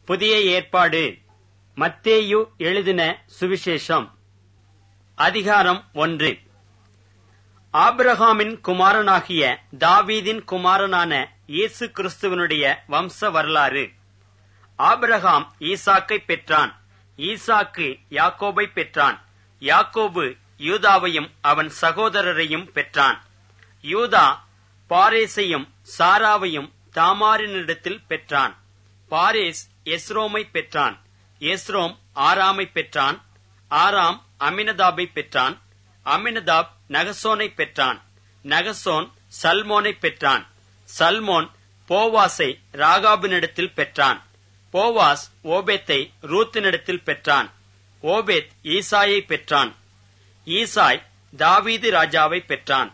புதிய ஏற்பாடு மத்தேயு எழுதின சுவிசேஷம் அதிகாரம் ஒன்று ஆபிரகாமின் குமாரனாகிய தாவீதின் குமாரனான இயேசு கிறிஸ்துவனுடைய வம்ச வரலாறு ஆபிரகாம் ஈசாக்கை பெற்றான் ஈசாக்கு யாக்கோபை பெற்றான் யாக்கோபு யூதாவையும் அவன் சகோதரரையும் பெற்றான் யூதா பாரேசையும் சாராவையும் தாமாரினிடத்தில் பெற்றான் பாரேஸ் எஸ்ரோமை பெற்றான் எஸ்ரோம் ஆராமை பெற்றான் ஆராம் அமினதாபை பெற்றான் அமினதாப் நகசோனை பெற்றான் நகசோன் சல்மோனை பெற்றான் சல்மோன் போவாஸை ராகாபினிடத்தில் பெற்றான் போவாஸ் ஓபேத்தை ரூத்தினிடத்தில் பெற்றான் ஓபேத் ஈசாயை பெற்றான் ஈசாய் தாவீது ராஜாவை பெற்றான்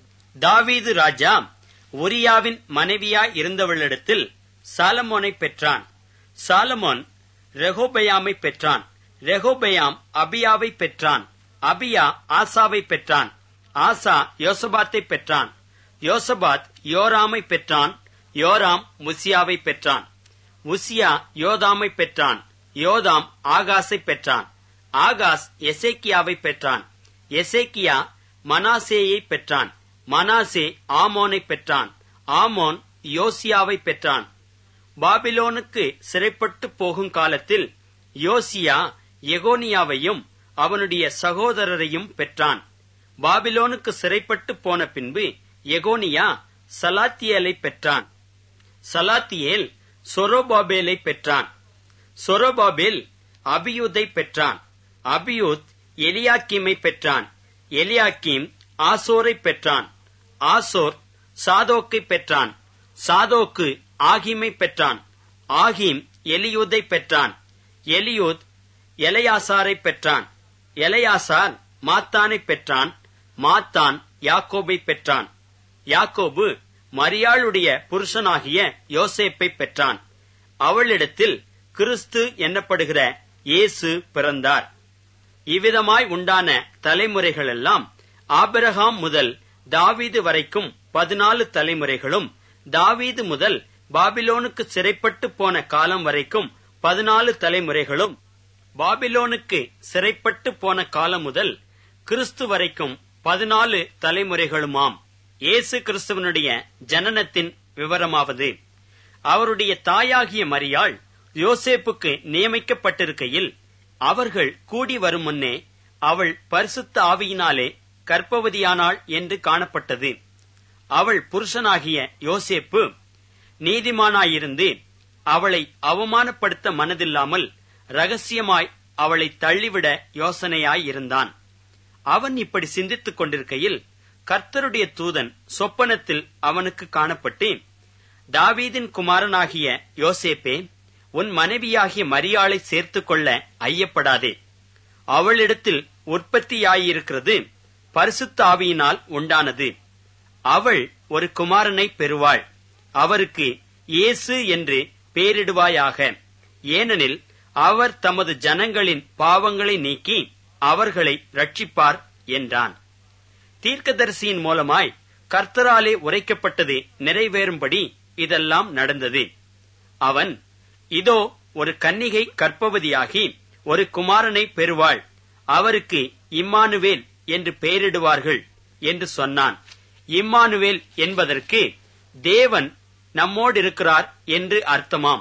தாவீது ராஜா உரியாவின் மனைவியாய் இருந்தவளிடத்தில் சாலமோனை பெற்றான் சாலமோன் ரெகோபயாமை பெற்றான் ரெகோபயாம் அபியாவை பெற்றான் அபியா ஆசாவை பெற்றான் ஆசா யோசபாத்தை பெற்றான் யோசபாத் யோராமை பெற்றான் யோராம் முசியாவை பெற்றான் உசியா யோதாமை பெற்றான் யோதாம் ஆகாஸை பெற்றான் ஆகாஸ் எசேக்கியாவை பெற்றான் எசேக்கியா மனாசேயை பெற்றான் மனாசே ஆமோனை பெற்றான் ஆமோன் யோசியாவை பெற்றான் பாபிலோனுக்கு சிறைப்பட்டு போகும் காலத்தில் யோசியா எகோனியாவையும் அவனுடைய சகோதரரையும் பெற்றான் பாபிலோனுக்கு சிறைப்பட்டு போன பின்பு எகோனியா சலாத்தியலை பெற்றான் சலாத்தியேல் சொரோபாபேலை பெற்றான் சொரோபாபேல் அபியூதை பெற்றான் அபியூத் எலியாக்கீமை பெற்றான் எலியாக்கீம் ஆசோரை பெற்றான் ஆசோர் சாதோக்கை பெற்றான் சாதோக்கு ஆகிமை பெற்றான் ஆகிம் எலியூதை பெற்றான் எலியூத் எலையாசாரை பெற்றான் எலையாசார் மாத்தானை பெற்றான் மாத்தான் யாக்கோபை பெற்றான் யாக்கோபு மரியாளுடைய புருஷனாகிய யோசேப்பை பெற்றான் அவளிடத்தில் கிறிஸ்து என்னப்படுகிற இயேசு பிறந்தார் இவ்விதமாய் உண்டான தலைமுறைகளெல்லாம் ஆபிரகாம் முதல் தாவீது வரைக்கும் பதினாலு தலைமுறைகளும் தாவீது முதல் பாபிலோனுக்கு சிறைப்பட்டு போன காலம் வரைக்கும் பதினாலு தலைமுறைகளும் பாபிலோனுக்கு சிறைப்பட்டு போன காலம் முதல் கிறிஸ்து வரைக்கும் பதினாலு தலைமுறைகளுமாம் இயேசு கிறிஸ்துவனுடைய ஜனனத்தின் விவரமாவது அவருடைய தாயாகிய மரியாள் யோசேப்புக்கு நியமிக்கப்பட்டிருக்கையில் அவர்கள் கூடி வரும் முன்னே அவள் பரிசுத்த ஆவியினாலே கர்ப்பவதியானாள் என்று காணப்பட்டது அவள் புருஷனாகிய யோசேப்பு நீதிமானாயிருந்து அவளை அவமானப்படுத்த மனதில்லாமல் ரகசியமாய் அவளை தள்ளிவிட யோசனையாயிருந்தான் அவன் இப்படி சிந்தித்துக் கொண்டிருக்கையில் கர்த்தருடைய தூதன் சொப்பனத்தில் அவனுக்கு காணப்பட்டு தாவீதின் குமாரனாகிய யோசேப்பே உன் மனைவியாகிய மரியாளை சேர்த்துக் கொள்ள ஐயப்படாதே அவளிடத்தில் உற்பத்தியாயிருக்கிறது பரிசுத்த ஆவியினால் உண்டானது அவள் ஒரு குமாரனை பெறுவாள் அவருக்கு இயேசு என்று பெயரிடுவாயாக ஏனெனில் அவர் தமது ஜனங்களின் பாவங்களை நீக்கி அவர்களை ரட்சிப்பார் என்றான் தீர்க்கதரிசியின் மூலமாய் கர்த்தராலே உரைக்கப்பட்டது நிறைவேறும்படி இதெல்லாம் நடந்தது அவன் இதோ ஒரு கன்னிகை கற்பவதியாகி ஒரு குமாரனை பெறுவாள் அவருக்கு இம்மானுவேல் என்று பெயரிடுவார்கள் என்று சொன்னான் இம்மானுவேல் என்பதற்கு தேவன் நம்மோடிருக்கிறார் என்று அர்த்தமாம்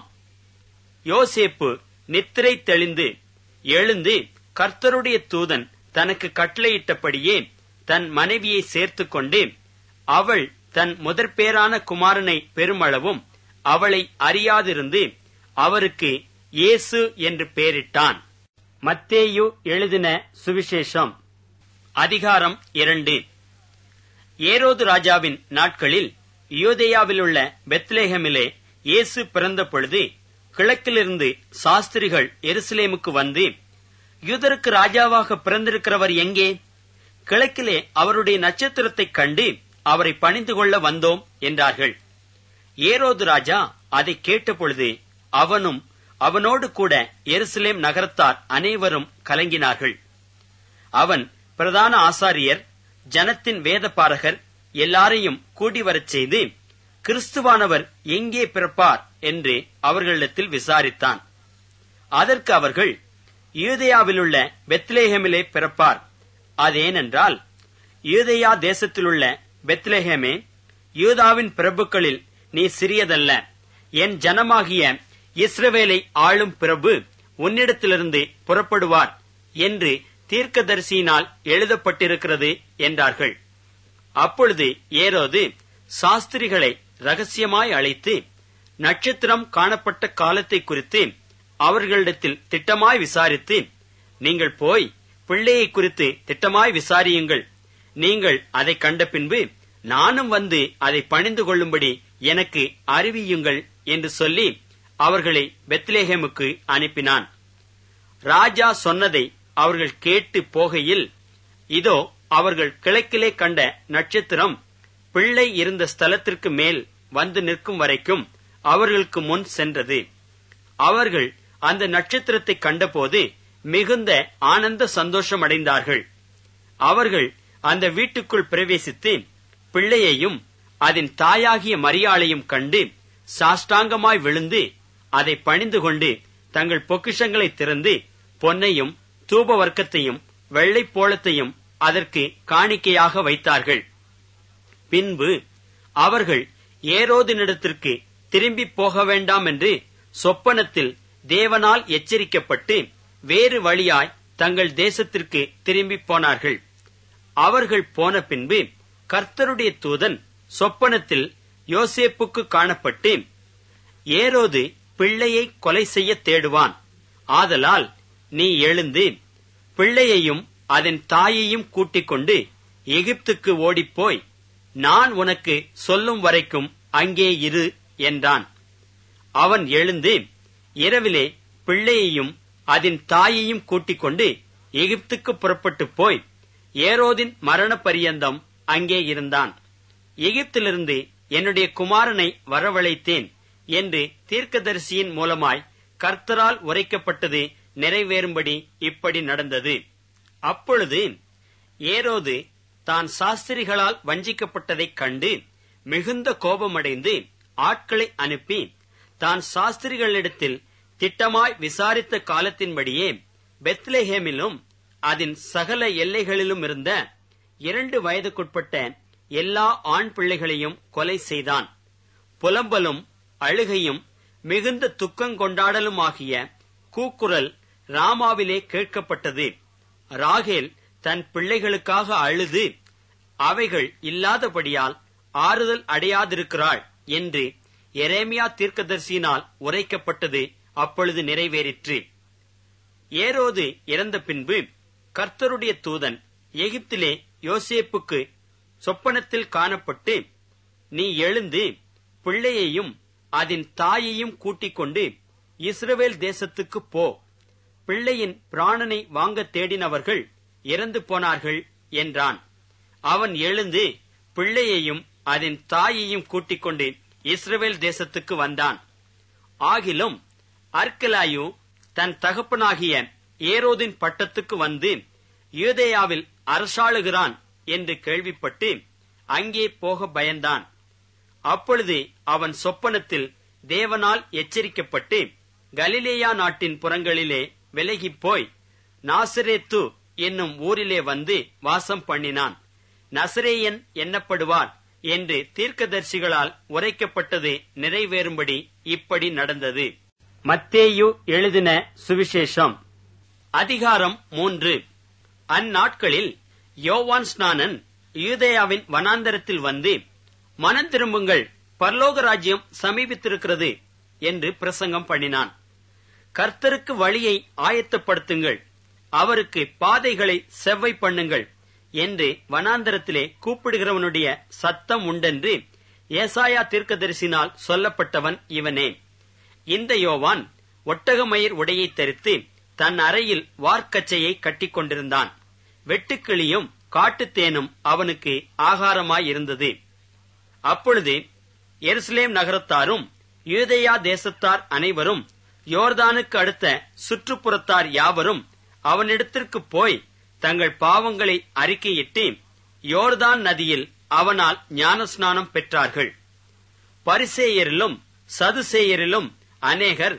யோசேப்பு நித்திரை தெளிந்து எழுந்து கர்த்தருடைய தூதன் தனக்கு கட்டளையிட்டபடியே தன் மனைவியை சேர்த்துக் கொண்டு அவள் தன் முதற்பேரான குமாரனை பெருமளவும் அவளை அறியாதிருந்து அவருக்கு இயேசு என்று பெயரிட்டான் மத்தேயு எழுதின சுவிசேஷம் அதிகாரம் இரண்டு ஏரோது ராஜாவின் நாட்களில் யூதேயாவிலுள்ள பெத்லேஹமிலே இயேசு பிறந்த பொழுது கிழக்கிலிருந்து சாஸ்திரிகள் எருசலேமுக்கு வந்து யூதருக்கு ராஜாவாக பிறந்திருக்கிறவர் எங்கே கிழக்கிலே அவருடைய நட்சத்திரத்தைக் கண்டு அவரை பணிந்து கொள்ள வந்தோம் என்றார்கள் ஏரோது ராஜா அதை கேட்டபொழுது அவனும் அவனோடு கூட எருசலேம் நகரத்தார் அனைவரும் கலங்கினார்கள் அவன் பிரதான ஆசாரியர் ஜனத்தின் வேதபாரகர் எல்லாரையும் கூடி வரச் செய்து கிறிஸ்துவானவர் எங்கே பிறப்பார் என்று அவர்களிடத்தில் விசாரித்தான் அதற்கு அவர்கள் யூதேயாவிலுள்ள பெத்லேஹேமிலே பிறப்பார் அதேனென்றால் யூதேயா தேசத்திலுள்ள பெத்லேஹேமே யூதாவின் பிரபுக்களில் நீ சிறியதல்ல என் ஜனமாகிய இஸ்ரவேலை ஆளும் பிரபு உன்னிடத்திலிருந்து புறப்படுவார் என்று தீர்க்கதரிசியினால் எழுதப்பட்டிருக்கிறது என்றார்கள் அப்பொழுது ஏரோது சாஸ்திரிகளை ரகசியமாய் அழைத்து நட்சத்திரம் காணப்பட்ட காலத்தை குறித்து அவர்களிடத்தில் திட்டமாய் விசாரித்து நீங்கள் போய் பிள்ளையை குறித்து திட்டமாய் விசாரியுங்கள் நீங்கள் அதை கண்ட பின்பு நானும் வந்து அதை பணிந்து கொள்ளும்படி எனக்கு அறிவியுங்கள் என்று சொல்லி அவர்களை பெத்லேஹேமுக்கு அனுப்பினான் ராஜா சொன்னதை அவர்கள் கேட்டு போகையில் இதோ அவர்கள் கிழக்கிலே கண்ட நட்சத்திரம் பிள்ளை இருந்த ஸ்தலத்திற்கு மேல் வந்து நிற்கும் வரைக்கும் அவர்களுக்கு முன் சென்றது அவர்கள் அந்த நட்சத்திரத்தை கண்டபோது மிகுந்த ஆனந்த சந்தோஷம் அடைந்தார்கள் அவர்கள் அந்த வீட்டுக்குள் பிரவேசித்து பிள்ளையையும் அதன் தாயாகிய மரியாளையும் கண்டு சாஷ்டாங்கமாய் விழுந்து அதை பணிந்து கொண்டு தங்கள் பொக்கிஷங்களை திறந்து பொன்னையும் தூப வர்க்கத்தையும் வெள்ளை போளத்தையும் அதற்கு காணிக்கையாக வைத்தார்கள் பின்பு அவர்கள் ஏரோதினிடத்திற்கு திரும்பி போக வேண்டாம் என்று சொப்பனத்தில் தேவனால் எச்சரிக்கப்பட்டு வேறு வழியாய் தங்கள் தேசத்திற்கு திரும்பி போனார்கள் அவர்கள் போன பின்பு கர்த்தருடைய தூதன் சொப்பனத்தில் யோசேப்புக்கு காணப்பட்டு ஏரோது பிள்ளையை கொலை செய்ய தேடுவான் ஆதலால் நீ எழுந்து பிள்ளையையும் அதன் தாயையும் கூட்டிக் கொண்டு எகிப்துக்கு ஓடிப்போய் நான் உனக்கு சொல்லும் வரைக்கும் அங்கே இரு என்றான் அவன் எழுந்து இரவிலே பிள்ளையையும் அதன் தாயையும் கூட்டிக் கொண்டு எகிப்துக்கு புறப்பட்டு போய் ஏரோதின் மரண பரியந்தம் அங்கே இருந்தான் எகிப்திலிருந்து என்னுடைய குமாரனை வரவழைத்தேன் என்று தீர்க்கதரிசியின் மூலமாய் கர்த்தரால் உரைக்கப்பட்டது நிறைவேறும்படி இப்படி நடந்தது அப்பொழுது ஏரோது தான் சாஸ்திரிகளால் வஞ்சிக்கப்பட்டதைக் கண்டு மிகுந்த கோபமடைந்து ஆட்களை அனுப்பி தான் சாஸ்திரிகளிடத்தில் திட்டமாய் விசாரித்த காலத்தின்படியே பெத்லஹேமிலும் அதன் சகல எல்லைகளிலும் இருந்த இரண்டு வயதுக்குட்பட்ட எல்லா ஆண் பிள்ளைகளையும் கொலை செய்தான் புலம்பலும் அழுகையும் மிகுந்த துக்கங்கொண்டாடலுமாகிய கூக்குரல் ராமாவிலே கேட்கப்பட்டது ராகேல் தன் பிள்ளைகளுக்காக அழுது அவைகள் இல்லாதபடியால் ஆறுதல் அடையாதிருக்கிறாள் என்று எரேமியா தீர்க்கதரிசியினால் உரைக்கப்பட்டது அப்பொழுது நிறைவேறிற்று ஏரோது இறந்த பின்பு கர்த்தருடைய தூதன் எகிப்திலே யோசேப்புக்கு சொப்பனத்தில் காணப்பட்டு நீ எழுந்து பிள்ளையையும் அதன் தாயையும் கூட்டிக் கொண்டு இஸ்ரவேல் தேசத்துக்கு போ பிள்ளையின் பிராணனை வாங்க தேடினவர்கள் இறந்து போனார்கள் என்றான் அவன் எழுந்து பிள்ளையையும் அதன் தாயையும் கூட்டிக் கொண்டு இஸ்ரவேல் தேசத்துக்கு வந்தான் ஆகிலும் அர்கலாயு தன் தகப்பனாகிய ஏரோதின் பட்டத்துக்கு வந்து யூதேயாவில் அரசாளுகிறான் என்று கேள்விப்பட்டு அங்கே போக பயந்தான் அப்பொழுது அவன் சொப்பனத்தில் தேவனால் எச்சரிக்கப்பட்டு கலிலேயா நாட்டின் புறங்களிலே விலகிப் போய் நாசரேத்து என்னும் ஊரிலே வந்து வாசம் பண்ணினான் நசரேயன் எண்ணப்படுவார் என்று தீர்க்கதரிசிகளால் உரைக்கப்பட்டது நிறைவேறும்படி இப்படி நடந்தது மத்தேயு எழுதின சுவிசேஷம் அதிகாரம் மூன்று அந்நாட்களில் யோவான் ஸ்நானன் யூதேயாவின் வனாந்தரத்தில் வந்து மனம் திரும்புங்கள் பரலோக ராஜ்யம் சமீபித்திருக்கிறது என்று பிரசங்கம் பண்ணினான் கர்த்தருக்கு வழியை ஆயத்தப்படுத்துங்கள் அவருக்கு பாதைகளை செவ்வை பண்ணுங்கள் என்று வனாந்தரத்திலே கூப்பிடுகிறவனுடைய சத்தம் உண்டென்று ஏசாயா தீர்க்கதரிசினால் சொல்லப்பட்டவன் இவனே இந்த யோவான் ஒட்டகமயிர் உடையை தரித்து தன் அறையில் வார்க்கச்சையை கட்டிக் கொண்டிருந்தான் வெட்டுக்கிளியும் காட்டுத்தேனும் அவனுக்கு ஆகாரமாயிருந்தது அப்பொழுது எருசலேம் நகரத்தாரும் யூதேயா தேசத்தார் அனைவரும் யோர்தானுக்கு அடுத்த சுற்றுப்புறத்தார் யாவரும் அவனிடத்திற்கு போய் தங்கள் பாவங்களை அறிக்கையிட்டு யோர்தான் நதியில் அவனால் ஞானஸ்நானம் பெற்றார்கள் பரிசேயரிலும் சதுசேயரிலும் அநேகர்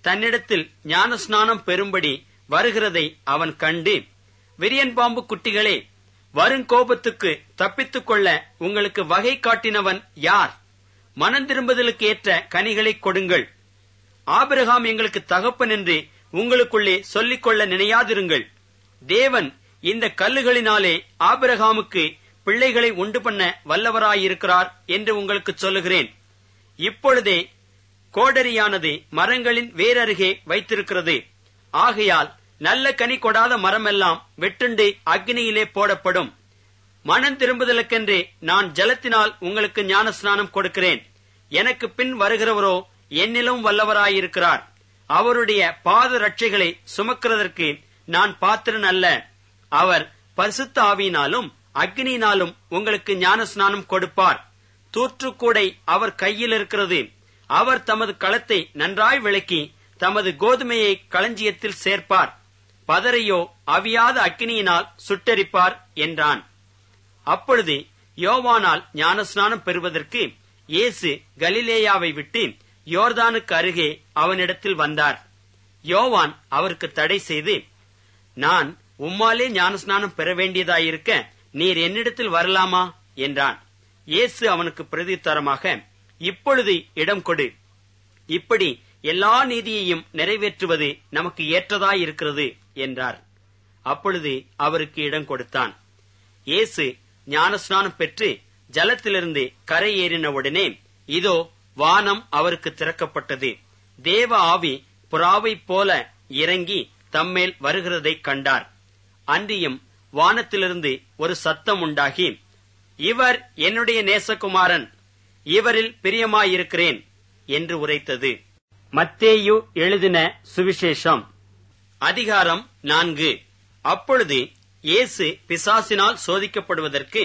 தன்னிடத்தில் ஞானஸ்நானம் பெறும்படி வருகிறதை அவன் கண்டு விரியன் பாம்பு குட்டிகளே வருங்கோபத்துக்கு தப்பித்துக் கொள்ள உங்களுக்கு வகை காட்டினவன் யார் மனம் திரும்புதலுக்கு ஏற்ற கனிகளை கொடுங்கள் ஆபிரகாம் எங்களுக்கு தகப்பன் என்று உங்களுக்குள்ளே சொல்லிக்கொள்ள நினையாதிருங்கள் தேவன் இந்த கல்லுகளினாலே ஆபிரகாமுக்கு பிள்ளைகளை உண்டு பண்ண வல்லவராயிருக்கிறார் என்று உங்களுக்கு சொல்லுகிறேன் இப்பொழுதே கோடரியானது மரங்களின் வேரருகே வைத்திருக்கிறது ஆகையால் நல்ல கனி கொடாத மரமெல்லாம் வெட்டுண்டு அக்னியிலே போடப்படும் மனம் திரும்புதலுக்கென்றே நான் ஜலத்தினால் உங்களுக்கு ஞானஸ்நானம் கொடுக்கிறேன் எனக்கு பின் வருகிறவரோ என்னிலும் வல்லவராயிருக்கிறார் அவருடைய பாத ரட்சைகளை சுமக்கிறதற்கு நான் பாத்திரன் அல்ல அவர் பரிசுத்த ஆவியினாலும் அக்னியினாலும் உங்களுக்கு ஞானஸ்நானம் கொடுப்பார் தூற்றுக்கூடை அவர் கையில் இருக்கிறது அவர் தமது களத்தை நன்றாய் விளக்கி தமது கோதுமையை களஞ்சியத்தில் சேர்ப்பார் பதரையோ அவியாத அக்கினியினால் சுட்டரிப்பார் என்றான் அப்பொழுது யோவானால் ஞானஸ்நானம் பெறுவதற்கு இயேசு கலிலேயாவை விட்டு யோர்தானுக்கு அருகே அவனிடத்தில் வந்தார் யோவான் அவருக்கு தடை செய்து நான் உம்மாலே ஞானஸ்நானம் பெற வேண்டியதாயிருக்க நீர் என்னிடத்தில் வரலாமா என்றான் இயேசு அவனுக்கு பிரதித்தரமாக இப்பொழுது இடம் கொடு இப்படி எல்லா நீதியையும் நிறைவேற்றுவது நமக்கு ஏற்றதாயிருக்கிறது என்றார் அப்பொழுது அவருக்கு இடம் கொடுத்தான் இயேசு ஞானஸ்நானம் பெற்று ஜலத்திலிருந்து கரை ஏறினவுடனே இதோ வானம் அவருக்கு திறக்கப்பட்டது தேவ ஆவி புறாவைப் போல இறங்கி தம்மேல் வருகிறதைக் கண்டார் அன்றியும் வானத்திலிருந்து ஒரு சத்தம் உண்டாகி இவர் என்னுடைய நேசகுமாரன் இவரில் பிரியமாயிருக்கிறேன் என்று உரைத்தது மத்தேயு எழுதின சுவிசேஷம் அதிகாரம் நான்கு அப்பொழுது இயேசு பிசாசினால் சோதிக்கப்படுவதற்கு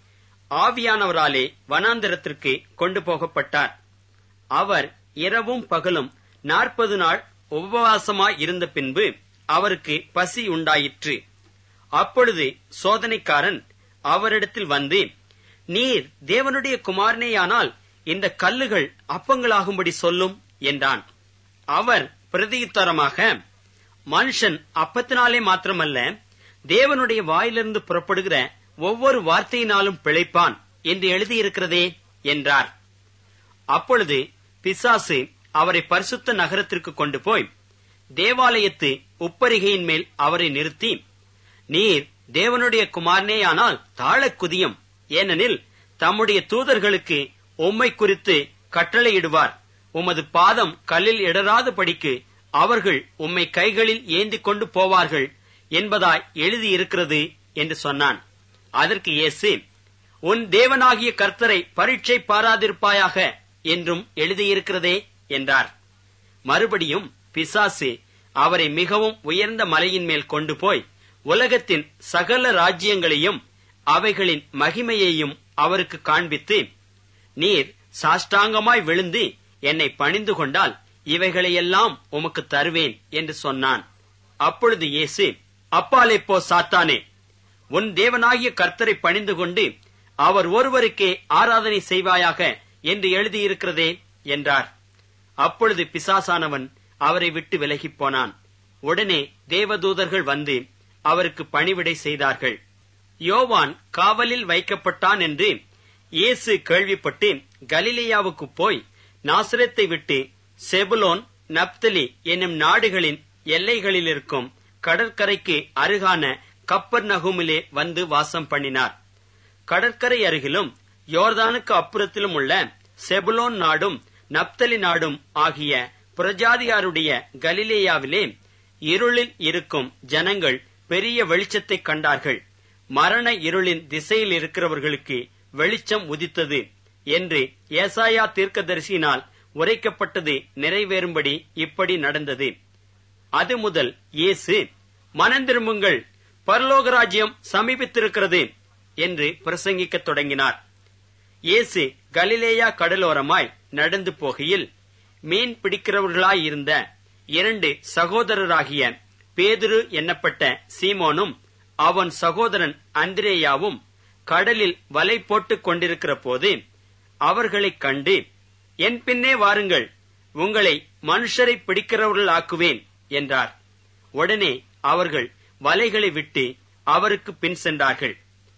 ஆவியானவராலே வனாந்தரத்திற்கு கொண்டு போகப்பட்டார் அவர் இரவும் பகலும் நாற்பது நாள் உபவாசமாய் இருந்த பின்பு அவருக்கு பசி உண்டாயிற்று அப்பொழுது சோதனைக்காரன் அவரிடத்தில் வந்து நீர் தேவனுடைய குமாரனேயானால் இந்த கல்லுகள் அப்பங்களாகும்படி சொல்லும் என்றான் அவர் பிரதியுத்தரமாக மனுஷன் அப்பத்தினாலே மாத்திரமல்ல தேவனுடைய வாயிலிருந்து புறப்படுகிற ஒவ்வொரு வார்த்தையினாலும் பிழைப்பான் என்று எழுதியிருக்கிறதே என்றார் அப்பொழுது பிசாசு அவரை பரிசுத்த நகரத்திற்கு கொண்டு போய் தேவாலயத்து உப்பரிகையின் மேல் அவரை நிறுத்தி நீர் தேவனுடைய குமாரனேயானால் தாழக் குதியும் ஏனெனில் தம்முடைய தூதர்களுக்கு உம்மை குறித்து கட்டளையிடுவார் உமது பாதம் கல்லில் இடராத படிக்கு அவர்கள் உம்மை கைகளில் ஏந்தி கொண்டு போவார்கள் என்பதாய் எழுதியிருக்கிறது என்று சொன்னான் அதற்கு இயேசு உன் தேவனாகிய கர்த்தரை பரீட்சை பாராதிருப்பாயாக என்றும் எழுதியிருக்கிறதே என்றார் மறுபடியும் பிசாசு அவரை மிகவும் உயர்ந்த மலையின் மேல் கொண்டு போய் உலகத்தின் சகல ராஜ்யங்களையும் அவைகளின் மகிமையையும் அவருக்கு காண்பித்து நீர் சாஷ்டாங்கமாய் விழுந்து என்னை பணிந்து கொண்டால் இவைகளையெல்லாம் உமக்கு தருவேன் என்று சொன்னான் அப்பொழுது இயேசு அப்பாலே போ சாத்தானே உன் தேவனாகிய கர்த்தரை பணிந்து கொண்டு அவர் ஒருவருக்கே ஆராதனை செய்வாயாக என்று எழுதியிருக்கிறதே என்றார் அப்பொழுது பிசாசானவன் அவரை விட்டு விலகிப் போனான் உடனே தேவதூதர்கள் வந்து அவருக்கு பணிவிடை செய்தார்கள் யோவான் காவலில் வைக்கப்பட்டான் என்று இயேசு கேள்விப்பட்டு கலிலேயாவுக்கு போய் நாசரத்தை விட்டு செபுலோன் நப்தலி என்னும் நாடுகளின் எல்லைகளில் இருக்கும் கடற்கரைக்கு அருகான கப்பர் நகுமிலே வந்து வாசம் பண்ணினார் கடற்கரை அருகிலும் யோர்தானுக்கு அப்புறத்திலும் உள்ள செபுலோன் நாடும் நப்தலி நாடும் ஆகிய புரஜாதியாருடைய கலிலேயாவிலே இருளில் இருக்கும் ஜனங்கள் பெரிய வெளிச்சத்தை கண்டார்கள் மரண இருளின் திசையில் இருக்கிறவர்களுக்கு வெளிச்சம் உதித்தது என்று ஏசாயா தீர்க்கதரிசியினால் உரைக்கப்பட்டது நிறைவேறும்படி இப்படி நடந்தது அது முதல் இயேசு மனந்திரும்புங்கள் பரலோகராஜ்யம் சமீபித்திருக்கிறது என்று பிரசங்கிக்கத் தொடங்கினார் இயேசு கலிலேயா கடலோரமாய் நடந்து போகையில் மீன் பிடிக்கிறவர்களாயிருந்த இரண்டு சகோதரராகிய பேதுரு என்னப்பட்ட சீமோனும் அவன் சகோதரன் அந்திரேயாவும் கடலில் வலை போட்டுக் கொண்டிருக்கிற போது அவர்களைக் கண்டு என் பின்னே வாருங்கள் உங்களை மனுஷரை பிடிக்கிறவர்களாக்குவேன் என்றார் உடனே அவர்கள் வலைகளை விட்டு அவருக்கு பின் சென்றார்கள்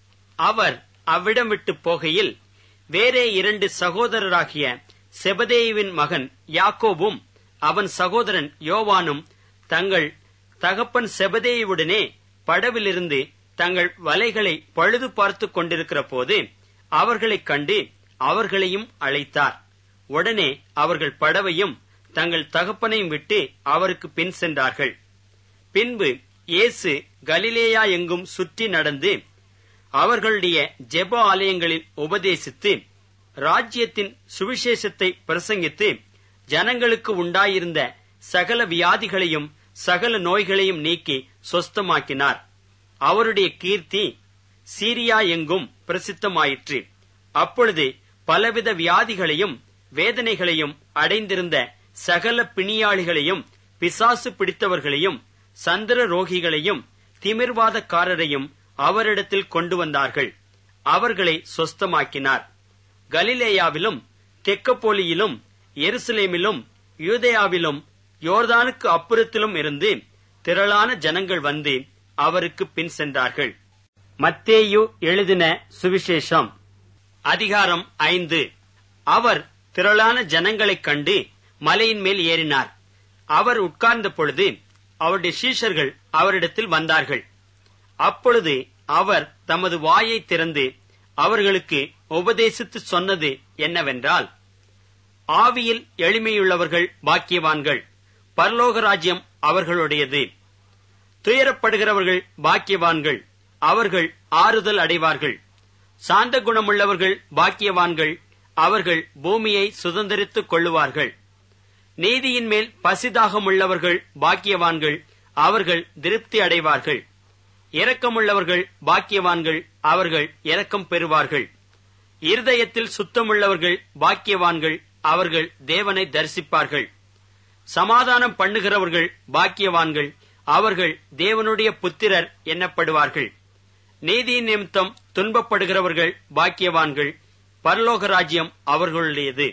அவர் அவ்விடம் விட்டு போகையில் வேறே இரண்டு சகோதரராகிய செபதேயுவின் மகன் யாக்கோபும் அவன் சகோதரன் யோவானும் தங்கள் தகப்பன் செபதேயுவுடனே படவிலிருந்து தங்கள் வலைகளை பழுது பார்த்துக் கொண்டிருக்கிற போது அவர்களைக் கண்டு அவர்களையும் அழைத்தார் உடனே அவர்கள் படவையும் தங்கள் தகப்பனையும் விட்டு அவருக்கு பின் சென்றார்கள் பின்பு இயேசு கலிலேயா எங்கும் சுற்றி நடந்து அவர்களுடைய ஜெப ஆலயங்களில் உபதேசித்து ராஜ்யத்தின் சுவிசேஷத்தை பிரசங்கித்து ஜனங்களுக்கு உண்டாயிருந்த சகல வியாதிகளையும் சகல நோய்களையும் நீக்கி சொஸ்தமாக்கினார் அவருடைய கீர்த்தி சீரியா எங்கும் பிரசித்தமாயிற்று அப்பொழுது பலவித வியாதிகளையும் வேதனைகளையும் அடைந்திருந்த சகல பிணியாளிகளையும் பிசாசு பிடித்தவர்களையும் சந்திர ரோகிகளையும் திமிர்வாதக்காரரையும் அவரிடத்தில் கொண்டு வந்தார்கள் அவர்களை சொஸ்தமாக்கினார் கலிலேயாவிலும் தெக்கப்போலியிலும் எருசலேமிலும் யூதேயாவிலும் யோர்தானுக்கு அப்புறத்திலும் இருந்து திரளான ஜனங்கள் வந்து அவருக்கு பின் சென்றார்கள் மத்தேயு எழுதின சுவிசேஷம் அதிகாரம் ஐந்து அவர் திரளான ஜனங்களைக் கண்டு மலையின் மேல் ஏறினார் அவர் உட்கார்ந்த பொழுது அவருடைய சீஷர்கள் அவரிடத்தில் வந்தார்கள் அப்பொழுது அவர் தமது வாயை திறந்து அவர்களுக்கு உபதேசித்து சொன்னது என்னவென்றால் ஆவியில் எளிமையுள்ளவர்கள் பாக்கியவான்கள் பரலோக ராஜ்யம் அவர்களுடையது துயரப்படுகிறவர்கள் பாக்கியவான்கள் அவர்கள் ஆறுதல் அடைவார்கள் சாந்த குணமுள்ளவர்கள் பாக்கியவான்கள் அவர்கள் பூமியை சுதந்திரித்துக் கொள்ளுவார்கள் நீதியின் மேல் பசிதாகமுள்ளவர்கள் பாக்கியவான்கள் அவர்கள் திருப்தி அடைவார்கள் இரக்கமுள்ளவர்கள் பாக்கியவான்கள் அவர்கள் இரக்கம் பெறுவார்கள் இருதயத்தில் சுத்தமுள்ளவர்கள் பாக்கியவான்கள் அவர்கள் தேவனை தரிசிப்பார்கள் சமாதானம் பண்ணுகிறவர்கள் பாக்கியவான்கள் அவர்கள் தேவனுடைய புத்திரர் எண்ணப்படுவார்கள் நீதியின் நிமித்தம் துன்பப்படுகிறவர்கள் பாக்கியவான்கள் பரலோக ராஜ்யம் அவர்களுடையது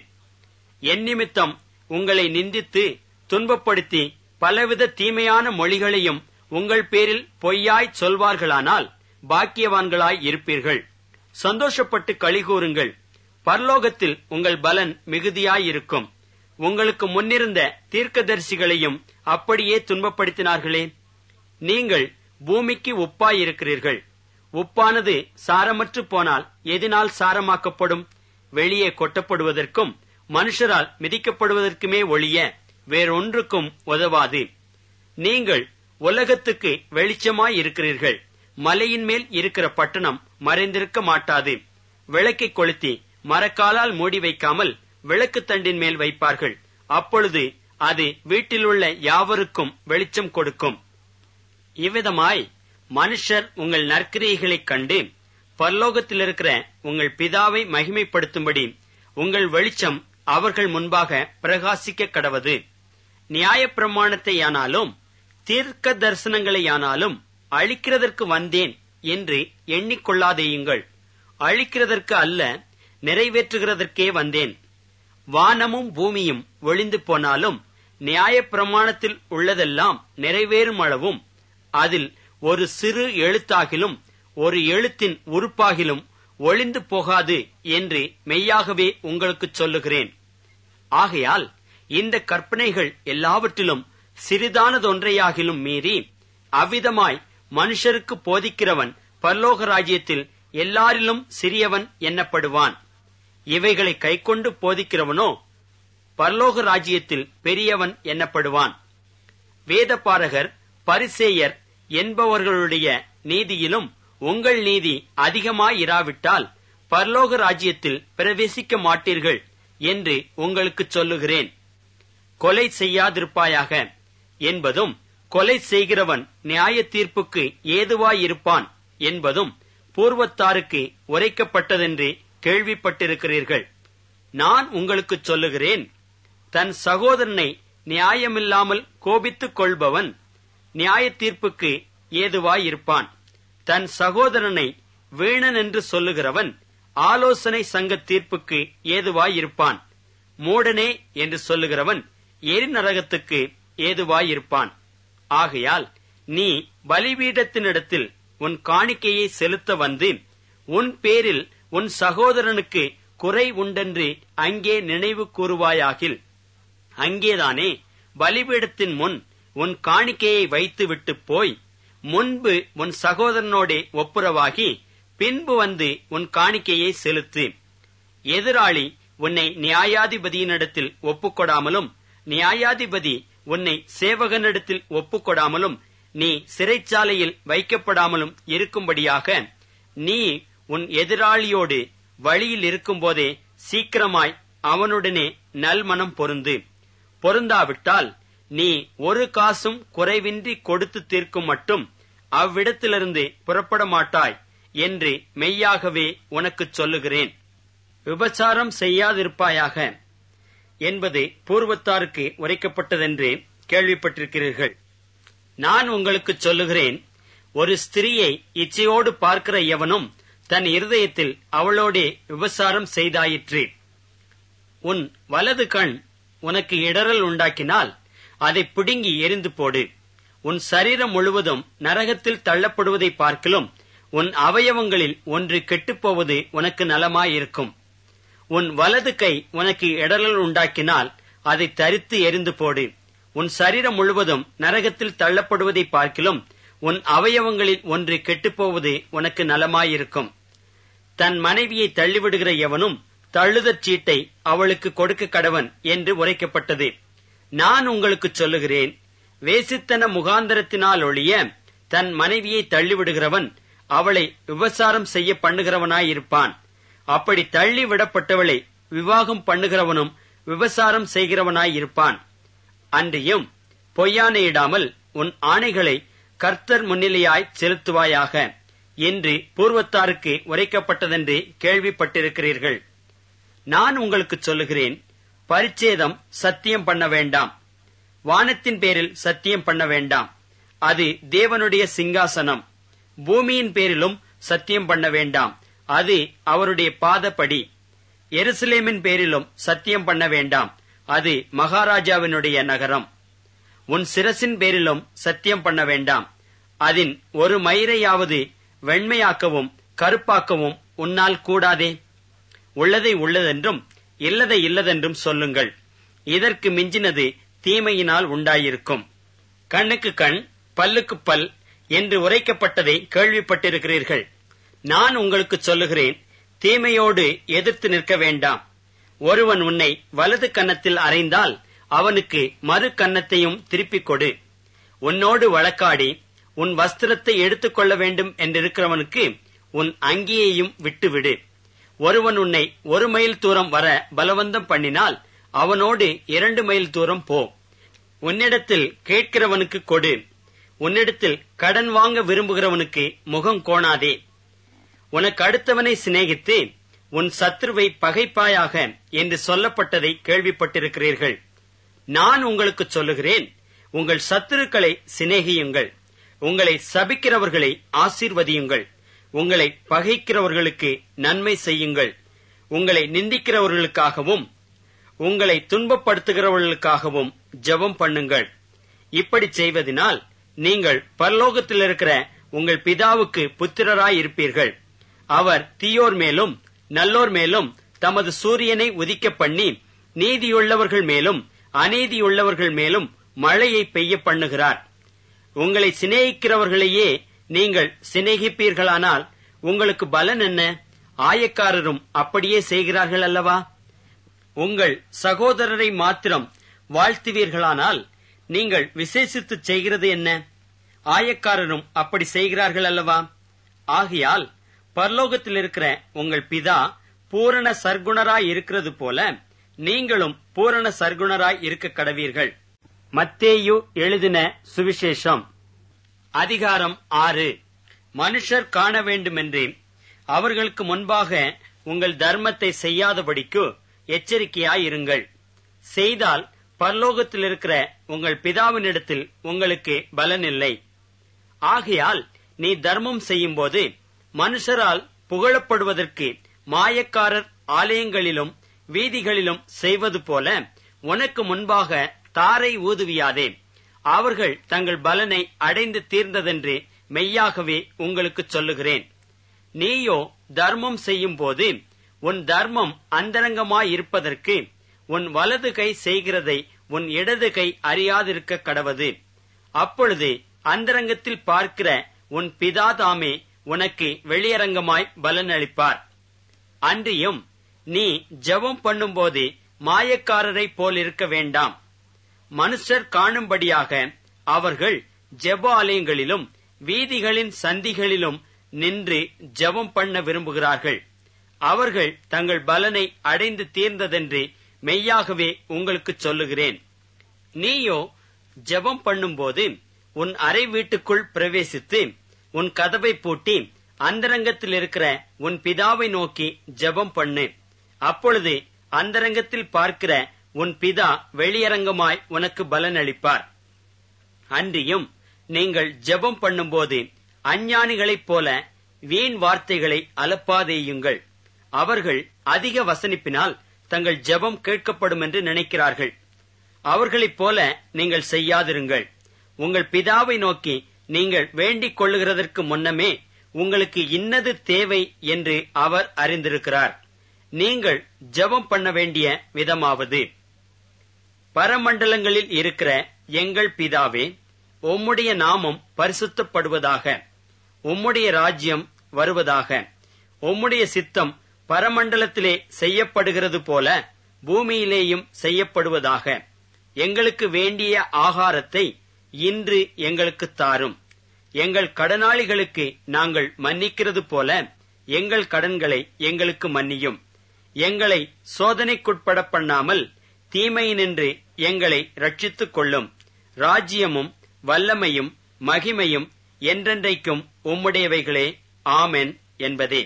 என் நிமித்தம் உங்களை நிந்தித்து துன்பப்படுத்தி பலவித தீமையான மொழிகளையும் உங்கள் பேரில் பொய்யாய் சொல்வார்களானால் பாக்கியவான்களாய் இருப்பீர்கள் சந்தோஷப்பட்டு கழிகூறுங்கள் பரலோகத்தில் உங்கள் பலன் மிகுதியாயிருக்கும் உங்களுக்கு முன்னிருந்த தீர்க்கதரிசிகளையும் அப்படியே துன்பப்படுத்தினார்களே நீங்கள் பூமிக்கு உப்பாயிருக்கிறீர்கள் உப்பானது சாரமற்று போனால் எதினால் சாரமாக்கப்படும் வெளியே கொட்டப்படுவதற்கும் மனுஷரால் மிதிக்கப்படுவதற்குமே ஒழிய வேறொன்றுக்கும் உதவாது நீங்கள் உலகத்துக்கு வெளிச்சமாய் இருக்கிறீர்கள் மலையின் மேல் இருக்கிற பட்டணம் மறைந்திருக்க மாட்டாது விளக்கை கொளுத்தி மரக்காலால் மூடி வைக்காமல் விளக்கு தண்டின் மேல் வைப்பார்கள் அப்பொழுது அது வீட்டிலுள்ள யாவருக்கும் வெளிச்சம் கொடுக்கும் இவ்விதமாய் மனுஷர் உங்கள் நற்கிரியைகளைக் கண்டு பரலோகத்தில் இருக்கிற உங்கள் பிதாவை மகிமைப்படுத்தும்படி உங்கள் வெளிச்சம் அவர்கள் முன்பாக பிரகாசிக்க கடவது நியாயப்பிரமாணத்தையானாலும் தீர்க்க தரிசனங்களையானாலும் அழிக்கிறதற்கு வந்தேன் என்று எண்ணிக்கொள்ளாதேயுங்கள் அழிக்கிறதற்கு அல்ல நிறைவேற்றுகிறதற்கே வந்தேன் வானமும் பூமியும் ஒளிந்து போனாலும் நியாயப்பிரமாணத்தில் உள்ளதெல்லாம் நிறைவேறும் அளவும் அதில் ஒரு சிறு எழுத்தாகிலும் ஒரு எழுத்தின் உறுப்பாகிலும் ஒளிந்து போகாது என்று மெய்யாகவே உங்களுக்குச் சொல்லுகிறேன் ஆகையால் இந்த கற்பனைகள் எல்லாவற்றிலும் சிறிதானதொன்றையாகிலும் மீறி அவ்விதமாய் மனுஷருக்கு போதிக்கிறவன் பரலோக ராஜ்யத்தில் எல்லாரிலும் சிறியவன் எண்ணப்படுவான் இவைகளை கைக்கொண்டு போதிக்கிறவனோ பரலோக ராஜ்யத்தில் பெரியவன் எண்ணப்படுவான் வேதபாரகர் பரிசேயர் என்பவர்களுடைய நீதியிலும் உங்கள் நீதி அதிகமாயிராவிட்டால் பரலோக ராஜ்யத்தில் பிரவேசிக்க மாட்டீர்கள் என்று உங்களுக்குச் சொல்லுகிறேன் கொலை செய்யாதிருப்பாயாக என்பதும் கொலை செய்கிறவன் நியாய தீர்ப்புக்கு ஏதுவாயிருப்பான் என்பதும் பூர்வத்தாருக்கு உரைக்கப்பட்டதென்று கேள்விப்பட்டிருக்கிறீர்கள் நான் உங்களுக்குச் சொல்லுகிறேன் தன் சகோதரனை நியாயமில்லாமல் கோபித்துக் கொள்பவன் நியாய தீர்ப்புக்கு ஏதுவாயிருப்பான் தன் சகோதரனை வீணன் என்று சொல்லுகிறவன் ஆலோசனை சங்க தீர்ப்புக்கு ஏதுவாயிருப்பான் மூடனே என்று சொல்லுகிறவன் எரிநரகத்துக்கு ஏதுவாயிருப்பான் ஆகையால் நீ பலிபீடத்தினிடத்தில் உன் காணிக்கையை செலுத்த வந்து உன் பேரில் உன் சகோதரனுக்கு குறை உண்டென்று அங்கே நினைவு கூறுவாயாகில் அங்கேதானே பலிபீடத்தின் முன் உன் காணிக்கையை வைத்துவிட்டு போய் முன்பு உன் சகோதரனோடே ஒப்புரவாகி பின்பு வந்து உன் காணிக்கையை செலுத்து எதிராளி உன்னை நியாயாதிபதியினிடத்தில் ஒப்புக்கொடாமலும் நியாயாதிபதி உன்னை சேவகனிடத்தில் ஒப்புக்கொடாமலும் நீ சிறைச்சாலையில் வைக்கப்படாமலும் இருக்கும்படியாக நீ உன் எதிராளியோடு வழியில் இருக்கும்போதே சீக்கிரமாய் அவனுடனே நல்மனம் பொருந்து பொருந்தாவிட்டால் நீ ஒரு காசும் குறைவின்றி கொடுத்து தீர்க்கும் மட்டும் அவ்விடத்திலிருந்து புறப்பட மாட்டாய் என்று மெய்யாகவே உனக்குச் சொல்லுகிறேன் விபச்சாரம் செய்யாதிருப்பாயாக என்பது பூர்வத்தாருக்கு உரைக்கப்பட்டதென்று கேள்விப்பட்டிருக்கிறீர்கள் நான் உங்களுக்கு சொல்லுகிறேன் ஒரு ஸ்திரியை இச்சையோடு பார்க்கிற எவனும் தன் இருதயத்தில் அவளோடே விபசாரம் செய்தாயிற்று உன் வலது கண் உனக்கு இடரல் உண்டாக்கினால் அதை பிடுங்கி எரிந்து போடு உன் சரீரம் முழுவதும் நரகத்தில் தள்ளப்படுவதை பார்க்கிலும் உன் அவயவங்களில் ஒன்று கெட்டுப்போவது உனக்கு நலமாயிருக்கும் உன் வலது கை உனக்கு இடரல் உண்டாக்கினால் அதை தரித்து எரிந்து போடு உன் சரீரம் முழுவதும் நரகத்தில் தள்ளப்படுவதை பார்க்கிலும் உன் அவயவங்களில் ஒன்று கெட்டுப்போவது உனக்கு நலமாயிருக்கும் தன் மனைவியை தள்ளிவிடுகிற எவனும் தள்ளுதற் சீட்டை அவளுக்கு கொடுக்க கடவன் என்று உரைக்கப்பட்டது நான் உங்களுக்கு சொல்லுகிறேன் வேசித்தன முகாந்தரத்தினால் ஒழிய தன் மனைவியை தள்ளிவிடுகிறவன் அவளை விபசாரம் செய்ய பண்ணுகிறவனாயிருப்பான் அப்படி தள்ளி விடப்பட்டவளை விவாகம் பண்ணுகிறவனும் விபசாரம் செய்கிறவனாயிருப்பான் அன்றியும் பொய்யானையிடாமல் உன் ஆணைகளை கர்த்தர் முன்னிலையாய் செலுத்துவாயாக என்று பூர்வத்தாருக்கு உரைக்கப்பட்டதென்று கேள்விப்பட்டிருக்கிறீர்கள் நான் உங்களுக்கு சொல்லுகிறேன் பரிச்சேதம் சத்தியம் பண்ண வேண்டாம் வானத்தின் பேரில் சத்தியம் பண்ண வேண்டாம் அது தேவனுடைய சிங்காசனம் பூமியின் பேரிலும் சத்தியம் பண்ண வேண்டாம் அது அவருடைய பாதப்படி எருசலேமின் பேரிலும் சத்தியம் பண்ண வேண்டாம் அது மகாராஜாவினுடைய நகரம் உன் சிரசின் பேரிலும் சத்தியம் பண்ண வேண்டாம் அதன் ஒரு மயிரையாவது வெண்மையாக்கவும் கருப்பாக்கவும் உன்னால் கூடாதே உள்ளதை உள்ளதென்றும் இல்லதை இல்லதென்றும் சொல்லுங்கள் இதற்கு மிஞ்சினது தீமையினால் உண்டாயிருக்கும் கண்ணுக்கு கண் பல்லுக்கு பல் என்று உரைக்கப்பட்டதை கேள்விப்பட்டிருக்கிறீர்கள் நான் உங்களுக்கு சொல்லுகிறேன் தீமையோடு எதிர்த்து நிற்க வேண்டாம் ஒருவன் உன்னை வலது கன்னத்தில் அறைந்தால் அவனுக்கு மறு கன்னத்தையும் திருப்பிக் கொடு உன்னோடு வழக்காடி உன் வஸ்திரத்தை எடுத்துக்கொள்ள வேண்டும் என்றிருக்கிறவனுக்கு உன் அங்கியையும் விட்டுவிடு ஒருவன் உன்னை ஒரு மைல் தூரம் வர பலவந்தம் பண்ணினால் அவனோடு இரண்டு மைல் தூரம் போ உன்னிடத்தில் கேட்கிறவனுக்கு கொடு உன்னிடத்தில் கடன் வாங்க விரும்புகிறவனுக்கு முகம் கோணாதே உனக்கு அடுத்தவனை சிநேகித்து உன் சத்ருவை பகைப்பாயாக என்று சொல்லப்பட்டதை கேள்விப்பட்டிருக்கிறீர்கள் நான் உங்களுக்கு சொல்லுகிறேன் உங்கள் சத்துருக்களை சிநேகியுங்கள் உங்களை சபிக்கிறவர்களை ஆசீர்வதியுங்கள் உங்களை பகைக்கிறவர்களுக்கு நன்மை செய்யுங்கள் உங்களை நிந்திக்கிறவர்களுக்காகவும் உங்களை துன்பப்படுத்துகிறவர்களுக்காகவும் ஜெபம் பண்ணுங்கள் இப்படி செய்வதனால் நீங்கள் பரலோகத்தில் இருக்கிற உங்கள் பிதாவுக்கு புத்திரராய் இருப்பீர்கள் அவர் தீயோர் மேலும் நல்லோர் மேலும் தமது சூரியனை உதிக்க பண்ணி நீதியுள்ளவர்கள் மேலும் அநீதியுள்ளவர்கள் மேலும் மழையை பெய்ய பண்ணுகிறார் உங்களை சிநேகிக்கிறவர்களையே நீங்கள் சிநேகிப்பீர்களானால் உங்களுக்கு பலன் என்ன ஆயக்காரரும் அப்படியே செய்கிறார்கள் அல்லவா உங்கள் சகோதரரை மாத்திரம் வாழ்த்துவீர்களானால் நீங்கள் விசேஷித்து செய்கிறது என்ன ஆயக்காரரும் அப்படி செய்கிறார்கள் அல்லவா ஆகையால் பரலோகத்தில் இருக்கிற உங்கள் பிதா பூரண சர்க்குணராய் இருக்கிறது போல நீங்களும் பூரண சர்க்குணராய் இருக்க கடவீர்கள் மத்தேயு எழுதின சுவிசேஷம் அதிகாரம் ஆறு மனுஷர் காண வேண்டுமென்று அவர்களுக்கு முன்பாக உங்கள் தர்மத்தை செய்யாதபடிக்கு எச்சரிக்கையாயிருங்கள் செய்தால் பரலோகத்தில் இருக்கிற உங்கள் பிதாவினிடத்தில் உங்களுக்கு பலன் இல்லை ஆகையால் நீ தர்மம் செய்யும்போது மனுஷரால் புகழப்படுவதற்கு மாயக்காரர் ஆலயங்களிலும் வீதிகளிலும் செய்வது போல உனக்கு முன்பாக தாரை ஊதுவியாதே அவர்கள் தங்கள் பலனை அடைந்து தீர்ந்ததென்று மெய்யாகவே உங்களுக்குச் சொல்லுகிறேன் நீயோ தர்மம் செய்யும் போது உன் தர்மம் அந்தரங்கமாயிருப்பதற்கு உன் வலது கை செய்கிறதை உன் இடது கை அறியாதிருக்க கடவது அப்பொழுது அந்தரங்கத்தில் பார்க்கிற உன் பிதாதாமே உனக்கு வெளியரங்கமாய் பலனளிப்பார் அன்றியும் நீ ஜெபம் பண்ணும்போது மாயக்காரரை போலிருக்க வேண்டாம் மனுஷர் காணும்படியாக அவர்கள் ஜெப ஆலயங்களிலும் வீதிகளின் சந்திகளிலும் நின்று ஜெபம் பண்ண விரும்புகிறார்கள் அவர்கள் தங்கள் பலனை அடைந்து தீர்ந்ததென்று மெய்யாகவே உங்களுக்குச் சொல்லுகிறேன் நீயோ ஜெபம் பண்ணும்போது உன் அறை வீட்டுக்குள் பிரவேசித்து உன் கதவை பூட்டி அந்தரங்கத்தில் இருக்கிற உன் பிதாவை நோக்கி ஜெபம் பண்ணு அப்பொழுது அந்தரங்கத்தில் பார்க்கிற உன் பிதா வெளியரங்கமாய் உனக்கு பலன் அளிப்பார் அன்றியும் நீங்கள் ஜெபம் பண்ணும்போது அஞ்ஞானிகளைப் போல வீண் வார்த்தைகளை அலப்பாதேயுங்கள் அவர்கள் அதிக வசனிப்பினால் தங்கள் ஜெபம் கேட்கப்படும் என்று நினைக்கிறார்கள் அவர்களைப் போல நீங்கள் செய்யாதிருங்கள் உங்கள் பிதாவை நோக்கி நீங்கள் வேண்டிக் கொள்ளுகிறதற்கு முன்னமே உங்களுக்கு இன்னது தேவை என்று அவர் அறிந்திருக்கிறார் நீங்கள் ஜெபம் பண்ண வேண்டிய விதமாவது பரமண்டலங்களில் இருக்கிற எங்கள் பிதாவே உம்முடைய நாமம் பரிசுத்தப்படுவதாக உம்முடைய ராஜ்யம் வருவதாக உம்முடைய சித்தம் பரமண்டலத்திலே செய்யப்படுகிறது போல பூமியிலேயும் செய்யப்படுவதாக எங்களுக்கு வேண்டிய ஆகாரத்தை இன்று எங்களுக்கு தாரும் எங்கள் கடனாளிகளுக்கு நாங்கள் மன்னிக்கிறது போல எங்கள் கடன்களை எங்களுக்கு மன்னியும் எங்களை சோதனைக்குட்பட பண்ணாமல் தீமையினின்று எங்களை ரட்சித்துக் கொள்ளும் ராஜ்யமும் வல்லமையும் மகிமையும் என்றென்றைக்கும் உம்முடையவைகளே ஆமென் என்பதே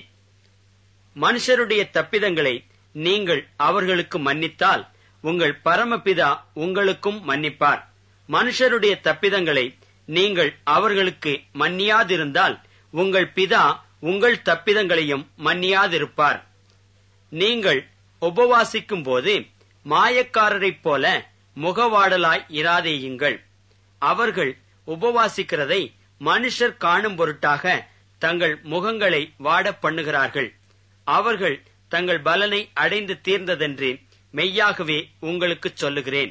மனுஷருடைய தப்பிதங்களை நீங்கள் அவர்களுக்கு மன்னித்தால் உங்கள் பரமபிதா உங்களுக்கும் மன்னிப்பார் மனுஷருடைய தப்பிதங்களை நீங்கள் அவர்களுக்கு மன்னியாதிருந்தால் உங்கள் பிதா உங்கள் தப்பிதங்களையும் மன்னியாதிருப்பார் நீங்கள் உபவாசிக்கும் போது மாயக்காரரைப் போல முகவாடலாய் இராதேயுங்கள் அவர்கள் உபவாசிக்கிறதை மனுஷர் காணும் பொருட்டாக தங்கள் முகங்களை வாட பண்ணுகிறார்கள் அவர்கள் தங்கள் பலனை அடைந்து தீர்ந்ததென்று மெய்யாகவே உங்களுக்குச் சொல்லுகிறேன்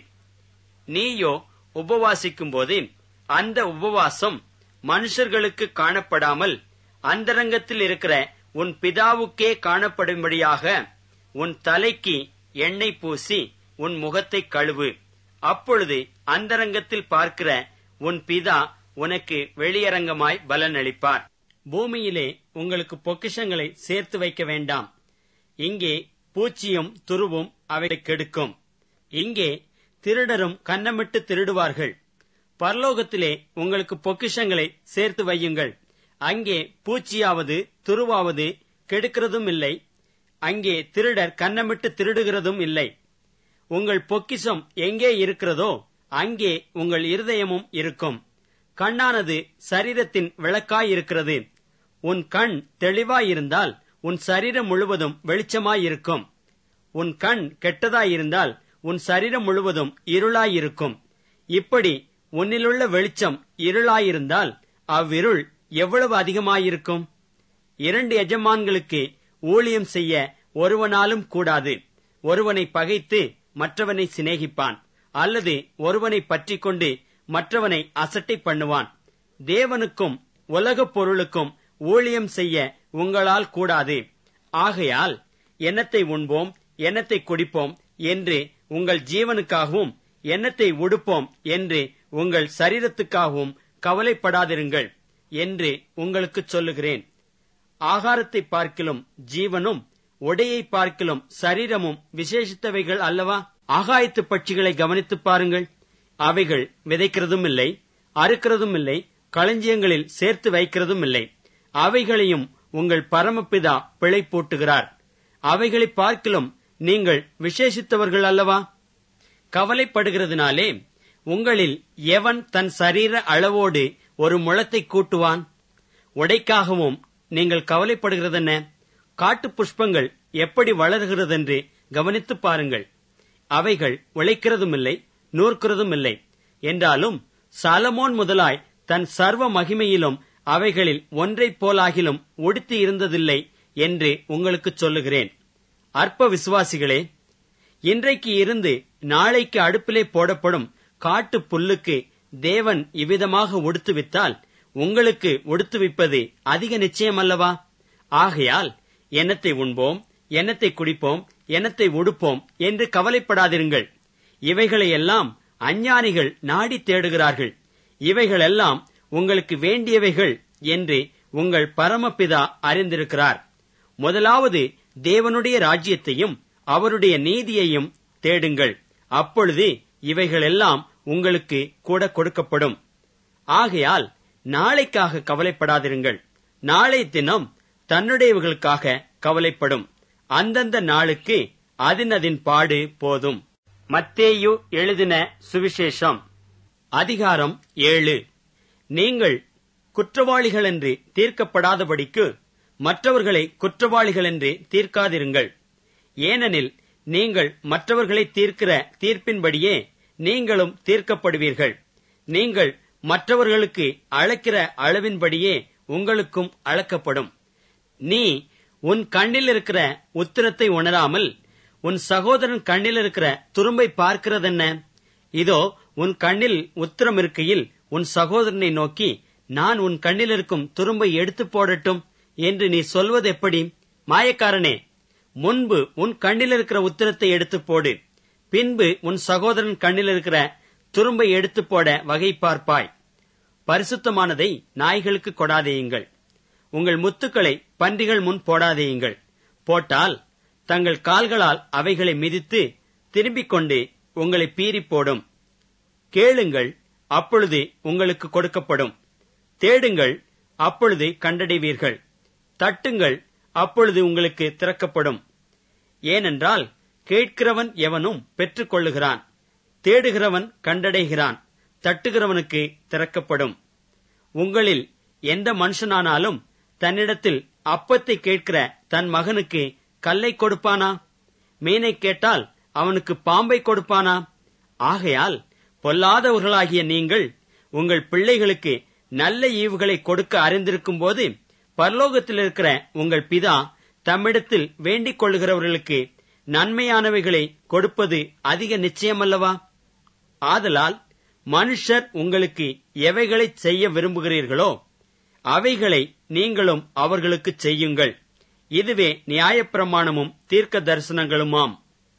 நீயோ உபவாசிக்கும் போது அந்த உபவாசம் மனுஷர்களுக்கு காணப்படாமல் அந்தரங்கத்தில் இருக்கிற உன் பிதாவுக்கே காணப்படும்படியாக உன் தலைக்கு எண்ணெய் பூசி உன் முகத்தை கழுவு அப்பொழுது அந்தரங்கத்தில் பார்க்கிற உன் பிதா உனக்கு வெளியரங்கமாய் பலன் அளிப்பார் பூமியிலே உங்களுக்கு பொக்கிஷங்களை சேர்த்து வைக்க வேண்டாம் இங்கே பூச்சியும் துருவும் அவை கெடுக்கும் இங்கே திருடரும் கன்னமிட்டு திருடுவார்கள் பரலோகத்திலே உங்களுக்கு பொக்கிஷங்களை சேர்த்து வையுங்கள் அங்கே பூச்சியாவது துருவாவது கெடுக்கிறதும் இல்லை அங்கே திருடர் கன்னமிட்டு திருடுகிறதும் இல்லை உங்கள் பொக்கிஷம் எங்கே இருக்கிறதோ அங்கே உங்கள் இருதயமும் இருக்கும் கண்ணானது சரீரத்தின் விளக்காயிருக்கிறது உன் கண் தெளிவாயிருந்தால் உன் சரீரம் முழுவதும் வெளிச்சமாயிருக்கும் உன் கண் கெட்டதாயிருந்தால் உன் சரீரம் முழுவதும் இருளாயிருக்கும் இப்படி உன்னிலுள்ள வெளிச்சம் இருளாயிருந்தால் அவ்விருள் எவ்வளவு அதிகமாயிருக்கும் இரண்டு எஜமான்களுக்கு ஊழியம் செய்ய ஒருவனாலும் கூடாது ஒருவனை பகைத்து மற்றவனை சிநேகிப்பான் அல்லது ஒருவனை பற்றி கொண்டு மற்றவனை அசட்டை பண்ணுவான் தேவனுக்கும் உலகப் பொருளுக்கும் ஊழியம் செய்ய உங்களால் கூடாது ஆகையால் எண்ணத்தை உண்போம் எண்ணத்தை குடிப்போம் என்று உங்கள் ஜீவனுக்காகவும் எண்ணத்தை உடுப்போம் என்று உங்கள் சரீரத்துக்காகவும் கவலைப்படாதிருங்கள் என்று உங்களுக்கு சொல்லுகிறேன் ஆகாரத்தை பார்க்கிலும் ஜீவனும் உடையை பார்க்கிலும் சரீரமும் விசேஷித்தவைகள் அல்லவா ஆகாயத்து பட்சிகளை கவனித்துப் பாருங்கள் அவைகள் விதைக்கிறதும் இல்லை அறுக்கிறதும் இல்லை களஞ்சியங்களில் சேர்த்து வைக்கிறதும் இல்லை அவைகளையும் உங்கள் பரமபிதா பிழை போட்டுகிறார் அவைகளை பார்க்கிலும் நீங்கள் விசேஷித்தவர்கள் அல்லவா கவலைப்படுகிறதுனாலே உங்களில் எவன் தன் சரீர அளவோடு ஒரு முளத்தை கூட்டுவான் உடைக்காகவும் நீங்கள் கவலைப்படுகிறதென்ன காட்டு புஷ்பங்கள் எப்படி வளர்கிறதென்று கவனித்துப் பாருங்கள் அவைகள் உழைக்கிறதுமில்லை நூற்கிறதும் இல்லை என்றாலும் சாலமோன் முதலாய் தன் சர்வ மகிமையிலும் அவைகளில் ஒன்றைப் போலாகிலும் உடுத்தி இருந்ததில்லை என்று உங்களுக்கு சொல்லுகிறேன் அற்ப விசுவாசிகளே இன்றைக்கு இருந்து நாளைக்கு அடுப்பிலே போடப்படும் காட்டு புல்லுக்கு தேவன் இவ்விதமாக உடுத்துவித்தால் உங்களுக்கு உடுத்துவிப்பது அதிக நிச்சயமல்லவா ஆகையால் எண்ணத்தை உண்போம் எண்ணத்தை குடிப்போம் எண்ணத்தை உடுப்போம் என்று கவலைப்படாதிருங்கள் இவைகளையெல்லாம் அஞ்ஞானிகள் நாடி தேடுகிறார்கள் இவைகளெல்லாம் உங்களுக்கு வேண்டியவைகள் என்று உங்கள் பரமபிதா அறிந்திருக்கிறார் முதலாவது தேவனுடைய ராஜ்யத்தையும் அவருடைய நீதியையும் தேடுங்கள் அப்பொழுது இவைகளெல்லாம் உங்களுக்கு கூட கொடுக்கப்படும் ஆகையால் நாளைக்காக கவலைப்படாதிருங்கள் நாளை தினம் தன்னுடையவர்களுக்காக கவலைப்படும் அந்தந்த நாளுக்கு அதினதின் பாடு போதும் மத்தேயு எழுதின சுவிசேஷம் அதிகாரம் ஏழு நீங்கள் குற்றவாளிகள் என்று தீர்க்கப்படாதபடிக்கு மற்றவர்களை குற்றவாளிகள் என்று தீர்க்காதிருங்கள் ஏனெனில் நீங்கள் மற்றவர்களை தீர்க்கிற தீர்ப்பின்படியே நீங்களும் தீர்க்கப்படுவீர்கள் நீங்கள் மற்றவர்களுக்கு அளக்கிற அளவின்படியே உங்களுக்கும் அளக்கப்படும் நீ உன் கண்ணில் இருக்கிற உத்திரத்தை உணராமல் உன் சகோதரன் கண்ணில் இருக்கிற துரும்பை பார்க்கிறதென்ன இதோ உன் கண்ணில் உத்திரம் இருக்கையில் உன் சகோதரனை நோக்கி நான் உன் கண்ணில் இருக்கும் துரும்பை எடுத்து போடட்டும் என்று நீ சொல்வது எப்படி மாயக்காரனே முன்பு உன் கண்ணில் இருக்கிற உத்திரத்தை எடுத்து போடு பின்பு உன் சகோதரன் கண்ணில் இருக்கிற துரும்பை எடுத்து போட வகை பார்ப்பாய் பரிசுத்தமானதை நாய்களுக்கு கொடாதேயுங்கள் உங்கள் முத்துக்களை பன்றிகள் முன் போடாதேயுங்கள் போட்டால் தங்கள் கால்களால் அவைகளை மிதித்து திரும்பிக் கொண்டு உங்களை பீறி போடும் கேளுங்கள் அப்பொழுது உங்களுக்கு கொடுக்கப்படும் தேடுங்கள் அப்பொழுது கண்டடைவீர்கள் தட்டுங்கள் அப்பொழுது உங்களுக்கு திறக்கப்படும் ஏனென்றால் கேட்கிறவன் எவனும் பெற்றுக்கொள்ளுகிறான் தேடுகிறவன் கண்டடைகிறான் தட்டுகிறவனுக்கு திறக்கப்படும் உங்களில் எந்த மனுஷனானாலும் தன்னிடத்தில் அப்பத்தை கேட்கிற தன் மகனுக்கு கல்லை கொடுப்பானா மீனை கேட்டால் அவனுக்கு பாம்பை கொடுப்பானா ஆகையால் பொல்லாதவர்களாகிய நீங்கள் உங்கள் பிள்ளைகளுக்கு நல்ல ஈவுகளை கொடுக்க அறிந்திருக்கும் போது பரலோகத்தில் இருக்கிற உங்கள் பிதா தம்மிடத்தில் வேண்டிக் கொள்ளுகிறவர்களுக்கு நன்மையானவைகளை கொடுப்பது அதிக நிச்சயமல்லவா ஆதலால் மனுஷர் உங்களுக்கு எவைகளை செய்ய விரும்புகிறீர்களோ அவைகளை நீங்களும் அவர்களுக்கு செய்யுங்கள் இதுவே நியாயப்பிரமாணமும் தீர்க்க தரிசனங்களுமாம்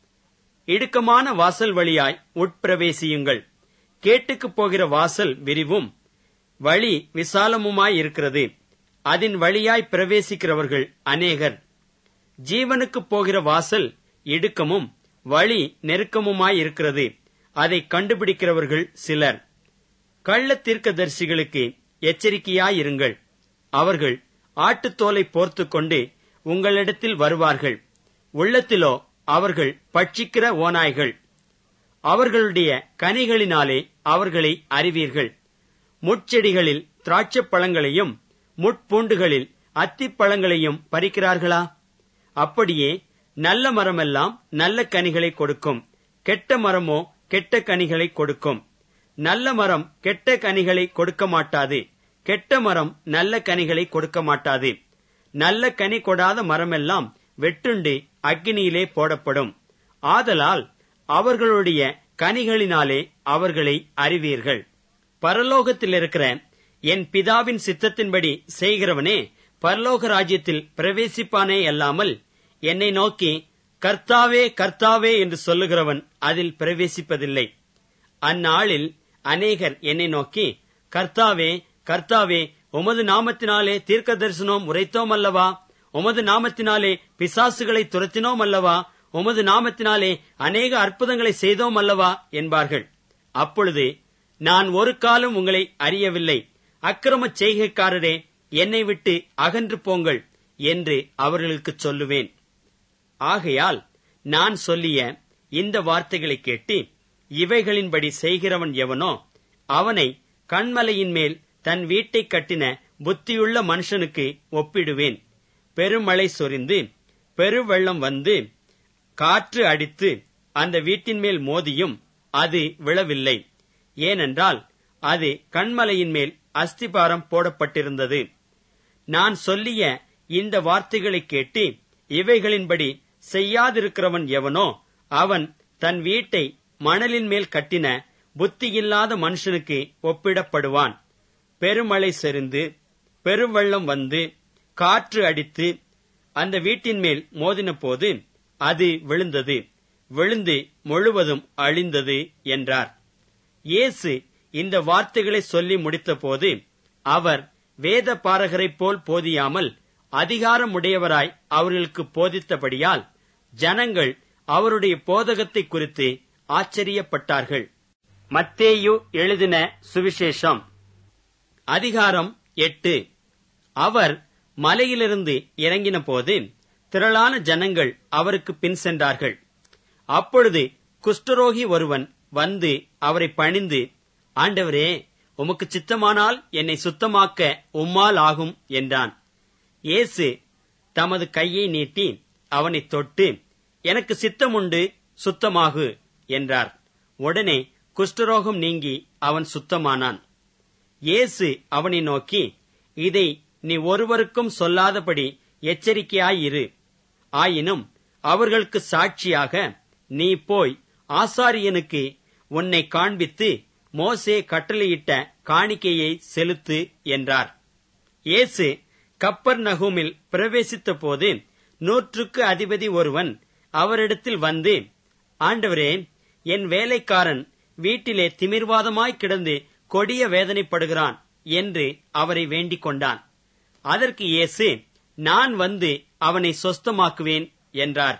இடுக்கமான வாசல் வழியாய் உட்பிரவேசியுங்கள் கேட்டுக்குப் போகிற வாசல் விரிவும் வழி விசாலமுமாயிருக்கிறது அதன் வழியாய் பிரவேசிக்கிறவர்கள் அநேகர் ஜீவனுக்குப் போகிற வாசல் இடுக்கமும் வழி நெருக்கமுமாயிருக்கிறது அதை கண்டுபிடிக்கிறவர்கள் சிலர் கள்ள தீர்க்கதரிசிகளுக்கு எச்சரிக்கையாயிருங்கள் அவர்கள் ஆட்டுத்தோலை போர்த்துக் கொண்டு உங்களிடத்தில் வருவார்கள் உள்ளத்திலோ அவர்கள் பட்சிக்கிற ஓநாய்கள் அவர்களுடைய கனிகளினாலே அவர்களை அறிவீர்கள் முட்செடிகளில் திராட்சைப் பழங்களையும் முட்பூண்டுகளில் அத்திப்பழங்களையும் பறிக்கிறார்களா அப்படியே நல்ல மரமெல்லாம் நல்ல கனிகளை கொடுக்கும் கெட்ட மரமோ கெட்ட கனிகளை கொடுக்கும் நல்ல மரம் கெட்ட கனிகளை கொடுக்க மாட்டாது கெட்ட மரம் நல்ல கனிகளை கொடுக்க மாட்டாது நல்ல கனி கொடாத மரமெல்லாம் வெட்டுண்டு அக்கினியிலே போடப்படும் ஆதலால் அவர்களுடைய கனிகளினாலே அவர்களை அறிவீர்கள் பரலோகத்தில் இருக்கிற என் பிதாவின் சித்தத்தின்படி செய்கிறவனே பரலோக ராஜ்யத்தில் பிரவேசிப்பானே அல்லாமல் என்னை நோக்கி கர்த்தாவே கர்த்தாவே என்று சொல்லுகிறவன் அதில் பிரவேசிப்பதில்லை அந்நாளில் அநேகர் என்னை நோக்கி கர்த்தாவே கர்த்தாவே உமது நாமத்தினாலே தீர்க்க தரிசனம் உரைத்தோம் அல்லவா உமது நாமத்தினாலே பிசாசுகளை துரத்தினோம் அல்லவா உமது நாமத்தினாலே அநேக அற்புதங்களை செய்தோம் அல்லவா என்பார்கள் அப்பொழுது நான் ஒரு காலம் உங்களை அறியவில்லை அக்கிரமச் செய்கைக்காரரே என்னை விட்டு அகன்று போங்கள் என்று அவர்களுக்குச் சொல்லுவேன் ஆகையால் நான் சொல்லிய இந்த வார்த்தைகளை கேட்டு இவைகளின்படி செய்கிறவன் எவனோ அவனை கண்மலையின் மேல் தன் வீட்டை கட்டின புத்தியுள்ள மனுஷனுக்கு ஒப்பிடுவேன் பெருமழை சொரிந்து பெருவெள்ளம் வந்து காற்று அடித்து அந்த வீட்டின் மேல் மோதியும் அது விழவில்லை ஏனென்றால் அது கண்மலையின் மேல் அஸ்திபாரம் போடப்பட்டிருந்தது நான் சொல்லிய இந்த வார்த்தைகளை கேட்டு இவைகளின்படி செய்யாதிருக்கிறவன் எவனோ அவன் தன் வீட்டை மணலின் மேல் கட்டின புத்தியில்லாத மனுஷனுக்கு ஒப்பிடப்படுவான் பெருமழை செறிந்து பெருவெள்ளம் வந்து காற்று அடித்து அந்த வீட்டின் மேல் மோதின போது அது விழுந்தது விழுந்து முழுவதும் அழிந்தது என்றார் இயேசு இந்த வார்த்தைகளை சொல்லி முடித்தபோது அவர் வேத பாரகரைப் போல் போதியாமல் அதிகாரமுடையவராய் அவர்களுக்கு போதித்தபடியால் ஜனங்கள் அவருடைய போதகத்தை குறித்து ஆச்சரியப்பட்டார்கள் மத்தேயு எழுதின சுவிசேஷம் அதிகாரம் எட்டு அவர் மலையிலிருந்து இறங்கின போது திரளான ஜனங்கள் அவருக்கு பின் சென்றார்கள் அப்பொழுது குஷ்டரோகி ஒருவன் வந்து அவரை பணிந்து ஆண்டவரே உமக்கு சித்தமானால் என்னை சுத்தமாக்க உம்மால் ஆகும் என்றான் இயேசு தமது கையை நீட்டி அவனை தொட்டு எனக்கு சித்தமுண்டு சுத்தமாகு என்றார் உடனே குஷ்டரோகம் நீங்கி அவன் சுத்தமானான் இயேசு அவனை நோக்கி இதை நீ ஒருவருக்கும் சொல்லாதபடி எச்சரிக்கையாயிரு ஆயினும் அவர்களுக்கு சாட்சியாக நீ போய் ஆசாரியனுக்கு உன்னை காண்பித்து மோசே கட்டளையிட்ட காணிக்கையை செலுத்து என்றார் இயேசு கப்பர் நகூமில் பிரவேசித்த போது நூற்றுக்கு அதிபதி ஒருவன் அவரிடத்தில் வந்து ஆண்டவரே என் வேலைக்காரன் வீட்டிலே திமிர்வாதமாய் கிடந்து கொடிய வேதனைப்படுகிறான் என்று அவரை வேண்டிக் கொண்டான் அதற்கு இயேசு நான் வந்து அவனை சொஸ்தமாக்குவேன் என்றார்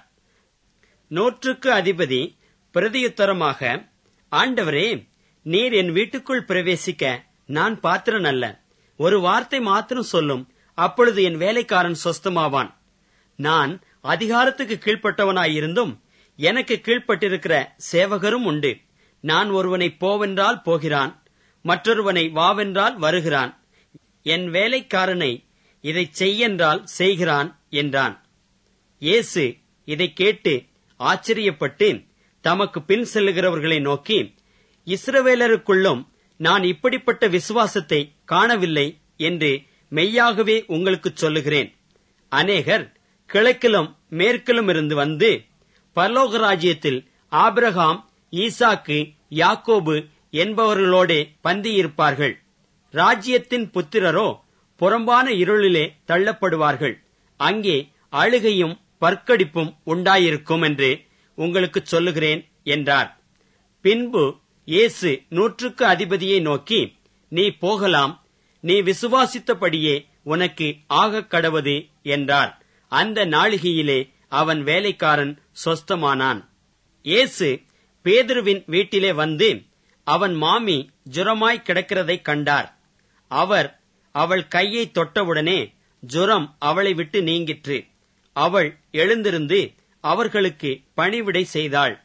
நூற்றுக்கு அதிபதி பிரதியுத்தரமாக ஆண்டவரே நீர் என் வீட்டுக்குள் பிரவேசிக்க நான் பாத்திரன் அல்ல ஒரு வார்த்தை மாத்திரம் சொல்லும் அப்பொழுது என் வேலைக்காரன் சொஸ்தமாவான் நான் அதிகாரத்துக்கு கீழ்ப்பட்டவனாயிருந்தும் எனக்கு கீழ்ப்பட்டிருக்கிற சேவகரும் உண்டு நான் ஒருவனை போவென்றால் போகிறான் மற்றொருவனை வாவென்றால் வருகிறான் என் வேலைக்காரனை இதைச் செய்யென்றால் செய்கிறான் என்றான் இயேசு இதைக் கேட்டு ஆச்சரியப்பட்டு தமக்கு பின் செல்லுகிறவர்களை நோக்கி இஸ்ரவேலருக்குள்ளும் நான் இப்படிப்பட்ட விசுவாசத்தை காணவில்லை என்று மெய்யாகவே உங்களுக்குச் சொல்லுகிறேன் அநேகர் கிழக்கிலும் மேற்கிலும் இருந்து வந்து பரலோக ராஜ்யத்தில் ஆபிரகாம் ஈசாக்கு யாக்கோபு என்பவர்களோடே பந்தியிருப்பார்கள் ராஜ்யத்தின் புத்திரரோ புறம்பான இருளிலே தள்ளப்படுவார்கள் அங்கே அழுகையும் பற்கடிப்பும் உண்டாயிருக்கும் என்று உங்களுக்குச் சொல்லுகிறேன் என்றார் பின்பு இயேசு நூற்றுக்கு அதிபதியை நோக்கி நீ போகலாம் நீ விசுவாசித்தபடியே உனக்கு ஆகக் கடவது என்றார் அந்த நாளிகையிலே அவன் வேலைக்காரன் சொஸ்தமானான் இயேசு பேதுருவின் வீட்டிலே வந்து அவன் மாமி ஜுரமாய் கிடக்கிறதைக் கண்டார் அவர் அவள் கையை தொட்டவுடனே ஜுரம் அவளை விட்டு நீங்கிற்று அவள் எழுந்திருந்து அவர்களுக்கு பணிவிடை செய்தாள்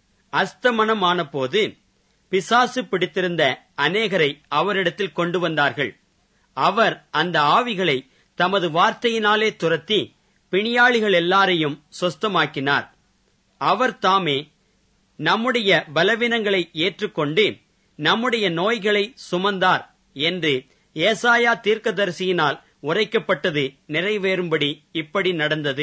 அஸ்தமனமான போது பிசாசு பிடித்திருந்த அநேகரை அவரிடத்தில் கொண்டு வந்தார்கள் அவர் அந்த ஆவிகளை தமது வார்த்தையினாலே துரத்தி பிணியாளிகள் எல்லாரையும் சொஸ்தமாக்கினார் அவர் தாமே நம்முடைய பலவீனங்களை ஏற்றுக்கொண்டு நம்முடைய நோய்களை சுமந்தார் என்று ஏசாயா தீர்க்கதரிசியினால் உரைக்கப்பட்டது நிறைவேறும்படி இப்படி நடந்தது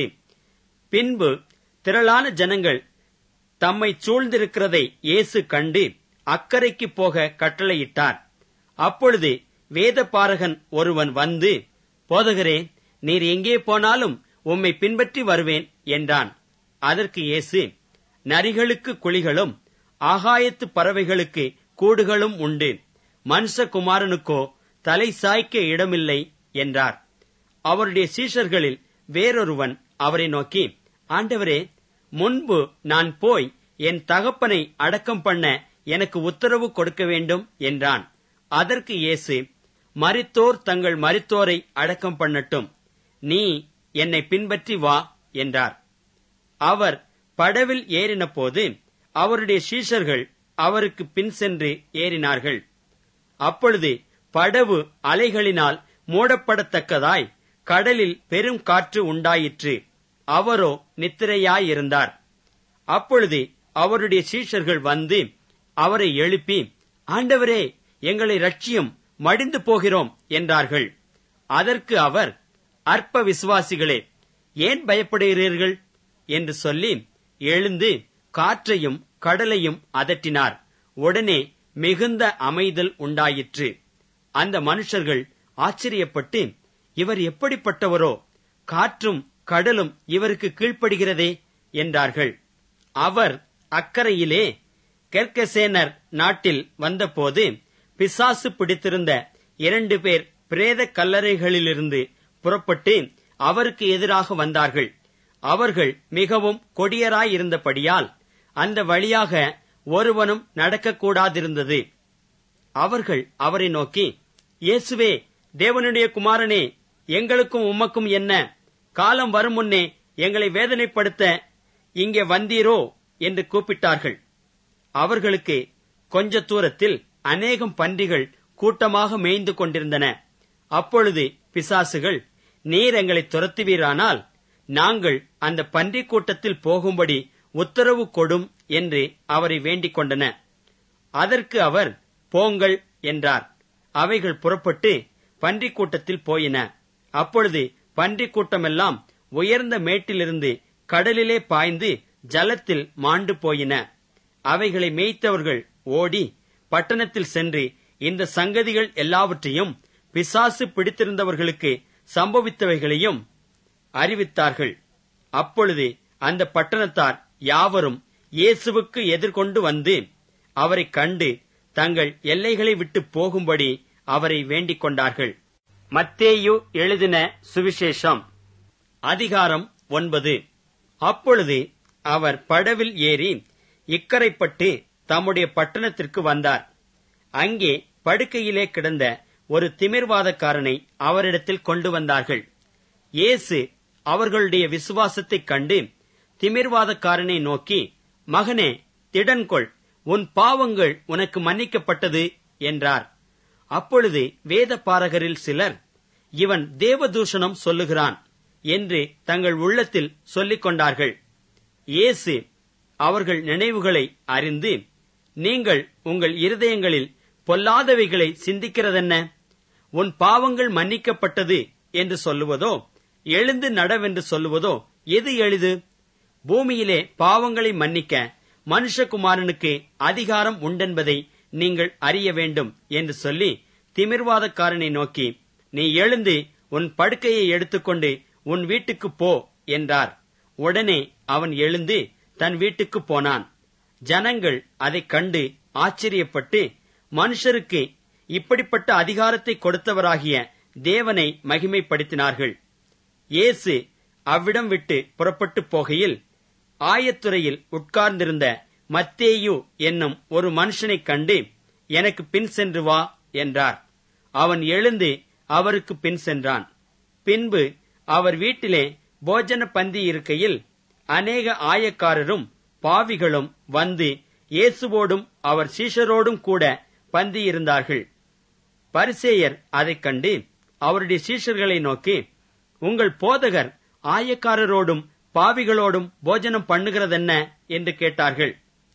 பின்பு திரளான ஜனங்கள் தம்மை சூழ்ந்திருக்கிறதை இயேசு கண்டு அக்கறைக்கு போக கட்டளையிட்டார் அப்பொழுது வேதபாரகன் ஒருவன் வந்து போதகரே நீர் எங்கே போனாலும் உம்மை பின்பற்றி வருவேன் என்றான் அதற்கு இயேசு நரிகளுக்கு குழிகளும் ஆகாயத்து பறவைகளுக்கு கூடுகளும் உண்டு மனுஷகுமாரனுக்கோ தலை சாய்க்க இடமில்லை என்றார் அவருடைய சீஷர்களில் வேறொருவன் அவரை நோக்கி ஆண்டவரே முன்பு நான் போய் என் தகப்பனை அடக்கம் பண்ண எனக்கு உத்தரவு கொடுக்க வேண்டும் என்றான் அதற்கு இயேசு மரித்தோர் தங்கள் மரித்தோரை அடக்கம் பண்ணட்டும் நீ என்னை பின்பற்றி வா என்றார் அவர் படவில் ஏறினபோது அவருடைய சீஷர்கள் அவருக்கு பின் சென்று ஏறினார்கள் அப்பொழுது படவு அலைகளினால் மூடப்படத்தக்கதாய் கடலில் பெரும் காற்று உண்டாயிற்று அவரோ நித்திரையாயிருந்தார் அப்பொழுது அவருடைய சீஷர்கள் வந்து அவரை எழுப்பி ஆண்டவரே எங்களை ரட்சியும் மடிந்து போகிறோம் என்றார்கள் அதற்கு அவர் அற்ப விசுவாசிகளே ஏன் பயப்படுகிறீர்கள் என்று சொல்லி எழுந்து காற்றையும் கடலையும் அதட்டினார் உடனே மிகுந்த அமைதல் உண்டாயிற்று அந்த மனுஷர்கள் ஆச்சரியப்பட்டு இவர் எப்படிப்பட்டவரோ காற்றும் கடலும் இவருக்கு கீழ்ப்படுகிறதே என்றார்கள் அவர் அக்கறையிலே கெர்கசேனர் நாட்டில் வந்தபோது பிசாசு பிடித்திருந்த இரண்டு பேர் பிரேத கல்லறைகளிலிருந்து புறப்பட்டு அவருக்கு எதிராக வந்தார்கள் அவர்கள் மிகவும் கொடியராயிருந்தபடியால் அந்த வழியாக ஒருவனும் நடக்கக்கூடாதிருந்தது அவர்கள் அவரை நோக்கி இயேசுவே தேவனுடைய குமாரனே எங்களுக்கும் உமக்கும் என்ன காலம் வரும் முன்னே எங்களை வேதனைப்படுத்த இங்கே வந்தீரோ என்று கூப்பிட்டார்கள் அவர்களுக்கு கொஞ்ச தூரத்தில் அநேகம் பன்றிகள் கூட்டமாக மேய்ந்து கொண்டிருந்தன அப்பொழுது பிசாசுகள் நீர் எங்களை துரத்துவீரானால் நாங்கள் அந்த பன்றி கூட்டத்தில் போகும்படி உத்தரவு கொடும் என்று அவரை வேண்டிக் கொண்டன அதற்கு அவர் போங்கள் என்றார் அவைகள் புறப்பட்டு பன்றி கூட்டத்தில் போயின அப்பொழுது பன்றி கூட்டமெல்லாம் உயர்ந்த மேட்டிலிருந்து கடலிலே பாய்ந்து ஜலத்தில் மாண்டு போயின அவைகளை மேய்த்தவர்கள் ஓடி பட்டணத்தில் சென்று இந்த சங்கதிகள் எல்லாவற்றையும் பிசாசு பிடித்திருந்தவர்களுக்கு சம்பவித்தவைகளையும் அறிவித்தார்கள் அப்பொழுது அந்த பட்டணத்தார் யாவரும் இயேசுவுக்கு எதிர்கொண்டு வந்து அவரை கண்டு தங்கள் எல்லைகளை விட்டு போகும்படி அவரை வேண்டிக் கொண்டார்கள் மத்தேயு எழுதின சுவிசேஷம் அதிகாரம் ஒன்பது அப்பொழுது அவர் படவில் ஏறி இக்கரைப்பட்டு தம்முடைய பட்டணத்திற்கு வந்தார் அங்கே படுக்கையிலே கிடந்த ஒரு திமிர்வாதக்காரனை அவரிடத்தில் கொண்டு வந்தார்கள் இயேசு அவர்களுடைய விசுவாசத்தைக் கண்டு திமிர்வாதக்காரனை நோக்கி மகனே திடன்கொள் உன் பாவங்கள் உனக்கு மன்னிக்கப்பட்டது என்றார் அப்பொழுது வேத பாரகரில் சிலர் இவன் தேவதூஷணம் சொல்லுகிறான் என்று தங்கள் உள்ளத்தில் சொல்லிக் கொண்டார்கள் இயேசு அவர்கள் நினைவுகளை அறிந்து நீங்கள் உங்கள் இருதயங்களில் பொல்லாதவைகளை சிந்திக்கிறதென்ன உன் பாவங்கள் மன்னிக்கப்பட்டது என்று சொல்லுவதோ எழுந்து நடவென்று சொல்லுவதோ எது எளிது பூமியிலே பாவங்களை மன்னிக்க மனுஷகுமாரனுக்கு அதிகாரம் உண்டென்பதை நீங்கள் அறிய வேண்டும் என்று சொல்லி திமிர்வாதக்காரனை நோக்கி நீ எழுந்து உன் படுக்கையை எடுத்துக்கொண்டு உன் வீட்டுக்கு போ என்றார் உடனே அவன் எழுந்து தன் வீட்டுக்கு போனான் ஜனங்கள் அதைக் கண்டு ஆச்சரியப்பட்டு மனுஷருக்கு இப்படிப்பட்ட அதிகாரத்தை கொடுத்தவராகிய தேவனை மகிமைப்படுத்தினார்கள் இயேசு அவ்விடம் விட்டு புறப்பட்டு போகையில் ஆயத்துறையில் உட்கார்ந்திருந்த மத்தேயு என்னும் ஒரு மனுஷனைக் கண்டு எனக்கு பின் சென்று வா என்றார் அவன் எழுந்து அவருக்கு பின் சென்றான் பின்பு அவர் வீட்டிலே போஜன பந்தி இருக்கையில் அநேக ஆயக்காரரும் பாவிகளும் வந்து இயேசுவோடும் அவர் சீஷரோடும் கூட பந்தி இருந்தார்கள் பரிசேயர் அதைக் கண்டு அவருடைய சீஷர்களை நோக்கி உங்கள் போதகர் ஆயக்காரரோடும் பாவிகளோடும் போஜனம் பண்ணுகிறதென்ன என்று கேட்டார்கள்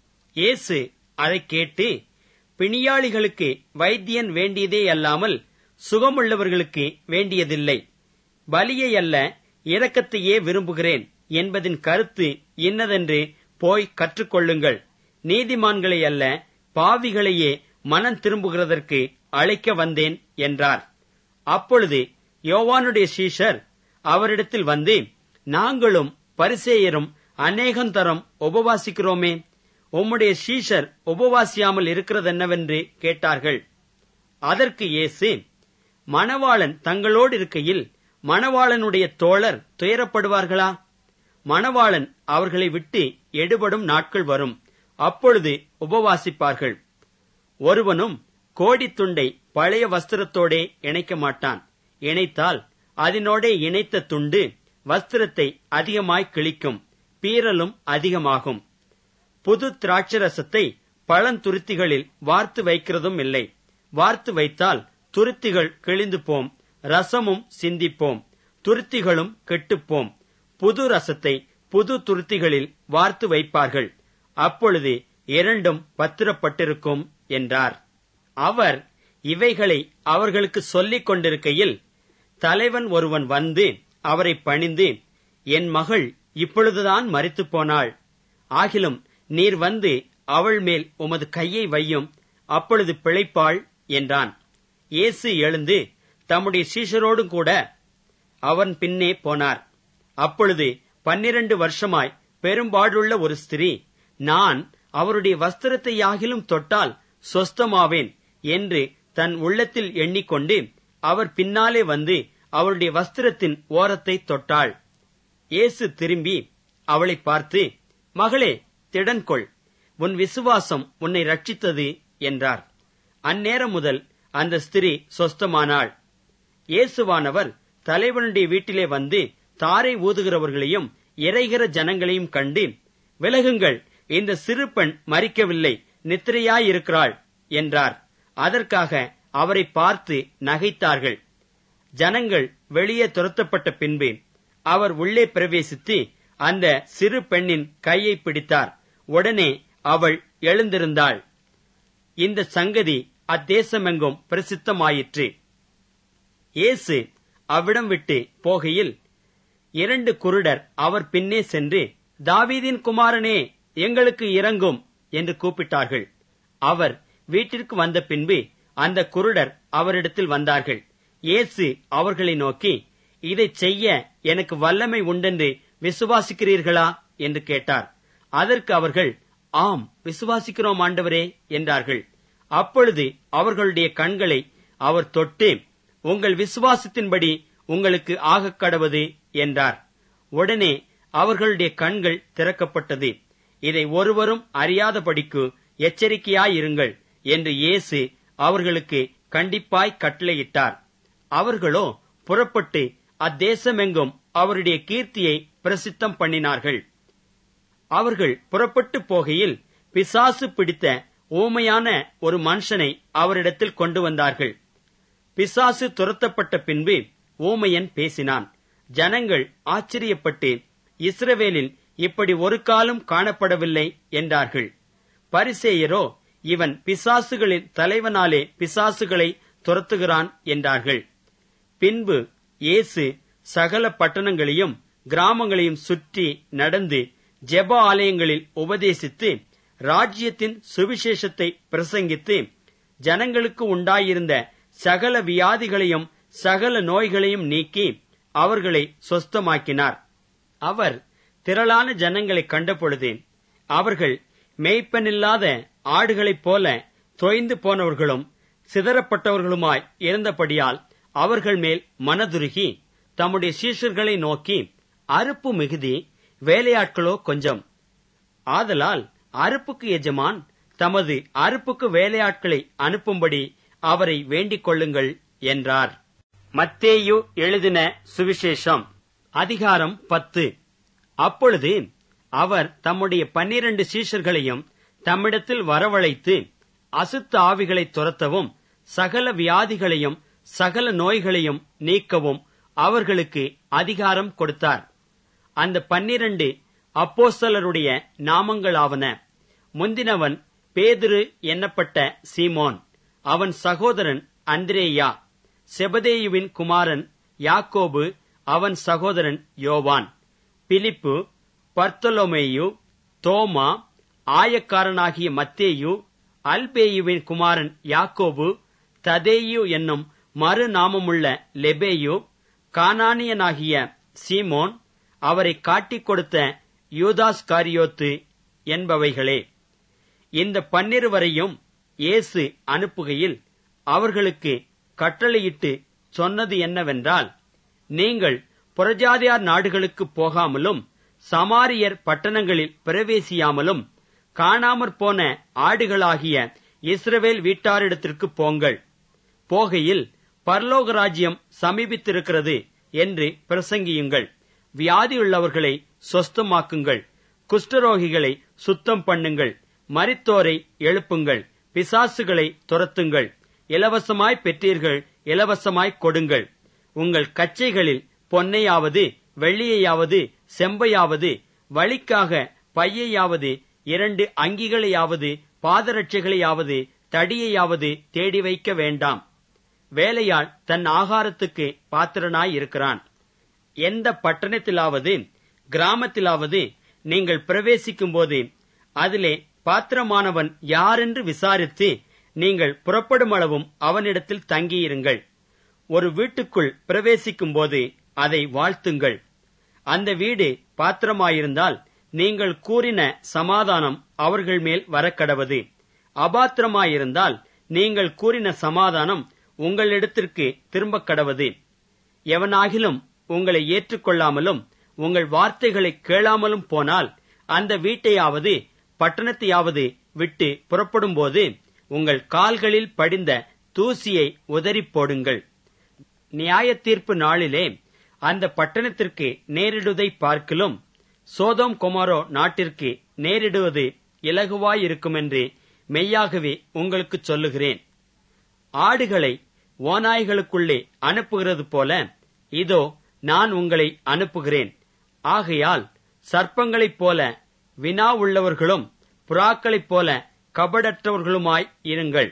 இயேசு அதைக் கேட்டு பிணியாளிகளுக்கு வைத்தியன் வேண்டியதே அல்லாமல் சுகமுள்ளவர்களுக்கு வேண்டியதில்லை பலியை அல்ல இரக்கத்தையே விரும்புகிறேன் என்பதின் கருத்து இன்னதென்று போய் கற்றுக்கொள்ளுங்கள் நீதிமான்களை அல்ல பாவிகளையே மனம் திரும்புகிறதற்கு அழைக்க வந்தேன் என்றார் அப்பொழுது யோவானுடைய சீஷர் அவரிடத்தில் வந்து நாங்களும் பரிசேயரும் அநேகந்தரம் உபவாசிக்கிறோமே உம்முடைய சீஷர் உபவாசியாமல் இருக்கிறதென்னவென்று கேட்டார்கள் அதற்கு இயேசு மணவாளன் தங்களோடு இருக்கையில் மணவாளனுடைய தோழர் துயரப்படுவார்களா மணவாளன் அவர்களை விட்டு எடுபடும் நாட்கள் வரும் அப்பொழுது உபவாசிப்பார்கள் ஒருவனும் கோடித்துண்டை பழைய வஸ்திரத்தோடே இணைக்க மாட்டான் இணைத்தால் அதனோடே இணைத்த துண்டு வஸ்திரத்தை அதிகமாய் கிழிக்கும் பீறலும் அதிகமாகும் புது திராட்சரசத்தை பழந்துருத்திகளில் வார்த்து வைக்கிறதும் இல்லை வார்த்து வைத்தால் துருத்திகள் கிழிந்து போம் ரசமும் சிந்திப்போம் துருத்திகளும் கெட்டுப்போம் புது ரசத்தை புது துருத்திகளில் வார்த்து வைப்பார்கள் அப்பொழுது இரண்டும் பத்திரப்பட்டிருக்கும் என்றார் அவர் இவைகளை அவர்களுக்கு சொல்லிக் கொண்டிருக்கையில் தலைவன் ஒருவன் வந்து அவரை பணிந்து என் மகள் இப்பொழுதுதான் மரித்துப் போனாள் ஆகிலும் நீர் வந்து அவள் மேல் உமது கையை வையும் அப்பொழுது பிழைப்பாள் என்றான் இயேசு எழுந்து தம்முடைய சீஷரோடும் கூட அவன் பின்னே போனார் அப்பொழுது பன்னிரண்டு வருஷமாய் பெரும்பாடுள்ள ஒரு ஸ்திரீ நான் அவருடைய வஸ்திரத்தை யாகிலும் தொட்டால் சொஸ்தமாவேன் என்று தன் உள்ளத்தில் எண்ணிக்கொண்டு அவர் பின்னாலே வந்து அவருடைய வஸ்திரத்தின் ஓரத்தை தொட்டாள் இயேசு திரும்பி அவளை பார்த்து மகளே திடன்கொள் உன் விசுவாசம் உன்னை ரட்சித்தது என்றார் அந்நேரம் முதல் அந்த ஸ்திரீ சொஸ்தமானாள் இயேசுவானவர் தலைவனுடைய வீட்டிலே வந்து தாரை ஊதுகிறவர்களையும் இறைகிற ஜனங்களையும் கண்டு விலகுங்கள் இந்த சிறு பெண் மறிக்கவில்லை நித்திரையாயிருக்கிறாள் என்றார் அதற்காக அவரை பார்த்து நகைத்தார்கள் ஜனங்கள் வெளியே துரத்தப்பட்ட பின்பு அவர் உள்ளே பிரவேசித்து அந்த சிறு பெண்ணின் கையை பிடித்தார் உடனே அவள் எழுந்திருந்தாள் இந்த சங்கதி அத்தேசமெங்கும் பிரசித்தமாயிற்று இயேசு அவ்விடம் விட்டு போகையில் இரண்டு குருடர் அவர் பின்னே சென்று தாவீதின் குமாரனே எங்களுக்கு இறங்கும் என்று கூப்பிட்டார்கள் அவர் வீட்டிற்கு வந்த பின்பு அந்த குருடர் அவரிடத்தில் வந்தார்கள் இயேசு அவர்களை நோக்கி இதைச் செய்ய எனக்கு வல்லமை உண்டென்று விசுவாசிக்கிறீர்களா என்று கேட்டார் அதற்கு அவர்கள் ஆம் விசுவாசிக்கிறோம் ஆண்டவரே என்றார்கள் அப்பொழுது அவர்களுடைய கண்களை அவர் தொட்டு உங்கள் விசுவாசத்தின்படி உங்களுக்கு ஆகக் கடவது என்றார் உடனே அவர்களுடைய கண்கள் திறக்கப்பட்டது இதை ஒருவரும் அறியாதபடிக்கு எச்சரிக்கையாயிருங்கள் என்று இயேசு அவர்களுக்கு கண்டிப்பாய் கட்டளையிட்டார் அவர்களோ புறப்பட்டு அத்தேசமெங்கும் அவருடைய கீர்த்தியை பிரசித்தம் பண்ணினார்கள் அவர்கள் புறப்பட்டு போகையில் பிசாசு பிடித்த ஊமையான ஒரு மனுஷனை அவரிடத்தில் கொண்டு வந்தார்கள் பிசாசு துரத்தப்பட்ட பின்பு ஊமையன் பேசினான் ஜனங்கள் ஆச்சரியப்பட்டு இஸ்ரவேலில் இப்படி ஒரு காலம் காணப்படவில்லை என்றார்கள் பரிசேயரோ இவன் பிசாசுகளின் தலைவனாலே பிசாசுகளை துரத்துகிறான் என்றார்கள் பின்பு இயேசு சகல பட்டணங்களையும் கிராமங்களையும் சுற்றி நடந்து ஜெப ஆலயங்களில் உபதேசித்து ராஜ்யத்தின் சுவிசேஷத்தை பிரசங்கித்து ஜனங்களுக்கு உண்டாயிருந்த சகல வியாதிகளையும் சகல நோய்களையும் நீக்கி அவர்களை சொஸ்தமாக்கினார் அவர் திரளான ஜனங்களை கண்டபொழுது அவர்கள் மேய்ப்பனில்லாத ஆடுகளைப் போல தொய்ந்து போனவர்களும் சிதறப்பட்டவர்களுமாய் இருந்தபடியால் அவர்கள் மேல் மனதுருகி தம்முடைய சீஷர்களை நோக்கி அறுப்பு மிகுதி வேலையாட்களோ கொஞ்சம் ஆதலால் அறுப்புக்கு எஜமான் தமது அறுப்புக்கு வேலையாட்களை அனுப்பும்படி அவரை வேண்டிக் கொள்ளுங்கள் என்றார் மத்தேயு எழுதின சுவிசேஷம் அதிகாரம் பத்து அப்பொழுது அவர் தம்முடைய பன்னிரண்டு சீஷர்களையும் தம்மிடத்தில் வரவழைத்து அசுத்த ஆவிகளை துரத்தவும் சகல வியாதிகளையும் சகல நோய்களையும் நீக்கவும் அவர்களுக்கு அதிகாரம் கொடுத்தார் அந்த பன்னிரண்டு அப்போஸ்தலருடைய நாமங்களாவன முந்தினவன் பேதுரு எண்ணப்பட்ட சீமோன் அவன் சகோதரன் அந்திரேயா செபதேயுவின் குமாரன் யாக்கோபு அவன் சகோதரன் யோவான் பிலிப்பு பர்த்தலோமேயு தோமா ஆயக்காரனாகிய மத்தேயு அல்பேயுவின் குமாரன் யாக்கோபு ததேயு என்னும் மறுநாமமுள்ள லெபேயு கானானியனாகிய சீமோன் அவரை காட்டிக் கொடுத்த யூதாஸ் காரியோத்து என்பவைகளே இந்த பன்னிருவரையும் இயேசு அனுப்புகையில் அவர்களுக்கு கட்டளையிட்டு சொன்னது என்னவென்றால் நீங்கள் புறஜாதியார் நாடுகளுக்கு போகாமலும் சமாரியர் பட்டணங்களில் பிரவேசியாமலும் காணாமற் போன ஆடுகளாகிய இஸ்ரவேல் வீட்டாரிடத்திற்கு போங்கள் போகையில் பரலோக ராஜ்யம் சமீபித்திருக்கிறது என்று பிரசங்கியுங்கள் வியாதியுள்ளவர்களை சொஸ்தமாக்குங்கள் குஷ்டரோகிகளை சுத்தம் பண்ணுங்கள் மரித்தோரை எழுப்புங்கள் பிசாசுகளை துரத்துங்கள் இலவசமாய் பெற்றீர்கள் இலவசமாய் கொடுங்கள் உங்கள் கச்சைகளில் பொன்னையாவது வெள்ளியையாவது செம்பையாவது வழிக்காக பையையாவது இரண்டு அங்கிகளையாவது பாதரட்சைகளையாவது தடியையாவது தேடி வைக்க வேண்டாம் வேலையாள் தன் ஆகாரத்துக்கு பாத்திரனாய் இருக்கிறான் எந்த பட்டணத்திலாவது கிராமத்திலாவது நீங்கள் பிரவேசிக்கும்போது அதிலே பாத்திரமானவன் யாரென்று விசாரித்து நீங்கள் புறப்படும் அளவும் அவனிடத்தில் தங்கியிருங்கள் ஒரு வீட்டுக்குள் பிரவேசிக்கும்போது அதை வாழ்த்துங்கள் அந்த வீடு பாத்திரமாயிருந்தால் நீங்கள் கூறின சமாதானம் அவர்கள் மேல் வரக்கடவது அபாத்திரமாயிருந்தால் நீங்கள் கூறின சமாதானம் உங்களிடத்திற்கு திரும்பக் கடவது எவனாகிலும் உங்களை ஏற்றுக்கொள்ளாமலும் உங்கள் வார்த்தைகளை கேளாமலும் போனால் அந்த வீட்டையாவது பட்டணத்தையாவது விட்டு புறப்படும்போது உங்கள் கால்களில் படிந்த தூசியை உதறிப் போடுங்கள் நியாய தீர்ப்பு நாளிலே அந்த பட்டணத்திற்கு நேரிடுவதை பார்க்கிலும் சோதோம் கொமாரோ நாட்டிற்கு நேரிடுவது இலகுவாயிருக்குமென்று மெய்யாகவே உங்களுக்கு சொல்லுகிறேன் ஆடுகளை ஓநாய்களுக்குள்ளே அனுப்புகிறது போல இதோ நான் உங்களை அனுப்புகிறேன் ஆகையால் சர்ப்பங்களைப் போல வினா உள்ளவர்களும் புறாக்களைப் போல கபடற்றவர்களுமாய் இருங்கள்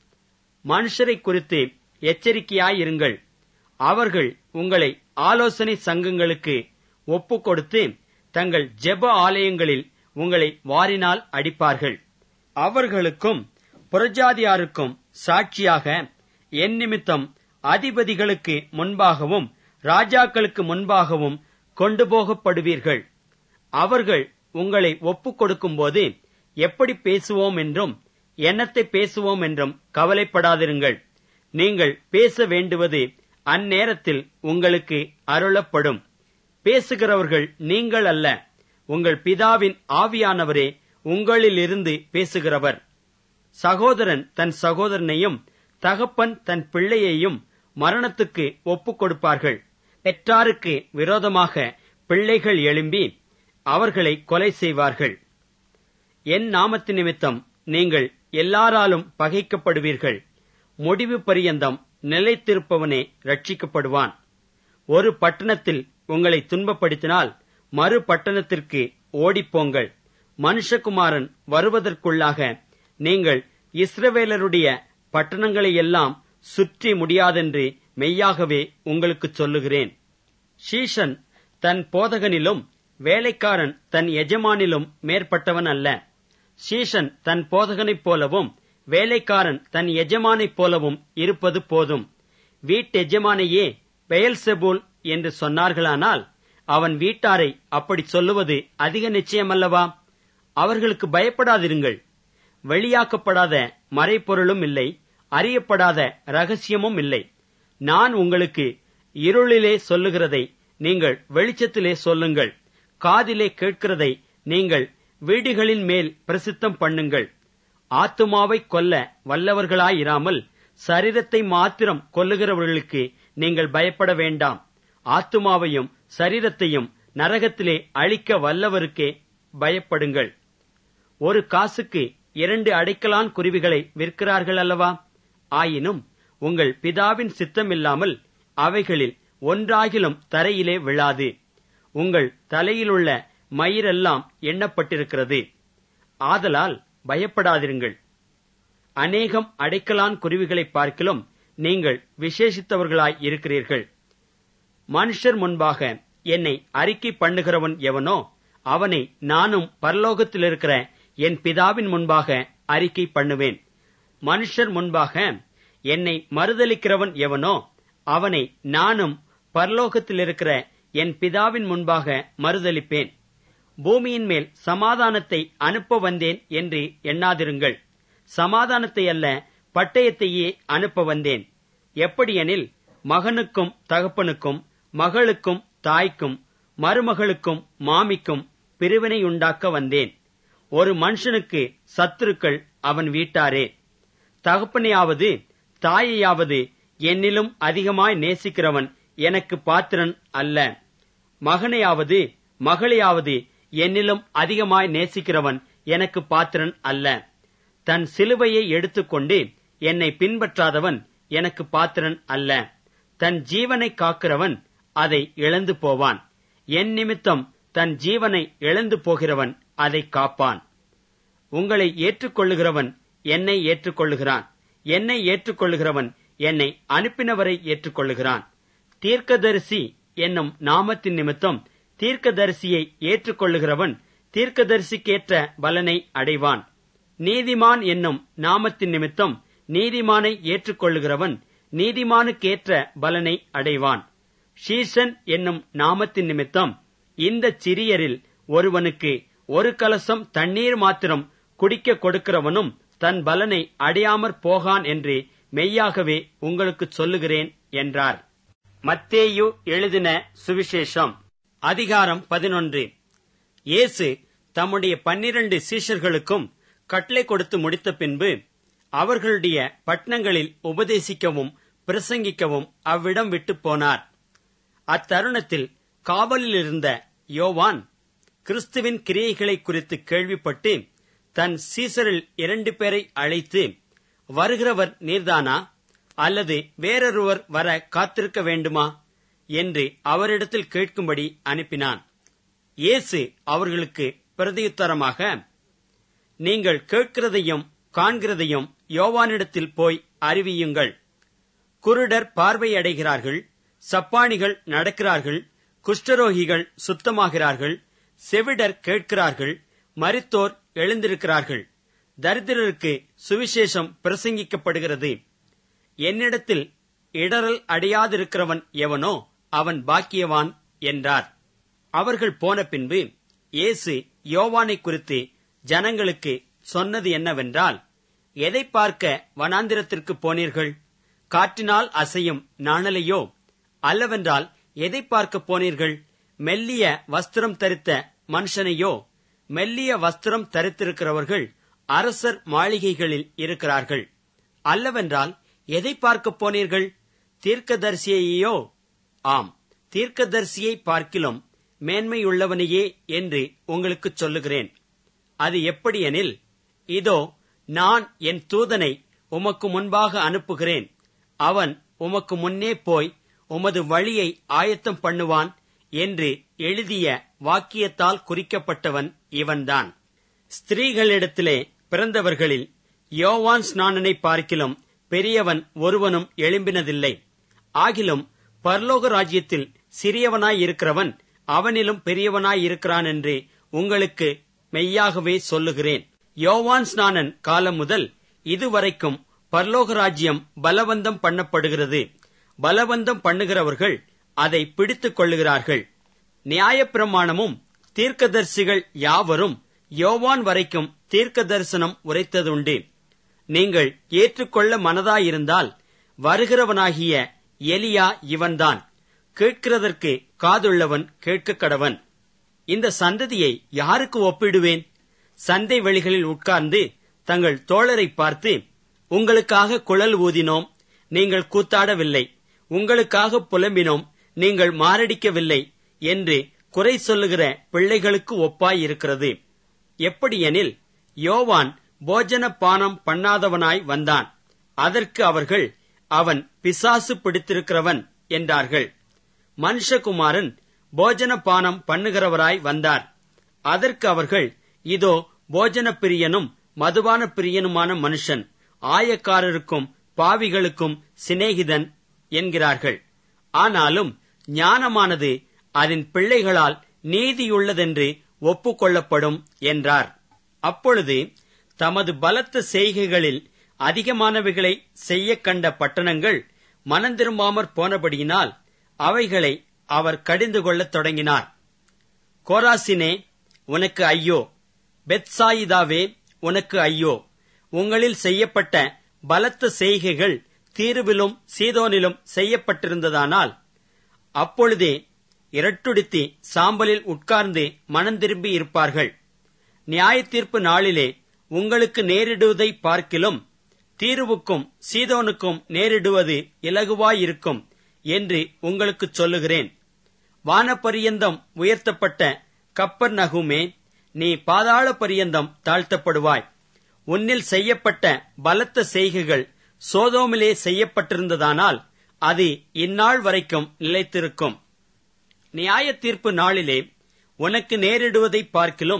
மனுஷரை குறித்து எச்சரிக்கையாயிருங்கள் அவர்கள் உங்களை ஆலோசனை சங்கங்களுக்கு ஒப்புக் கொடுத்து தங்கள் ஜெப ஆலயங்களில் உங்களை வாரினால் அடிப்பார்கள் அவர்களுக்கும் புறஜாதியாருக்கும் சாட்சியாக என் நிமித்தம் அதிபதிகளுக்கு முன்பாகவும் ராஜாக்களுக்கு முன்பாகவும் கொண்டு போகப்படுவீர்கள் அவர்கள் உங்களை ஒப்புக் கொடுக்கும்போது எப்படி பேசுவோம் என்றும் என்னத்தை பேசுவோம் என்றும் கவலைப்படாதிருங்கள் நீங்கள் பேச வேண்டுவது அந்நேரத்தில் உங்களுக்கு அருளப்படும் பேசுகிறவர்கள் நீங்கள் அல்ல உங்கள் பிதாவின் ஆவியானவரே உங்களிலிருந்து பேசுகிறவர் சகோதரன் தன் சகோதரனையும் தகப்பன் தன் பிள்ளையையும் மரணத்துக்கு ஒப்புக் கொடுப்பார்கள் பெற்றாருக்கு விரோதமாக பிள்ளைகள் எழும்பி அவர்களை கொலை செய்வார்கள் என் நாமத்து நிமித்தம் நீங்கள் எல்லாராலும் பகைக்கப்படுவீர்கள் முடிவு பரியந்தம் நிலைத்திருப்பவனே ரட்சிக்கப்படுவான் ஒரு பட்டணத்தில் உங்களை துன்பப்படுத்தினால் மறு பட்டணத்திற்கு ஓடிப்போங்கள் மனுஷகுமாரன் வருவதற்குள்ளாக நீங்கள் இஸ்ரவேலருடைய பட்டணங்களையெல்லாம் சுற்றி முடியாதென்று மெய்யாகவே உங்களுக்குச் சொல்லுகிறேன் ஷீஷன் தன் போதகனிலும் வேலைக்காரன் தன் எஜமானிலும் மேற்பட்டவன் அல்ல ஷீஷன் தன் போதகனைப் போலவும் வேலைக்காரன் தன் எஜமானைப் போலவும் இருப்பது போதும் வீட்டெஜமானையே பெயல்செபூல் என்று சொன்னார்களானால் அவன் வீட்டாரை அப்படி சொல்லுவது அதிக நிச்சயமல்லவா அவர்களுக்கு பயப்படாதிருங்கள் வெளியாக்கப்படாத மறைப்பொருளும் இல்லை அறியப்படாத ரகசியமும் இல்லை நான் உங்களுக்கு இருளிலே சொல்லுகிறதை நீங்கள் வெளிச்சத்திலே சொல்லுங்கள் காதிலே கேட்கிறதை நீங்கள் வீடுகளின் மேல் பிரசித்தம் பண்ணுங்கள் ஆத்துமாவை கொல்ல வல்லவர்களாயிராமல் சரீரத்தை மாத்திரம் கொல்லுகிறவர்களுக்கு நீங்கள் பயப்பட வேண்டாம் ஆத்துமாவையும் சரீரத்தையும் நரகத்திலே அழிக்க வல்லவருக்கே பயப்படுங்கள் ஒரு காசுக்கு இரண்டு அடைக்கலான் குருவிகளை விற்கிறார்கள் அல்லவா ஆயினும் உங்கள் பிதாவின் சித்தமில்லாமல் அவைகளில் ஒன்றாகிலும் தரையிலே விழாது உங்கள் தலையிலுள்ள மயிரெல்லாம் எண்ணப்பட்டிருக்கிறது ஆதலால் பயப்படாதிருங்கள் அநேகம் அடைக்கலான் குருவிகளை பார்க்கிலும் நீங்கள் விசேஷித்தவர்களாய் இருக்கிறீர்கள் மனுஷர் முன்பாக என்னை அறிக்கை பண்ணுகிறவன் எவனோ அவனை நானும் பரலோகத்தில் இருக்கிற என் பிதாவின் முன்பாக அறிக்கை பண்ணுவேன் மனுஷர் முன்பாக என்னை மறுதலிக்கிறவன் எவனோ அவனை நானும் பரலோகத்தில் இருக்கிற என் பிதாவின் முன்பாக மறுதலிப்பேன் பூமியின் மேல் சமாதானத்தை அனுப்ப வந்தேன் என்று எண்ணாதிருங்கள் சமாதானத்தை அல்ல பட்டயத்தையே அனுப்ப வந்தேன் எப்படியெனில் மகனுக்கும் தகப்பனுக்கும் மகளுக்கும் தாய்க்கும் மருமகளுக்கும் மாமிக்கும் பிரிவினையுண்டாக்க வந்தேன் ஒரு மனுஷனுக்கு சத்துருக்கள் அவன் வீட்டாரே தகப்பனையாவது தாயையாவது என்னிலும் அதிகமாய் நேசிக்கிறவன் எனக்கு பாத்திரன் அல்ல மகனையாவது மகளையாவது என்னிலும் அதிகமாய் நேசிக்கிறவன் எனக்கு பாத்திரன் அல்ல தன் சிலுவையை எடுத்துக்கொண்டு என்னை பின்பற்றாதவன் எனக்கு பாத்திரன் அல்ல தன் ஜீவனை காக்கிறவன் அதை இழந்து போவான் என் நிமித்தம் தன் ஜீவனை இழந்து போகிறவன் அதை காப்பான் உங்களை ஏற்றுக்கொள்ளுகிறவன் என்னை ஏற்றுக்கொள்ளுகிறான் என்னை ஏற்றுக்கொள்ளுகிறவன் என்னை அனுப்பினவரை ஏற்றுக்கொள்ளுகிறான் தீர்க்கதரிசி என்னும் நாமத்தின் நிமித்தம் தீர்க்கதரிசியை ஏற்றுக்கொள்ளுகிறவன் தீர்க்கதரிசிக்கேற்ற பலனை அடைவான் நீதிமான் என்னும் நாமத்தின் நிமித்தம் நீதிமானை ஏற்றுக்கொள்ளுகிறவன் நீதிமானுக்கேற்ற பலனை அடைவான் ஷீசன் என்னும் நாமத்தின் நிமித்தம் இந்த சிறியரில் ஒருவனுக்கு ஒரு கலசம் தண்ணீர் மாத்திரம் குடிக்க கொடுக்கிறவனும் தன் பலனை அடையாமற் போகான் என்று மெய்யாகவே உங்களுக்கு சொல்லுகிறேன் என்றார் மத்தேயு எழுதின சுவிசேஷம் அதிகாரம் பதினொன்று இயேசு தம்முடைய பன்னிரண்டு சீஷர்களுக்கும் கட்டளை கொடுத்து முடித்த பின்பு அவர்களுடைய பட்டணங்களில் உபதேசிக்கவும் பிரசங்கிக்கவும் அவ்விடம் விட்டு போனார் அத்தருணத்தில் காவலில் இருந்த யோவான் கிறிஸ்துவின் கிரியைகளை குறித்து கேள்விப்பட்டு தன் சீசரில் இரண்டு பேரை அழைத்து வருகிறவர் நீர்தானா அல்லது வேறொருவர் வர காத்திருக்க வேண்டுமா என்று அவரிடத்தில் கேட்கும்படி அனுப்பினான் இயேசு அவர்களுக்கு பிரதியுத்தரமாக நீங்கள் கேட்கிறதையும் காண்கிறதையும் யோவானிடத்தில் போய் அறிவியுங்கள் குருடர் பார்வையடைகிறார்கள் சப்பானிகள் நடக்கிறார்கள் குஷ்டரோகிகள் சுத்தமாகிறார்கள் செவிடர் கேட்கிறார்கள் மரித்தோர் எழுந்திருக்கிறார்கள் தரித்திரருக்கு சுவிசேஷம் பிரசங்கிக்கப்படுகிறது என்னிடத்தில் இடரல் அடையாதிருக்கிறவன் எவனோ அவன் பாக்கியவான் என்றார் அவர்கள் போன பின்பு இயேசு யோவானை குறித்து ஜனங்களுக்கு சொன்னது என்னவென்றால் எதை பார்க்க வனாந்திரத்திற்கு போனீர்கள் காற்றினால் அசையும் நாணலையோ அல்லவென்றால் எதை பார்க்க போனீர்கள் மெல்லிய வஸ்திரம் தரித்த மனுஷனையோ மெல்லிய வஸ்திரம் தரித்திருக்கிறவர்கள் அரசர் மாளிகைகளில் இருக்கிறார்கள் அல்லவென்றால் எதை பார்க்க போனீர்கள் தீர்க்கதரிசியையோ ஆம் தீர்க்கதரிசியை பார்க்கிலும் மேன்மையுள்ளவனையே என்று உங்களுக்குச் சொல்லுகிறேன் அது எப்படியெனில் இதோ நான் என் தூதனை உமக்கு முன்பாக அனுப்புகிறேன் அவன் உமக்கு முன்னே போய் உமது வழியை ஆயத்தம் பண்ணுவான் என்று எழுதிய வாக்கியத்தால் குறிக்கப்பட்டவன் இவன்தான் ஸ்திரீகளிடத்திலே பிறந்தவர்களில் யோவான் ஸ்நானனை பார்க்கிலும் பெரியவன் ஒருவனும் எழும்பினதில்லை ஆகிலும் பரலோக ராஜ்யத்தில் சிறியவனாயிருக்கிறவன் அவனிலும் பெரியவனாயிருக்கிறான் என்று உங்களுக்கு மெய்யாகவே சொல்லுகிறேன் யோவான் ஸ்நானன் காலம் முதல் இதுவரைக்கும் பரலோக ராஜ்யம் பலவந்தம் பண்ணப்படுகிறது பலவந்தம் பண்ணுகிறவர்கள் அதை பிடித்துக் கொள்ளுகிறார்கள் நியாயப்பிரமாணமும் தீர்க்கதரிசிகள் யாவரும் யோவான் வரைக்கும் தீர்க்க தரிசனம் உரைத்ததுண்டு நீங்கள் ஏற்றுக்கொள்ள மனதாயிருந்தால் வருகிறவனாகிய எலியா இவன்தான் கேட்கிறதற்கு காதுள்ளவன் கேட்க கடவன் இந்த சந்ததியை யாருக்கு ஒப்பிடுவேன் சந்தை வெளிகளில் உட்கார்ந்து தங்கள் தோழரை பார்த்து உங்களுக்காக குழல் ஊதினோம் நீங்கள் கூத்தாடவில்லை உங்களுக்காக புலம்பினோம் நீங்கள் மாரடிக்கவில்லை என்று குறை சொல்லுகிற பிள்ளைகளுக்கு ஒப்பாயிருக்கிறது எப்படியெனில் யோவான் போஜன பானம் பண்ணாதவனாய் வந்தான் அதற்கு அவர்கள் அவன் பிசாசு பிடித்திருக்கிறவன் என்றார்கள் மனுஷகுமாரன் போஜன பானம் பண்ணுகிறவராய் வந்தார் அதற்கு அவர்கள் இதோ போஜன பிரியனும் மதுபான பிரியனுமான மனுஷன் ஆயக்காரருக்கும் பாவிகளுக்கும் சிநேகிதன் என்கிறார்கள் ஆனாலும் ஞானமானது அதன் பிள்ளைகளால் நீதியுள்ளதென்று ஒப்புக்கொள்ளப்படும் என்றார் அப்பொழுது தமது பலத்த செய்கைகளில் அதிகமானவைகளை செய்ய கண்ட பட்டணங்கள் மனந்திரும்பாமற் போனபடியினால் அவைகளை அவர் கடிந்து கொள்ளத் தொடங்கினார் கோராசினே உனக்கு ஐயோ பெத்சாயிதாவே உனக்கு ஐயோ உங்களில் செய்யப்பட்ட பலத்த செய்கைகள் தீருவிலும் சீதோனிலும் செய்யப்பட்டிருந்ததானால் அப்பொழுதே இரட்டுடுத்தி சாம்பலில் உட்கார்ந்து மனந்திரும்பி இருப்பார்கள் நியாயத்தீர்ப்பு நாளிலே உங்களுக்கு நேரிடுவதை பார்க்கிலும் தீருவுக்கும் சீதோனுக்கும் நேரிடுவது இலகுவாயிருக்கும் என்று உங்களுக்குச் சொல்லுகிறேன் வானபரியந்தம் உயர்த்தப்பட்ட கப்பர் நகுமே நீ பாதாள பரியந்தம் தாழ்த்தப்படுவாய் உன்னில் செய்யப்பட்ட பலத்த செய்கைகள் சோதோமிலே செய்யப்பட்டிருந்ததானால் அது இந்நாள் வரைக்கும் நிலைத்திருக்கும் நியாய தீர்ப்பு நாளிலே உனக்கு நேரிடுவதை பார்க்கிலும்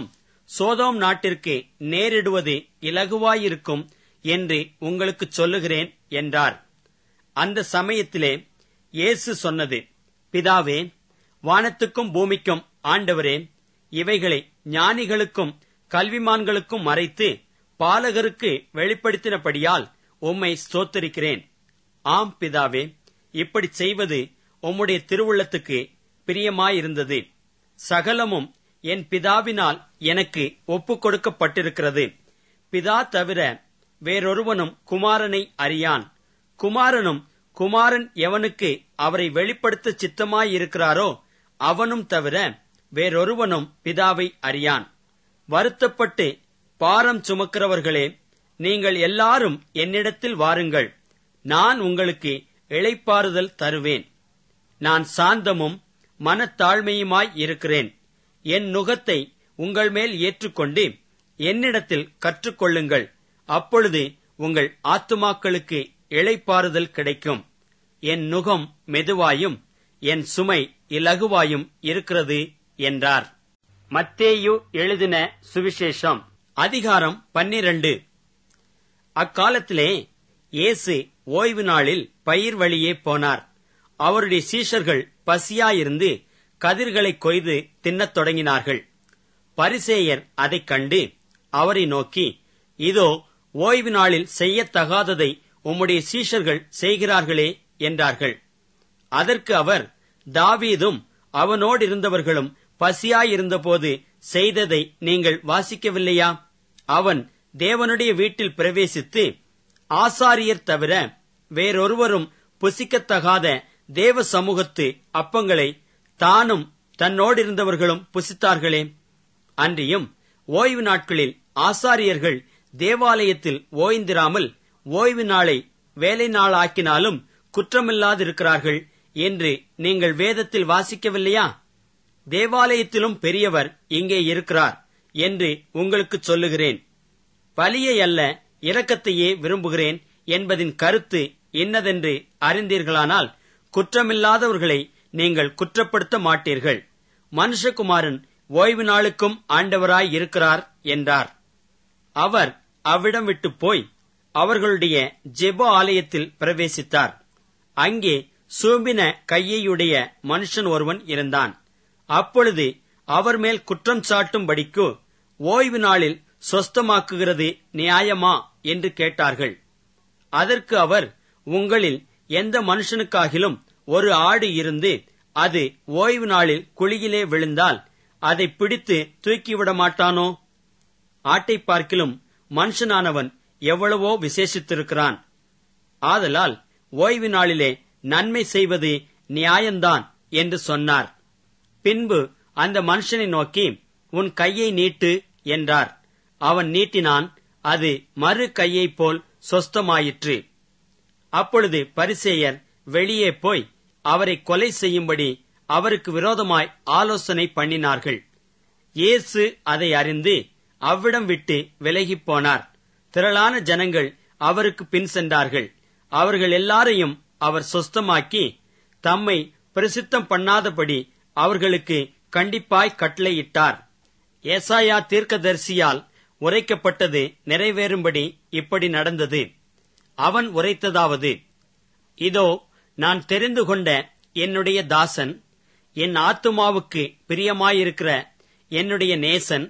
சோதோம் நாட்டிற்கு நேரிடுவது இலகுவாயிருக்கும் என்று உங்களுக்கு சொல்லுகிறேன் என்றார் அந்த சமயத்திலே இயேசு சொன்னது பிதாவே வானத்துக்கும் பூமிக்கும் ஆண்டவரே இவைகளை ஞானிகளுக்கும் கல்விமான்களுக்கும் மறைத்து பாலகருக்கு வெளிப்படுத்தினபடியால் உம்மை ஸ்தோத்தரிக்கிறேன் ஆம் பிதாவே இப்படி செய்வது உம்முடைய திருவுள்ளத்துக்கு பிரியமாயிருந்தது சகலமும் என் பிதாவினால் எனக்கு ஒப்புக் கொடுக்கப்பட்டிருக்கிறது பிதா தவிர வேறொருவனும் குமாரனை அறியான் குமாரனும் குமாரன் எவனுக்கு அவரை வெளிப்படுத்த சித்தமாயிருக்கிறாரோ அவனும் தவிர வேறொருவனும் பிதாவை அறியான் வருத்தப்பட்டு பாரம் சுமக்கிறவர்களே நீங்கள் எல்லாரும் என்னிடத்தில் வாருங்கள் நான் உங்களுக்கு இளைப்பாறுதல் தருவேன் நான் சாந்தமும் மனத்தாழ்மையுமாய் இருக்கிறேன் என் நுகத்தை உங்கள் மேல் ஏற்றுக்கொண்டு என்னிடத்தில் கற்றுக்கொள்ளுங்கள் அப்பொழுது உங்கள் ஆத்துமாக்களுக்கு இளைப்பாறுதல் கிடைக்கும் என் நுகம் மெதுவாயும் என் சுமை இலகுவாயும் இருக்கிறது என்றார் மத்தேயு எழுதின சுவிசேஷம் அதிகாரம் பன்னிரண்டு அக்காலத்திலே இயேசு ஓய்வு நாளில் பயிர் வழியே போனார் அவருடைய சீஷர்கள் பசியாயிருந்து கதிர்களை கொய்து தின்னத் தொடங்கினார்கள் பரிசேயர் அதைக் கண்டு அவரை நோக்கி இதோ ஓய்வு நாளில் செய்யத்தகாததை உம்முடைய சீஷர்கள் செய்கிறார்களே என்றார்கள் அதற்கு அவர் தாவீதும் அவனோடிருந்தவர்களும் பசியாயிருந்தபோது செய்ததை நீங்கள் வாசிக்கவில்லையா அவன் தேவனுடைய வீட்டில் பிரவேசித்து ஆசாரியர் தவிர வேறொருவரும் புசிக்கத்தகாத தேவ சமூகத்து அப்பங்களை தானும் தன்னோடிருந்தவர்களும் புசித்தார்களே அன்றியும் ஓய்வு நாட்களில் ஆசாரியர்கள் தேவாலயத்தில் ஓய்ந்திராமல் ஓய்வு நாளை வேலை நாளாக்கினாலும் குற்றமில்லாதிருக்கிறார்கள் என்று நீங்கள் வேதத்தில் வாசிக்கவில்லையா தேவாலயத்திலும் பெரியவர் இங்கே இருக்கிறார் என்று உங்களுக்கு சொல்லுகிறேன் பலியை அல்ல இரக்கத்தையே விரும்புகிறேன் என்பதின் கருத்து இன்னதென்று அறிந்தீர்களானால் குற்றமில்லாதவர்களை நீங்கள் குற்றப்படுத்த மாட்டீர்கள் மனுஷகுமாரன் ஓய்வு நாளுக்கும் ஆண்டவராய் இருக்கிறார் என்றார் அவர் அவ்விடம் விட்டு போய் அவர்களுடைய ஜெப ஆலயத்தில் பிரவேசித்தார் அங்கே சூம்பின கையையுடைய மனுஷன் ஒருவன் இருந்தான் அப்பொழுது அவர் மேல் குற்றம் சாட்டும்படிக்கு ஓய்வு நாளில் சொஸ்தமாக்குகிறது நியாயமா என்று கேட்டார்கள் அதற்கு அவர் உங்களில் எந்த மனுஷனுக்காகிலும் ஒரு ஆடு இருந்து அது ஓய்வு நாளில் குழியிலே விழுந்தால் அதை பிடித்து தூக்கிவிட மாட்டானோ ஆட்டை பார்க்கிலும் மனுஷனானவன் எவ்வளவோ விசேஷித்திருக்கிறான் ஆதலால் ஓய்வு நாளிலே நன்மை செய்வது நியாயந்தான் என்று சொன்னார் பின்பு அந்த மனுஷனை நோக்கி உன் கையை நீட்டு என்றார் அவன் நீட்டினான் அது மறு கையைப் போல் சொஸ்தமாயிற்று அப்பொழுது பரிசேயர் வெளியே போய் அவரை கொலை செய்யும்படி அவருக்கு விரோதமாய் ஆலோசனை பண்ணினார்கள் இயேசு அதை அறிந்து அவ்விடம் விட்டு விலகிப் போனார் திரளான ஜனங்கள் அவருக்கு பின் சென்றார்கள் அவர்கள் எல்லாரையும் அவர் சொஸ்தமாக்கி தம்மை பிரசித்தம் பண்ணாதபடி அவர்களுக்கு கண்டிப்பாய் கட்டளையிட்டார் ஏசாயா தீர்க்கதரிசியால் உரைக்கப்பட்டது நிறைவேறும்படி இப்படி நடந்தது அவன் உரைத்ததாவது இதோ நான் தெரிந்து கொண்ட என்னுடைய தாசன் என் ஆத்துமாவுக்கு பிரியமாயிருக்கிற என்னுடைய நேசன்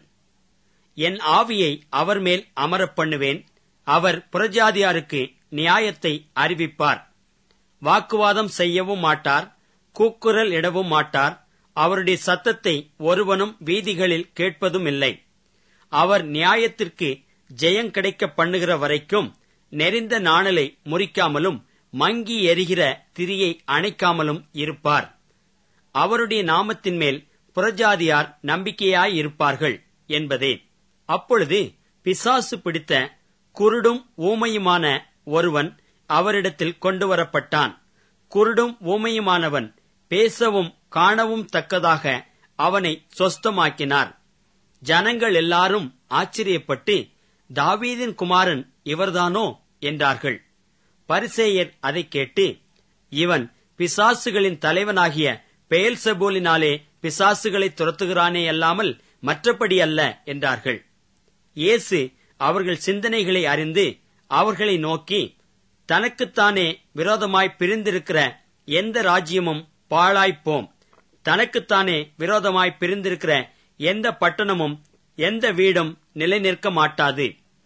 என் ஆவியை அவர் மேல் அமரப் பண்ணுவேன் அவர் புறஜாதியாருக்கு நியாயத்தை அறிவிப்பார் வாக்குவாதம் செய்யவும் மாட்டார் கூக்குரல் இடவும் மாட்டார் அவருடைய சத்தத்தை ஒருவனும் வீதிகளில் கேட்பதும் இல்லை அவர் நியாயத்திற்கு ஜெயம் கிடைக்க பண்ணுகிற வரைக்கும் நெறிந்த நாணலை முறிக்காமலும் மங்கி எரிகிற திரியை அணைக்காமலும் இருப்பார் அவருடைய நாமத்தின் மேல் புறஜாதியார் நம்பிக்கையாயிருப்பார்கள் என்பதே அப்பொழுது பிசாசு பிடித்த குருடும் ஊமையுமான ஒருவன் அவரிடத்தில் கொண்டு வரப்பட்டான் குருடும் ஊமையுமானவன் பேசவும் காணவும் தக்கதாக அவனை சொஸ்தமாக்கினார் ஜனங்கள் எல்லாரும் ஆச்சரியப்பட்டு தாவீதின் குமாரன் இவர்தானோ என்றார்கள் பரிசேயர் அதைக் கேட்டு இவன் பிசாசுகளின் தலைவனாகிய பெயல்செபூலினாலே பிசாசுகளை துரத்துகிறானே அல்லாமல் மற்றபடி அல்ல என்றார்கள் இயேசு அவர்கள் சிந்தனைகளை அறிந்து அவர்களை நோக்கி தனக்குத்தானே விரோதமாய் பிரிந்திருக்கிற எந்த ராஜ்யமும் பாழாய்ப்போம் தனக்குத்தானே விரோதமாய் பிரிந்திருக்கிற எந்த பட்டணமும் எந்த வீடும் நிலைநிற்க மாட்டாது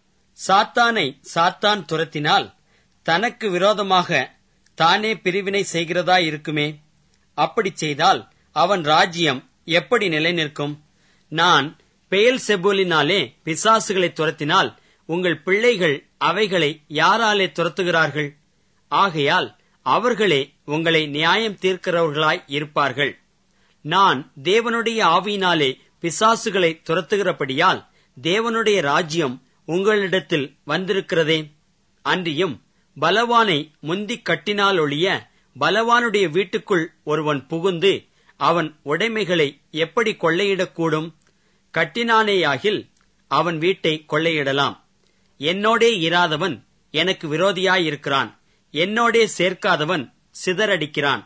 சாத்தானை சாத்தான் துரத்தினால் தனக்கு விரோதமாக தானே பிரிவினை செய்கிறதா இருக்குமே அப்படி செய்தால் அவன் ராஜ்யம் எப்படி நிலைநிற்கும் நான் பெயல் செபூலினாலே பிசாசுகளை துரத்தினால் உங்கள் பிள்ளைகள் அவைகளை யாராலே துரத்துகிறார்கள் ஆகையால் அவர்களே உங்களை நியாயம் தீர்க்கிறவர்களாய் இருப்பார்கள் நான் தேவனுடைய ஆவியினாலே பிசாசுகளை துரத்துகிறபடியால் தேவனுடைய ராஜ்யம் உங்களிடத்தில் வந்திருக்கிறதே அன்றியும் பலவானை முந்திக் கட்டினால் ஒழிய பலவானுடைய வீட்டுக்குள் ஒருவன் புகுந்து அவன் உடைமைகளை எப்படி கொள்ளையிடக்கூடும் கட்டினானேயாகில் அவன் வீட்டை கொள்ளையிடலாம் என்னோடே இராதவன் எனக்கு விரோதியாயிருக்கிறான் என்னோடே சேர்க்காதவன் சிதறடிக்கிறான்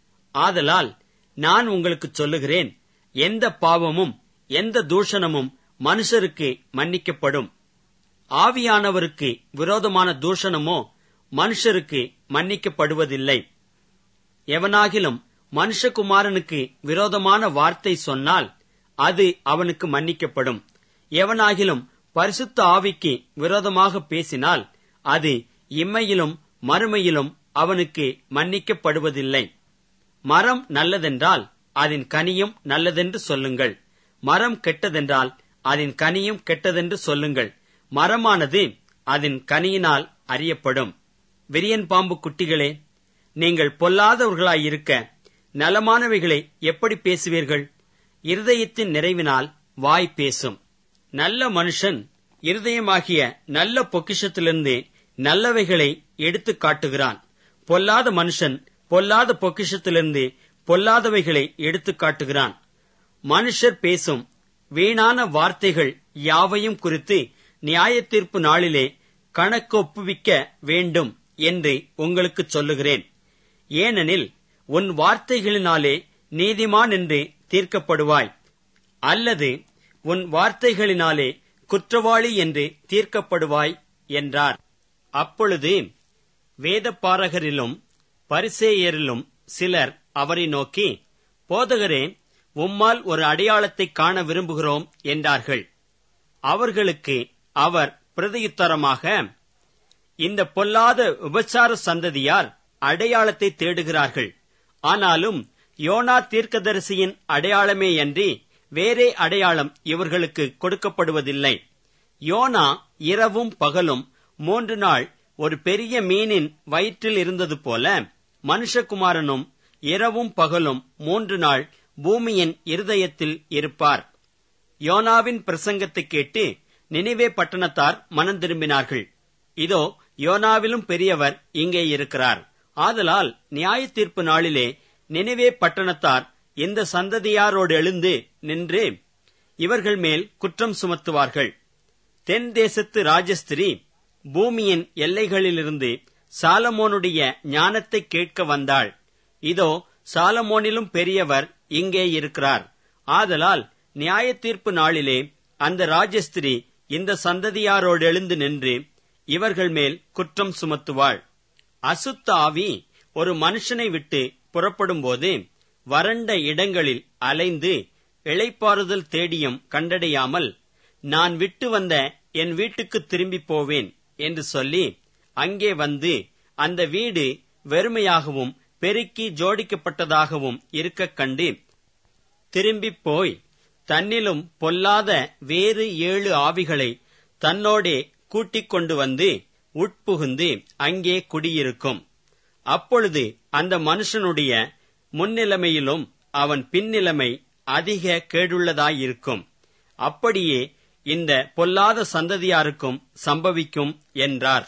ஆதலால் நான் உங்களுக்கு சொல்லுகிறேன் எந்த பாவமும் எந்த தூஷணமும் மனுஷருக்கு மன்னிக்கப்படும் ஆவியானவருக்கு விரோதமான தூஷணமோ மனுஷருக்கு மன்னிக்கப்படுவதில்லை எவனாகிலும் மனுஷகுமாரனுக்கு விரோதமான வார்த்தை சொன்னால் அது அவனுக்கு மன்னிக்கப்படும் எவனாகிலும் பரிசுத்த ஆவிக்கு விரோதமாக பேசினால் அது இம்மையிலும் மறுமையிலும் அவனுக்கு மன்னிக்கப்படுவதில்லை மரம் நல்லதென்றால் அதன் கனியும் நல்லதென்று சொல்லுங்கள் மரம் கெட்டதென்றால் அதன் கனியும் கெட்டதென்று சொல்லுங்கள் மரமானது அதன் கனியினால் அறியப்படும் விரியன் பாம்பு குட்டிகளே நீங்கள் பொல்லாதவர்களாயிருக்க நலமானவைகளை எப்படி பேசுவீர்கள் இருதயத்தின் நிறைவினால் வாய் பேசும் நல்ல மனுஷன் இருதயமாகிய நல்ல பொக்கிஷத்திலிருந்து நல்லவைகளை எடுத்துக் காட்டுகிறான் பொல்லாத மனுஷன் பொல்லாத பொக்கிஷத்திலிருந்து பொல்லாதவைகளை எடுத்துக் காட்டுகிறான் மனுஷர் பேசும் வீணான வார்த்தைகள் யாவையும் குறித்து நியாயத்தீர்ப்பு நாளிலே கணக்கொப்புவிக்க வேண்டும் என்று உங்களுக்கு சொல்லுகிறேன் ஏனெனில் உன் வார்த்தைகளினாலே நீதிமான் என்று தீர்க்கப்படுவாய் அல்லது உன் வார்த்தைகளினாலே குற்றவாளி என்று தீர்க்கப்படுவாய் என்றார் அப்பொழுது வேதப்பாரகரிலும் பரிசேயரிலும் சிலர் அவரை நோக்கி போதகரே உம்மால் ஒரு அடையாளத்தை காண விரும்புகிறோம் என்றார்கள் அவர்களுக்கு அவர் பிரதியுத்தரமாக இந்த பொல்லாத உபச்சார சந்ததியார் அடையாளத்தை தேடுகிறார்கள் ஆனாலும் யோனா தீர்க்கதரிசியின் அடையாளமேயன்றி வேறே அடையாளம் இவர்களுக்கு கொடுக்கப்படுவதில்லை யோனா இரவும் பகலும் மூன்று நாள் ஒரு பெரிய மீனின் வயிற்றில் இருந்தது போல மனுஷகுமாரனும் இரவும் பகலும் மூன்று நாள் பூமியின் இருதயத்தில் இருப்பார் யோனாவின் பிரசங்கத்தை கேட்டு நினைவே பட்டணத்தார் மனம் திரும்பினார்கள் இதோ யோனாவிலும் பெரியவர் இங்கே இருக்கிறார் ஆதலால் நியாய தீர்ப்பு நாளிலே நினைவே பட்டணத்தார் இந்த சந்ததியாரோடு எழுந்து நின்று இவர்கள் மேல் குற்றம் சுமத்துவார்கள் தென் தேசத்து ராஜஸ்திரி பூமியின் எல்லைகளிலிருந்து சாலமோனுடைய ஞானத்தை கேட்க வந்தாள் இதோ சாலமோனிலும் பெரியவர் இங்கே இருக்கிறார் ஆதலால் நியாய தீர்ப்பு நாளிலே அந்த ராஜஸ்திரி இந்த சந்ததியாரோடு எழுந்து நின்று இவர்கள் மேல் குற்றம் சுமத்துவாள் அசுத்த ஆவி ஒரு மனுஷனை விட்டு புறப்படும்போது வறண்ட இடங்களில் அலைந்து இளைப்பாறுதல் தேடியும் கண்டடையாமல் நான் விட்டு வந்த என் வீட்டுக்கு திரும்பி போவேன் என்று சொல்லி அங்கே வந்து அந்த வீடு வெறுமையாகவும் பெருக்கி ஜோடிக்கப்பட்டதாகவும் இருக்கக் கண்டு திரும்பிப் போய் தன்னிலும் பொல்லாத வேறு ஏழு ஆவிகளை தன்னோடே கூட்டிக் கொண்டு வந்து உட்புகுந்து அங்கே குடியிருக்கும் அப்பொழுது அந்த மனுஷனுடைய முன்னிலைமையிலும் அவன் பின்னிலைமை அதிக கேடுள்ளதாயிருக்கும் அப்படியே இந்த பொல்லாத சந்ததியாருக்கும் சம்பவிக்கும் என்றார்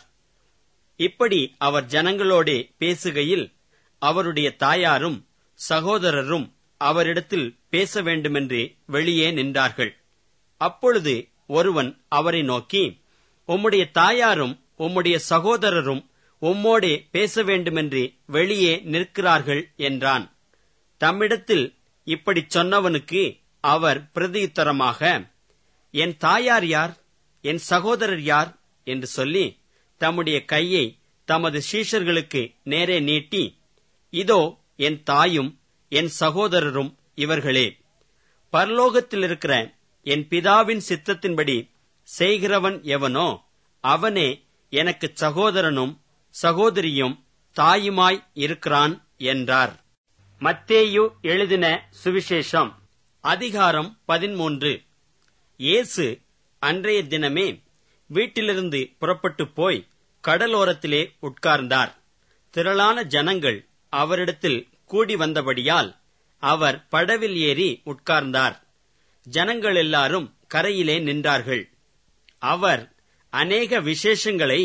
இப்படி அவர் ஜனங்களோடே பேசுகையில் அவருடைய தாயாரும் சகோதரரும் அவரிடத்தில் பேச வேண்டுமென்று வெளியே நின்றார்கள் அப்பொழுது ஒருவன் அவரை நோக்கி உம்முடைய தாயாரும் உம்முடைய சகோதரரும் உம்மோடே பேச வேண்டுமென்று வெளியே நிற்கிறார்கள் என்றான் தம்மிடத்தில் இப்படிச் சொன்னவனுக்கு அவர் பிரதியுத்தரமாக என் தாயார் யார் என் சகோதரர் யார் என்று சொல்லி தம்முடைய கையை தமது சீஷர்களுக்கு நேரே நீட்டி இதோ என் தாயும் என் சகோதரரும் இவர்களே பரலோகத்தில் இருக்கிற என் பிதாவின் சித்தத்தின்படி செய்கிறவன் எவனோ அவனே எனக்கு சகோதரனும் சகோதரியும் தாயுமாய் இருக்கிறான் என்றார் மத்தேயு எழுதின சுவிசேஷம் அதிகாரம் பதிமூன்று இயேசு அன்றைய தினமே வீட்டிலிருந்து புறப்பட்டு போய் கடலோரத்திலே உட்கார்ந்தார் திரளான ஜனங்கள் அவரிடத்தில் கூடி வந்தபடியால் அவர் படவில் ஏறி உட்கார்ந்தார் ஜனங்கள் எல்லாரும் கரையிலே நின்றார்கள் அவர் அநேக விசேஷங்களை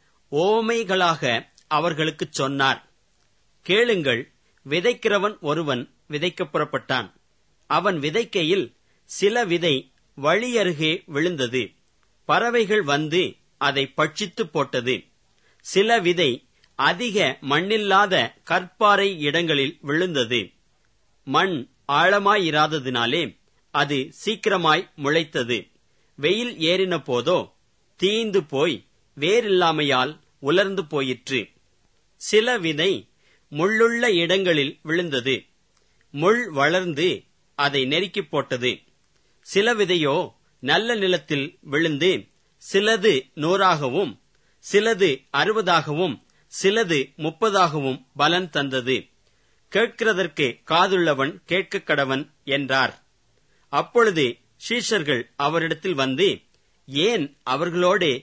ஓமைகளாக அவர்களுக்குச் சொன்னார் கேளுங்கள் விதைக்கிறவன் ஒருவன் விதைக்கப் புறப்பட்டான் அவன் விதைக்கையில் சில விதை வழியருகே விழுந்தது பறவைகள் வந்து அதை பட்சித்து போட்டது சில விதை அதிக மண்ணில்லாத கற்பாறை இடங்களில் விழுந்தது மண் ஆழமாயிராததினாலே அது சீக்கிரமாய் முளைத்தது வெயில் ஏறின போதோ தீந்து போய் வேரில்லாமையால் உலர்ந்து போயிற்று சில விதை முள்ளுள்ள இடங்களில் விழுந்தது முள் வளர்ந்து அதை நெருக்கிப் போட்டது சில விதையோ நல்ல நிலத்தில் விழுந்து சிலது நூறாகவும் சிலது அறுபதாகவும் சிலது முப்பதாகவும் பலன் தந்தது கேட்கிறதற்கு காதுள்ளவன் கேட்கக் கடவன் என்றார் அப்பொழுது சீஷர்கள் அவரிடத்தில் வந்து ஏன் அவர்களோடே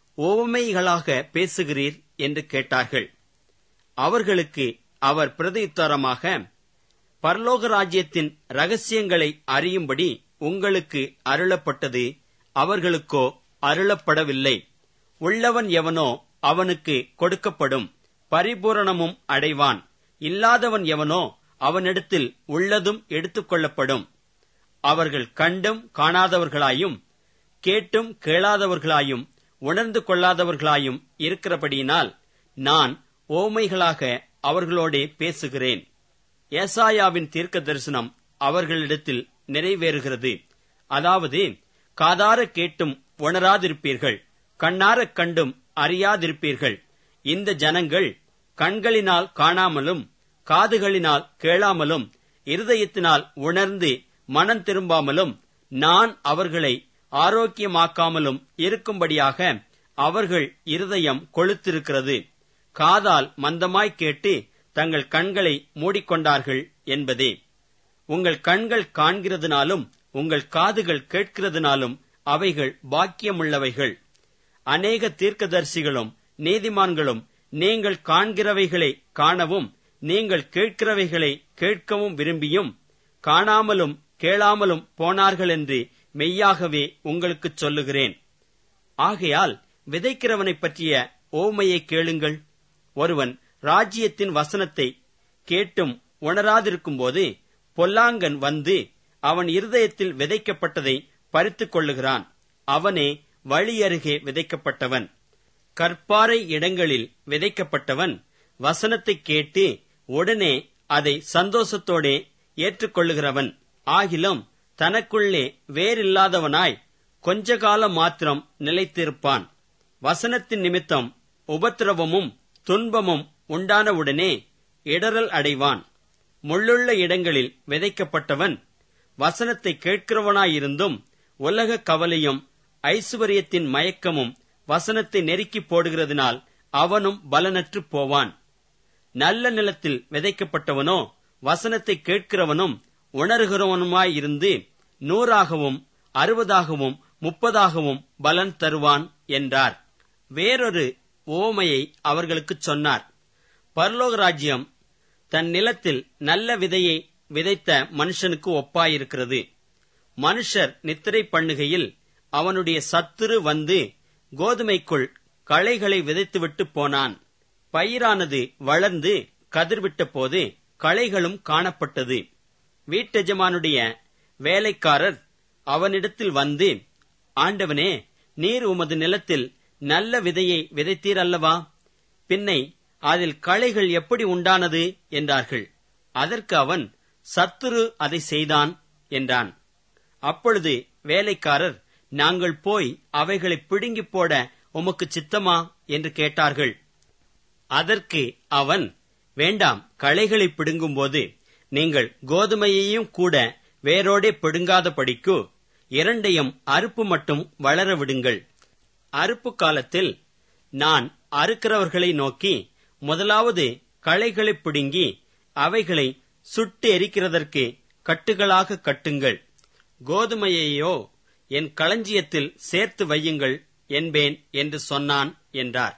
ஓமைகளாக பேசுகிறீர் என்று கேட்டார்கள் அவர்களுக்கு அவர் பிரதியுத்தரமாக பரலோக ராஜ்யத்தின் ரகசியங்களை அறியும்படி உங்களுக்கு அருளப்பட்டது அவர்களுக்கோ அருளப்படவில்லை உள்ளவன் எவனோ அவனுக்கு கொடுக்கப்படும் பரிபூரணமும் அடைவான் இல்லாதவன் எவனோ அவனிடத்தில் உள்ளதும் எடுத்துக்கொள்ளப்படும் அவர்கள் கண்டும் காணாதவர்களாயும் கேட்டும் கேளாதவர்களாயும் உணர்ந்து கொள்ளாதவர்களாயும் இருக்கிறபடியினால் நான் ஓமைகளாக அவர்களோடே பேசுகிறேன் ஏசாயாவின் தீர்க்க தரிசனம் அவர்களிடத்தில் நிறைவேறுகிறது அதாவது காதார கேட்டும் உணராதிருப்பீர்கள் கண்ணாரக் கண்டும் அறியாதிருப்பீர்கள் இந்த ஜனங்கள் கண்களினால் காணாமலும் காதுகளினால் கேளாமலும் இருதயத்தினால் உணர்ந்து மனம் திரும்பாமலும் நான் அவர்களை ஆரோக்கியமாக்காமலும் இருக்கும்படியாக அவர்கள் இருதயம் கொளுத்திருக்கிறது காதால் மந்தமாய் கேட்டு தங்கள் கண்களை மூடிக்கொண்டார்கள் என்பதே உங்கள் கண்கள் காண்கிறதுனாலும் உங்கள் காதுகள் கேட்கிறதுனாலும் அவைகள் பாக்கியமுள்ளவைகள் அநேக தீர்க்கதரிசிகளும் நீதிமான்களும் நீங்கள் காண்கிறவைகளை காணவும் நீங்கள் கேட்கிறவைகளை கேட்கவும் விரும்பியும் காணாமலும் கேளாமலும் போனார்கள் என்று மெய்யாகவே உங்களுக்குச் சொல்லுகிறேன் ஆகையால் விதைக்கிறவனைப் பற்றிய ஓமையை கேளுங்கள் ஒருவன் ராஜ்யத்தின் வசனத்தை கேட்டும் உணராதிருக்கும்போது பொல்லாங்கன் வந்து அவன் இருதயத்தில் விதைக்கப்பட்டதை பறித்துக் கொள்ளுகிறான் அவனே வழியருகே விதைக்கப்பட்டவன் கற்பாறை இடங்களில் விதைக்கப்பட்டவன் வசனத்தைக் கேட்டு உடனே அதை சந்தோஷத்தோடே ஏற்றுக்கொள்ளுகிறவன் ஆகிலும் தனக்குள்ளே வேறில்லாதவனாய் கொஞ்ச காலம் மாத்திரம் நிலைத்திருப்பான் வசனத்தின் நிமித்தம் உபத்திரவமும் துன்பமும் உண்டானவுடனே இடரல் அடைவான் முள்ளுள்ள இடங்களில் விதைக்கப்பட்டவன் வசனத்தை கேட்கிறவனாயிருந்தும் உலக கவலையும் ஐசுவரியத்தின் மயக்கமும் வசனத்தை நெருக்கி போடுகிறதுனால் அவனும் பலனற்று போவான் நல்ல நிலத்தில் விதைக்கப்பட்டவனோ வசனத்தை கேட்கிறவனும் உணர்கிறவனுமாயிருந்து நூறாகவும் அறுபதாகவும் முப்பதாகவும் பலன் தருவான் என்றார் வேறொரு ஓமையை அவர்களுக்குச் சொன்னார் பரலோக ராஜ்யம் தன் நிலத்தில் நல்ல விதையை விதைத்த மனுஷனுக்கு ஒப்பாயிருக்கிறது மனுஷர் நித்திரை பண்ணுகையில் அவனுடைய சத்துரு வந்து கோதுமைக்குள் களைகளை விதைத்துவிட்டு போனான் பயிரானது வளர்ந்து கதிர்விட்ட போது களைகளும் காணப்பட்டது வீட்டெஜமானுடைய வேலைக்காரர் அவனிடத்தில் வந்து ஆண்டவனே நீர் உமது நிலத்தில் நல்ல விதையை விதைத்தீர் அல்லவா பின்னை அதில் களைகள் எப்படி உண்டானது என்றார்கள் அதற்கு அவன் சத்துரு அதை செய்தான் என்றான் அப்பொழுது வேலைக்காரர் நாங்கள் போய் அவைகளை பிடுங்கிப் போட உமக்கு சித்தமா என்று கேட்டார்கள் அதற்கு அவன் வேண்டாம் களைகளை பிடுங்கும்போது நீங்கள் கோதுமையையும் கூட வேரோடே பிடுங்காத படிக்கு இரண்டையும் அறுப்பு மட்டும் வளர விடுங்கள் அறுப்பு காலத்தில் நான் அறுக்கிறவர்களை நோக்கி முதலாவது களைகளை பிடுங்கி அவைகளை சுட்டு எரிக்கிறதற்கு கட்டுகளாக கட்டுங்கள் கோதுமையையோ என் களஞ்சியத்தில் சேர்த்து வையுங்கள் என்பேன் என்று சொன்னான் என்றார்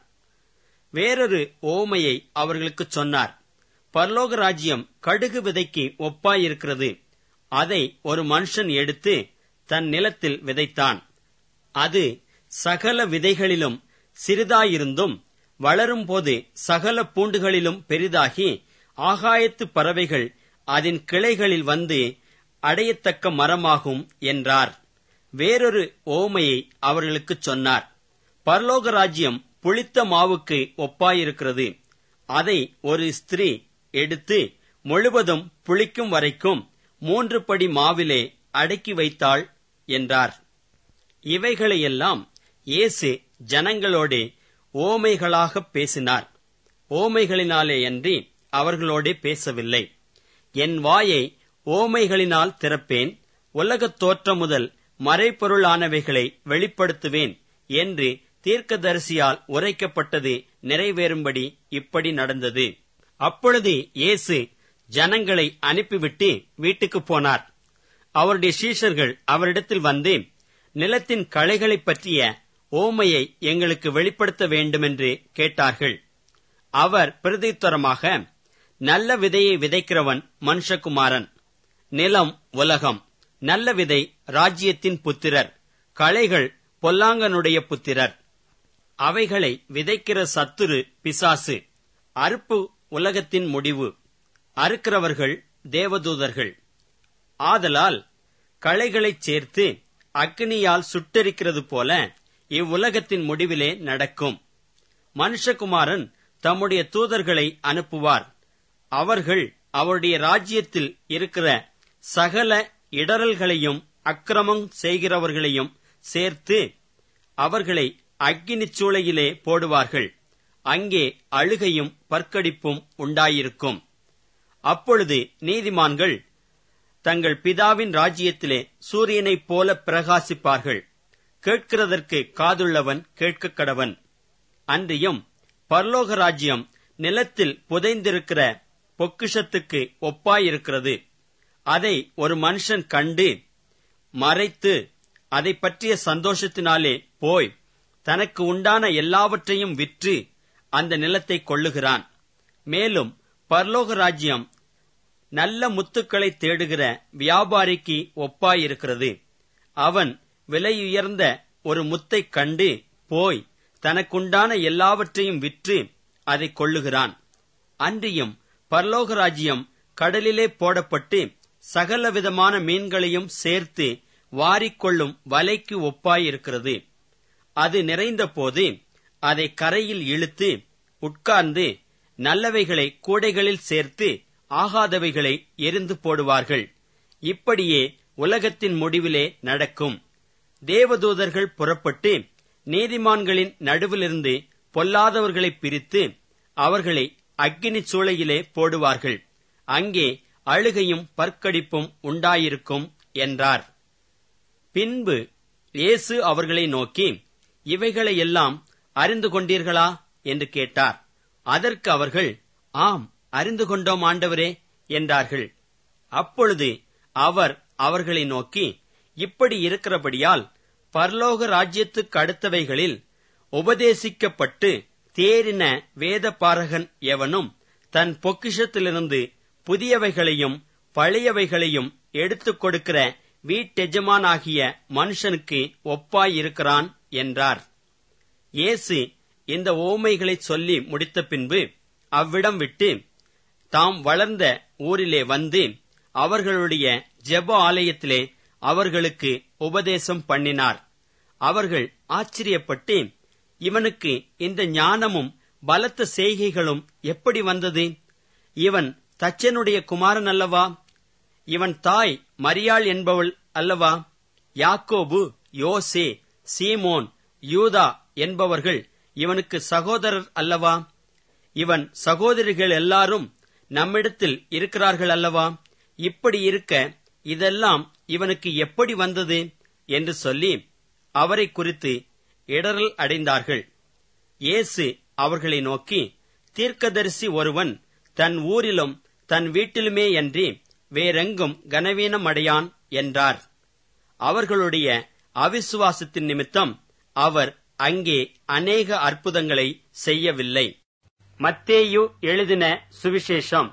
வேறொரு ஓமையை அவர்களுக்குச் சொன்னார் பரலோக ராஜ்யம் கடுகு விதைக்கு ஒப்பாயிருக்கிறது அதை ஒரு மனுஷன் எடுத்து தன் நிலத்தில் விதைத்தான் அது சகல விதைகளிலும் சிறிதாயிருந்தும் வளரும்போது சகல பூண்டுகளிலும் பெரிதாகி ஆகாயத்து பறவைகள் அதன் கிளைகளில் வந்து அடையத்தக்க மரமாகும் என்றார் வேறொரு ஓமையை அவர்களுக்குச் சொன்னார் பரலோக ராஜ்யம் புளித்த மாவுக்கு ஒப்பாயிருக்கிறது அதை ஒரு ஸ்திரீ எடுத்து முழுவதும் புளிக்கும் வரைக்கும் மூன்று படி மாவிலே அடக்கி வைத்தாள் என்றார் இவைகளையெல்லாம் இயேசு ஜனங்களோடே ஓமைகளாகப் பேசினார் ஓமைகளினாலேயன்றி அவர்களோடே பேசவில்லை என் வாயை ஓமைகளினால் திறப்பேன் உலகத் தோற்றம் முதல் மறைபொருளானவைகளை வெளிப்படுத்துவேன் என்று தீர்க்கதரிசியால் உரைக்கப்பட்டது நிறைவேறும்படி இப்படி நடந்தது அப்பொழுது இயேசு ஜனங்களை அனுப்பிவிட்டு வீட்டுக்குப் போனார் அவருடைய சீஷர்கள் அவரிடத்தில் வந்து நிலத்தின் களைகளைப் பற்றிய ஓமையை எங்களுக்கு வெளிப்படுத்த வேண்டுமென்று கேட்டார்கள் அவர் பிரதியுத்தரமாக நல்ல விதையை விதைக்கிறவன் மனுஷகுமாரன் நிலம் உலகம் நல்ல விதை ராஜ்யத்தின் புத்திரர் களைகள் பொல்லாங்கனுடைய புத்திரர் அவைகளை விதைக்கிற சத்துரு பிசாசு அறுப்பு உலகத்தின் முடிவு அறுக்கிறவர்கள் தேவதூதர்கள் ஆதலால் களைகளைச் சேர்த்து அக்னியால் சுட்டெரிக்கிறது போல இவ்வுலகத்தின் முடிவிலே நடக்கும் மனுஷகுமாரன் தம்முடைய தூதர்களை அனுப்புவார் அவர்கள் அவருடைய ராஜ்யத்தில் இருக்கிற சகல இடரல்களையும் அக்கிரமம் செய்கிறவர்களையும் சேர்த்து அவர்களை அக்கினிச் சூளையிலே போடுவார்கள் அங்கே அழுகையும் பற்கடிப்பும் உண்டாயிருக்கும் அப்பொழுது நீதிமான்கள் தங்கள் பிதாவின் ராஜ்யத்திலே சூரியனைப் போல பிரகாசிப்பார்கள் கேட்கிறதற்கு காதுள்ளவன் கேட்கக் கடவன் அன்றியும் பரலோக ராஜ்யம் நிலத்தில் புதைந்திருக்கிற பொக்கிஷத்துக்கு ஒப்பாயிருக்கிறது அதை ஒரு மனுஷன் கண்டு மறைத்து அதை பற்றிய சந்தோஷத்தினாலே போய் தனக்கு உண்டான எல்லாவற்றையும் விற்று அந்த நிலத்தை கொள்ளுகிறான் மேலும் பரலோக ராஜ்யம் நல்ல முத்துக்களை தேடுகிற வியாபாரிக்கு ஒப்பாயிருக்கிறது அவன் விலையுயர்ந்த ஒரு முத்தைக் கண்டு போய் தனக்குண்டான எல்லாவற்றையும் விற்று அதை கொள்ளுகிறான் அன்றியும் பரலோக ராஜ்யம் கடலிலே போடப்பட்டு சகலவிதமான மீன்களையும் சேர்த்து வாரிக்கொள்ளும் வலைக்கு ஒப்பாயிருக்கிறது அது நிறைந்தபோது அதை கரையில் இழுத்து உட்கார்ந்து நல்லவைகளை கூடைகளில் சேர்த்து ஆகாதவைகளை எரிந்து போடுவார்கள் இப்படியே உலகத்தின் முடிவிலே நடக்கும் தேவதூதர்கள் புறப்பட்டு நீதிமான்களின் நடுவிலிருந்து பொல்லாதவர்களை பிரித்து அவர்களை அக்கினி சூளையிலே போடுவார்கள் அங்கே அழுகையும் பற்கடிப்பும் உண்டாயிருக்கும் என்றார் பின்பு இயேசு அவர்களை நோக்கி இவைகளையெல்லாம் அறிந்து கொண்டீர்களா என்று கேட்டார் அதற்கு அவர்கள் ஆம் அறிந்து கொண்டோம் ஆண்டவரே என்றார்கள் அப்பொழுது அவர் அவர்களை நோக்கி இப்படி இருக்கிறபடியால் பரலோக ராஜ்யத்துக்கு அடுத்தவைகளில் உபதேசிக்கப்பட்டு தேறின வேத பாரகன் எவனும் தன் பொக்கிஷத்திலிருந்து புதியவைகளையும் பழையவைகளையும் எடுத்துக் கொடுக்கிற வீட்டெஜமானாகிய மனுஷனுக்கு ஒப்பாயிருக்கிறான் என்றார் இயேசு இந்த ஓமைகளைச் சொல்லி முடித்த பின்பு அவ்விடம் விட்டு தாம் வளர்ந்த ஊரிலே வந்து அவர்களுடைய ஜெப ஆலயத்திலே அவர்களுக்கு உபதேசம் பண்ணினார் அவர்கள் ஆச்சரியப்பட்டு இவனுக்கு இந்த ஞானமும் பலத்த செய்கைகளும் எப்படி வந்தது இவன் தச்சனுடைய குமாரன் அல்லவா இவன் தாய் மரியாள் என்பவள் அல்லவா யாக்கோபு யோசே சீமோன் யூதா என்பவர்கள் இவனுக்கு சகோதரர் அல்லவா இவன் சகோதரிகள் எல்லாரும் நம்மிடத்தில் இருக்கிறார்கள் அல்லவா இப்படி இருக்க இதெல்லாம் இவனுக்கு எப்படி வந்தது என்று சொல்லி அவரை குறித்து இடரல் அடைந்தார்கள் இயேசு அவர்களை நோக்கி தீர்க்கதரிசி ஒருவன் தன் ஊரிலும் தன் வீட்டிலுமே அன்றி வேறெங்கும் கனவீனம் அடையான் என்றார் அவர்களுடைய அவிசுவாசத்தின் நிமித்தம் அவர் அங்கே அநேக அற்புதங்களை செய்யவில்லை மத்தேயு எழுதின சுவிசேஷம்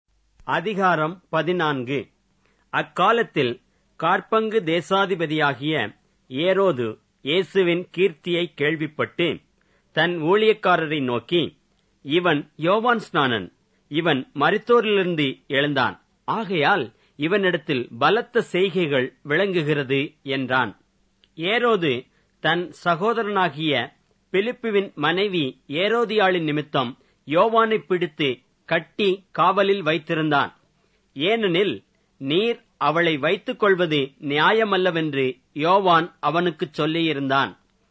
அதிகாரம் பதினான்கு அக்காலத்தில் கார்பங்கு தேசாதிபதியாகிய ஏரோது இயேசுவின் கீர்த்தியை கேள்விப்பட்டு தன் ஊழியக்காரரை நோக்கி இவன் யோவான் ஸ்நானன் இவன் மரித்தோரிலிருந்து எழுந்தான் ஆகையால் இவனிடத்தில் பலத்த செய்கைகள் விளங்குகிறது என்றான் ஏரோது தன் சகோதரனாகிய பிலிப்புவின் மனைவி ஏரோதியாளின் நிமித்தம் யோவானை பிடித்து கட்டி காவலில் வைத்திருந்தான் ஏனெனில் நீர் அவளை வைத்துக் கொள்வது நியாயமல்லவென்று யோவான் அவனுக்குச் சொல்லியிருந்தான்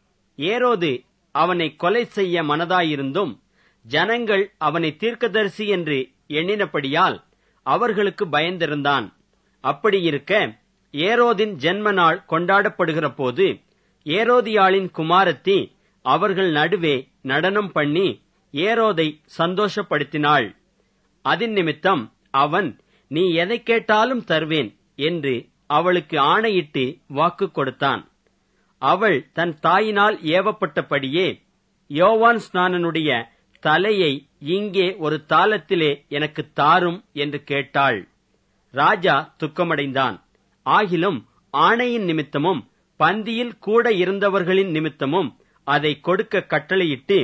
ஏரோது அவனை கொலை செய்ய மனதாயிருந்தும் ஜனங்கள் அவனை தீர்க்கதரிசி என்று எண்ணினபடியால் அவர்களுக்கு பயந்திருந்தான் அப்படியிருக்க ஏரோதின் ஜென்ம நாள் கொண்டாடப்படுகிற போது ஏரோதியாளின் குமாரத்தி அவர்கள் நடுவே நடனம் பண்ணி ஏரோதை சந்தோஷப்படுத்தினாள் அதின் நிமித்தம் அவன் நீ எதை கேட்டாலும் தருவேன் என்று அவளுக்கு ஆணையிட்டு வாக்கு கொடுத்தான் அவள் தன் தாயினால் ஏவப்பட்டபடியே யோவான் ஸ்நானனுடைய தலையை இங்கே ஒரு தாளத்திலே எனக்கு தாரும் என்று கேட்டாள் ராஜா துக்கமடைந்தான் ஆகிலும் ஆணையின் நிமித்தமும் பந்தியில் கூட இருந்தவர்களின் நிமித்தமும் அதை கொடுக்க கட்டளையிட்டு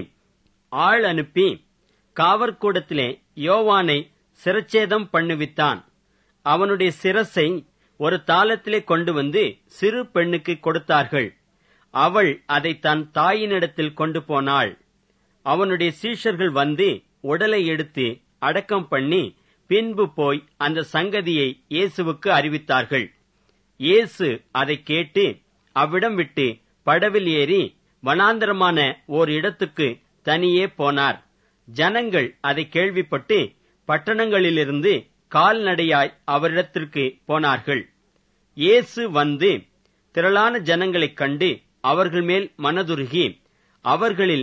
ஆள் அனுப்பி காவற்கூடத்திலே யோவானை சிரச்சேதம் பண்ணுவித்தான் அவனுடைய சிரசை ஒரு தாளத்திலே கொண்டு வந்து சிறு பெண்ணுக்கு கொடுத்தார்கள் அவள் அதை தன் தாயினிடத்தில் கொண்டு போனாள் அவனுடைய சீஷர்கள் வந்து உடலை எடுத்து அடக்கம் பண்ணி பின்பு போய் அந்த சங்கதியை இயேசுவுக்கு அறிவித்தார்கள் இயேசு அதை கேட்டு அவ்விடம் விட்டு படவில் ஏறி வனாந்தரமான ஓர் இடத்துக்கு தனியே போனார் ஜனங்கள் அதை கேள்விப்பட்டு பட்டணங்களிலிருந்து கால்நடையாய் அவரிடத்திற்கு போனார்கள் இயேசு வந்து திரளான ஜனங்களைக் கண்டு அவர்கள் மேல் மனதுருகி அவர்களில்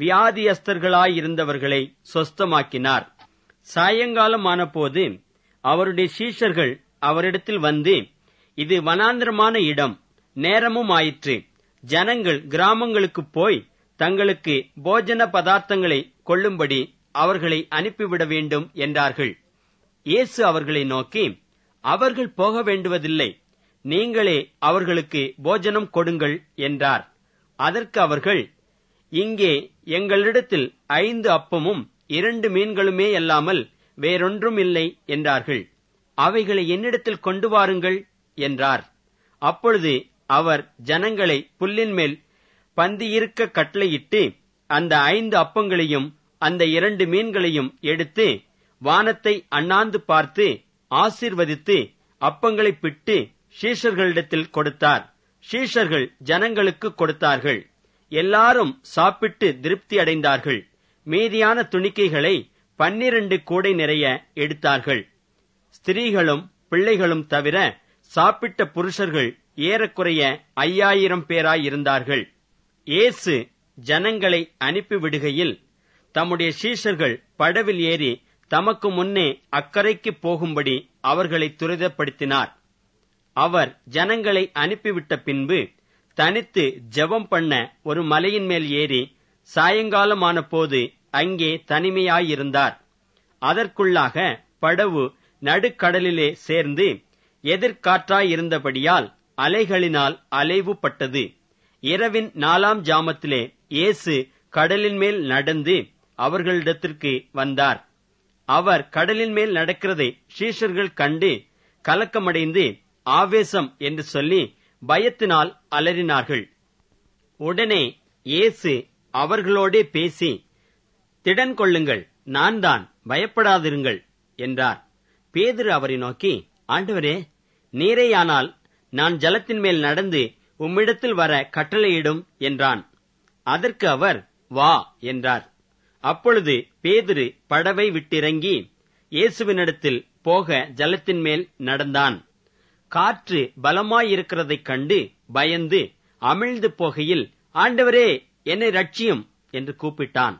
வியாதியஸ்தர்களாயிருந்தவர்களை சொஸ்தமாக்கினார் சாயங்காலமான போது அவருடைய சீஷர்கள் அவரிடத்தில் வந்து இது வனாந்திரமான இடம் நேரமும் ஆயிற்று ஜனங்கள் கிராமங்களுக்குப் போய் தங்களுக்கு போஜன பதார்த்தங்களை கொள்ளும்படி அவர்களை அனுப்பிவிட வேண்டும் என்றார்கள் இயேசு அவர்களை நோக்கி அவர்கள் போக வேண்டுவதில்லை நீங்களே அவர்களுக்கு போஜனம் கொடுங்கள் என்றார் அதற்கு அவர்கள் இங்கே எங்களிடத்தில் ஐந்து அப்பமும் இரண்டு மீன்களுமே அல்லாமல் வேறொன்றும் இல்லை என்றார்கள் அவைகளை என்னிடத்தில் கொண்டு வாருங்கள் என்றார் அப்பொழுது அவர் ஜனங்களை புல்லின் மேல் பந்தியிருக்க கட்டளையிட்டு அந்த ஐந்து அப்பங்களையும் அந்த இரண்டு மீன்களையும் எடுத்து வானத்தை அண்ணாந்து பார்த்து ஆசீர்வதித்து அப்பங்களை பிட்டு ஷீஷர்களிடத்தில் கொடுத்தார் ஷீஷர்கள் ஜனங்களுக்கு கொடுத்தார்கள் எல்லாரும் சாப்பிட்டு திருப்தி அடைந்தார்கள் மீதியான துணிக்கைகளை பன்னிரண்டு கூடை நிறைய எடுத்தார்கள் ஸ்திரீகளும் பிள்ளைகளும் தவிர சாப்பிட்ட புருஷர்கள் ஏறக்குறைய ஐயாயிரம் பேராயிருந்தார்கள் இயேசு ஜனங்களை அனுப்பிவிடுகையில் தம்முடைய சீஷர்கள் படவில் ஏறி தமக்கு முன்னே அக்கறைக்கு போகும்படி அவர்களை துரிதப்படுத்தினார் அவர் ஜனங்களை அனுப்பிவிட்ட பின்பு தனித்து ஜெபம் பண்ண ஒரு மலையின் மேல் ஏறி சாயங்காலமான போது அங்கே தனிமையாயிருந்தார் அதற்குள்ளாக படவு நடுக்கடலிலே சேர்ந்து எதிர்காற்றாயிருந்தபடியால் அலைகளினால் அலைவுபட்டது இரவின் நாலாம் ஜாமத்திலே இயேசு கடலின் மேல் நடந்து அவர்களிடத்திற்கு வந்தார் அவர் கடலின் மேல் நடக்கிறதை சீஷர்கள் கண்டு கலக்கமடைந்து ஆவேசம் என்று சொல்லி பயத்தினால் அலறினார்கள் உடனே இயேசு அவர்களோடே பேசி திடன் கொள்ளுங்கள் நான் தான் பயப்படாதிருங்கள் என்றார் பேதுரு அவரை நோக்கி ஆண்டவரே நீரேயானால் நான் ஜலத்தின் மேல் நடந்து உம்மிடத்தில் வர கட்டளையிடும் என்றான் அதற்கு அவர் வா என்றார் அப்பொழுது பேதுரு படவை விட்டிறங்கி இயேசுவினிடத்தில் போக ஜலத்தின் மேல் நடந்தான் காற்று பலமாயிருக்கிறதைக் கண்டு பயந்து அமிழ்ந்து போகையில் ஆண்டவரே என்னை ரட்சியும் என்று கூப்பிட்டான்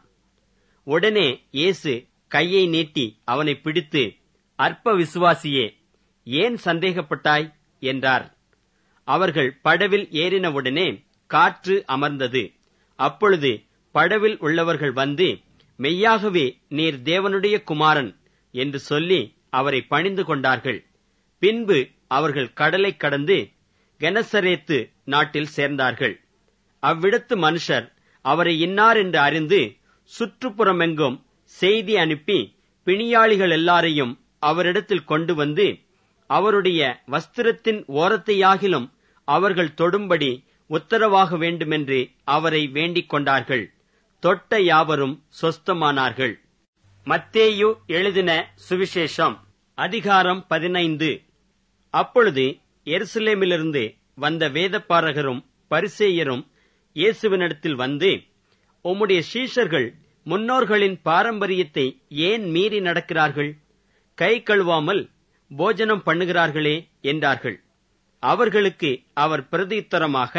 உடனே இயேசு கையை நீட்டி அவனை பிடித்து அற்ப விசுவாசியே ஏன் சந்தேகப்பட்டாய் என்றார் அவர்கள் படவில் ஏறினவுடனே காற்று அமர்ந்தது அப்பொழுது படவில் உள்ளவர்கள் வந்து மெய்யாகவே நீர் தேவனுடைய குமாரன் என்று சொல்லி அவரை பணிந்து கொண்டார்கள் பின்பு அவர்கள் கடலை கடந்து கெனசரேத்து நாட்டில் சேர்ந்தார்கள் அவ்விடத்து மனுஷர் அவரை இன்னார் என்று அறிந்து சுற்றுப்புறமெங்கும் செய்தி அனுப்பி பிணியாளிகள் எல்லாரையும் அவரிடத்தில் கொண்டு வந்து அவருடைய வஸ்திரத்தின் ஓரத்தையாகிலும் அவர்கள் தொடும்படி உத்தரவாக வேண்டுமென்று அவரை வேண்டிக் கொண்டார்கள் தொட்ட யாவரும் சொஸ்தமானார்கள் மத்தேயு எழுதின சுவிசேஷம் அதிகாரம் பதினைந்து அப்பொழுது எருசலேமிலிருந்து வந்த வேதப்பாரகரும் பரிசேயரும் இயேசுவினிடத்தில் வந்து உம்முடைய சீஷர்கள் முன்னோர்களின் பாரம்பரியத்தை ஏன் மீறி நடக்கிறார்கள் கை கழுவாமல் போஜனம் பண்ணுகிறார்களே என்றார்கள் அவர்களுக்கு அவர் பிரதியுத்தரமாக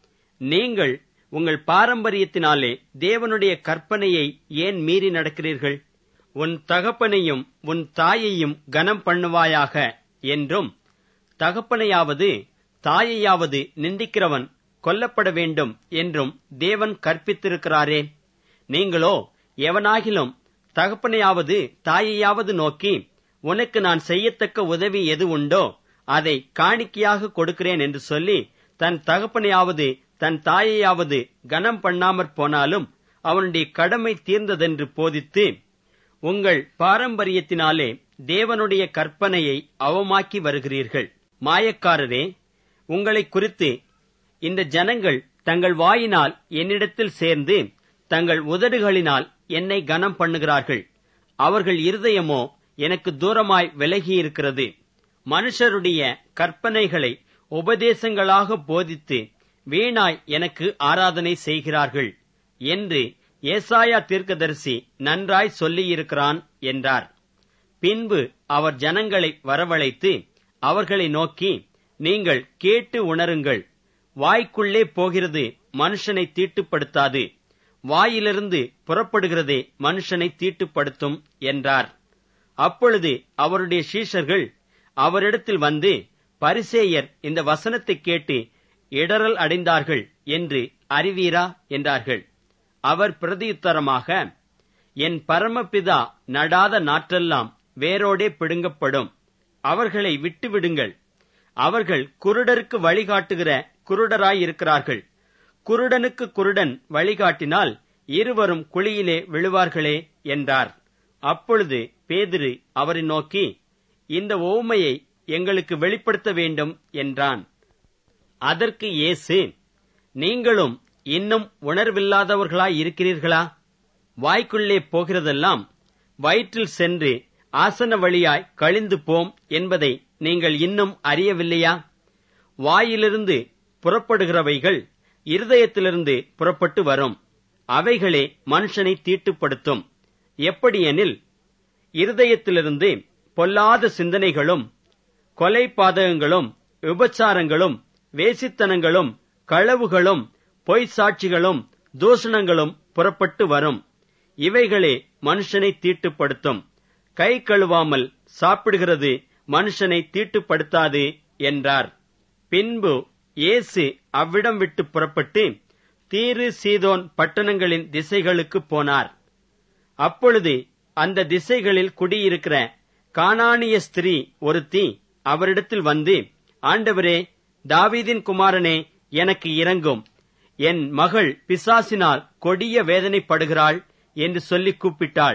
நீங்கள் உங்கள் பாரம்பரியத்தினாலே தேவனுடைய கற்பனையை ஏன் மீறி நடக்கிறீர்கள் உன் தகப்பனையும் உன் தாயையும் கனம் பண்ணுவாயாக என்றும் தகப்பனையாவது தாயையாவது நிந்திக்கிறவன் கொல்லப்பட வேண்டும் என்றும் தேவன் கற்பித்திருக்கிறாரே நீங்களோ எவனாகிலும் தகப்பனையாவது தாயையாவது நோக்கி உனக்கு நான் செய்யத்தக்க உதவி எது உண்டோ அதை காணிக்கையாக கொடுக்கிறேன் என்று சொல்லி தன் தகப்பனையாவது தன் தாயையாவது கனம் பண்ணாமற் போனாலும் அவனுடைய கடமை தீர்ந்ததென்று போதித்து உங்கள் பாரம்பரியத்தினாலே தேவனுடைய கற்பனையை அவமாக்கி வருகிறீர்கள் மாயக்காரரே உங்களை குறித்து இந்த ஜனங்கள் தங்கள் வாயினால் என்னிடத்தில் சேர்ந்து தங்கள் உதடுகளினால் என்னை கனம் பண்ணுகிறார்கள் அவர்கள் இருதயமோ எனக்கு தூரமாய் விலகியிருக்கிறது மனுஷருடைய கற்பனைகளை உபதேசங்களாக போதித்து வீணாய் எனக்கு ஆராதனை செய்கிறார்கள் என்று ஏசாயா தீர்க்கதரிசி நன்றாய் சொல்லியிருக்கிறான் என்றார் பின்பு அவர் ஜனங்களை வரவழைத்து அவர்களை நோக்கி நீங்கள் கேட்டு உணருங்கள் வாய்க்குள்ளே போகிறது மனுஷனை தீட்டுப்படுத்தாது வாயிலிருந்து புறப்படுகிறதே மனுஷனை தீட்டுப்படுத்தும் என்றார் அப்பொழுது அவருடைய சீஷர்கள் அவரிடத்தில் வந்து பரிசேயர் இந்த வசனத்தை கேட்டு இடரல் அடைந்தார்கள் என்று அறிவீரா என்றார்கள் அவர் பிரதியுத்தரமாக என் பரமபிதா நடாத நாற்றெல்லாம் வேரோடே பிடுங்கப்படும் அவர்களை விட்டுவிடுங்கள் அவர்கள் குருடருக்கு வழிகாட்டுகிற குருடராயிருக்கிறார்கள் குருடனுக்கு குருடன் வழிகாட்டினால் இருவரும் குழியிலே விழுவார்களே என்றார் அப்பொழுது பேதிரு அவரை நோக்கி இந்த ஓமையை எங்களுக்கு வெளிப்படுத்த வேண்டும் என்றான் அதற்கு இயேசு நீங்களும் இன்னும் உணர்வில்லாதவர்களாய் இருக்கிறீர்களா வாய்க்குள்ளே போகிறதெல்லாம் வயிற்றில் சென்று ஆசன வழியாய் கழிந்து போம் என்பதை நீங்கள் இன்னும் அறியவில்லையா வாயிலிருந்து புறப்படுகிறவைகள் இருதயத்திலிருந்து புறப்பட்டு வரும் அவைகளே மனுஷனை தீட்டுப்படுத்தும் எப்படியெனில் இருதயத்திலிருந்து பொல்லாத சிந்தனைகளும் கொலை பாதகங்களும் விபச்சாரங்களும் வேசித்தனங்களும் களவுகளும் பொய் சாட்சிகளும் தூஷணங்களும் புறப்பட்டு வரும் இவைகளே மனுஷனை தீட்டுப்படுத்தும் கை கழுவாமல் சாப்பிடுகிறது மனுஷனை தீட்டுப்படுத்தாது என்றார் பின்பு இயேசு அவ்விடம் விட்டு புறப்பட்டு தீரு சீதோன் பட்டணங்களின் திசைகளுக்கு போனார் அப்பொழுது அந்த திசைகளில் குடியிருக்கிற கானானிய ஸ்திரீ ஒருத்தி அவரிடத்தில் வந்து ஆண்டவரே தாவீதின் குமாரனே எனக்கு இறங்கும் என் மகள் பிசாசினால் கொடிய வேதனைப்படுகிறாள் என்று சொல்லி கூப்பிட்டாள்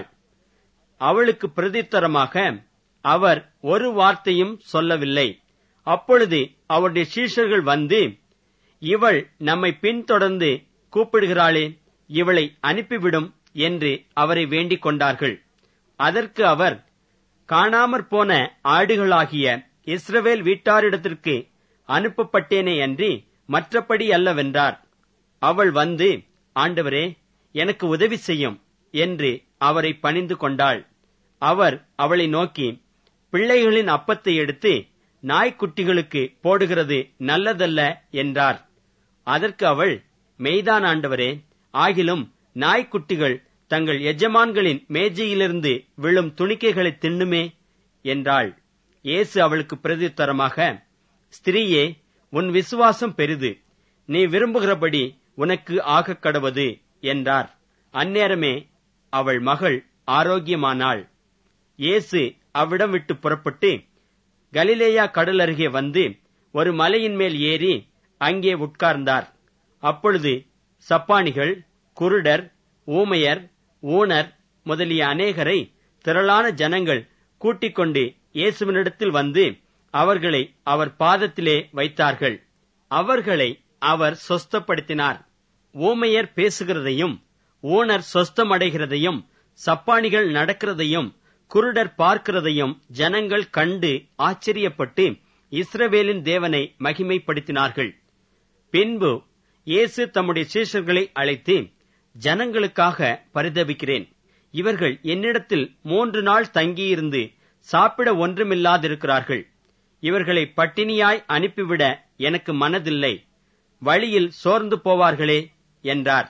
அவளுக்கு பிரதித்தரமாக அவர் ஒரு வார்த்தையும் சொல்லவில்லை அப்பொழுது அவருடைய சீஷர்கள் வந்து இவள் நம்மை பின்தொடர்ந்து கூப்பிடுகிறாளே இவளை அனுப்பிவிடும் என்று அவரை வேண்டிக் கொண்டார்கள் அதற்கு அவர் காணாமற் போன ஆடுகளாகிய இஸ்ரவேல் வீட்டாரிடத்திற்கு அனுப்பப்பட்டேனே அன்றி மற்றபடி அல்லவென்றார் அவள் வந்து ஆண்டவரே எனக்கு உதவி செய்யும் என்று அவரை பணிந்து கொண்டாள் அவர் அவளை நோக்கி பிள்ளைகளின் அப்பத்தை எடுத்து நாய்க்குட்டிகளுக்கு போடுகிறது நல்லதல்ல என்றார் அதற்கு அவள் மெய்தான் ஆண்டவரே ஆகிலும் நாய்க்குட்டிகள் தங்கள் எஜமான்களின் மேஜையிலிருந்து விழும் துணிக்கைகளை தின்னுமே என்றாள் இயேசு அவளுக்கு பிரதியுத்தரமாக ஸ்திரீயே உன் விசுவாசம் பெரிது நீ விரும்புகிறபடி உனக்கு ஆகக் கடவது என்றார் அந்நேரமே அவள் மகள் ஆரோக்கியமானாள் இயேசு அவ்விடம் விட்டு புறப்பட்டு கலிலேயா கடல் அருகே வந்து ஒரு மலையின் மேல் ஏறி அங்கே உட்கார்ந்தார் அப்பொழுது சப்பானிகள் குருடர் ஊமையர் ஊனர் முதலிய அநேகரை திரளான ஜனங்கள் கூட்டிக் கொண்டு இயேசுவினிடத்தில் வந்து அவர்களை அவர் பாதத்திலே வைத்தார்கள் அவர்களை அவர் சொஸ்தப்படுத்தினார் ஊமையர் பேசுகிறதையும் ஊனர் சொஸ்தமடைகிறதையும் சப்பானிகள் நடக்கிறதையும் குருடர் பார்க்கிறதையும் ஜனங்கள் கண்டு ஆச்சரியப்பட்டு இஸ்ரவேலின் தேவனை மகிமைப்படுத்தினார்கள் பின்பு இயேசு தம்முடைய சீஷர்களை அழைத்து ஜனங்களுக்காக பரிதபிக்கிறேன் இவர்கள் என்னிடத்தில் மூன்று நாள் தங்கியிருந்து சாப்பிட ஒன்றுமில்லாதிருக்கிறார்கள் இவர்களை பட்டினியாய் அனுப்பிவிட எனக்கு மனதில்லை வழியில் சோர்ந்து போவார்களே என்றார்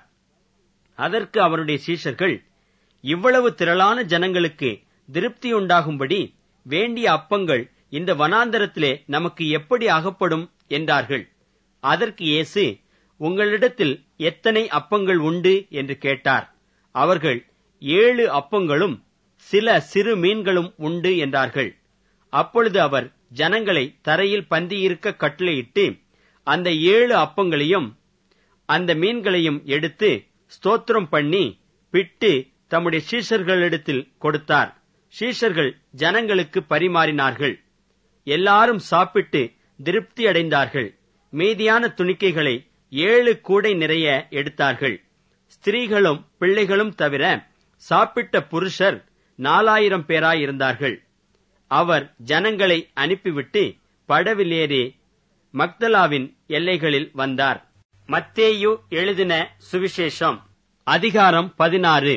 அதற்கு அவருடைய சீஷர்கள் இவ்வளவு திரளான ஜனங்களுக்கு திருப்தியுண்டாகும்படி வேண்டிய அப்பங்கள் இந்த வனாந்தரத்திலே நமக்கு எப்படி அகப்படும் என்றார்கள் அதற்கு இயேசு உங்களிடத்தில் எத்தனை அப்பங்கள் உண்டு என்று கேட்டார் அவர்கள் ஏழு அப்பங்களும் சில சிறு மீன்களும் உண்டு என்றார்கள் அப்பொழுது அவர் ஜனங்களை தரையில் பந்தியிருக்க கட்டளையிட்டு அந்த ஏழு அப்பங்களையும் அந்த மீன்களையும் எடுத்து ஸ்தோத்திரம் பண்ணி பிட்டு தம்முடைய சீஷர்களிடத்தில் கொடுத்தார் சீஷர்கள் ஜனங்களுக்கு பரிமாறினார்கள் எல்லாரும் சாப்பிட்டு திருப்தி அடைந்தார்கள் மீதியான துணிக்கைகளை ஏழு கூடை நிறைய எடுத்தார்கள் ஸ்திரீகளும் பிள்ளைகளும் தவிர சாப்பிட்ட புருஷர் நாலாயிரம் பேராயிருந்தார்கள் அவர் ஜனங்களை அனுப்பிவிட்டு படவிலேறி மக்தலாவின் எல்லைகளில் வந்தார் மத்தேயு எழுதின சுவிசேஷம் அதிகாரம் பதினாறு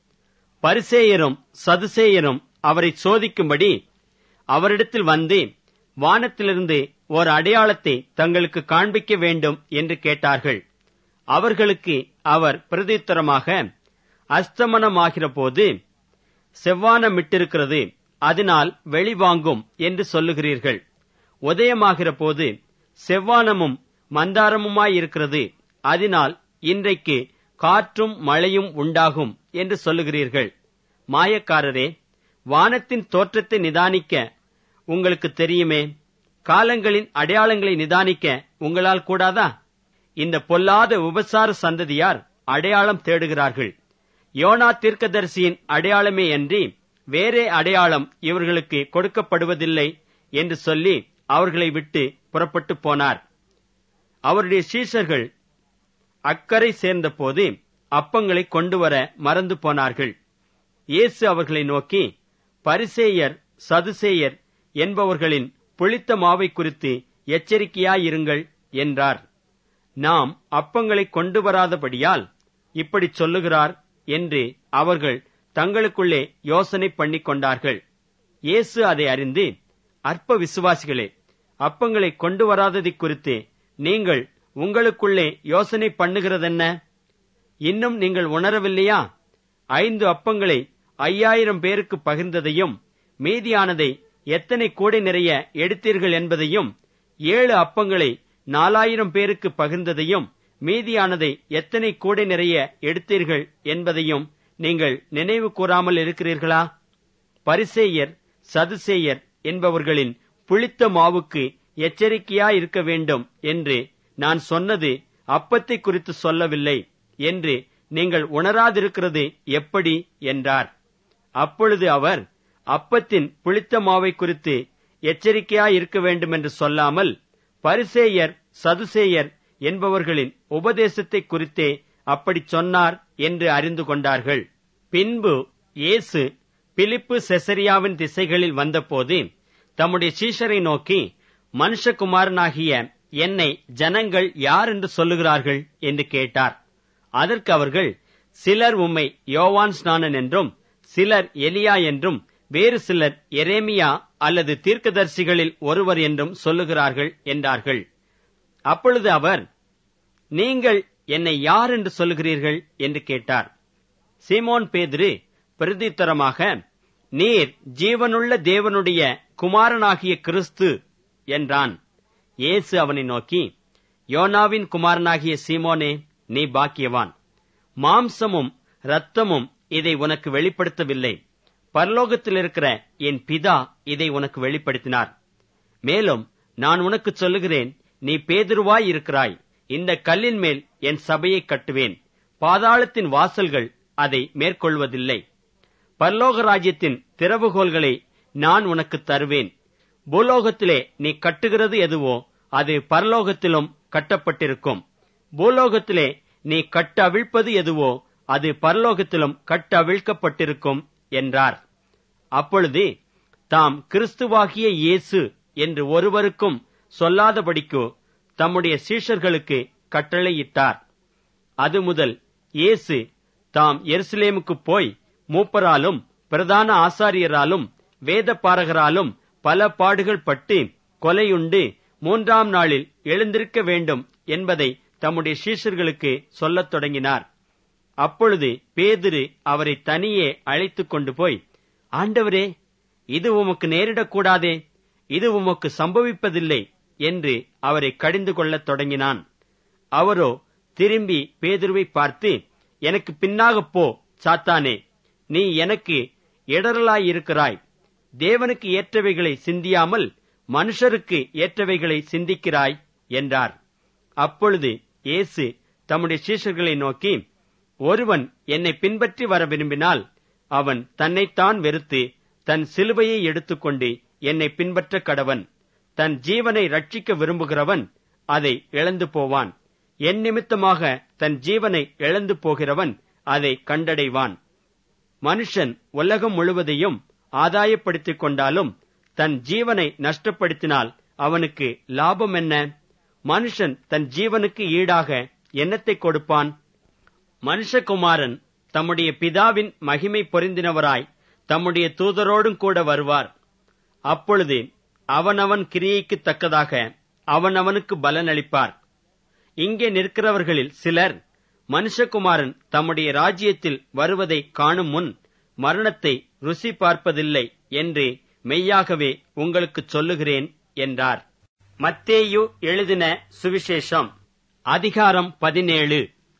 பரிசேயரும் சதுசேயரும் அவரை சோதிக்கும்படி அவரிடத்தில் வந்து வானத்திலிருந்து ஒரு அடையாளத்தை தங்களுக்கு காண்பிக்க வேண்டும் என்று கேட்டார்கள் அவர்களுக்கு அவர் பிரதியுத்தரமாக அஸ்தமனமாகிற போது செவ்வானமிட்டிருக்கிறது அதனால் வெளிவாங்கும் என்று சொல்லுகிறீர்கள் உதயமாகிற போது செவ்வானமும் மந்தாரமுமாயிருக்கிறது அதனால் இன்றைக்கு காற்றும் மழையும் உண்டாகும் என்று சொல்லுகிறீர்கள் மாயக்காரரே வானத்தின் தோற்றத்தை நிதானிக்க உங்களுக்கு தெரியுமே காலங்களின் அடையாளங்களை நிதானிக்க உங்களால் கூடாதா இந்த பொல்லாத உபசார சந்ததியார் அடையாளம் தேடுகிறார்கள் யோனா தீர்க்கதரிசியின் அடையாளமே அன்றி வேறே அடையாளம் இவர்களுக்கு கொடுக்கப்படுவதில்லை என்று சொல்லி அவர்களை விட்டு புறப்பட்டு போனார் அவருடைய சீஷர்கள் அக்கறை சேர்ந்தபோது அப்பங்களை கொண்டு வர மறந்து போனார்கள் இயேசு அவர்களை நோக்கி பரிசேயர் சதுசேயர் என்பவர்களின் புளித்த மாவை குறித்து எச்சரிக்கையாயிருங்கள் என்றார் நாம் அப்பங்களை கொண்டு வராதபடியால் இப்படி சொல்லுகிறார் என்று அவர்கள் தங்களுக்குள்ளே யோசனை பண்ணிக் கொண்டார்கள் இயேசு அதை அறிந்து அற்ப விசுவாசிகளே அப்பங்களை கொண்டு வராததை குறித்து நீங்கள் உங்களுக்குள்ளே யோசனை பண்ணுகிறதென்ன இன்னும் நீங்கள் உணரவில்லையா ஐந்து அப்பங்களை ஐயாயிரம் பேருக்கு பகிர்ந்ததையும் மீதியானதை எத்தனை கூடை நிறைய எடுத்தீர்கள் என்பதையும் ஏழு அப்பங்களை நாலாயிரம் பேருக்கு பகிர்ந்ததையும் மீதியானதை எத்தனை கூடை நிறைய எடுத்தீர்கள் என்பதையும் நீங்கள் நினைவு கூறாமல் இருக்கிறீர்களா பரிசேயர் சதுசேயர் என்பவர்களின் புளித்த மாவுக்கு எச்சரிக்கையாயிருக்க வேண்டும் என்று நான் சொன்னது அப்பத்தை குறித்து சொல்லவில்லை என்று நீங்கள் உணராதிருக்கிறது எப்படி என்றார் அப்பொழுது அவர் அப்பத்தின் புளித்த மாவை குறித்து எச்சரிக்கையாயிருக்க வேண்டும் என்று சொல்லாமல் பரிசேயர் சதுசேயர் என்பவர்களின் உபதேசத்தை குறித்தே அப்படி சொன்னார் என்று அறிந்து கொண்டார்கள் பின்பு இயேசு பிலிப்பு செசரியாவின் திசைகளில் வந்தபோது தம்முடைய சீஷரை நோக்கி மனுஷகுமாரனாகிய என்னை ஜனங்கள் யார் என்று சொல்லுகிறார்கள் என்று கேட்டார் அதற்கு அவர்கள் சிலர் உம்மை யோவான் ஸ்நானன் என்றும் சிலர் எலியா என்றும் வேறு சிலர் எரேமியா அல்லது தீர்க்கதரிசிகளில் ஒருவர் என்றும் சொல்லுகிறார்கள் என்றார்கள் அப்பொழுது அவர் நீங்கள் என்னை யார் என்று சொல்லுகிறீர்கள் என்று கேட்டார் சீமோன் பேதுரு பிரதித்தரமாக நீர் ஜீவனுள்ள தேவனுடைய குமாரனாகிய கிறிஸ்து என்றான் இயேசு அவனை நோக்கி யோனாவின் குமாரனாகிய சீமோனே நீ பாக்கியவான் மாம்சமும் இரத்தமும் இதை உனக்கு வெளிப்படுத்தவில்லை பரலோகத்தில் இருக்கிற என் பிதா இதை உனக்கு வெளிப்படுத்தினார் மேலும் நான் உனக்கு சொல்லுகிறேன் நீ பேதுருவாய் இருக்கிறாய் இந்த கல்லின் மேல் என் சபையை கட்டுவேன் பாதாளத்தின் வாசல்கள் அதை மேற்கொள்வதில்லை பரலோக ராஜ்யத்தின் திறவுகோல்களை நான் உனக்கு தருவேன் பூலோகத்திலே நீ கட்டுகிறது எதுவோ அது பரலோகத்திலும் கட்டப்பட்டிருக்கும் பூலோகத்திலே நீ கட்ட அவிழ்ப்பது எதுவோ அது பரலோகத்திலும் கட்ட அவிழ்க்கப்பட்டிருக்கும் என்றார் அப்பொழுது தாம் கிறிஸ்துவாகிய இயேசு என்று ஒருவருக்கும் சொல்லாதபடிக்கு தம்முடைய சீஷர்களுக்கு கட்டளையிட்டார் அது முதல் இயேசு தாம் எருசலேமுக்கு போய் மூப்பராலும் பிரதான ஆசாரியராலும் வேத பாரகராலும் பல பாடுகள் பட்டு கொலையுண்டு மூன்றாம் நாளில் எழுந்திருக்க வேண்டும் என்பதை தம்முடைய சீஷர்களுக்கு சொல்லத் தொடங்கினார் அப்பொழுது பேதிரு அவரை தனியே அழைத்துக் கொண்டு போய் ஆண்டவரே இது உமக்கு நேரிடக்கூடாதே இது உமக்கு சம்பவிப்பதில்லை என்று அவரை கடிந்து கொள்ளத் தொடங்கினான் அவரோ திரும்பி பேதுருவை பார்த்து எனக்கு பின்னாகப் போ சாத்தானே நீ எனக்கு இடரலாயிருக்கிறாய் தேவனுக்கு ஏற்றவைகளை சிந்தியாமல் மனுஷருக்கு ஏற்றவைகளை சிந்திக்கிறாய் என்றார் அப்பொழுது இயேசு தம்முடைய சீஷர்களை நோக்கி ஒருவன் என்னை பின்பற்றி வர விரும்பினால் அவன் தன்னைத்தான் வெறுத்து தன் சிலுவையை எடுத்துக்கொண்டு என்னை பின்பற்ற கடவன் தன் ஜீவனை ரட்சிக்க விரும்புகிறவன் அதை இழந்து போவான் என் நிமித்தமாக தன் ஜீவனை இழந்து போகிறவன் அதை கண்டடைவான் மனுஷன் உலகம் முழுவதையும் ஆதாயப்படுத்திக் கொண்டாலும் தன் ஜீவனை நஷ்டப்படுத்தினால் அவனுக்கு லாபம் என்ன மனுஷன் தன் ஜீவனுக்கு ஈடாக என்னத்தை கொடுப்பான் மனுஷகுமாரன் தம்முடைய பிதாவின் மகிமை பொருந்தினவராய் தம்முடைய தூதரோடும் கூட வருவார் அப்பொழுது அவனவன் கிரியைக்கு தக்கதாக அவனவனுக்கு பலனளிப்பார் இங்கே நிற்கிறவர்களில் சிலர் மனுஷகுமாரன் தம்முடைய ராஜ்யத்தில் வருவதை காணும் முன் மரணத்தை ருசி பார்ப்பதில்லை என்று மெய்யாகவே உங்களுக்குச் சொல்லுகிறேன் என்றார் மத்தேயு எழுதின சுவிசேஷம் அதிகாரம் பதினேழு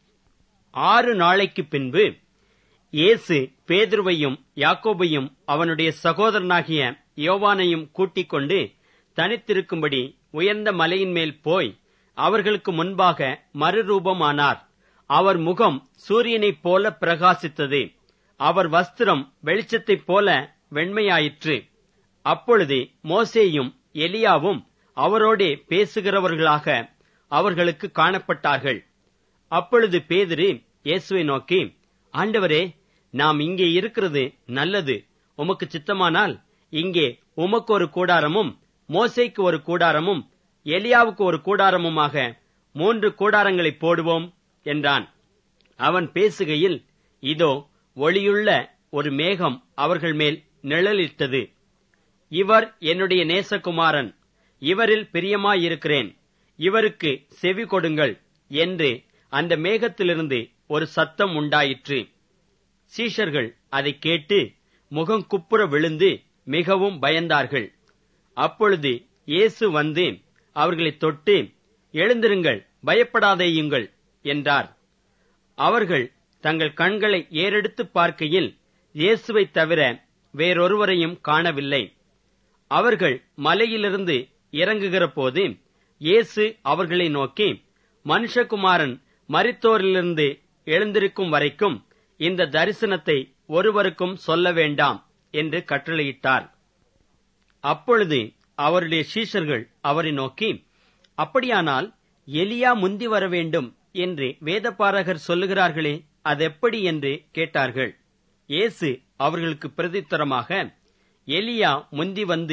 ஆறு நாளைக்கு பின்பு இயேசு பேதுருவையும் யாக்கோபையும் அவனுடைய சகோதரனாகிய யோவானையும் கூட்டிக் கொண்டு தனித்திருக்கும்படி உயர்ந்த மலையின் மேல் போய் அவர்களுக்கு முன்பாக மறுரூபமானார் அவர் முகம் சூரியனைப் போல பிரகாசித்தது அவர் வஸ்திரம் வெளிச்சத்தைப் போல வெண்மையாயிற்று அப்பொழுது மோசேயும் எலியாவும் அவரோடே பேசுகிறவர்களாக அவர்களுக்கு காணப்பட்டார்கள் அப்பொழுது பேதிரு இயேசுவை நோக்கி ஆண்டவரே நாம் இங்கே இருக்கிறது நல்லது உமக்கு சித்தமானால் இங்கே உமக்கு ஒரு கூடாரமும் மோசேக்கு ஒரு கூடாரமும் எலியாவுக்கு ஒரு கூடாரமுமாக மூன்று கூடாரங்களை போடுவோம் என்றான் அவன் பேசுகையில் இதோ ஒளியுள்ள ஒரு மேகம் அவர்கள் மேல் நிழலிட்டது இவர் என்னுடைய நேசகுமாரன் இவரில் பிரியமாயிருக்கிறேன் இவருக்கு செவி கொடுங்கள் என்று அந்த மேகத்திலிருந்து ஒரு சத்தம் உண்டாயிற்று சீஷர்கள் அதைக் கேட்டு முகம் குப்புற விழுந்து மிகவும் பயந்தார்கள் அப்பொழுது இயேசு வந்து அவர்களைத் தொட்டு எழுந்திருங்கள் பயப்படாதேயுங்கள் என்றார் அவர்கள் தங்கள் கண்களை ஏறெடுத்துப் பார்க்கையில் இயேசுவைத் தவிர வேறொருவரையும் காணவில்லை அவர்கள் மலையிலிருந்து இறங்குகிற போது இயேசு அவர்களை நோக்கி மனுஷகுமாரன் மரித்தோரிலிருந்து எழுந்திருக்கும் வரைக்கும் இந்த தரிசனத்தை ஒருவருக்கும் சொல்ல வேண்டாம் என்று கட்டளையிட்டார் அப்பொழுது அவருடைய சீஷர்கள் அவரை நோக்கி அப்படியானால் எலியா முந்தி வர வேண்டும் என்று வேதபாரகர் சொல்லுகிறார்களே அதெப்படி என்று கேட்டார்கள் இயேசு அவர்களுக்கு பிரதித்தரமாக எலியா முந்தி வந்து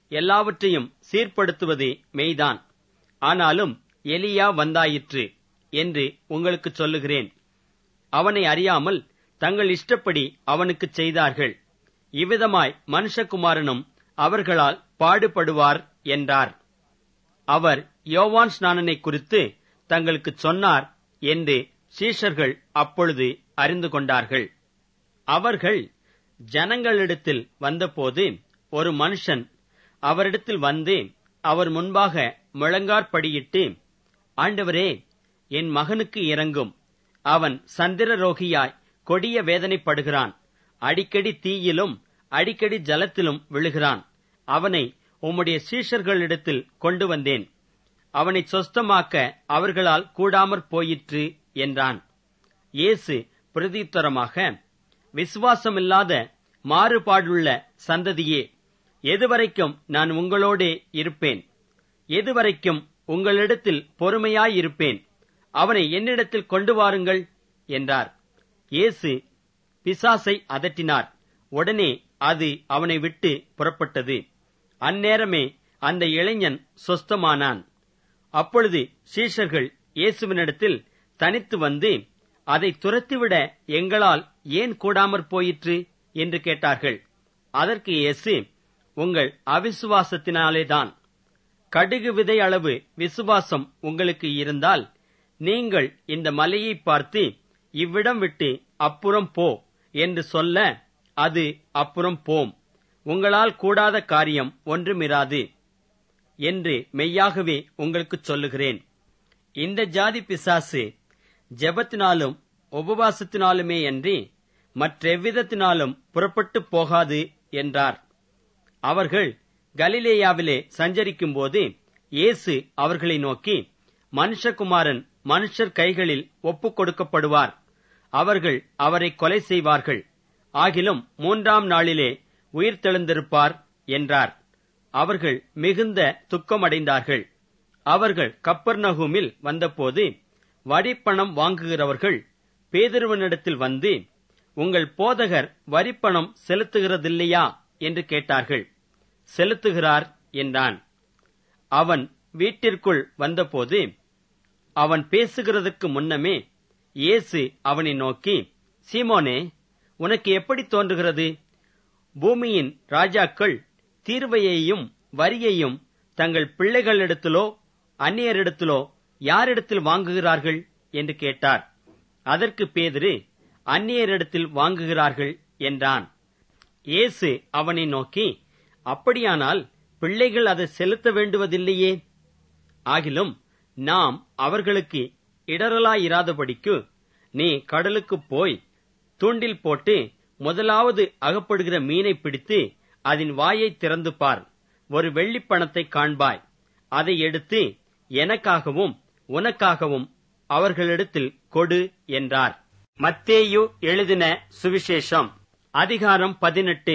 எல்லாவற்றையும் சீர்படுத்துவது மெய்தான் ஆனாலும் எலியா வந்தாயிற்று என்று உங்களுக்கு சொல்லுகிறேன் அவனை அறியாமல் தங்கள் இஷ்டப்படி அவனுக்கு செய்தார்கள் இவ்விதமாய் மனுஷகுமாரனும் அவர்களால் பாடுபடுவார் என்றார் அவர் யோவான் ஸ்நானனை குறித்து தங்களுக்கு சொன்னார் என்று சீஷர்கள் அப்பொழுது அறிந்து கொண்டார்கள் அவர்கள் ஜனங்களிடத்தில் வந்தபோது ஒரு மனுஷன் அவரிடத்தில் வந்து அவர் முன்பாக முழங்காற்படியிட்டு ஆண்டவரே என் மகனுக்கு இறங்கும் அவன் சந்திரரோகியாய் கொடிய வேதனைப்படுகிறான் அடிக்கடி தீயிலும் அடிக்கடி ஜலத்திலும் விழுகிறான் அவனை உம்முடைய சீஷர்களிடத்தில் கொண்டு வந்தேன் அவனை சொஸ்தமாக்க அவர்களால் கூடாமற் போயிற்று என்றான் இயேசு பிரதியுத்தரமாக விசுவாசமில்லாத மாறுபாடுள்ள சந்ததியே எதுவரைக்கும் நான் உங்களோடே இருப்பேன் எதுவரைக்கும் உங்களிடத்தில் பொறுமையாயிருப்பேன் அவனை என்னிடத்தில் கொண்டு வாருங்கள் என்றார் இயேசு பிசாசை அதட்டினார் உடனே அது அவனை விட்டு புறப்பட்டது அந்நேரமே அந்த இளைஞன் சொஸ்தமானான் அப்பொழுது சீஷர்கள் இயேசுவினிடத்தில் தனித்து வந்து அதை துரத்திவிட எங்களால் ஏன் கூடாமற் போயிற்று என்று கேட்டார்கள் அதற்கு இயேசு உங்கள் அவிசுவாசத்தினாலேதான் கடுகு விதை அளவு விசுவாசம் உங்களுக்கு இருந்தால் நீங்கள் இந்த மலையை பார்த்து இவ்விடம் விட்டு அப்புறம் போ என்று சொல்ல அது அப்புறம் போம் உங்களால் கூடாத காரியம் ஒன்றுமிராது என்று மெய்யாகவே உங்களுக்கு சொல்லுகிறேன் இந்த ஜாதி பிசாசு ஜெபத்தினாலும் உபவாசத்தினாலுமே அன்றி மற்றெவ்விதத்தினாலும் புறப்பட்டு போகாது என்றார் அவர்கள் கலிலேயாவிலே சஞ்சரிக்கும்போது இயேசு அவர்களை நோக்கி மனுஷகுமாரன் மனுஷர் கைகளில் ஒப்புக் கொடுக்கப்படுவார் அவர்கள் அவரை கொலை செய்வார்கள் ஆகிலும் மூன்றாம் நாளிலே உயிர்த்தெழுந்திருப்பார் என்றார் அவர்கள் மிகுந்த துக்கமடைந்தார்கள் அவர்கள் கப்பர்நகூமில் வந்தபோது வரிப்பணம் வாங்குகிறவர்கள் பேதுருவனிடத்தில் வந்து உங்கள் போதகர் வரிப்பணம் செலுத்துகிறதில்லையா என்று கேட்டார்கள் செலுத்துகிறார் என்றான் அவன் வீட்டிற்குள் வந்தபோது அவன் பேசுகிறதற்கு முன்னமே இயேசு அவனை நோக்கி சீமோனே உனக்கு எப்படி தோன்றுகிறது பூமியின் ராஜாக்கள் தீர்வையையும் வரியையும் தங்கள் பிள்ளைகளிடத்திலோ அந்நியரிடத்திலோ யாரிடத்தில் வாங்குகிறார்கள் என்று கேட்டார் அதற்கு பேதிரு அந்நியரிடத்தில் வாங்குகிறார்கள் என்றான் இயேசு அவனை நோக்கி அப்படியானால் பிள்ளைகள் அதை செலுத்த வேண்டுவதில்லையே ஆகிலும் நாம் அவர்களுக்கு இடரலாயிராதபடிக்கு நீ கடலுக்குப் போய் தூண்டில் போட்டு முதலாவது அகப்படுகிற மீனை பிடித்து அதன் வாயை திறந்து பார் ஒரு வெள்ளிப் பணத்தை காண்பாய் அதை எடுத்து எனக்காகவும் உனக்காகவும் அவர்களிடத்தில் கொடு என்றார் மத்தேயு எழுதின சுவிசேஷம் அதிகாரம் பதினெட்டு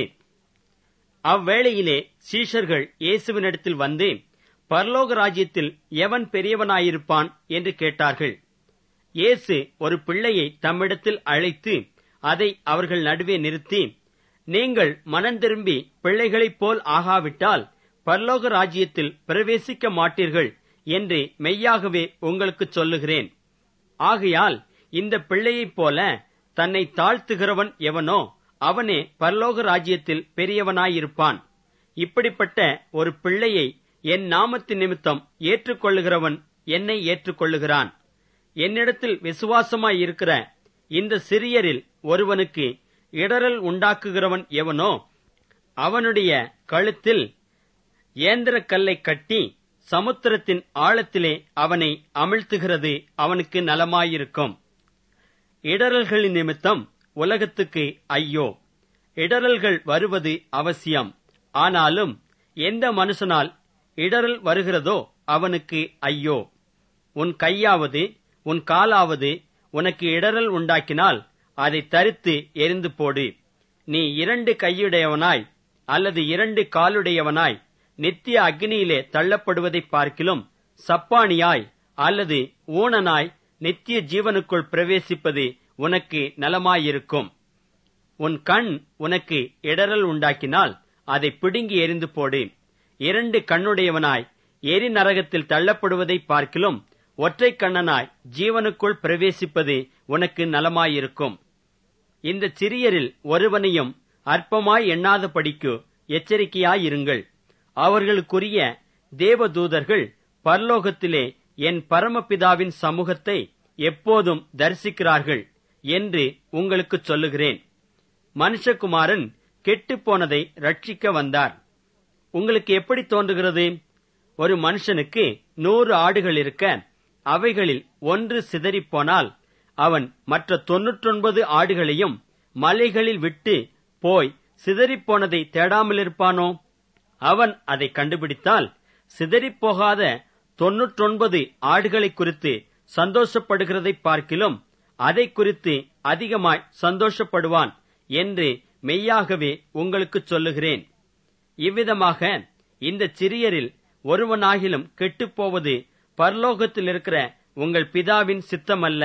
அவ்வேளையிலே சீஷர்கள் இயேசுவினிடத்தில் வந்து பரலோக ராஜ்யத்தில் எவன் பெரியவனாயிருப்பான் என்று கேட்டார்கள் இயேசு ஒரு பிள்ளையை தம்மிடத்தில் அழைத்து அதை அவர்கள் நடுவே நிறுத்தி நீங்கள் மனம் திரும்பி பிள்ளைகளைப் போல் ஆகாவிட்டால் பரலோக ராஜ்யத்தில் பிரவேசிக்க மாட்டீர்கள் என்று மெய்யாகவே உங்களுக்குச் சொல்லுகிறேன் ஆகையால் இந்த பிள்ளையைப் போல தன்னை தாழ்த்துகிறவன் எவனோ அவனே பரலோக ராஜ்யத்தில் பெரியவனாயிருப்பான் இப்படிப்பட்ட ஒரு பிள்ளையை என் நாமத்து நிமித்தம் ஏற்றுக்கொள்ளுகிறவன் என்னை ஏற்றுக்கொள்ளுகிறான் என்னிடத்தில் விசுவாசமாய் இருக்கிற இந்த சிறியரில் ஒருவனுக்கு இடரல் உண்டாக்குகிறவன் எவனோ அவனுடைய கழுத்தில் ஏந்திரக் கல்லை கட்டி சமுத்திரத்தின் ஆழத்திலே அவனை அமிழ்த்துகிறது அவனுக்கு நலமாயிருக்கும் இடரல்களின் நிமித்தம் உலகத்துக்கு ஐயோ இடரல்கள் வருவது அவசியம் ஆனாலும் எந்த மனுஷனால் இடரல் வருகிறதோ அவனுக்கு ஐயோ உன் கையாவது உன் காலாவது உனக்கு இடரல் உண்டாக்கினால் அதை தரித்து எரிந்து போடு நீ இரண்டு கையுடையவனாய் அல்லது இரண்டு காலுடையவனாய் நித்திய அக்னியிலே தள்ளப்படுவதைப் பார்க்கிலும் சப்பானியாய் அல்லது ஊனனாய் நித்திய ஜீவனுக்குள் பிரவேசிப்பது உனக்கு நலமாயிருக்கும் உன் கண் உனக்கு இடரல் உண்டாக்கினால் அதை பிடுங்கி எரிந்து போடு இரண்டு கண்ணுடையவனாய் எரி நரகத்தில் தள்ளப்படுவதை பார்க்கிலும் ஒற்றை கண்ணனாய் ஜீவனுக்குள் பிரவேசிப்பது உனக்கு நலமாயிருக்கும் இந்த சிறியரில் ஒருவனையும் அற்பமாய் எண்ணாதபடிக்கு எச்சரிக்கையாயிருங்கள் அவர்களுக்குரிய தேவதூதர்கள் பரலோகத்திலே என் பரமபிதாவின் சமூகத்தை எப்போதும் தரிசிக்கிறார்கள் என்று உங்களுக்குச் சொல்லுகிறேன் மனுஷகுமாரன் கெட்டுப்போனதை ரட்சிக்க வந்தார் உங்களுக்கு எப்படி தோன்றுகிறது ஒரு மனுஷனுக்கு நூறு ஆடுகள் இருக்க அவைகளில் ஒன்று சிதறிப்போனால் அவன் மற்ற தொன்னூற்றொன்பது ஆடுகளையும் மலைகளில் விட்டு போய் சிதறிப்போனதை தேடாமலிருப்பானோ அவன் அதை கண்டுபிடித்தால் சிதறிப்போகாத தொன்னூற்றொன்பது ஆடுகளை குறித்து சந்தோஷப்படுகிறதை பார்க்கிலும் அதை குறித்து அதிகமாய் சந்தோஷப்படுவான் என்று மெய்யாகவே உங்களுக்குச் சொல்லுகிறேன் இவ்விதமாக இந்த சிறியரில் ஒருவனாகிலும் கெட்டுப்போவது பரலோகத்தில் இருக்கிற உங்கள் பிதாவின் சித்தமல்ல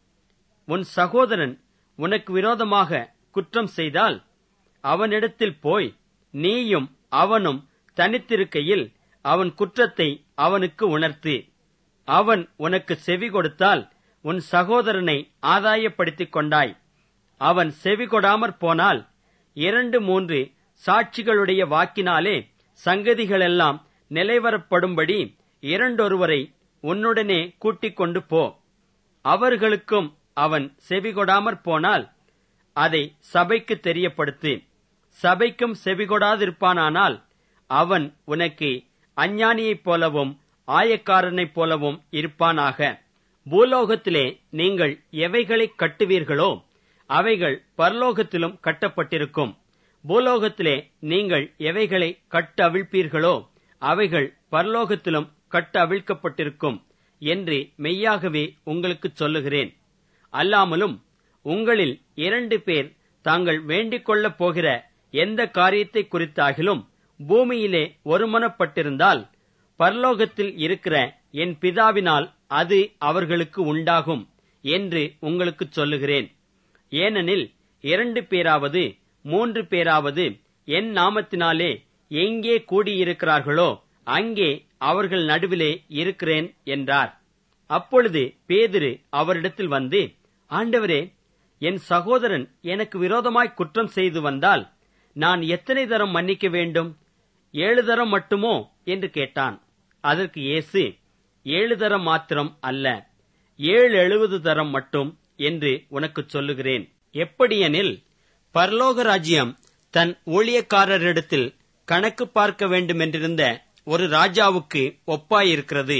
உன் சகோதரன் உனக்கு விரோதமாக குற்றம் செய்தால் அவனிடத்தில் போய் நீயும் அவனும் தனித்திருக்கையில் அவன் குற்றத்தை அவனுக்கு உணர்த்து அவன் உனக்கு செவி கொடுத்தால் உன் சகோதரனை ஆதாயப்படுத்திக் கொண்டாய் அவன் செவி கொடாமற் போனால் இரண்டு மூன்று சாட்சிகளுடைய வாக்கினாலே சங்கதிகளெல்லாம் நிலைவரப்படும்படி இரண்டொருவரை உன்னுடனே கூட்டிக் கொண்டு போ அவர்களுக்கும் அவன் செவிகொடாமற் போனால் அதை சபைக்கு தெரியப்படுத்து சபைக்கும் செவிகொடாதிருப்பானானால் அவன் உனக்கு அஞ்ஞானியைப் போலவும் ஆயக்காரனைப் போலவும் இருப்பானாக பூலோகத்திலே நீங்கள் எவைகளைக் கட்டுவீர்களோ அவைகள் பரலோகத்திலும் கட்டப்பட்டிருக்கும் பூலோகத்திலே நீங்கள் எவைகளை கட்டு அவிழ்ப்பீர்களோ அவைகள் பரலோகத்திலும் கட்டு அவிழ்க்கப்பட்டிருக்கும் என்று மெய்யாகவே உங்களுக்குச் சொல்லுகிறேன் அல்லாமலும் உங்களில் இரண்டு பேர் தாங்கள் வேண்டிக் கொள்ளப் போகிற எந்த காரியத்தை குறித்தாகிலும் பூமியிலே ஒருமனப்பட்டிருந்தால் பரலோகத்தில் இருக்கிற என் பிதாவினால் அது அவர்களுக்கு உண்டாகும் என்று உங்களுக்குச் சொல்லுகிறேன் ஏனெனில் இரண்டு பேராவது மூன்று பேராவது என் நாமத்தினாலே எங்கே கூடியிருக்கிறார்களோ அங்கே அவர்கள் நடுவிலே இருக்கிறேன் என்றார் அப்பொழுது பேதிரு அவரிடத்தில் வந்து ஆண்டவரே என் சகோதரன் எனக்கு விரோதமாய் குற்றம் செய்து வந்தால் நான் எத்தனை தரம் மன்னிக்க வேண்டும் ஏழு தரம் மட்டுமோ என்று கேட்டான் அதற்கு இயேசு ஏழு தரம் மாத்திரம் அல்ல ஏழு எழுபது தரம் மட்டும் என்று உனக்குச் சொல்லுகிறேன் எப்படியெனில் பரலோக ராஜ்யம் தன் ஊழியக்காரரிடத்தில் கணக்கு பார்க்க வேண்டுமென்றிருந்த ஒரு ராஜாவுக்கு ஒப்பாயிருக்கிறது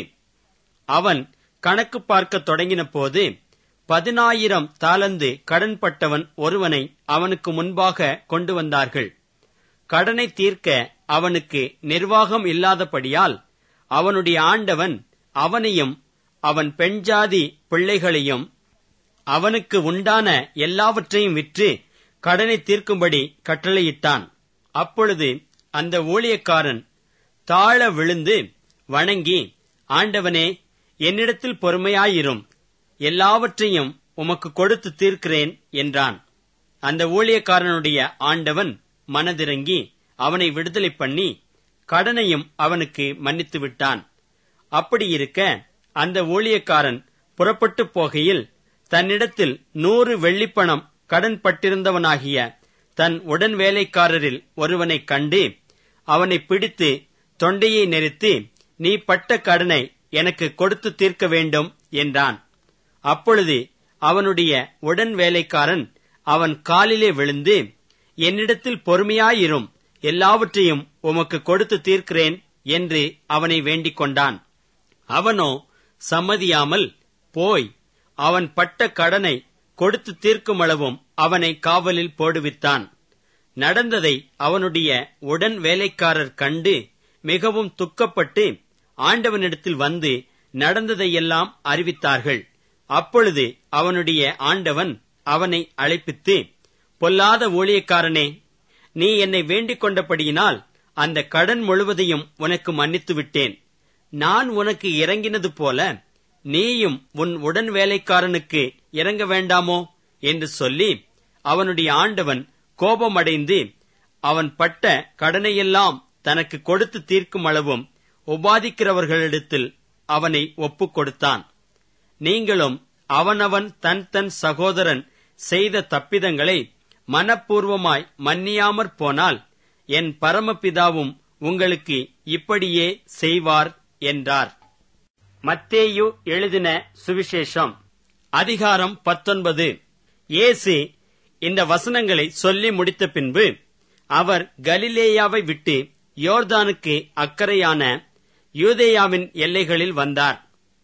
அவன் கணக்கு பார்க்க தொடங்கின போது பதினாயிரம் தாளந்து கடன்பட்டவன் ஒருவனை அவனுக்கு முன்பாக கொண்டு வந்தார்கள் கடனை தீர்க்க அவனுக்கு நிர்வாகம் இல்லாதபடியால் அவனுடைய ஆண்டவன் அவனையும் அவன் பெண்ஜாதி பிள்ளைகளையும் அவனுக்கு உண்டான எல்லாவற்றையும் விற்று கடனை தீர்க்கும்படி கட்டளையிட்டான் அப்பொழுது அந்த ஊழியக்காரன் தாழ விழுந்து வணங்கி ஆண்டவனே என்னிடத்தில் பொறுமையாயிரும் எல்லாவற்றையும் உமக்கு கொடுத்து தீர்க்கிறேன் என்றான் அந்த ஊழியக்காரனுடைய ஆண்டவன் மனதிறங்கி அவனை விடுதலை பண்ணி கடனையும் அவனுக்கு மன்னித்து விட்டான் அப்படி இருக்க அந்த ஊழியக்காரன் புறப்பட்டு போகையில் தன்னிடத்தில் நூறு வெள்ளிப்பணம் கடன் பட்டிருந்தவனாகிய தன் உடன் வேலைக்காரரில் ஒருவனைக் கண்டு அவனை பிடித்து தொண்டையை நெரித்து நீ பட்ட கடனை எனக்கு கொடுத்து தீர்க்க வேண்டும் என்றான் அப்பொழுது அவனுடைய உடன் வேலைக்காரன் அவன் காலிலே விழுந்து என்னிடத்தில் பொறுமையாயிரும் எல்லாவற்றையும் உமக்கு கொடுத்து தீர்க்கிறேன் என்று அவனை வேண்டிக் கொண்டான் அவனோ சம்மதியாமல் போய் அவன் பட்ட கடனை கொடுத்து தீர்க்குமளவும் அவனை காவலில் போடுவித்தான் நடந்ததை அவனுடைய உடன் வேலைக்காரர் கண்டு மிகவும் துக்கப்பட்டு ஆண்டவனிடத்தில் வந்து நடந்ததையெல்லாம் அறிவித்தார்கள் அப்பொழுது அவனுடைய ஆண்டவன் அவனை அழைப்பித்து பொல்லாத ஊழியக்காரனே நீ என்னை வேண்டிக் கொண்டபடியினால் அந்த கடன் முழுவதையும் உனக்கு மன்னித்து விட்டேன் நான் உனக்கு இறங்கினது போல நீயும் உன் உடன் வேலைக்காரனுக்கு இறங்க வேண்டாமோ என்று சொல்லி அவனுடைய ஆண்டவன் கோபமடைந்து அவன் பட்ட கடனையெல்லாம் தனக்கு கொடுத்து தீர்க்கும் அளவும் உபாதிக்கிறவர்களிடத்தில் அவனை ஒப்புக் கொடுத்தான் நீங்களும் அவனவன் தன் தன் சகோதரன் செய்த தப்பிதங்களை மனப்பூர்வமாய் மன்னியாமற் போனால் என் பரமபிதாவும் உங்களுக்கு இப்படியே செய்வார் என்றார் மத்தேயு எழுதின சுவிசேஷம் அதிகாரம் பத்தொன்பது இயேசு இந்த வசனங்களை சொல்லி முடித்த பின்பு அவர் கலிலேயாவை விட்டு யோர்தானுக்கு அக்கறையான யூதேயாவின் எல்லைகளில் வந்தார்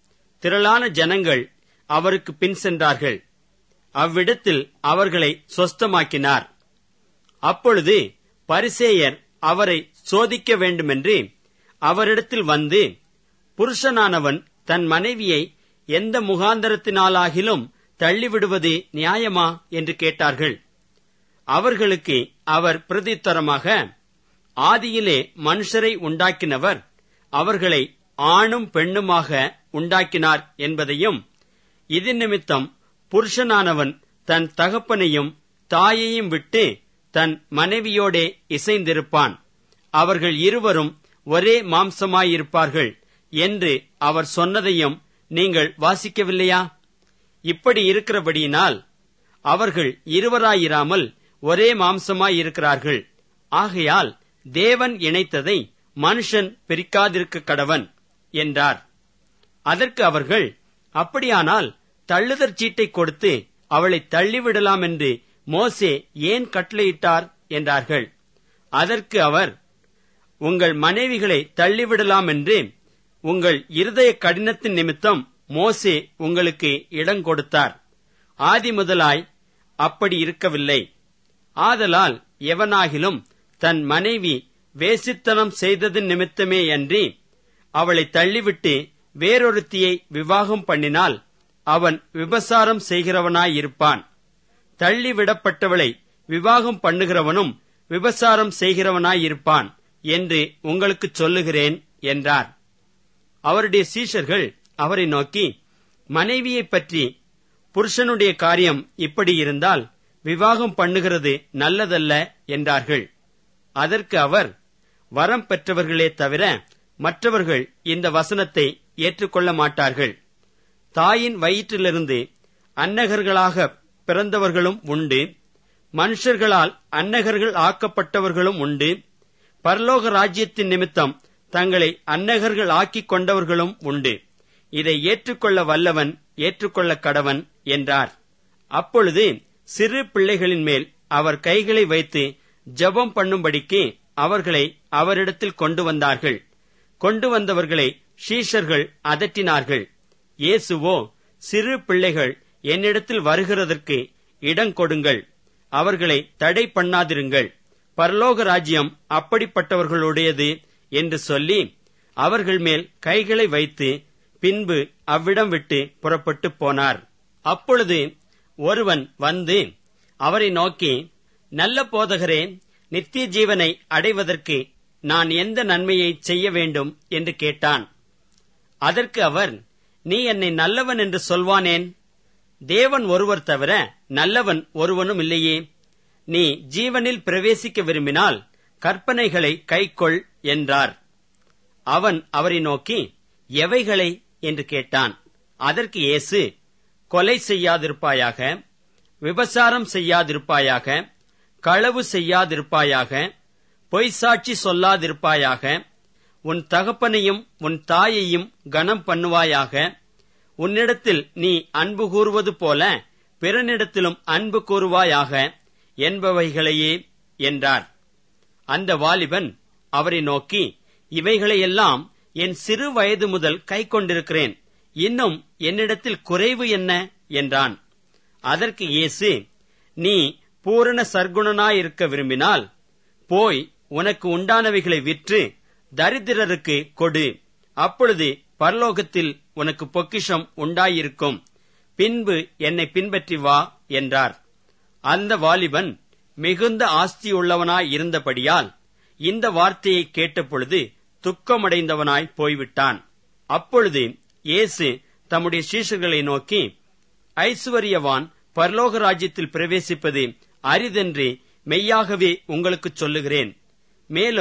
திரளான ஜனங்கள் அவருக்கு பின் சென்றார்கள் அவ்விடத்தில் அவர்களை சொஸ்தமாக்கினார் அப்பொழுது பரிசேயர் அவரை சோதிக்க வேண்டுமென்று அவரிடத்தில் வந்து புருஷனானவன் தன் மனைவியை எந்த முகாந்தரத்தினாலாகிலும் தள்ளிவிடுவது நியாயமா என்று கேட்டார்கள் அவர்களுக்கு அவர் பிரதித்தரமாக ஆதியிலே மனுஷரை உண்டாக்கினவர் அவர்களை ஆணும் பெண்ணுமாக உண்டாக்கினார் என்பதையும் இது நிமித்தம் புருஷனானவன் தன் தகப்பனையும் தாயையும் விட்டு தன் மனைவியோடே இசைந்திருப்பான் அவர்கள் இருவரும் ஒரே மாம்சமாயிருப்பார்கள் என்று அவர் சொன்னதையும் நீங்கள் வாசிக்கவில்லையா இப்படி இருக்கிறபடியினால் அவர்கள் இருவராயிராமல் ஒரே மாம்சமாயிருக்கிறார்கள் ஆகையால் தேவன் இணைத்ததை மனுஷன் பிரிக்காதிருக்க கடவன் என்றார் அதற்கு அவர்கள் அப்படியானால் தள்ளுதற் சீட்டை கொடுத்து அவளை தள்ளிவிடலாம் என்று மோசே ஏன் கட்டளையிட்டார் என்றார்கள் அதற்கு அவர் உங்கள் மனைவிகளை தள்ளிவிடலாம் என்று உங்கள் இருதய கடினத்தின் நிமித்தம் மோசே உங்களுக்கு இடம் கொடுத்தார் ஆதி முதலாய் அப்படி இருக்கவில்லை ஆதலால் எவனாகிலும் தன் மனைவி வேசித்தனம் செய்ததன் நிமித்தமே அன்றி அவளை தள்ளிவிட்டு வேறொருத்தியை விவாகம் பண்ணினால் அவன் விபசாரம் செய்கிறவனாயிருப்பான் தள்ளிவிடப்பட்டவளை விவாகம் பண்ணுகிறவனும் விபசாரம் செய்கிறவனாயிருப்பான் என்று உங்களுக்கு சொல்லுகிறேன் என்றார் அவருடைய சீஷர்கள் அவரை நோக்கி மனைவியைப் பற்றி புருஷனுடைய காரியம் இப்படி இருந்தால் விவாகம் பண்ணுகிறது நல்லதல்ல என்றார்கள் அதற்கு அவர் வரம் பெற்றவர்களே தவிர மற்றவர்கள் இந்த வசனத்தை ஏற்றுக்கொள்ள மாட்டார்கள் தாயின் வயிற்றிலிருந்து அன்னகர்களாக பிறந்தவர்களும் உண்டு மனுஷர்களால் அன்னகர்கள் ஆக்கப்பட்டவர்களும் உண்டு பரலோக ராஜ்யத்தின் நிமித்தம் தங்களை அன்னகர்கள் ஆக்கிக் கொண்டவர்களும் உண்டு இதை ஏற்றுக்கொள்ள வல்லவன் ஏற்றுக்கொள்ள கடவன் என்றார் அப்பொழுது சிறு பிள்ளைகளின் மேல் அவர் கைகளை வைத்து ஜெபம் பண்ணும்படிக்கு அவர்களை அவரிடத்தில் கொண்டு வந்தார்கள் கொண்டு வந்தவர்களை ஷீஷர்கள் அதட்டினார்கள் இயேசுவோ சிறு பிள்ளைகள் என்னிடத்தில் வருகிறதற்கு இடம் கொடுங்கள் அவர்களை தடை பண்ணாதிருங்கள் பரலோக ராஜ்யம் அப்படிப்பட்டவர்களுடையது என்று சொல்லி அவர்கள் மேல் கைகளை வைத்து பின்பு அவ்விடம் விட்டு புறப்பட்டு போனார் அப்பொழுது ஒருவன் வந்து அவரை நோக்கி நல்ல போதகரே நித்திய ஜீவனை அடைவதற்கு நான் எந்த நன்மையை செய்ய வேண்டும் என்று கேட்டான் அதற்கு அவர் நீ என்னை நல்லவன் என்று சொல்வானேன் தேவன் ஒருவர் தவிர நல்லவன் ஒருவனும் இல்லையே நீ ஜீவனில் பிரவேசிக்க விரும்பினால் கற்பனைகளை கைக்கொள் என்றார் அவன் அவரை நோக்கி எவைகளை என்று கேட்டான் அதற்கு இயேசு கொலை செய்யாதிருப்பாயாக விபசாரம் செய்யாதிருப்பாயாக களவு செய்யாதிருப்பாயாக பொய்சாட்சி சொல்லாதிருப்பாயாக உன் தகப்பனையும் உன் தாயையும் கனம் பண்ணுவாயாக உன்னிடத்தில் நீ அன்பு கூறுவது போல பிறனிடத்திலும் அன்பு கூறுவாயாக என்பவைகளையே என்றார் அந்த வாலிபன் அவரை நோக்கி இவைகளையெல்லாம் என் சிறு வயது முதல் கை கொண்டிருக்கிறேன் இன்னும் என்னிடத்தில் குறைவு என்ன என்றான் அதற்கு இயேசு நீ பூரண சர்க்குணனாயிருக்க விரும்பினால் போய் உனக்கு உண்டானவைகளை விற்று தரித்திரருக்கு கொடு அப்பொழுது பரலோகத்தில் உனக்கு பொக்கிஷம் உண்டாயிருக்கும் பின்பு என்னை பின்பற்றி வா என்றார் அந்த வாலிபன் மிகுந்த ஆஸ்தியுள்ளவனாய் இருந்தபடியால் இந்த வார்த்தையை கேட்டபொழுது துக்கமடைந்தவனாய் போய்விட்டான் அப்பொழுது இயேசு தம்முடைய சீஷர்களை நோக்கி ஐசுவரியவான் பரலோக ராஜ்யத்தில் பிரவேசிப்பது அரிதென்று மெய்யாகவே உங்களுக்குச் சொல்லுகிறேன் மேலும்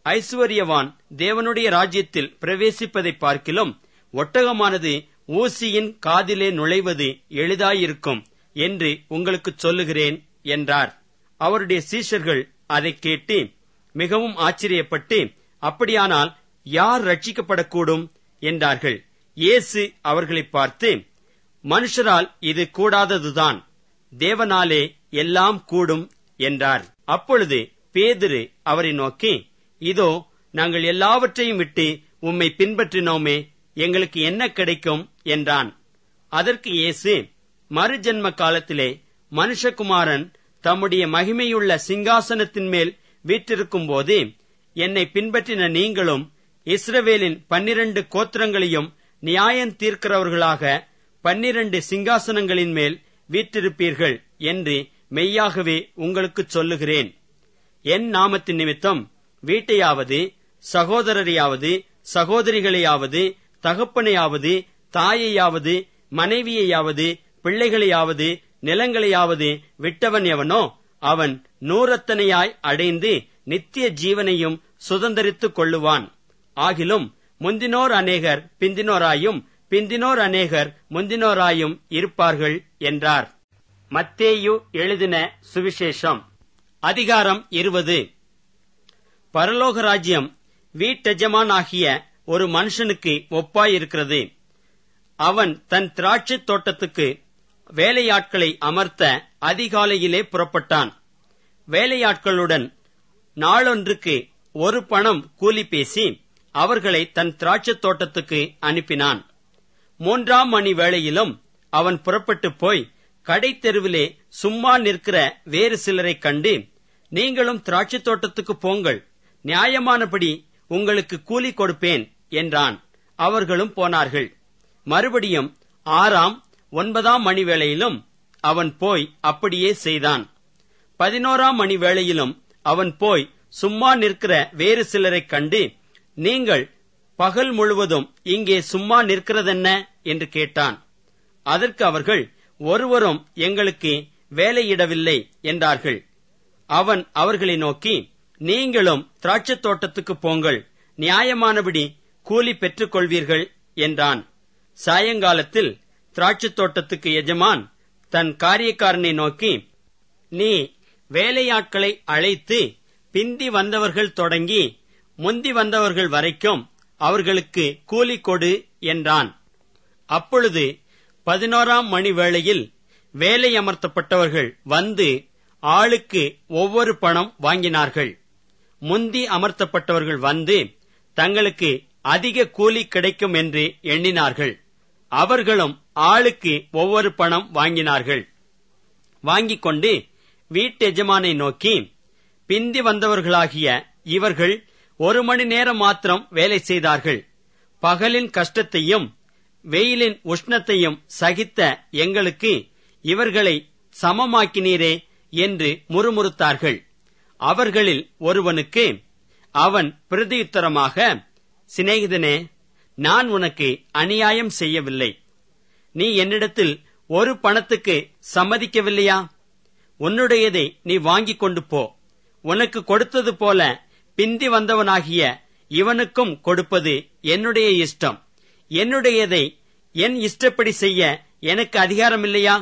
ஐசுவரியவான் தேவனுடைய ராஜ்யத்தில் பிரவேசிப்பதை பார்க்கிலும் ஒட்டகமானது ஊசியின் காதிலே நுழைவது எளிதாயிருக்கும் என்று உங்களுக்கு சொல்லுகிறேன் என்றார் அவருடைய சீஷர்கள் அதை கேட்டு மிகவும் ஆச்சரியப்பட்டு அப்படியானால் யார் ரட்சிக்கப்படக்கூடும் என்றார்கள் இயேசு அவர்களை பார்த்து மனுஷரால் இது கூடாததுதான் தேவனாலே எல்லாம் கூடும் என்றார் அப்பொழுது பேதுரு அவரை நோக்கி இதோ நாங்கள் எல்லாவற்றையும் விட்டு உம்மை பின்பற்றினோமே எங்களுக்கு என்ன கிடைக்கும் என்றான் அதற்கு இயேசு மறுஜன்ம காலத்திலே மனுஷகுமாரன் தம்முடைய மகிமையுள்ள சிங்காசனத்தின் மேல் வீற்றிருக்கும் போது என்னை பின்பற்றின நீங்களும் இஸ்ரவேலின் பன்னிரண்டு கோத்திரங்களையும் நியாயம் தீர்க்கிறவர்களாக பன்னிரண்டு சிங்காசனங்களின் மேல் வீற்றிருப்பீர்கள் என்று மெய்யாகவே உங்களுக்குச் சொல்லுகிறேன் என் நாமத்தின் நிமித்தம் வீட்டையாவது சகோதரரையாவது சகோதரிகளையாவது தகப்பனையாவது தாயையாவது மனைவியையாவது பிள்ளைகளையாவது நிலங்களையாவது விட்டவன் எவனோ அவன் நூறத்தனையாய் அடைந்து நித்திய ஜீவனையும் சுதந்தரித்துக் கொள்ளுவான் ஆகிலும் முந்தினோர் அநேகர் பிந்தினோராயும் பிந்தினோர் அநேகர் முந்தினோராயும் இருப்பார்கள் என்றார் மத்தேயு எழுதின சுவிசேஷம் அதிகாரம் இருபது பரலோக ராஜ்யம் வீட்டெஜமானாகிய ஒரு மனுஷனுக்கு ஒப்பாயிருக்கிறது அவன் தன் திராட்சைத் தோட்டத்துக்கு வேலையாட்களை அமர்த்த அதிகாலையிலே புறப்பட்டான் வேலையாட்களுடன் நாளொன்றுக்கு ஒரு பணம் கூலி பேசி அவர்களை தன் திராட்சைத் தோட்டத்துக்கு அனுப்பினான் மூன்றாம் மணி வேளையிலும் அவன் புறப்பட்டு போய் கடைத் தெருவிலே சும்மா நிற்கிற வேறு சிலரைக் கண்டு நீங்களும் திராட்சைத் தோட்டத்துக்கு போங்கள் நியாயமானபடி உங்களுக்கு கூலி கொடுப்பேன் என்றான் அவர்களும் போனார்கள் மறுபடியும் ஆறாம் ஒன்பதாம் மணி வேளையிலும் அவன் போய் அப்படியே செய்தான் பதினோராம் மணி வேளையிலும் அவன் போய் சும்மா நிற்கிற வேறு சிலரைக் கண்டு நீங்கள் பகல் முழுவதும் இங்கே சும்மா நிற்கிறதென்ன என்று கேட்டான் அதற்கு அவர்கள் ஒருவரும் எங்களுக்கு வேலையிடவில்லை என்றார்கள் அவன் அவர்களை நோக்கி நீங்களும் திராட்சைத் தோட்டத்துக்கு போங்கள் நியாயமானபடி கூலி பெற்றுக் கொள்வீர்கள் என்றான் சாயங்காலத்தில் திராட்சைத் தோட்டத்துக்கு எஜமான் தன் காரியக்காரனை நோக்கி நீ வேலையாட்களை அழைத்து பிந்தி வந்தவர்கள் தொடங்கி முந்தி வந்தவர்கள் வரைக்கும் அவர்களுக்கு கூலி கொடு என்றான் அப்பொழுது பதினோராம் மணி வேளையில் வேலை அமர்த்தப்பட்டவர்கள் வந்து ஆளுக்கு ஒவ்வொரு பணம் வாங்கினார்கள் முந்தி அமர்த்தப்பட்டவர்கள் வந்து தங்களுக்கு அதிக கூலி கிடைக்கும் என்று எண்ணினார்கள் அவர்களும் ஆளுக்கு ஒவ்வொரு பணம் வாங்கினார்கள் வாங்கிக் கொண்டு வீட்டெஜமானை நோக்கி பிந்தி வந்தவர்களாகிய இவர்கள் ஒரு மணி நேரம் மாத்திரம் வேலை செய்தார்கள் பகலின் கஷ்டத்தையும் வெயிலின் உஷ்ணத்தையும் சகித்த எங்களுக்கு இவர்களை சமமாக்கினீரே என்று முறுமுறுத்தார்கள் அவர்களில் ஒருவனுக்கு அவன் பிரதியுத்தரமாக சிநேகிதனே நான் உனக்கு அநியாயம் செய்யவில்லை நீ என்னிடத்தில் ஒரு பணத்துக்கு சம்மதிக்கவில்லையா உன்னுடையதை நீ வாங்கிக் கொண்டு போ உனக்கு கொடுத்தது போல பிந்தி வந்தவனாகிய இவனுக்கும் கொடுப்பது என்னுடைய இஷ்டம் என்னுடையதை என் இஷ்டப்படி செய்ய எனக்கு அதிகாரமில்லையா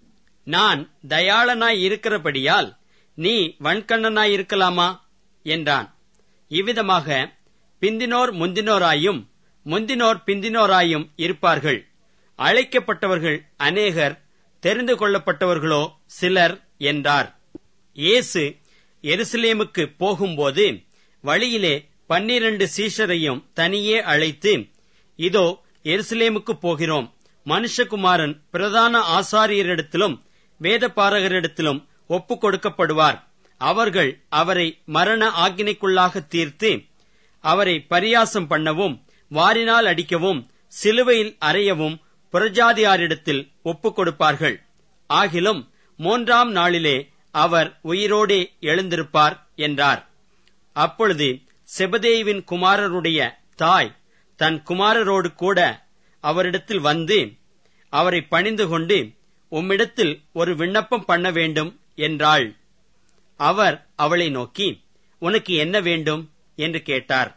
நான் தயாளனாய் இருக்கிறபடியால் நீ வன்கண்ணனாய் இருக்கலாமா என்றான் இவ்விதமாக பிந்தினோர் முந்தினோராயும் முந்தினோர் பிந்தினோராயும் இருப்பார்கள் அழைக்கப்பட்டவர்கள் அநேகர் தெரிந்து கொள்ளப்பட்டவர்களோ சிலர் என்றார் இயேசு எருசலேமுக்கு போகும்போது வழியிலே பன்னிரண்டு சீஷரையும் தனியே அழைத்து இதோ எருசலேமுக்கு போகிறோம் மனுஷகுமாரன் பிரதான ஆசாரியரிடத்திலும் வேதபாரகரிடத்திலும் ஒப்புக் கொடுக்கப்படுவார் அவர்கள் அவரை மரண ஆக்கினைக்குள்ளாக தீர்த்து அவரை பரியாசம் பண்ணவும் வாரினால் அடிக்கவும் சிலுவையில் அறையவும் புறஜாதியாரிடத்தில் ஒப்புக் கொடுப்பார்கள் ஆகிலும் மூன்றாம் நாளிலே அவர் உயிரோடே எழுந்திருப்பார் என்றார் அப்பொழுது செபதேவின் குமாரருடைய தாய் தன் குமாரரோடு கூட அவரிடத்தில் வந்து அவரை பணிந்து கொண்டு உம்மிடத்தில் ஒரு விண்ணப்பம் பண்ண வேண்டும் என்றாள் அவர் அவளை நோக்கி உனக்கு என்ன வேண்டும் என்று கேட்டார்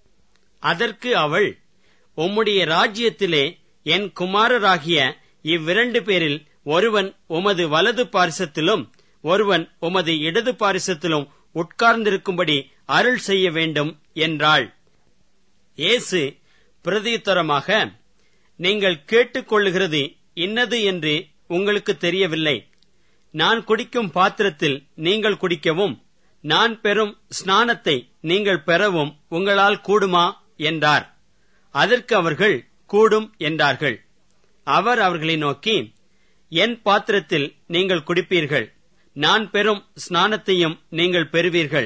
அதற்கு அவள் உம்முடைய ராஜ்யத்திலே என் குமாரராகிய இவ்விரண்டு பேரில் ஒருவன் உமது வலது பாரிசத்திலும் ஒருவன் உமது இடது பாரிசத்திலும் உட்கார்ந்திருக்கும்படி அருள் செய்ய வேண்டும் என்றாள் இயேசு பிரதியுத்தரமாக நீங்கள் கேட்டுக்கொள்ளுகிறது இன்னது என்று உங்களுக்கு தெரியவில்லை நான் குடிக்கும் பாத்திரத்தில் நீங்கள் குடிக்கவும் நான் பெறும் ஸ்நானத்தை நீங்கள் பெறவும் உங்களால் கூடுமா என்றார் அதற்கு அவர்கள் கூடும் என்றார்கள் அவர் அவர்களை நோக்கி என் பாத்திரத்தில் நீங்கள் குடிப்பீர்கள் நான் பெறும் ஸ்நானத்தையும் நீங்கள் பெறுவீர்கள்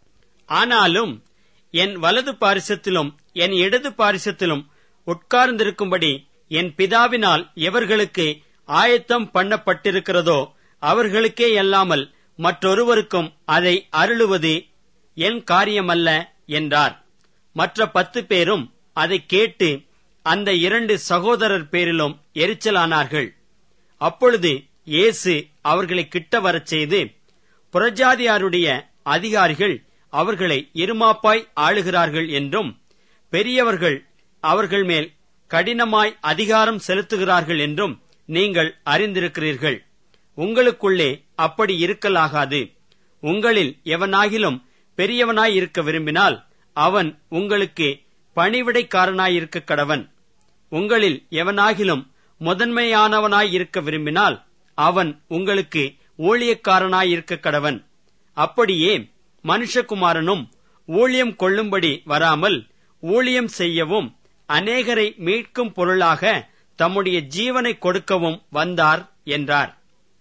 ஆனாலும் என் வலது பாரிசத்திலும் என் இடது பாரிசத்திலும் உட்கார்ந்திருக்கும்படி என் பிதாவினால் எவர்களுக்கு ஆயத்தம் பண்ணப்பட்டிருக்கிறதோ அவர்களுக்கே அல்லாமல் மற்றொருவருக்கும் அதை அருளுவது என் காரியமல்ல என்றார் மற்ற பத்து பேரும் அதை கேட்டு அந்த இரண்டு சகோதரர் பேரிலும் எரிச்சலானார்கள் அப்பொழுது இயேசு அவர்களை கிட்ட வரச் செய்து புறஜாதியாருடைய அதிகாரிகள் அவர்களை இருமாப்பாய் ஆளுகிறார்கள் என்றும் பெரியவர்கள் அவர்கள் மேல் கடினமாய் அதிகாரம் செலுத்துகிறார்கள் என்றும் நீங்கள் அறிந்திருக்கிறீர்கள் உங்களுக்குள்ளே அப்படி இருக்கலாகாது உங்களில் எவனாகிலும் பெரியவனாய் இருக்க விரும்பினால் அவன் உங்களுக்கு பணிவிடைக்காரனாயிருக்க கடவன் உங்களில் எவனாகிலும் முதன்மையானவனாய் இருக்க விரும்பினால் அவன் உங்களுக்கு ஊழியக்காரனாயிருக்க கடவன் அப்படியே மனுஷகுமாரனும் ஊழியம் கொள்ளும்படி வராமல் ஊழியம் செய்யவும் அநேகரை மீட்கும் பொருளாக தம்முடைய ஜீவனை கொடுக்கவும் வந்தார் என்றார்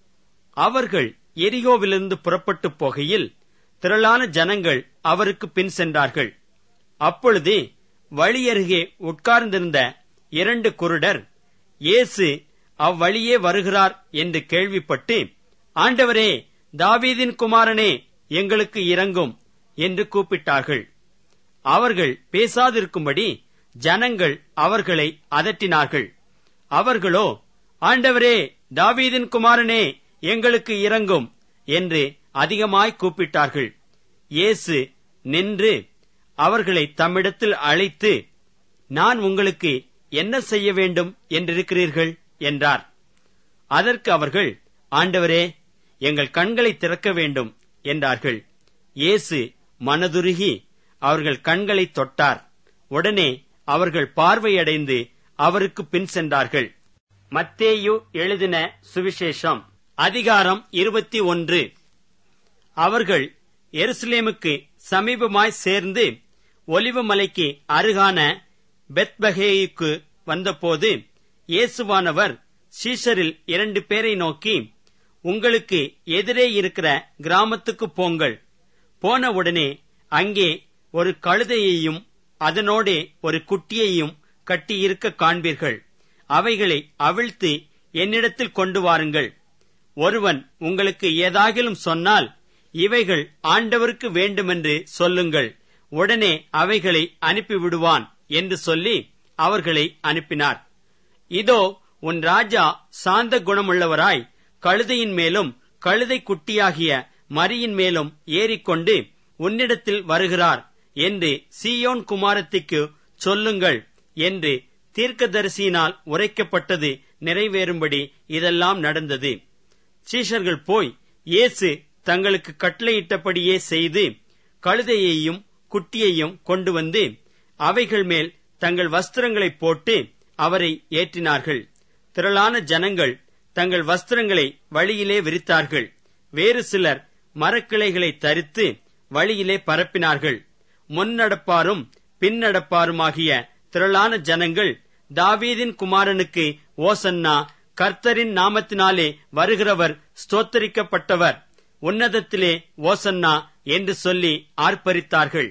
அவர்கள் எரிகோவிலிருந்து புறப்பட்டு போகையில் திரளான ஜனங்கள் அவருக்கு பின் சென்றார்கள் அப்பொழுது வழியருகே உட்கார்ந்திருந்த இரண்டு குருடர் இயேசு அவ்வழியே வருகிறார் என்று கேள்விப்பட்டு ஆண்டவரே தாவீதின் குமாரனே எங்களுக்கு இறங்கும் என்று கூப்பிட்டார்கள் அவர்கள் பேசாதிருக்கும்படி ஜனங்கள் அவர்களை அதட்டினார்கள் அவர்களோ ஆண்டவரே தாவீதின் குமாரனே எங்களுக்கு இறங்கும் என்று அதிகமாய் கூப்பிட்டார்கள் இயேசு நின்று அவர்களை தம்மிடத்தில் அழைத்து நான் உங்களுக்கு என்ன செய்ய வேண்டும் என்றிருக்கிறீர்கள் என்றார் அதற்கு அவர்கள் ஆண்டவரே எங்கள் கண்களை திறக்க வேண்டும் என்றார்கள் இயேசு மனதுருகி அவர்கள் கண்களை தொட்டார் உடனே அவர்கள் பார்வையடைந்து அவருக்கு பின் சென்றார்கள் மத்தேயு எழுதின சுவிசேஷம் அதிகாரம் இருபத்தி ஒன்று அவர்கள் எருசலேமுக்கு சமீபமாய் சேர்ந்து ஒலிவ மலைக்கு அருகான பெத்பகேயுக்கு வந்தபோது இயேசுவானவர் சீஷரில் இரண்டு பேரை நோக்கி உங்களுக்கு எதிரே இருக்கிற கிராமத்துக்கு போங்கள் போன உடனே அங்கே ஒரு கழுதையையும் அதனோடே ஒரு குட்டியையும் கட்டியிருக்க காண்பீர்கள் அவைகளை அவிழ்த்து என்னிடத்தில் கொண்டு வாருங்கள் ஒருவன் உங்களுக்கு ஏதாகிலும் சொன்னால் இவைகள் ஆண்டவருக்கு வேண்டுமென்று சொல்லுங்கள் உடனே அவைகளை அனுப்பிவிடுவான் என்று சொல்லி அவர்களை அனுப்பினார் இதோ உன் ராஜா சாந்த குணமுள்ளவராய் கழுதையின் மேலும் கழுதை குட்டியாகிய மரியின் மேலும் ஏறிக்கொண்டு உன்னிடத்தில் வருகிறார் என்று சீயோன் குமாரத்திக்கு சொல்லுங்கள் என்று தீர்க்கதரிசியினால் உரைக்கப்பட்டது நிறைவேறும்படி இதெல்லாம் நடந்தது சீஷர்கள் போய் இயேசு தங்களுக்கு கட்டளையிட்டபடியே செய்து கழுதையையும் குட்டியையும் கொண்டு வந்து அவைகள் மேல் தங்கள் வஸ்திரங்களை போட்டு அவரை ஏற்றினார்கள் திரளான ஜனங்கள் தங்கள் வஸ்திரங்களை வழியிலே விரித்தார்கள் வேறு சிலர் மரக்கிளைகளை தரித்து வழியிலே பரப்பினார்கள் முன்னடப்பாரும் பின்னடப்பாருமாகிய திரளான ஜனங்கள் தாவீதின் குமாரனுக்கு ஓசன்னா கர்த்தரின் நாமத்தினாலே வருகிறவர் ஸ்தோத்தரிக்கப்பட்டவர் உன்னதத்திலே ஓசன்னா என்று சொல்லி ஆர்ப்பரித்தார்கள்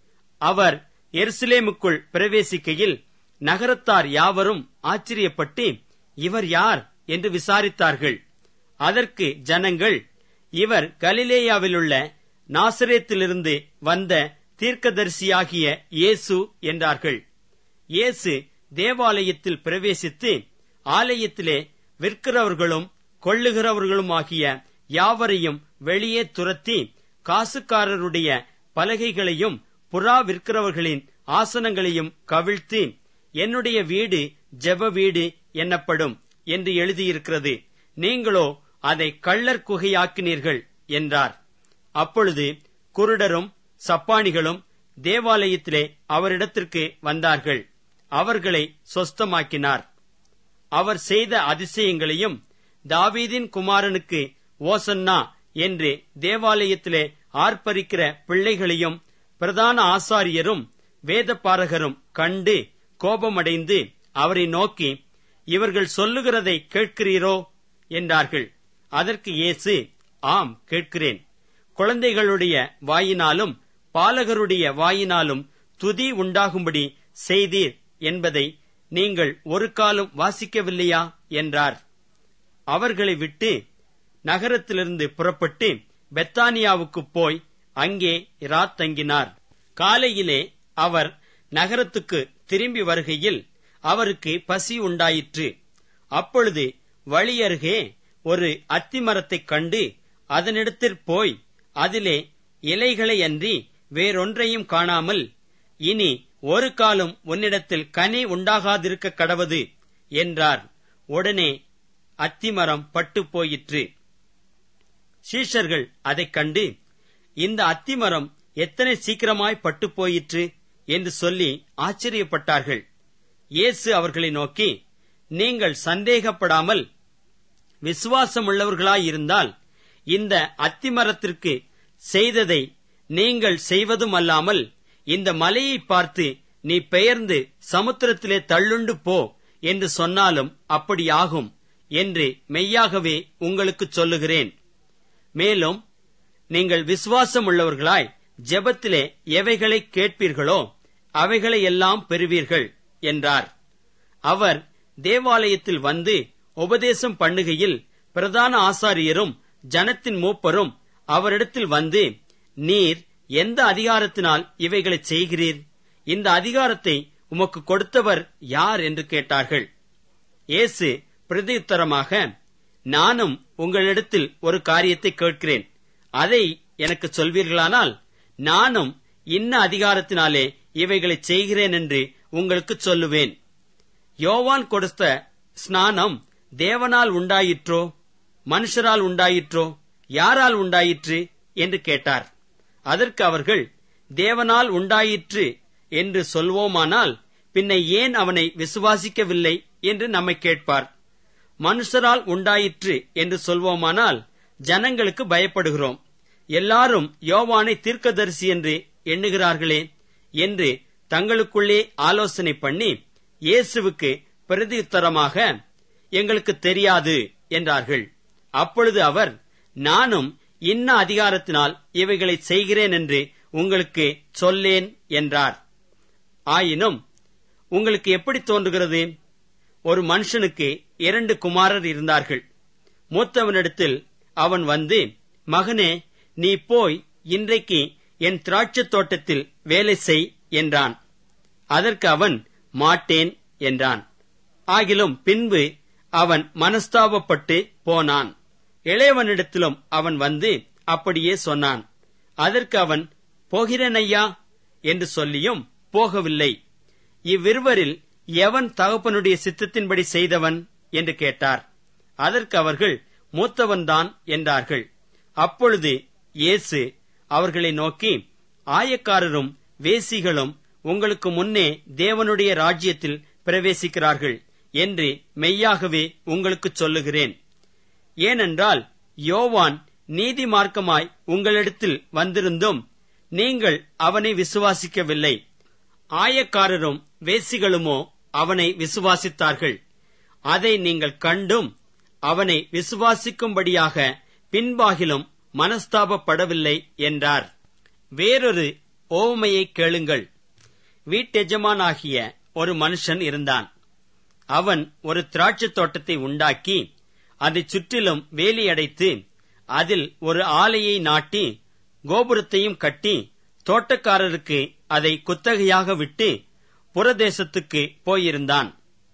அவர் எருசலேமுக்குள் பிரவேசிக்கையில் நகரத்தார் யாவரும் ஆச்சரியப்பட்டு இவர் யார் என்று விசாரித்தார்கள் அதற்கு ஜனங்கள் இவர் கலிலேயாவிலுள்ள நாசரேத்திலிருந்து வந்த தீர்க்கதரிசியாகிய இயேசு என்றார்கள் இயேசு தேவாலயத்தில் பிரவேசித்து ஆலயத்திலே விற்கிறவர்களும் கொள்ளுகிறவர்களுமாகிய யாவரையும் வெளியே துரத்தி காசுக்காரருடைய பலகைகளையும் புறா விற்கிறவர்களின் ஆசனங்களையும் கவிழ்த்து என்னுடைய வீடு ஜெப வீடு என்னப்படும் என்று எழுதியிருக்கிறது நீங்களோ அதை கள்ளர் குகையாக்கினீர்கள் என்றார் அப்பொழுது குருடரும் சப்பானிகளும் தேவாலயத்திலே அவரிடத்திற்கு வந்தார்கள் அவர்களை சொஸ்தமாக்கினார் அவர் செய்த அதிசயங்களையும் தாவீதின் குமாரனுக்கு ஓசன்னா என்று தேவாலயத்திலே ஆர்ப்பரிக்கிற பிள்ளைகளையும் பிரதான ஆசாரியரும் வேதபாரகரும் கண்டு கோபமடைந்து அவரை நோக்கி இவர்கள் சொல்லுகிறதை கேட்கிறீரோ என்றார்கள் அதற்கு இயேசு ஆம் கேட்கிறேன் குழந்தைகளுடைய வாயினாலும் பாலகருடைய வாயினாலும் துதி உண்டாகும்படி செய்தீர் என்பதை நீங்கள் ஒரு காலம் வாசிக்கவில்லையா என்றார் அவர்களை விட்டு நகரத்திலிருந்து புறப்பட்டு பெத்தானியாவுக்கு போய் அங்கே ராத் தங்கினார் காலையிலே அவர் நகரத்துக்கு திரும்பி வருகையில் அவருக்கு பசி உண்டாயிற்று அப்பொழுது வழியருகே ஒரு அத்திமரத்தைக் கண்டு அதனிடத்திற் போய் அதிலே இலைகளை அன்றி வேறொன்றையும் காணாமல் இனி ஒரு காலம் உன்னிடத்தில் கனி உண்டாகாதிருக்க கடவது என்றார் உடனே அத்திமரம் பட்டு போயிற்று சீஷர்கள் அதைக் கண்டு இந்த அத்திமரம் எத்தனை சீக்கிரமாய் பட்டு போயிற்று என்று சொல்லி ஆச்சரியப்பட்டார்கள் இயேசு அவர்களை நோக்கி நீங்கள் சந்தேகப்படாமல் விசுவாசமுள்ளவர்களாயிருந்தால் இந்த அத்திமரத்திற்கு செய்ததை நீங்கள் செய்வதும் அல்லாமல் இந்த மலையை பார்த்து நீ பெயர்ந்து சமுத்திரத்திலே தள்ளுண்டு போ என்று சொன்னாலும் அப்படியாகும் என்று மெய்யாகவே உங்களுக்குச் சொல்லுகிறேன் மேலும் நீங்கள் விசுவாசம் உள்ளவர்களாய் ஜெபத்திலே எவைகளை கேட்பீர்களோ அவைகளை எல்லாம் பெறுவீர்கள் என்றார் அவர் தேவாலயத்தில் வந்து உபதேசம் பண்ணுகையில் பிரதான ஆசாரியரும் ஜனத்தின் மூப்பரும் அவரிடத்தில் வந்து நீர் எந்த அதிகாரத்தினால் இவைகளைச் செய்கிறீர் இந்த அதிகாரத்தை உமக்கு கொடுத்தவர் யார் என்று கேட்டார்கள் இயேசு பிரதியுத்தரமாக நானும் உங்களிடத்தில் ஒரு காரியத்தை கேட்கிறேன் அதை எனக்கு சொல்வீர்களானால் நானும் இன்ன அதிகாரத்தினாலே இவைகளைச் செய்கிறேன் என்று உங்களுக்கு சொல்லுவேன் யோவான் கொடுத்த ஸ்நானம் தேவனால் உண்டாயிற்றோ மனுஷரால் உண்டாயிற்றோ யாரால் உண்டாயிற்று என்று கேட்டார் அதற்கு அவர்கள் தேவனால் உண்டாயிற்று என்று சொல்வோமானால் பின்ன ஏன் அவனை விசுவாசிக்கவில்லை என்று நம்மை கேட்பார் மனுஷரால் உண்டாயிற்று என்று சொல்வோமானால் ஜனங்களுக்கு பயப்படுகிறோம் எல்லாரும் யோவானை தீர்க்கதரிசி என்று எண்ணுகிறார்களே என்று தங்களுக்குள்ளே ஆலோசனை பண்ணி இயேசுவுக்கு பிரதியுத்தரமாக எங்களுக்கு தெரியாது என்றார்கள் அப்பொழுது அவர் நானும் இன்ன அதிகாரத்தினால் இவைகளை செய்கிறேன் என்று உங்களுக்கு சொல்லேன் என்றார் ஆயினும் உங்களுக்கு எப்படி தோன்றுகிறது ஒரு மனுஷனுக்கு இரண்டு குமாரர் இருந்தார்கள் மூத்தவனிடத்தில் அவன் வந்து மகனே நீ போய் இன்றைக்கு என் திராட்சைத் தோட்டத்தில் வேலை செய் என்றான் அதற்கு அவன் மாட்டேன் என்றான் ஆகிலும் பின்பு அவன் மனஸ்தாபப்பட்டு போனான் இளையவனிடத்திலும் அவன் வந்து அப்படியே சொன்னான் அதற்கு அவன் போகிறேன் ஐயா என்று சொல்லியும் போகவில்லை இவ்விருவரில் எவன் தகப்பனுடைய சித்தத்தின்படி செய்தவன் என்று கேட்டார் அதற்கு அவர்கள் மூத்தவன்தான் என்றார்கள் அப்பொழுது இயேசு அவர்களை நோக்கி ஆயக்காரரும் வேசிகளும் உங்களுக்கு முன்னே தேவனுடைய ராஜ்யத்தில் பிரவேசிக்கிறார்கள் என்று மெய்யாகவே உங்களுக்குச் சொல்லுகிறேன் ஏனென்றால் யோவான் நீதி மார்க்கமாய் உங்களிடத்தில் வந்திருந்தும் நீங்கள் அவனை விசுவாசிக்கவில்லை ஆயக்காரரும் வேசிகளுமோ அவனை விசுவாசித்தார்கள் அதை நீங்கள் கண்டும் அவனை விசுவாசிக்கும்படியாக பின்பாகிலும் மனஸ்தாபப்படவில்லை என்றார் வேறொரு ஓமையை கேளுங்கள் வீட்டெஜமானாகிய ஒரு மனுஷன் இருந்தான் அவன் ஒரு திராட்சைத் தோட்டத்தை உண்டாக்கி அதைச் சுற்றிலும் வேலி அடைத்து அதில் ஒரு ஆலையை நாட்டி கோபுரத்தையும் கட்டி தோட்டக்காரருக்கு அதை குத்தகையாக விட்டு புறதேசத்துக்கு போயிருந்தான்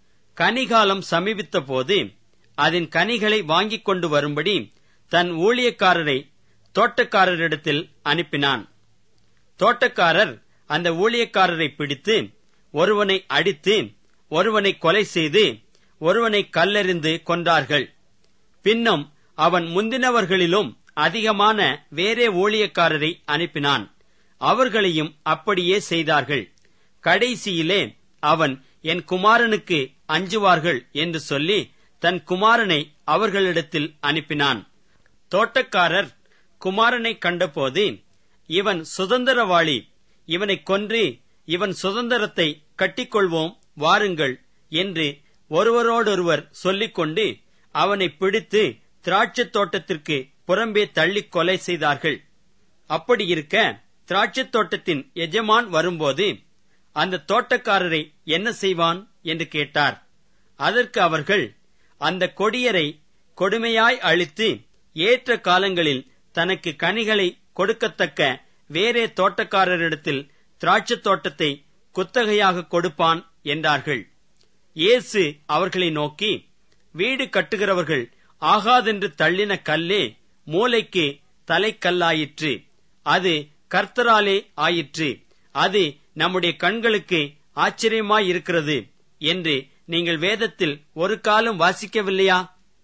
கனிகாலம் சமீபித்த போது அதன் கனிகளை வாங்கிக் கொண்டு வரும்படி தன் ஊழியக்காரரை தோட்டக்காரரிடத்தில் அனுப்பினான் தோட்டக்காரர் அந்த ஊழியக்காரரை பிடித்து ஒருவனை அடித்து ஒருவனை கொலை செய்து ஒருவனை கல்லெறிந்து கொன்றார்கள் பின்னும் அவன் முந்தினவர்களிலும் அதிகமான வேறே ஊழியக்காரரை அனுப்பினான் அவர்களையும் அப்படியே செய்தார்கள் கடைசியிலே அவன் என் குமாரனுக்கு அஞ்சுவார்கள் என்று சொல்லி தன் குமாரனை அவர்களிடத்தில் அனுப்பினான் தோட்டக்காரர் குமாரனை கண்டபோது இவன் சுதந்திரவாளி இவனை கொன்று இவன் சுதந்திரத்தை கட்டிக்கொள்வோம் வாருங்கள் என்று ஒருவரோடொருவர் சொல்லிக்கொண்டு அவனை பிடித்து திராட்சைத் தோட்டத்திற்கு புறம்பே தள்ளி கொலை செய்தார்கள் அப்படி இருக்க திராட்சைத் தோட்டத்தின் எஜமான் வரும்போது அந்த தோட்டக்காரரை என்ன செய்வான் என்று கேட்டார் அதற்கு அவர்கள் அந்த கொடியரை கொடுமையாய் அழித்து ஏற்ற காலங்களில் தனக்கு கனிகளை கொடுக்கத்தக்க வேறே தோட்டக்காரரிடத்தில் திராட்சைத் தோட்டத்தை குத்தகையாக கொடுப்பான் என்றார்கள் இயேசு அவர்களை நோக்கி வீடு கட்டுகிறவர்கள் ஆகாதென்று தள்ளின கல்லே மூளைக்கு தலைக்கல்லாயிற்று அது கர்த்தராலே ஆயிற்று அது நம்முடைய கண்களுக்கு ஆச்சரியமாயிருக்கிறது என்று நீங்கள் வேதத்தில் ஒரு காலம் வாசிக்கவில்லையா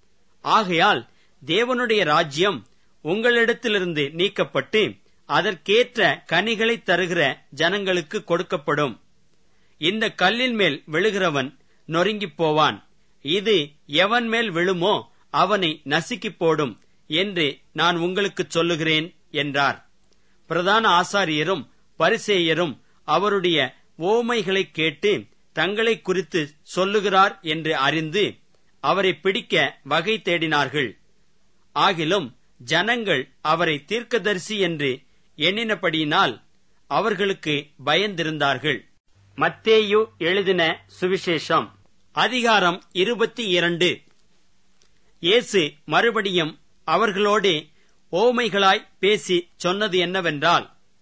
ஆகையால் தேவனுடைய ராஜ்யம் உங்களிடத்திலிருந்து நீக்கப்பட்டு அதற்கேற்ற கனிகளை தருகிற ஜனங்களுக்கு கொடுக்கப்படும் இந்த கல்லின் மேல் விழுகிறவன் நொறுங்கிப் போவான் இது எவன் மேல் விழுமோ அவனை நசுக்கிப் போடும் என்று நான் உங்களுக்கு சொல்லுகிறேன் என்றார் பிரதான ஆசாரியரும் பரிசேயரும் அவருடைய ஓமைகளை கேட்டு தங்களை குறித்து சொல்லுகிறார் என்று அறிந்து அவரை பிடிக்க வகை தேடினார்கள் ஆகிலும் ஜனங்கள் அவரை தீர்க்கதரிசி என்று எண்ணினபடியினால் அவர்களுக்கு பயந்திருந்தார்கள் மத்தேயு எழுதின சுவிசேஷம் அதிகாரம் இருபத்தி இரண்டு இயேசு மறுபடியும் அவர்களோடே ஓமைகளாய் பேசி சொன்னது என்னவென்றால்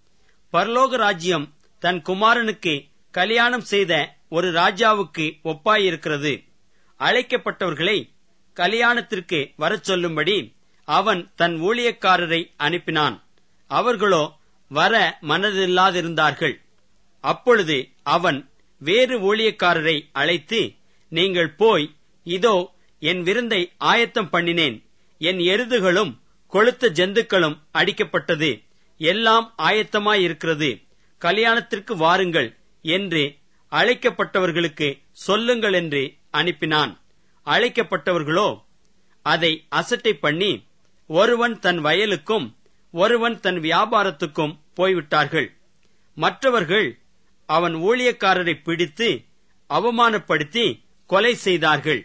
பரலோக ராஜ்யம் தன் குமாரனுக்கு கல்யாணம் செய்த ஒரு ராஜாவுக்கு ஒப்பாயிருக்கிறது அழைக்கப்பட்டவர்களை கல்யாணத்திற்கு வரச் சொல்லும்படி அவன் தன் ஊழியக்காரரை அனுப்பினான் அவர்களோ வர மனதில்லாதிருந்தார்கள் அப்பொழுது அவன் வேறு ஊழியக்காரரை அழைத்து நீங்கள் போய் இதோ என் விருந்தை ஆயத்தம் பண்ணினேன் என் எருதுகளும் கொளுத்த ஜந்துக்களும் அடிக்கப்பட்டது எல்லாம் ஆயத்தமாயிருக்கிறது கல்யாணத்திற்கு வாருங்கள் என்று அழைக்கப்பட்டவர்களுக்கு சொல்லுங்கள் என்று அனுப்பினான் அழைக்கப்பட்டவர்களோ அதை அசட்டை பண்ணி ஒருவன் தன் வயலுக்கும் ஒருவன் தன் வியாபாரத்துக்கும் போய்விட்டார்கள் மற்றவர்கள் அவன் ஊழியக்காரரை பிடித்து அவமானப்படுத்தி கொலை செய்தார்கள்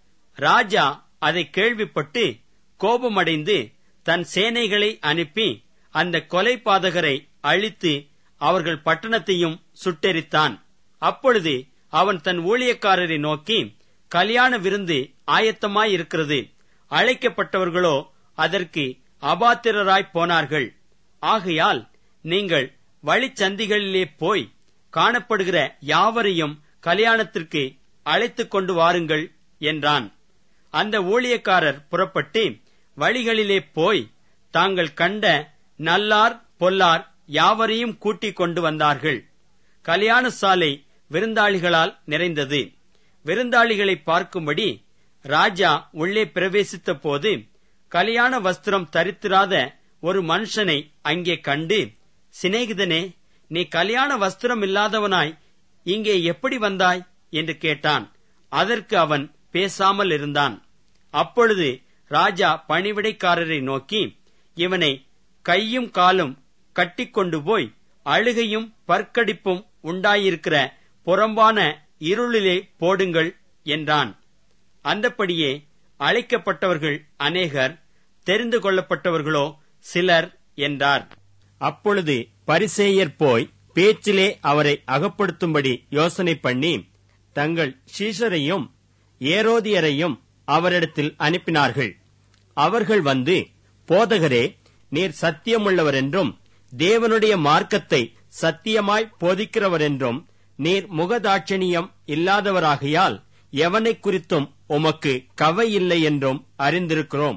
ராஜா அதை கேள்விப்பட்டு கோபமடைந்து தன் சேனைகளை அனுப்பி அந்த கொலை பாதகரை அழித்து அவர்கள் பட்டணத்தையும் சுட்டெரித்தான் அப்பொழுது அவன் தன் ஊழியக்காரரை நோக்கி கல்யாண விருந்து ஆயத்தமாயிருக்கிறது அழைக்கப்பட்டவர்களோ அதற்கு அபாத்திரராய் போனார்கள் ஆகையால் நீங்கள் வழிச்சந்திகளிலே போய் காணப்படுகிற யாவரையும் கல்யாணத்திற்கு அழைத்துக் கொண்டு வாருங்கள் என்றான் அந்த ஊழியக்காரர் புறப்பட்டு வழிகளிலே போய் தாங்கள் கண்ட நல்லார் பொல்லார் யாவரையும் கூட்டிக் கொண்டு வந்தார்கள் கல்யாண சாலை விருந்தாளிகளால் நிறைந்தது விருந்தாளிகளை பார்க்கும்படி ராஜா உள்ளே பிரவேசித்த போது கல்யாண வஸ்திரம் தரித்திராத ஒரு மனுஷனை அங்கே கண்டு சிநேகிதனே நீ கல்யாண வஸ்திரம் இல்லாதவனாய் இங்கே எப்படி வந்தாய் என்று கேட்டான் அதற்கு அவன் பேசாமல் இருந்தான் அப்பொழுது ராஜா பணிவிடைக்காரரை நோக்கி இவனை கையும் காலும் கட்டிக்கொண்டு போய் அழுகையும் பற்கடிப்பும் உண்டாயிருக்கிற புறம்பான இருளிலே போடுங்கள் என்றான் அந்தப்படியே அழைக்கப்பட்டவர்கள் அநேகர் தெரிந்து கொள்ளப்பட்டவர்களோ சிலர் என்றார் அப்பொழுது பரிசேயர் போய் பேச்சிலே அவரை அகப்படுத்தும்படி யோசனை பண்ணி தங்கள் சீஷரையும் ஏரோதியரையும் அவரிடத்தில் அனுப்பினார்கள் அவர்கள் வந்து போதகரே நீர் சத்தியமுள்ளவர் என்றும் தேவனுடைய மார்க்கத்தை சத்தியமாய் போதிக்கிறவர் என்றும் நீர் முகதாட்சணியம் இல்லாதவராகையால் எவனை குறித்தும் உமக்கு கவை இல்லை என்றும் அறிந்திருக்கிறோம்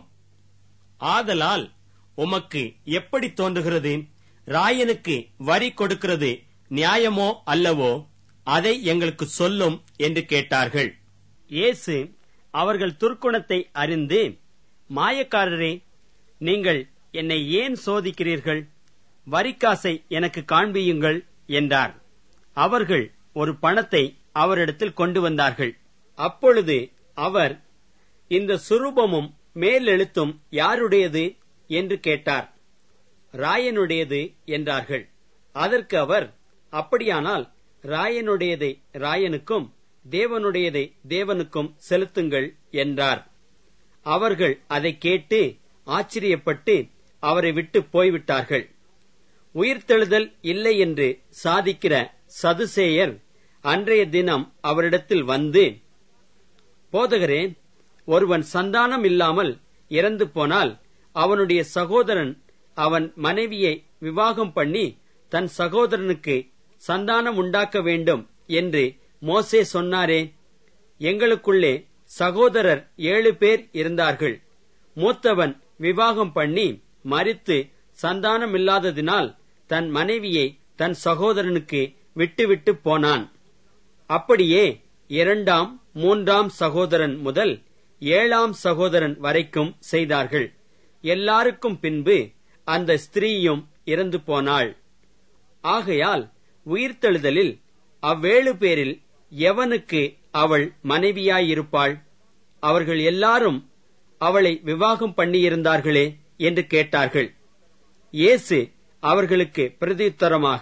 ஆதலால் உமக்கு எப்படி தோன்றுகிறது ராயனுக்கு வரி கொடுக்கிறது நியாயமோ அல்லவோ அதை எங்களுக்கு சொல்லும் என்று கேட்டார்கள் இயேசு அவர்கள் துர்க்குணத்தை அறிந்து மாயக்காரரே நீங்கள் என்னை ஏன் சோதிக்கிறீர்கள் வரிக்காசை எனக்கு காண்பியுங்கள் என்றார் அவர்கள் ஒரு பணத்தை அவரிடத்தில் கொண்டு வந்தார்கள் அப்பொழுது அவர் இந்த சுரூபமும் மேலெழுத்தும் யாருடையது என்று கேட்டார் ராயனுடையது என்றார்கள் அதற்கு அவர் அப்படியானால் ராயனுடையதை ராயனுக்கும் தேவனுடையதை தேவனுக்கும் செலுத்துங்கள் என்றார் அவர்கள் அதை கேட்டு ஆச்சரியப்பட்டு அவரை விட்டு போய்விட்டார்கள் உயிர்த்தெழுதல் இல்லை என்று சாதிக்கிற சதுசேயர் அன்றைய தினம் அவரிடத்தில் வந்து போதகரே ஒருவன் சந்தானம் இல்லாமல் இறந்து போனால் அவனுடைய சகோதரன் அவன் மனைவியை விவாகம் பண்ணி தன் சகோதரனுக்கு சந்தானம் உண்டாக்க வேண்டும் என்று மோசே சொன்னாரே எங்களுக்குள்ளே சகோதரர் ஏழு பேர் இருந்தார்கள் மூத்தவன் விவாகம் பண்ணி மறித்து சந்தானம் இல்லாததினால் தன் மனைவியை தன் சகோதரனுக்கு விட்டுவிட்டு போனான் அப்படியே இரண்டாம் மூன்றாம் சகோதரன் முதல் ஏழாம் சகோதரன் வரைக்கும் செய்தார்கள் எல்லாருக்கும் பின்பு அந்த ஸ்திரீயும் இறந்து போனாள் ஆகையால் உயிர்த்தெழுதலில் அவ்வேழு பேரில் எவனுக்கு அவள் மனைவியாயிருப்பாள் அவர்கள் எல்லாரும் அவளை விவாகம் பண்ணியிருந்தார்களே என்று கேட்டார்கள் இயேசு அவர்களுக்கு பிரதியுத்தரமாக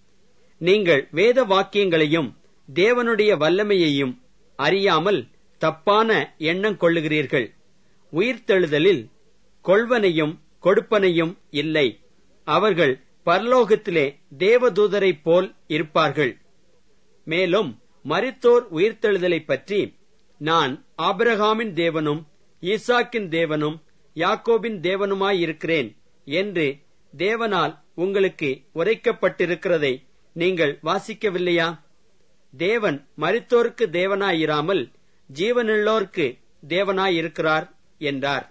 நீங்கள் வேத வாக்கியங்களையும் தேவனுடைய வல்லமையையும் அறியாமல் தப்பான எண்ணம் கொள்ளுகிறீர்கள் உயிர்த்தெழுதலில் கொள்வனையும் கொடுப்பனையும் இல்லை அவர்கள் பரலோகத்திலே தேவதூதரைப் போல் இருப்பார்கள் மேலும் மரித்தோர் உயிர்த்தெழுதலைப் பற்றி நான் ஆபிரகாமின் தேவனும் ஈசாக்கின் தேவனும் யாக்கோபின் தேவனுமாயிருக்கிறேன் என்று தேவனால் உங்களுக்கு உரைக்கப்பட்டிருக்கிறதை நீங்கள் வாசிக்கவில்லையா தேவன் மரித்தோருக்கு தேவனாயிராமல் ஜீவனுள்ளோர்க்கு தேவனாயிருக்கிறார் என்றார்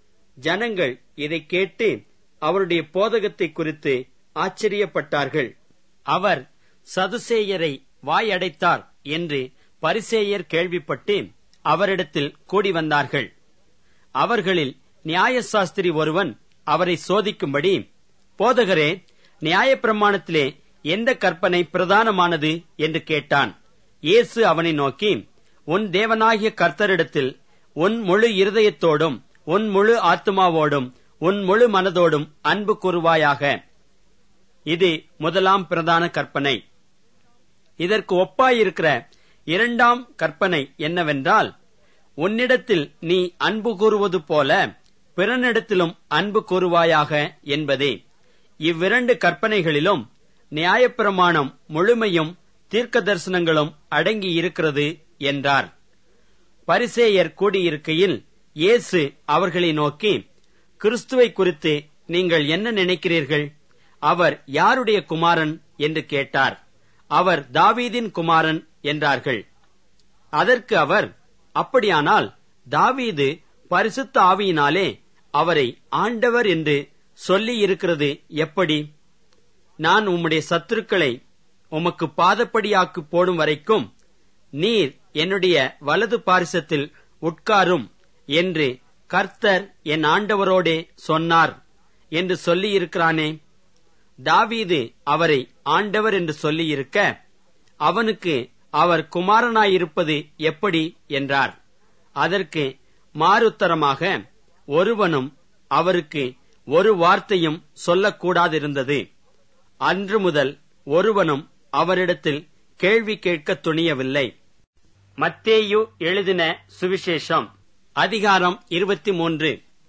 ஜனங்கள் இதை கேட்டு அவருடைய போதகத்தை குறித்து ஆச்சரியப்பட்டார்கள் அவர் சதுசேயரை வாயடைத்தார் என்று பரிசேயர் கேள்விப்பட்டு அவரிடத்தில் கூடி வந்தார்கள் அவர்களில் நியாயசாஸ்திரி ஒருவன் அவரை சோதிக்கும்படி போதகரே நியாயப்பிரமாணத்திலே எந்த கற்பனை பிரதானமானது என்று கேட்டான் இயேசு அவனை நோக்கி உன் தேவனாகிய கர்த்தரிடத்தில் உன் முழு இருதயத்தோடும் உன் முழு ஆத்மாவோடும் உன் முழு மனதோடும் அன்பு கூறுவாயாக இது முதலாம் பிரதான கற்பனை இதற்கு ஒப்பாயிருக்கிற இரண்டாம் கற்பனை என்னவென்றால் உன்னிடத்தில் நீ அன்பு கூறுவது போல பிறனிடத்திலும் அன்பு கூறுவாயாக என்பதே இவ்விரண்டு கற்பனைகளிலும் நியாயப்பிரமாணம் முழுமையும் தீர்க்க தரிசனங்களும் அடங்கி இருக்கிறது என்றார் பரிசேயர் கூடியிருக்கையில் இயேசு அவர்களை நோக்கி கிறிஸ்துவை குறித்து நீங்கள் என்ன நினைக்கிறீர்கள் அவர் யாருடைய குமாரன் என்று கேட்டார் அவர் தாவீதின் குமாரன் என்றார்கள் அதற்கு அவர் அப்படியானால் தாவீது பரிசுத்த ஆவியினாலே அவரை ஆண்டவர் என்று சொல்லி இருக்கிறது எப்படி நான் உம்முடைய சத்துருக்களை உமக்கு பாதப்படியாக்கு போடும் வரைக்கும் நீர் என்னுடைய வலது பாரிசத்தில் உட்காரும் என்று கர்த்தர் என் ஆண்டவரோடே சொன்னார் என்று சொல்லியிருக்கிறானே தாவீது அவரை ஆண்டவர் என்று சொல்லியிருக்க அவனுக்கு அவர் குமாரனாயிருப்பது எப்படி என்றார் அதற்கு மாறுத்தரமாக ஒருவனும் அவருக்கு ஒரு வார்த்தையும் சொல்லக்கூடாதிருந்தது அன்று முதல் ஒருவனும் அவரிடத்தில் கேள்வி கேட்க துணியவில்லை மத்தேயு எழுதின சுவிசேஷம் அதிகாரம் இருபத்தி மூன்று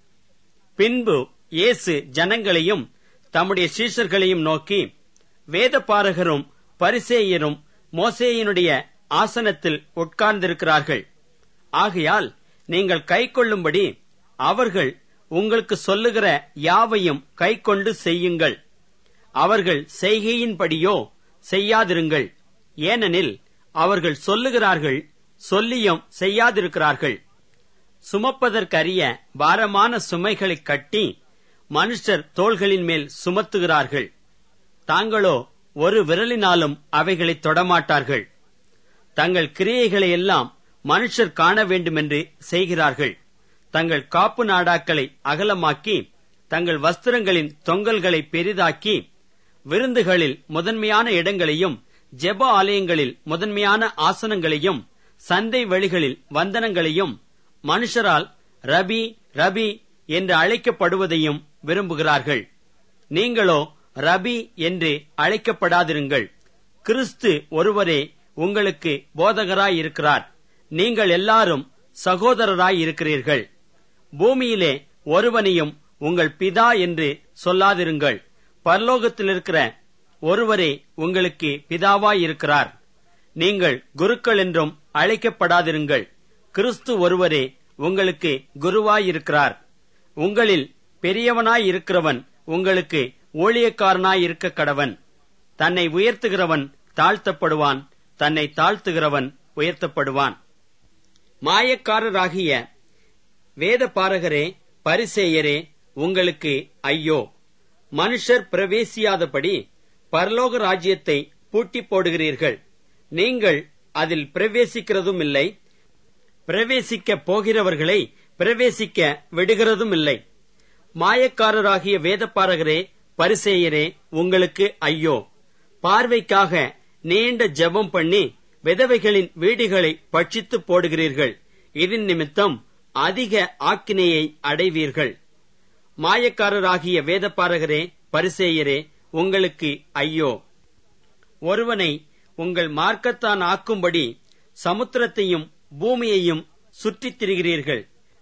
பின்பு இயேசு ஜனங்களையும் தம்முடைய சீஷர்களையும் நோக்கி வேதபாரகரும் பரிசேயரும் மோசேயினுடைய ஆசனத்தில் உட்கார்ந்திருக்கிறார்கள் ஆகையால் நீங்கள் கைக்கொள்ளும்படி அவர்கள் உங்களுக்கு சொல்லுகிற யாவையும் கைக்கொண்டு செய்யுங்கள் அவர்கள் செய்கையின்படியோ செய்யாதிருங்கள் ஏனெனில் அவர்கள் சொல்லுகிறார்கள் சொல்லியும் செய்யாதிருக்கிறார்கள் சுமப்பதற்கரிய பாரமான சுமைகளைக் கட்டி மனுஷர் தோள்களின் மேல் சுமத்துகிறார்கள் தாங்களோ ஒரு விரலினாலும் அவைகளை தொடமாட்டார்கள் தங்கள் கிரியைகளை எல்லாம் மனுஷர் காண வேண்டுமென்று செய்கிறார்கள் தங்கள் காப்பு நாடாக்களை அகலமாக்கி தங்கள் வஸ்திரங்களின் தொங்கல்களை பெரிதாக்கி விருந்துகளில் முதன்மையான இடங்களையும் ஜெப ஆலயங்களில் முதன்மையான ஆசனங்களையும் சந்தை வெளிகளில் வந்தனங்களையும் மனுஷரால் ரபி ரபி என்று அழைக்கப்படுவதையும் விரும்புகிறார்கள் நீங்களோ ரபி என்று அழைக்கப்படாதிருங்கள் கிறிஸ்து ஒருவரே உங்களுக்கு போதகராயிருக்கிறார் நீங்கள் எல்லாரும் சகோதரராயிருக்கிறீர்கள் பூமியிலே ஒருவனையும் உங்கள் பிதா என்று சொல்லாதிருங்கள் பரலோகத்தில் இருக்கிற ஒருவரே உங்களுக்கு பிதாவாயிருக்கிறார் நீங்கள் குருக்கள் என்றும் அழைக்கப்படாதிருங்கள் கிறிஸ்து ஒருவரே உங்களுக்கு குருவாயிருக்கிறார் உங்களில் பெரியவனாயிருக்கிறவன் உங்களுக்கு ஊழியக்காரனாயிருக்க கடவன் தன்னை உயர்த்துகிறவன் தாழ்த்தப்படுவான் தன்னை தாழ்த்துகிறவன் உயர்த்தப்படுவான் மாயக்காரராகிய வேத பாரகரே பரிசேயரே உங்களுக்கு ஐயோ மனுஷர் பிரவேசியாதபடி பரலோக ராஜ்யத்தை பூட்டி போடுகிறீர்கள் நீங்கள் அதில் பிரவேசிக்கிறதும் இல்லை பிரவேசிக்க போகிறவர்களை பிரவேசிக்க விடுகிறதும் இல்லை மாயக்காரராகிய வேதப்பாரகரே பரிசேயரே உங்களுக்கு ஐயோ பார்வைக்காக நீண்ட ஜெபம் பண்ணி விதவைகளின் வீடுகளை பட்சித்து போடுகிறீர்கள் இதன் நிமித்தம் அதிக ஆக்கினையை அடைவீர்கள் மாயக்காரராகிய வேதப்பாரகரே பரிசேயரே உங்களுக்கு ஐயோ ஒருவனை உங்கள் மார்க்கத்தான் ஆக்கும்படி சமுத்திரத்தையும் பூமியையும் சுற்றித் திரிகிறீர்கள்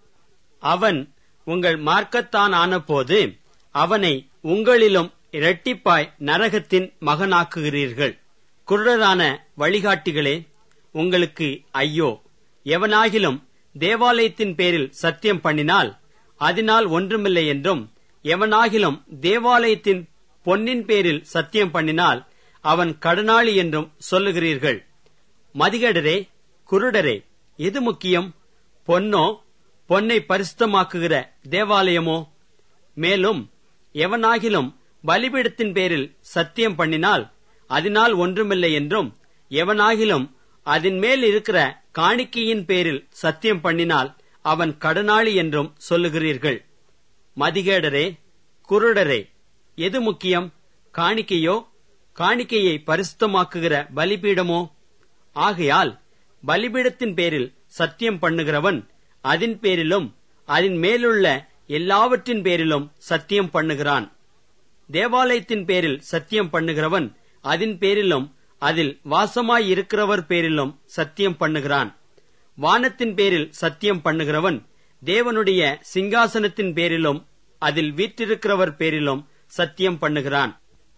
அவன் உங்கள் மார்க்கத்தான் ஆனபோது அவனை உங்களிலும் இரட்டிப்பாய் நரகத்தின் மகனாக்குகிறீர்கள் குருடரான வழிகாட்டிகளே உங்களுக்கு ஐயோ எவனாகிலும் தேவாலயத்தின் பேரில் சத்தியம் பண்ணினால் அதனால் ஒன்றுமில்லை என்றும் எவனாகிலும் தேவாலயத்தின் பொன்னின் பேரில் சத்தியம் பண்ணினால் அவன் கடனாளி என்றும் சொல்லுகிறீர்கள் மதிகடரே குருடரே எது முக்கியம் பொன்னோ பொன்னை பரிசுத்தமாக்குகிற தேவாலயமோ மேலும் எவனாகிலும் பலிபீடத்தின் பேரில் சத்தியம் பண்ணினால் அதனால் ஒன்றுமில்லை என்றும் எவனாகிலும் அதன் மேல் இருக்கிற காணிக்கையின் பேரில் சத்தியம் பண்ணினால் அவன் கடனாளி என்றும் சொல்லுகிறீர்கள் மதிகேடரே குருடரே எது முக்கியம் காணிக்கையோ காணிக்கையை பரிசுத்தமாக்குகிற பலிபீடமோ ஆகையால் பலிபீடத்தின் பேரில் சத்தியம் பண்ணுகிறவன் அதன் பேரிலும் அதன் மேலுள்ள எல்லாவற்றின் பேரிலும் சத்தியம் பண்ணுகிறான் தேவாலயத்தின் பேரில் சத்தியம் பண்ணுகிறவன் அதன் பேரிலும் அதில் வாசமாயிருக்கிறவர் பேரிலும் சத்தியம் பண்ணுகிறான் வானத்தின் பேரில் சத்தியம் பண்ணுகிறவன் தேவனுடைய சிங்காசனத்தின் பேரிலும் அதில் வீற்றிருக்கிறவர் பேரிலும் சத்தியம் பண்ணுகிறான்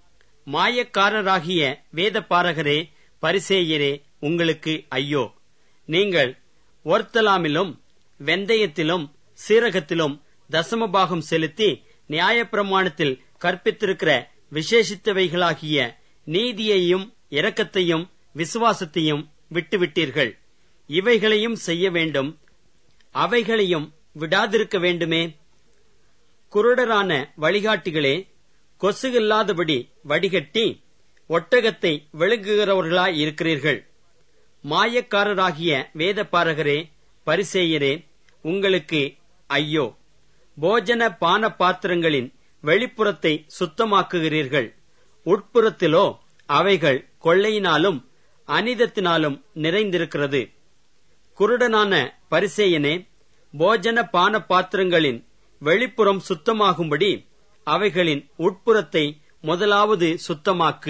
மாயக்காரராகிய வேத பாரகரே பரிசேயரே உங்களுக்கு ஐயோ நீங்கள் ஒர்த்தலாமிலும் வெந்தயத்திலும் சீரகத்திலும் தசமபாகம் செலுத்தி நியாயப்பிரமாணத்தில் கற்பித்திருக்கிற விசேஷித்தவைகளாகிய நீதியையும் இரக்கத்தையும் விசுவாசத்தையும் விட்டுவிட்டீர்கள் இவைகளையும் செய்ய வேண்டும் அவைகளையும் விடாதிருக்க வேண்டுமே குருடரான வழிகாட்டிகளே கொசுகில்லாதபடி வடிகட்டி ஒட்டகத்தை விழுங்குகிறவர்களாயிருக்கிறீர்கள் மாயக்காரராகிய வேதபாரகரே பரிசேயரே உங்களுக்கு ஐயோ போஜன பான பாத்திரங்களின் வெளிப்புறத்தை சுத்தமாக்குகிறீர்கள் உட்புறத்திலோ அவைகள் கொள்ளையினாலும் அனிதத்தினாலும் நிறைந்திருக்கிறது குருடனான பரிசேயனே போஜன பான பாத்திரங்களின் வெளிப்புறம் சுத்தமாகும்படி அவைகளின் உட்புறத்தை முதலாவது சுத்தமாக்கு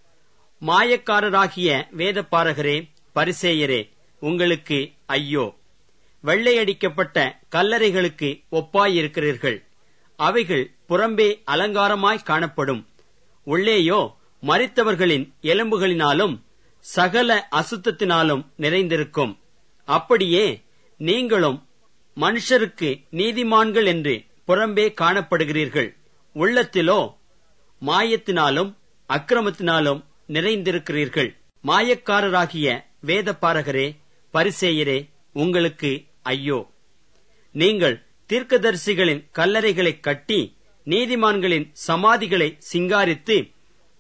மாயக்காரராகிய வேதப்பாரகரே பரிசேயரே உங்களுக்கு ஐயோ வெள்ளையடிக்கப்பட்ட கல்லறைகளுக்கு ஒப்பாயிருக்கிறீர்கள் அவைகள் புறம்பே அலங்காரமாய் காணப்படும் உள்ளேயோ மரித்தவர்களின் எலும்புகளினாலும் சகல அசுத்தத்தினாலும் நிறைந்திருக்கும் அப்படியே நீங்களும் மனுஷருக்கு நீதிமான்கள் என்று புறம்பே காணப்படுகிறீர்கள் உள்ளத்திலோ மாயத்தினாலும் அக்கிரமத்தினாலும் நிறைந்திருக்கிறீர்கள் மாயக்காரராகிய வேதப்பாரகரே பரிசேயரே உங்களுக்கு ஐயோ நீங்கள் தீர்க்கதரிசிகளின் கல்லறைகளை கட்டி நீதிமான்களின் சமாதிகளை சிங்காரித்து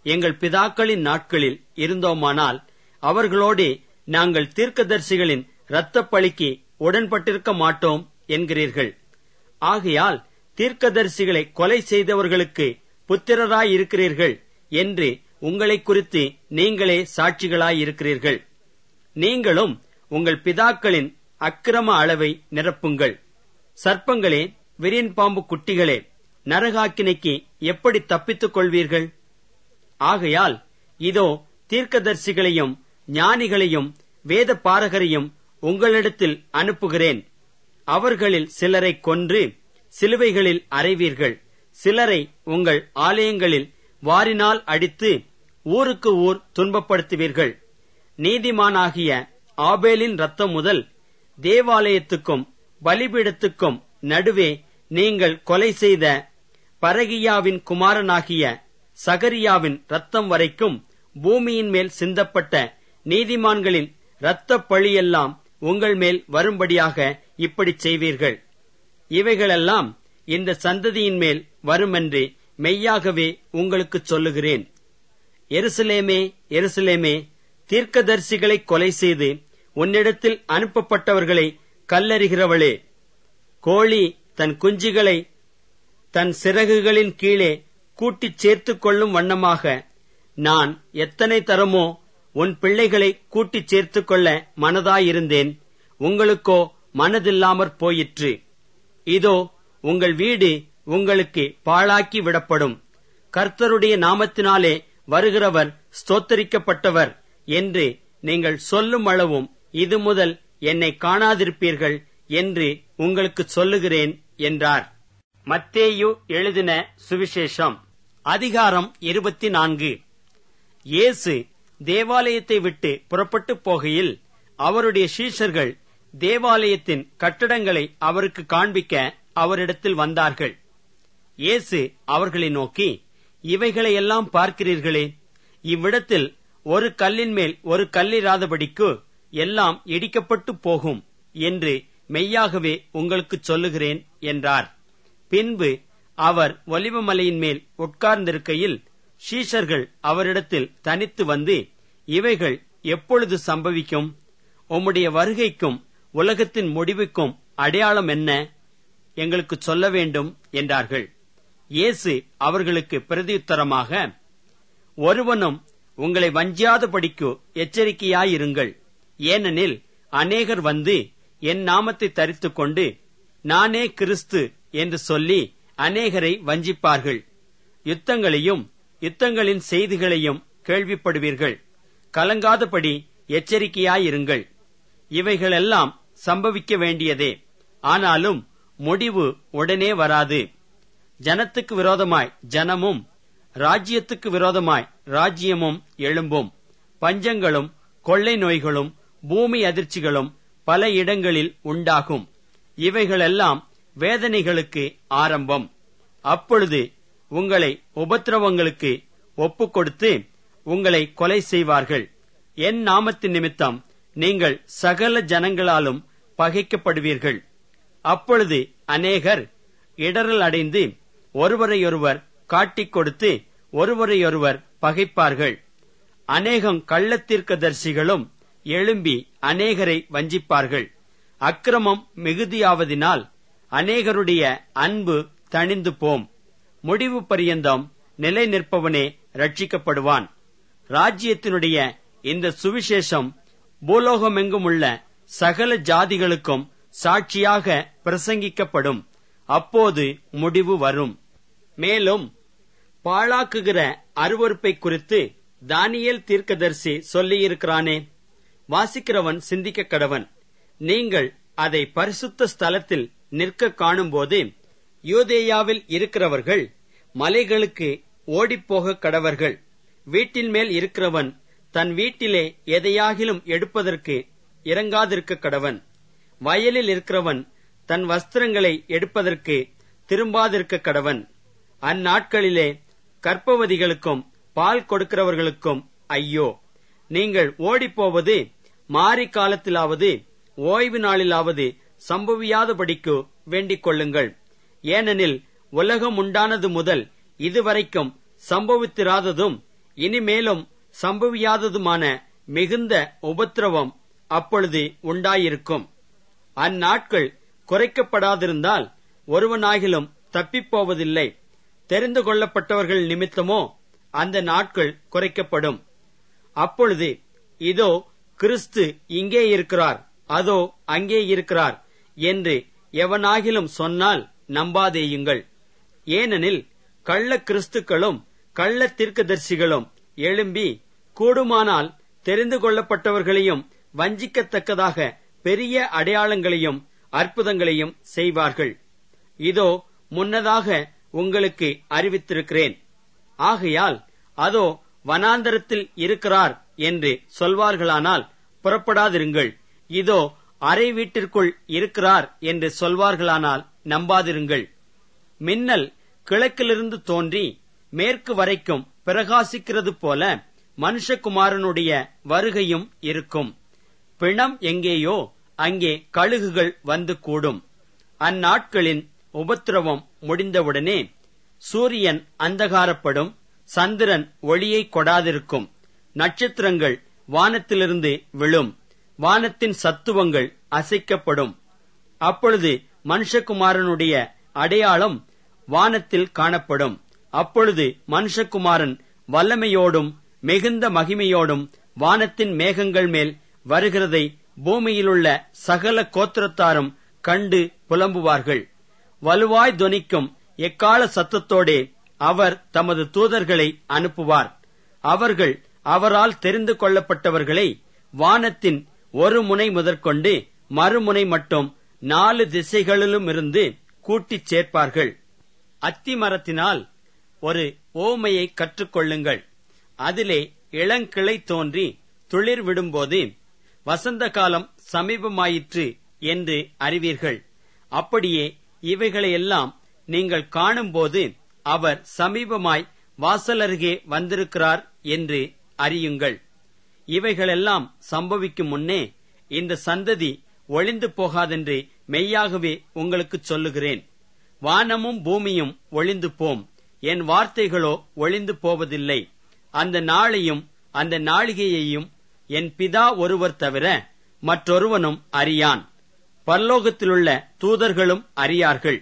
எங்கள் பிதாக்களின் நாட்களில் இருந்தோமானால் அவர்களோடு நாங்கள் தீர்க்கதரிசிகளின் இரத்தப் பழிக்கு உடன்பட்டிருக்க மாட்டோம் என்கிறீர்கள் ஆகையால் தீர்க்கதரிசிகளை கொலை செய்தவர்களுக்கு புத்திரராயிருக்கிறீர்கள் என்று உங்களை குறித்து நீங்களே சாட்சிகளாயிருக்கிறீர்கள் நீங்களும் உங்கள் பிதாக்களின் அக்கிரம அளவை நிரப்புங்கள் சர்ப்பங்களே விரியன் பாம்பு குட்டிகளே நரகாக்கினைக்கு எப்படி தப்பித்துக் கொள்வீர்கள் ஆகையால் இதோ தீர்க்கதரிசிகளையும் ஞானிகளையும் வேத பாரகரையும் உங்களிடத்தில் அனுப்புகிறேன் அவர்களில் சிலரை கொன்று சிலுவைகளில் அறைவீர்கள் சிலரை உங்கள் ஆலயங்களில் வாரினால் அடித்து ஊருக்கு ஊர் துன்பப்படுத்துவீர்கள் நீதிமானாகிய ஆபேலின் ரத்தம் முதல் தேவாலயத்துக்கும் பலிபீடத்துக்கும் நடுவே நீங்கள் கொலை செய்த பரகியாவின் குமாரனாகிய சகரியாவின் ரத்தம் வரைக்கும் பூமியின் மேல் சிந்தப்பட்ட நீதிமான்களின் இரத்தப் பழியெல்லாம் உங்கள் மேல் வரும்படியாக இப்படிச் செய்வீர்கள் இவைகளெல்லாம் இந்த சந்ததியின் மேல் வருமென்று மெய்யாகவே உங்களுக்குச் சொல்லுகிறேன் எருசலேமே எருசலேமே தீர்க்கதரிசிகளை கொலை செய்து உன்னிடத்தில் அனுப்பப்பட்டவர்களை கல்லறிகிறவளே கோழி தன் குஞ்சுகளை தன் சிறகுகளின் கீழே கூட்டிச் சேர்த்துக் கொள்ளும் வண்ணமாக நான் எத்தனை தரமோ உன் பிள்ளைகளை கூட்டிச் சேர்த்துக் கொள்ள மனதாயிருந்தேன் உங்களுக்கோ மனதில்லாமற் போயிற்று இதோ உங்கள் வீடு உங்களுக்கு பாழாக்கி விடப்படும் கர்த்தருடைய நாமத்தினாலே வருகிறவர் ஸ்தோத்தரிக்கப்பட்டவர் என்று நீங்கள் சொல்லும் அளவும் இது முதல் என்னை காணாதிருப்பீர்கள் என்று உங்களுக்கு சொல்லுகிறேன் என்றார் மத்தேயு எழுதின சுவிசேஷம் அதிகாரம் இருபத்தி நான்கு இயேசு தேவாலயத்தை விட்டு புறப்பட்டு போகையில் அவருடைய சீஷர்கள் தேவாலயத்தின் கட்டடங்களை அவருக்கு காண்பிக்க அவரிடத்தில் வந்தார்கள் இயேசு அவர்களை நோக்கி இவைகளையெல்லாம் பார்க்கிறீர்களே இவ்விடத்தில் ஒரு கல்லின் மேல் ஒரு கல்லிராதபடிக்கு எல்லாம் இடிக்கப்பட்டு போகும் என்று மெய்யாகவே உங்களுக்குச் சொல்லுகிறேன் என்றார் பின்பு அவர் ஒலிவமலையின் மேல் உட்கார்ந்திருக்கையில் ஷீஷர்கள் அவரிடத்தில் தனித்து வந்து இவைகள் எப்பொழுது சம்பவிக்கும் உம்முடைய வருகைக்கும் உலகத்தின் முடிவுக்கும் அடையாளம் என்ன எங்களுக்கு சொல்ல வேண்டும் என்றார்கள் இயேசு அவர்களுக்கு பிரதியுத்தரமாக ஒருவனும் உங்களை வஞ்சியாதபடிக்கு எச்சரிக்கையாயிருங்கள் ஏனெனில் அநேகர் வந்து என் நாமத்தை தரித்துக் கொண்டு நானே கிறிஸ்து என்று சொல்லி அநேகரை வஞ்சிப்பார்கள் யுத்தங்களையும் யுத்தங்களின் செய்திகளையும் கேள்விப்படுவீர்கள் கலங்காதபடி எச்சரிக்கையாயிருங்கள் இவைகளெல்லாம் சம்பவிக்க வேண்டியதே ஆனாலும் முடிவு உடனே வராது ஜனத்துக்கு விரோதமாய் ஜனமும் ராஜ்யத்துக்கு விரோதமாய் ராஜ்யமும் எழும்பும் பஞ்சங்களும் கொள்ளை நோய்களும் பூமி அதிர்ச்சிகளும் பல இடங்களில் உண்டாகும் இவைகளெல்லாம் வேதனைகளுக்கு ஆரம்பம் அப்பொழுது உங்களை உபத்திரவங்களுக்கு ஒப்புக் கொடுத்து உங்களை கொலை செய்வார்கள் என் நாமத்தின் நிமித்தம் நீங்கள் சகல ஜனங்களாலும் பகைக்கப்படுவீர்கள் அப்பொழுது அநேகர் இடரல் அடைந்து ஒருவரையொருவர் காட்டிக் கொடுத்து ஒருவரையொருவர் பகைப்பார்கள் அநேகம் கள்ளத்தீர்க்கதரிசிகளும் எழும்பி அநேகரை வஞ்சிப்பார்கள் அக்கிரமம் மிகுதியாவதினால் அநேகருடைய அன்பு தணிந்து போம் முடிவு பரியந்தம் நிலை நிற்பவனே ரட்சிக்கப்படுவான் ராஜ்யத்தினுடைய இந்த சுவிசேஷம் பூலோகமெங்கும் உள்ள சகல ஜாதிகளுக்கும் சாட்சியாக பிரசங்கிக்கப்படும் அப்போது முடிவு வரும் மேலும் பாழாக்குகிற அருவறுப்பை குறித்து தானியேல் தீர்க்கதரிசி சொல்லியிருக்கிறானே வாசிக்கிறவன் சிந்திக்க கடவன் நீங்கள் அதை பரிசுத்த ஸ்தலத்தில் நிற்க காணும்போது யூதேயாவில் இருக்கிறவர்கள் மலைகளுக்கு ஓடிப்போக கடவர்கள் வீட்டின் மேல் இருக்கிறவன் தன் வீட்டிலே எதையாகிலும் எடுப்பதற்கு இறங்காதிருக்க கடவன் வயலில் இருக்கிறவன் தன் வஸ்திரங்களை எடுப்பதற்கு திரும்பாதிருக்க கடவன் அந்நாட்களிலே கற்பவதிகளுக்கும் பால் கொடுக்கிறவர்களுக்கும் ஐயோ நீங்கள் ஓடிப்போவது மாரி காலத்திலாவது ஓய்வு நாளிலாவது சம்பவியாதபடிக்கு வேண்டிக் கொள்ளுங்கள் ஏனெனில் உலகம் உண்டானது முதல் இதுவரைக்கும் சம்பவித்திராததும் இனிமேலும் சம்பவியாததுமான மிகுந்த உபத்திரவம் அப்பொழுது உண்டாயிருக்கும் அந்நாட்கள் குறைக்கப்படாதிருந்தால் ஒருவனாகிலும் தப்பிப்போவதில்லை தெரிந்து கொள்ளப்பட்டவர்கள் நிமித்தமோ அந்த நாட்கள் குறைக்கப்படும் அப்பொழுது இதோ கிறிஸ்து இங்கே இருக்கிறார் அதோ அங்கே இருக்கிறார் என்று எவனாகிலும் சொன்னால் நம்பாதேயுங்கள் ஏனெனில் கள்ள கிறிஸ்துக்களும் கள்ள தீர்க்கதரிசிகளும் எழும்பி கூடுமானால் தெரிந்து கொள்ளப்பட்டவர்களையும் வஞ்சிக்கத்தக்கதாக பெரிய அடையாளங்களையும் அற்புதங்களையும் செய்வார்கள் இதோ முன்னதாக உங்களுக்கு அறிவித்திருக்கிறேன் ஆகையால் அதோ வனாந்தரத்தில் இருக்கிறார் என்று சொல்வார்களானால் புறப்படாதிருங்கள் இதோ அறை வீட்டிற்குள் இருக்கிறார் என்று சொல்வார்களானால் நம்பாதிருங்கள் மின்னல் கிழக்கிலிருந்து தோன்றி மேற்கு வரைக்கும் பிரகாசிக்கிறது போல மனுஷகுமாரனுடைய வருகையும் இருக்கும் பிணம் எங்கேயோ அங்கே கழுகுகள் வந்து கூடும் அந்நாட்களின் உபத்திரவம் முடிந்தவுடனே சூரியன் அந்தகாரப்படும் சந்திரன் ஒளியை கொடாதிருக்கும் நட்சத்திரங்கள் வானத்திலிருந்து விழும் வானத்தின் சத்துவங்கள் அசைக்கப்படும் அப்பொழுது மனுஷகுமாரனுடைய அடையாளம் வானத்தில் காணப்படும் அப்பொழுது மனுஷகுமாரன் வல்லமையோடும் மிகுந்த மகிமையோடும் வானத்தின் மேகங்கள் மேல் வருகிறதை பூமியிலுள்ள சகல கோத்திரத்தாரும் கண்டு புலம்புவார்கள் வலுவாய் தொனிக்கும் எக்கால சத்தத்தோடே அவர் தமது தூதர்களை அனுப்புவார் அவர்கள் அவரால் தெரிந்து கொள்ளப்பட்டவர்களை வானத்தின் ஒரு முனை முதற்கொண்டு மறுமுனை மட்டும் நாலு திசைகளிலுமிருந்து கூட்டிச் சேர்ப்பார்கள் அத்தி மரத்தினால் ஒரு ஓமையை கற்றுக்கொள்ளுங்கள் அதிலே இளங்கிளை தோன்றி துளிர் விடும்போது வசந்த காலம் சமீபமாயிற்று என்று அறிவீர்கள் அப்படியே இவைகளையெல்லாம் நீங்கள் காணும்போது அவர் சமீபமாய் வாசலருகே வந்திருக்கிறார் என்று அறியுங்கள் இவைகளெல்லாம் சம்பவிக்கும் முன்னே இந்த சந்ததி ஒளிந்து போகாதென்று மெய்யாகவே உங்களுக்குச் சொல்லுகிறேன் வானமும் பூமியும் ஒளிந்து போம் என் வார்த்தைகளோ ஒளிந்து போவதில்லை அந்த நாளையும் அந்த நாளிகையையும் என் பிதா ஒருவர் தவிர மற்றொருவனும் அறியான் பரலோகத்திலுள்ள தூதர்களும் அறியார்கள்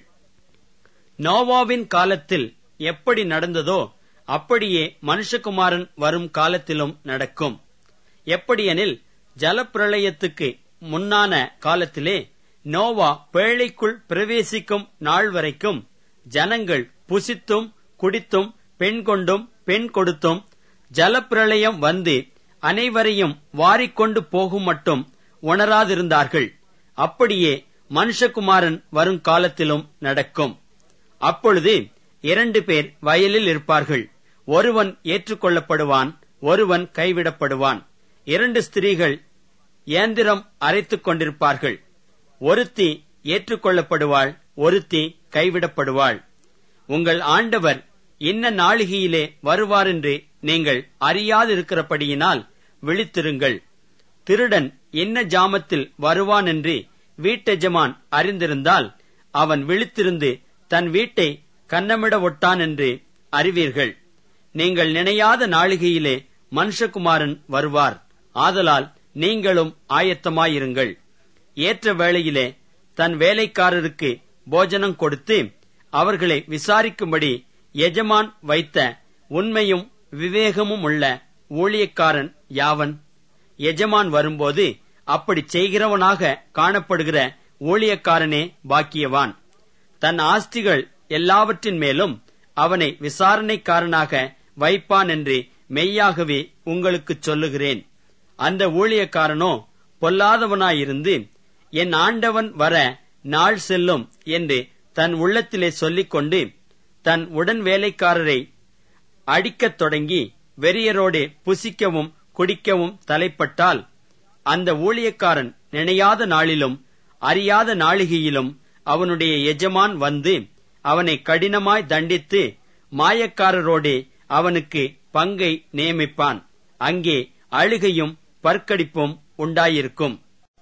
நோவாவின் காலத்தில் எப்படி நடந்ததோ அப்படியே மனுஷகுமாரன் வரும் காலத்திலும் நடக்கும் எப்படியெனில் ஜலப்பிரளயத்துக்கு முன்னான காலத்திலே நோவா பேழைக்குள் பிரவேசிக்கும் நாள் வரைக்கும் ஜனங்கள் புசித்தும் குடித்தும் பெண் கொண்டும் பெண் கொடுத்தும் ஜலப்பிரளயம் வந்து அனைவரையும் வாரிக்கொண்டு போகும் மட்டும் உணராதிருந்தார்கள் அப்படியே மனுஷகுமாரன் வரும் காலத்திலும் நடக்கும் அப்பொழுது இரண்டு பேர் வயலில் இருப்பார்கள் ஒருவன் ஏற்றுக்கொள்ளப்படுவான் ஒருவன் கைவிடப்படுவான் இரண்டு ஸ்திரீகள் இயந்திரம் அரைத்துக் கொண்டிருப்பார்கள் ஒருத்தி ஏற்றுக்கொள்ளப்படுவாள் ஒருத்தி கைவிடப்படுவாள் உங்கள் ஆண்டவர் இன்ன நாளிகையிலே வருவார் என்று நீங்கள் அறியாதிருக்கிறபடியினால் விழித்திருங்கள் திருடன் என்ன ஜாமத்தில் வருவான் என்று வீட்டெஜமான் அறிந்திருந்தால் அவன் விழித்திருந்து தன் வீட்டை கன்னமிட ஒட்டான் என்று அறிவீர்கள் நீங்கள் நினையாத நாளிகையிலே மனுஷகுமாரன் வருவார் ஆதலால் நீங்களும் ஆயத்தமாயிருங்கள் ஏற்ற வேளையிலே தன் வேலைக்காரருக்கு போஜனம் கொடுத்து அவர்களை விசாரிக்கும்படி எஜமான் வைத்த உண்மையும் விவேகமும் உள்ள ஊழியக்காரன் யாவன் எஜமான் வரும்போது அப்படி செய்கிறவனாக காணப்படுகிற ஊழியக்காரனே பாக்கியவான் தன் ஆஸ்திகள் எல்லாவற்றின் மேலும் அவனை விசாரணைக்காரனாக வைப்பான் என்று மெய்யாகவே உங்களுக்குச் சொல்லுகிறேன் அந்த ஊழியக்காரனோ பொல்லாதவனாயிருந்து என் ஆண்டவன் வர நாள் செல்லும் என்று தன் உள்ளத்திலே சொல்லிக்கொண்டு தன் உடன் வேலைக்காரரை அடிக்கத் தொடங்கி வெறியரோடு புசிக்கவும் குடிக்கவும் தலைப்பட்டால் அந்த ஊழியக்காரன் நினையாத நாளிலும் அறியாத நாளிகையிலும் அவனுடைய எஜமான் வந்து அவனை கடினமாய் தண்டித்து மாயக்காரரோடே அவனுக்கு பங்கை நியமிப்பான் அங்கே அழுகையும் பற்கடிப்பும் உண்டாயிருக்கும்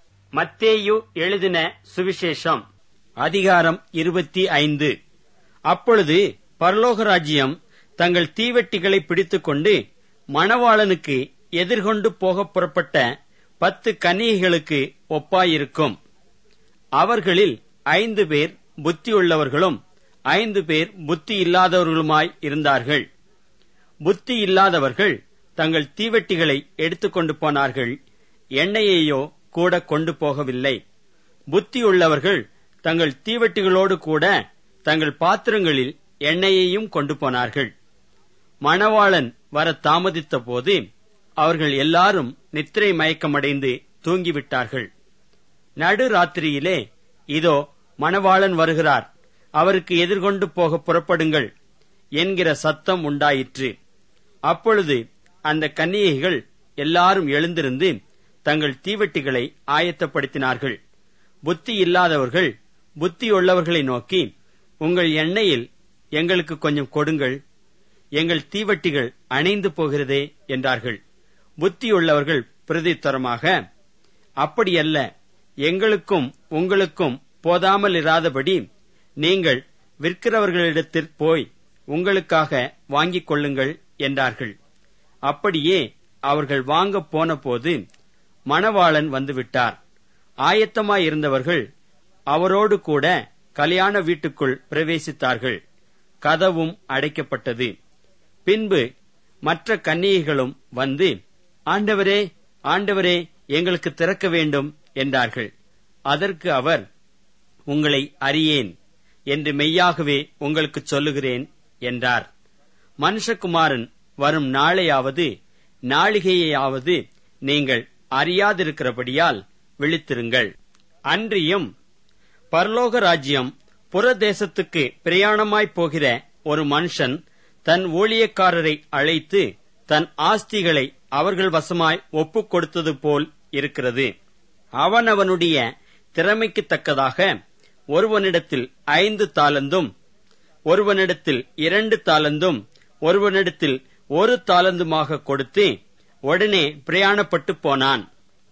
மத்தேயு எழுதின சுவிசேஷம் அதிகாரம் இருபத்தி ஐந்து அப்பொழுது பரலோக ராஜ்யம் தங்கள் தீவெட்டிகளை பிடித்துக்கொண்டு மணவாளனுக்கு எதிர்கொண்டு போகப் புறப்பட்ட பத்து கன்னிகைகளுக்கு ஒப்பாயிருக்கும் அவர்களில் ஐந்து பேர் புத்தியுள்ளவர்களும் ஐந்து பேர் புத்தி இல்லாதவர்களுமாய் இருந்தார்கள் புத்தி இல்லாதவர்கள் தங்கள் தீவெட்டிகளை எடுத்துக்கொண்டு போனார்கள் எண்ணெயையோ கூட கொண்டு போகவில்லை புத்தியுள்ளவர்கள் தங்கள் தீவெட்டிகளோடு கூட தங்கள் பாத்திரங்களில் எண்ணெயையும் கொண்டு போனார்கள் மணவாளன் வர தாமதித்த போது அவர்கள் எல்லாரும் நித்திரை மயக்கமடைந்து தூங்கிவிட்டார்கள் நடு ராத்திரியிலே இதோ மணவாளன் வருகிறார் அவருக்கு எதிர்கொண்டு போக புறப்படுங்கள் என்கிற சத்தம் உண்டாயிற்று அப்பொழுது அந்த கன்னிகைகள் எல்லாரும் எழுந்திருந்து தங்கள் தீவெட்டிகளை ஆயத்தப்படுத்தினார்கள் புத்தி இல்லாதவர்கள் புத்தியுள்ளவர்களை நோக்கி உங்கள் எண்ணெயில் எங்களுக்கு கொஞ்சம் கொடுங்கள் எங்கள் தீவட்டிகள் அணைந்து போகிறதே என்றார்கள் புத்தியுள்ளவர்கள் பிரதித்தரமாக அப்படியல்ல எங்களுக்கும் உங்களுக்கும் போதாமல் இராதபடி நீங்கள் விற்கிறவர்களிடத்தில் போய் உங்களுக்காக வாங்கிக் கொள்ளுங்கள் என்றார்கள் அப்படியே அவர்கள் வாங்கப் போனபோது மணவாளன் வந்துவிட்டார் ஆயத்தமாயிருந்தவர்கள் அவரோடு கூட கல்யாண வீட்டுக்குள் பிரவேசித்தார்கள் கதவும் அடைக்கப்பட்டது பின்பு மற்ற கன்னிகைகளும் வந்து ஆண்டவரே ஆண்டவரே எங்களுக்கு திறக்க வேண்டும் என்றார்கள் அதற்கு அவர் உங்களை அறியேன் என்று மெய்யாகவே உங்களுக்கு சொல்லுகிறேன் என்றார் மனுஷகுமாரன் வரும் நாளையாவது நாளிகையாவது நீங்கள் அறியாதிருக்கிறபடியால் விழித்திருங்கள் அன்றியும் பரலோக ராஜ்யம் புறதேசத்துக்கு பிரயாணமாய்ப் போகிற ஒரு மனுஷன் தன் ஊழியக்காரரை அழைத்து தன் ஆஸ்திகளை அவர்கள் வசமாய் ஒப்புக் கொடுத்தது போல் இருக்கிறது அவனவனுடைய திறமைக்கு தக்கதாக ஒருவனிடத்தில் ஐந்து தாளந்தும் ஒருவனிடத்தில் இரண்டு தாளந்தும் ஒருவனிடத்தில் ஒரு தாளந்துமாக கொடுத்து உடனே பிரயாணப்பட்டு போனான்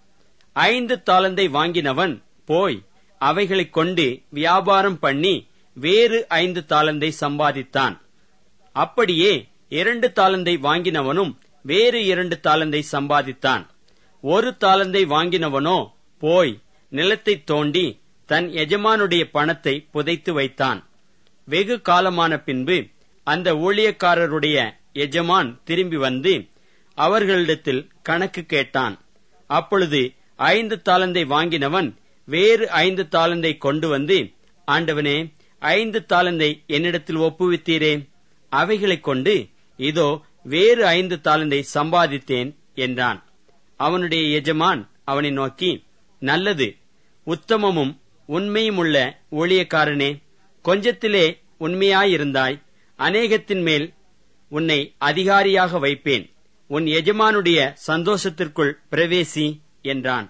ஐந்து தாளந்தை வாங்கினவன் போய் அவைகளைக் கொண்டு வியாபாரம் பண்ணி வேறு ஐந்து தாளந்தை சம்பாதித்தான் அப்படியே இரண்டு தாளந்தை வாங்கினவனும் வேறு இரண்டு தாளந்தை சம்பாதித்தான் ஒரு தாளந்தை வாங்கினவனோ போய் நிலத்தை தோண்டி தன் எஜமானுடைய பணத்தை புதைத்து வைத்தான் வெகு காலமான பின்பு அந்த ஊழியக்காரருடைய எஜமான் திரும்பி வந்து அவர்களிடத்தில் கணக்கு கேட்டான் அப்பொழுது ஐந்து தாளந்தை வாங்கினவன் வேறு ஐந்து தாளந்தை கொண்டு வந்து ஆண்டவனே ஐந்து தாளந்தை என்னிடத்தில் ஒப்புவித்தீரே அவைகளைக் கொண்டு இதோ வேறு ஐந்து தாளந்தை சம்பாதித்தேன் என்றான் அவனுடைய எஜமான் அவனை நோக்கி நல்லது உத்தமமும் உண்மையுமுள்ள ஊழியக்காரனே கொஞ்சத்திலே உண்மையாயிருந்தாய் அநேகத்தின் மேல் உன்னை அதிகாரியாக வைப்பேன் உன் எஜமானுடைய சந்தோஷத்திற்குள் பிரவேசி என்றான்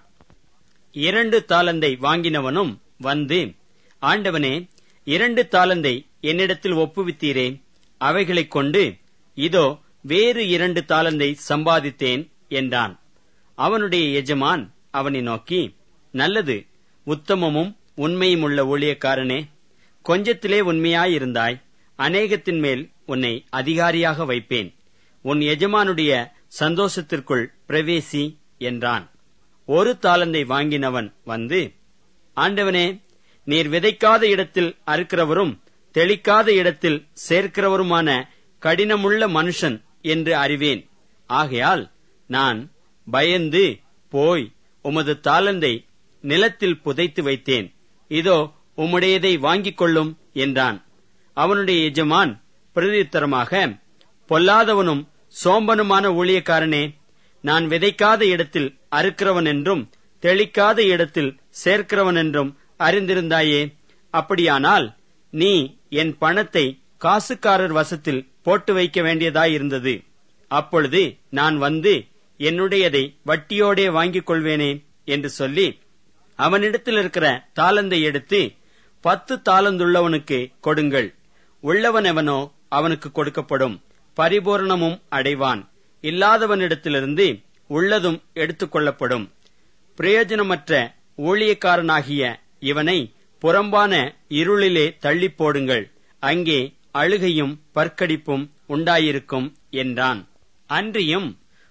இரண்டு தாளந்தை வாங்கினவனும் வந்து ஆண்டவனே இரண்டு தாளந்தை என்னிடத்தில் ஒப்புவித்தீரே அவைகளைக் கொண்டு இதோ வேறு இரண்டு தாளந்தை சம்பாதித்தேன் என்றான் அவனுடைய எஜமான் அவனை நோக்கி நல்லது உத்தமமும் உண்மையுமுள்ள ஊழியக்காரனே கொஞ்சத்திலே உண்மையாயிருந்தாய் அநேகத்தின் மேல் உன்னை அதிகாரியாக வைப்பேன் உன் எஜமானுடைய சந்தோஷத்திற்குள் பிரவேசி என்றான் ஒரு தாளந்தை வாங்கினவன் வந்து ஆண்டவனே நீர் விதைக்காத இடத்தில் அறுக்கிறவரும் தெளிக்காத இடத்தில் சேர்க்கிறவருமான கடினமுள்ள மனுஷன் என்று அறிவேன் ஆகையால் நான் பயந்து போய் உமது தாளந்தை நிலத்தில் புதைத்து வைத்தேன் இதோ உம்முடையதை வாங்கிக் கொள்ளும் என்றான் அவனுடைய எஜமான் பிரதியுத்தரமாக பொல்லாதவனும் சோம்பனுமான ஊழியக்காரனே நான் விதைக்காத இடத்தில் அறுக்கிறவன் என்றும் தெளிக்காத இடத்தில் சேர்க்கிறவன் என்றும் அறிந்திருந்தாயே அப்படியானால் நீ என் பணத்தை காசுக்காரர் வசத்தில் போட்டு வைக்க வேண்டியதாயிருந்தது அப்பொழுது நான் வந்து என்னுடையதை வட்டியோடே வாங்கிக் கொள்வேனே என்று சொல்லி அவனிடத்தில் இருக்கிற தாளந்தை எடுத்து பத்து தாளந்துள்ளவனுக்கு கொடுங்கள் உள்ளவனெவனோ அவனுக்கு கொடுக்கப்படும் பரிபூரணமும் அடைவான் இல்லாதவனிடத்திலிருந்து உள்ளதும் எடுத்துக் கொள்ளப்படும் பிரயோஜனமற்ற ஊழியக்காரனாகிய இவனை புறம்பான இருளிலே தள்ளிப் போடுங்கள் அங்கே அழுகையும் பற்கடிப்பும் உண்டாயிருக்கும் என்றான் அன்றியும்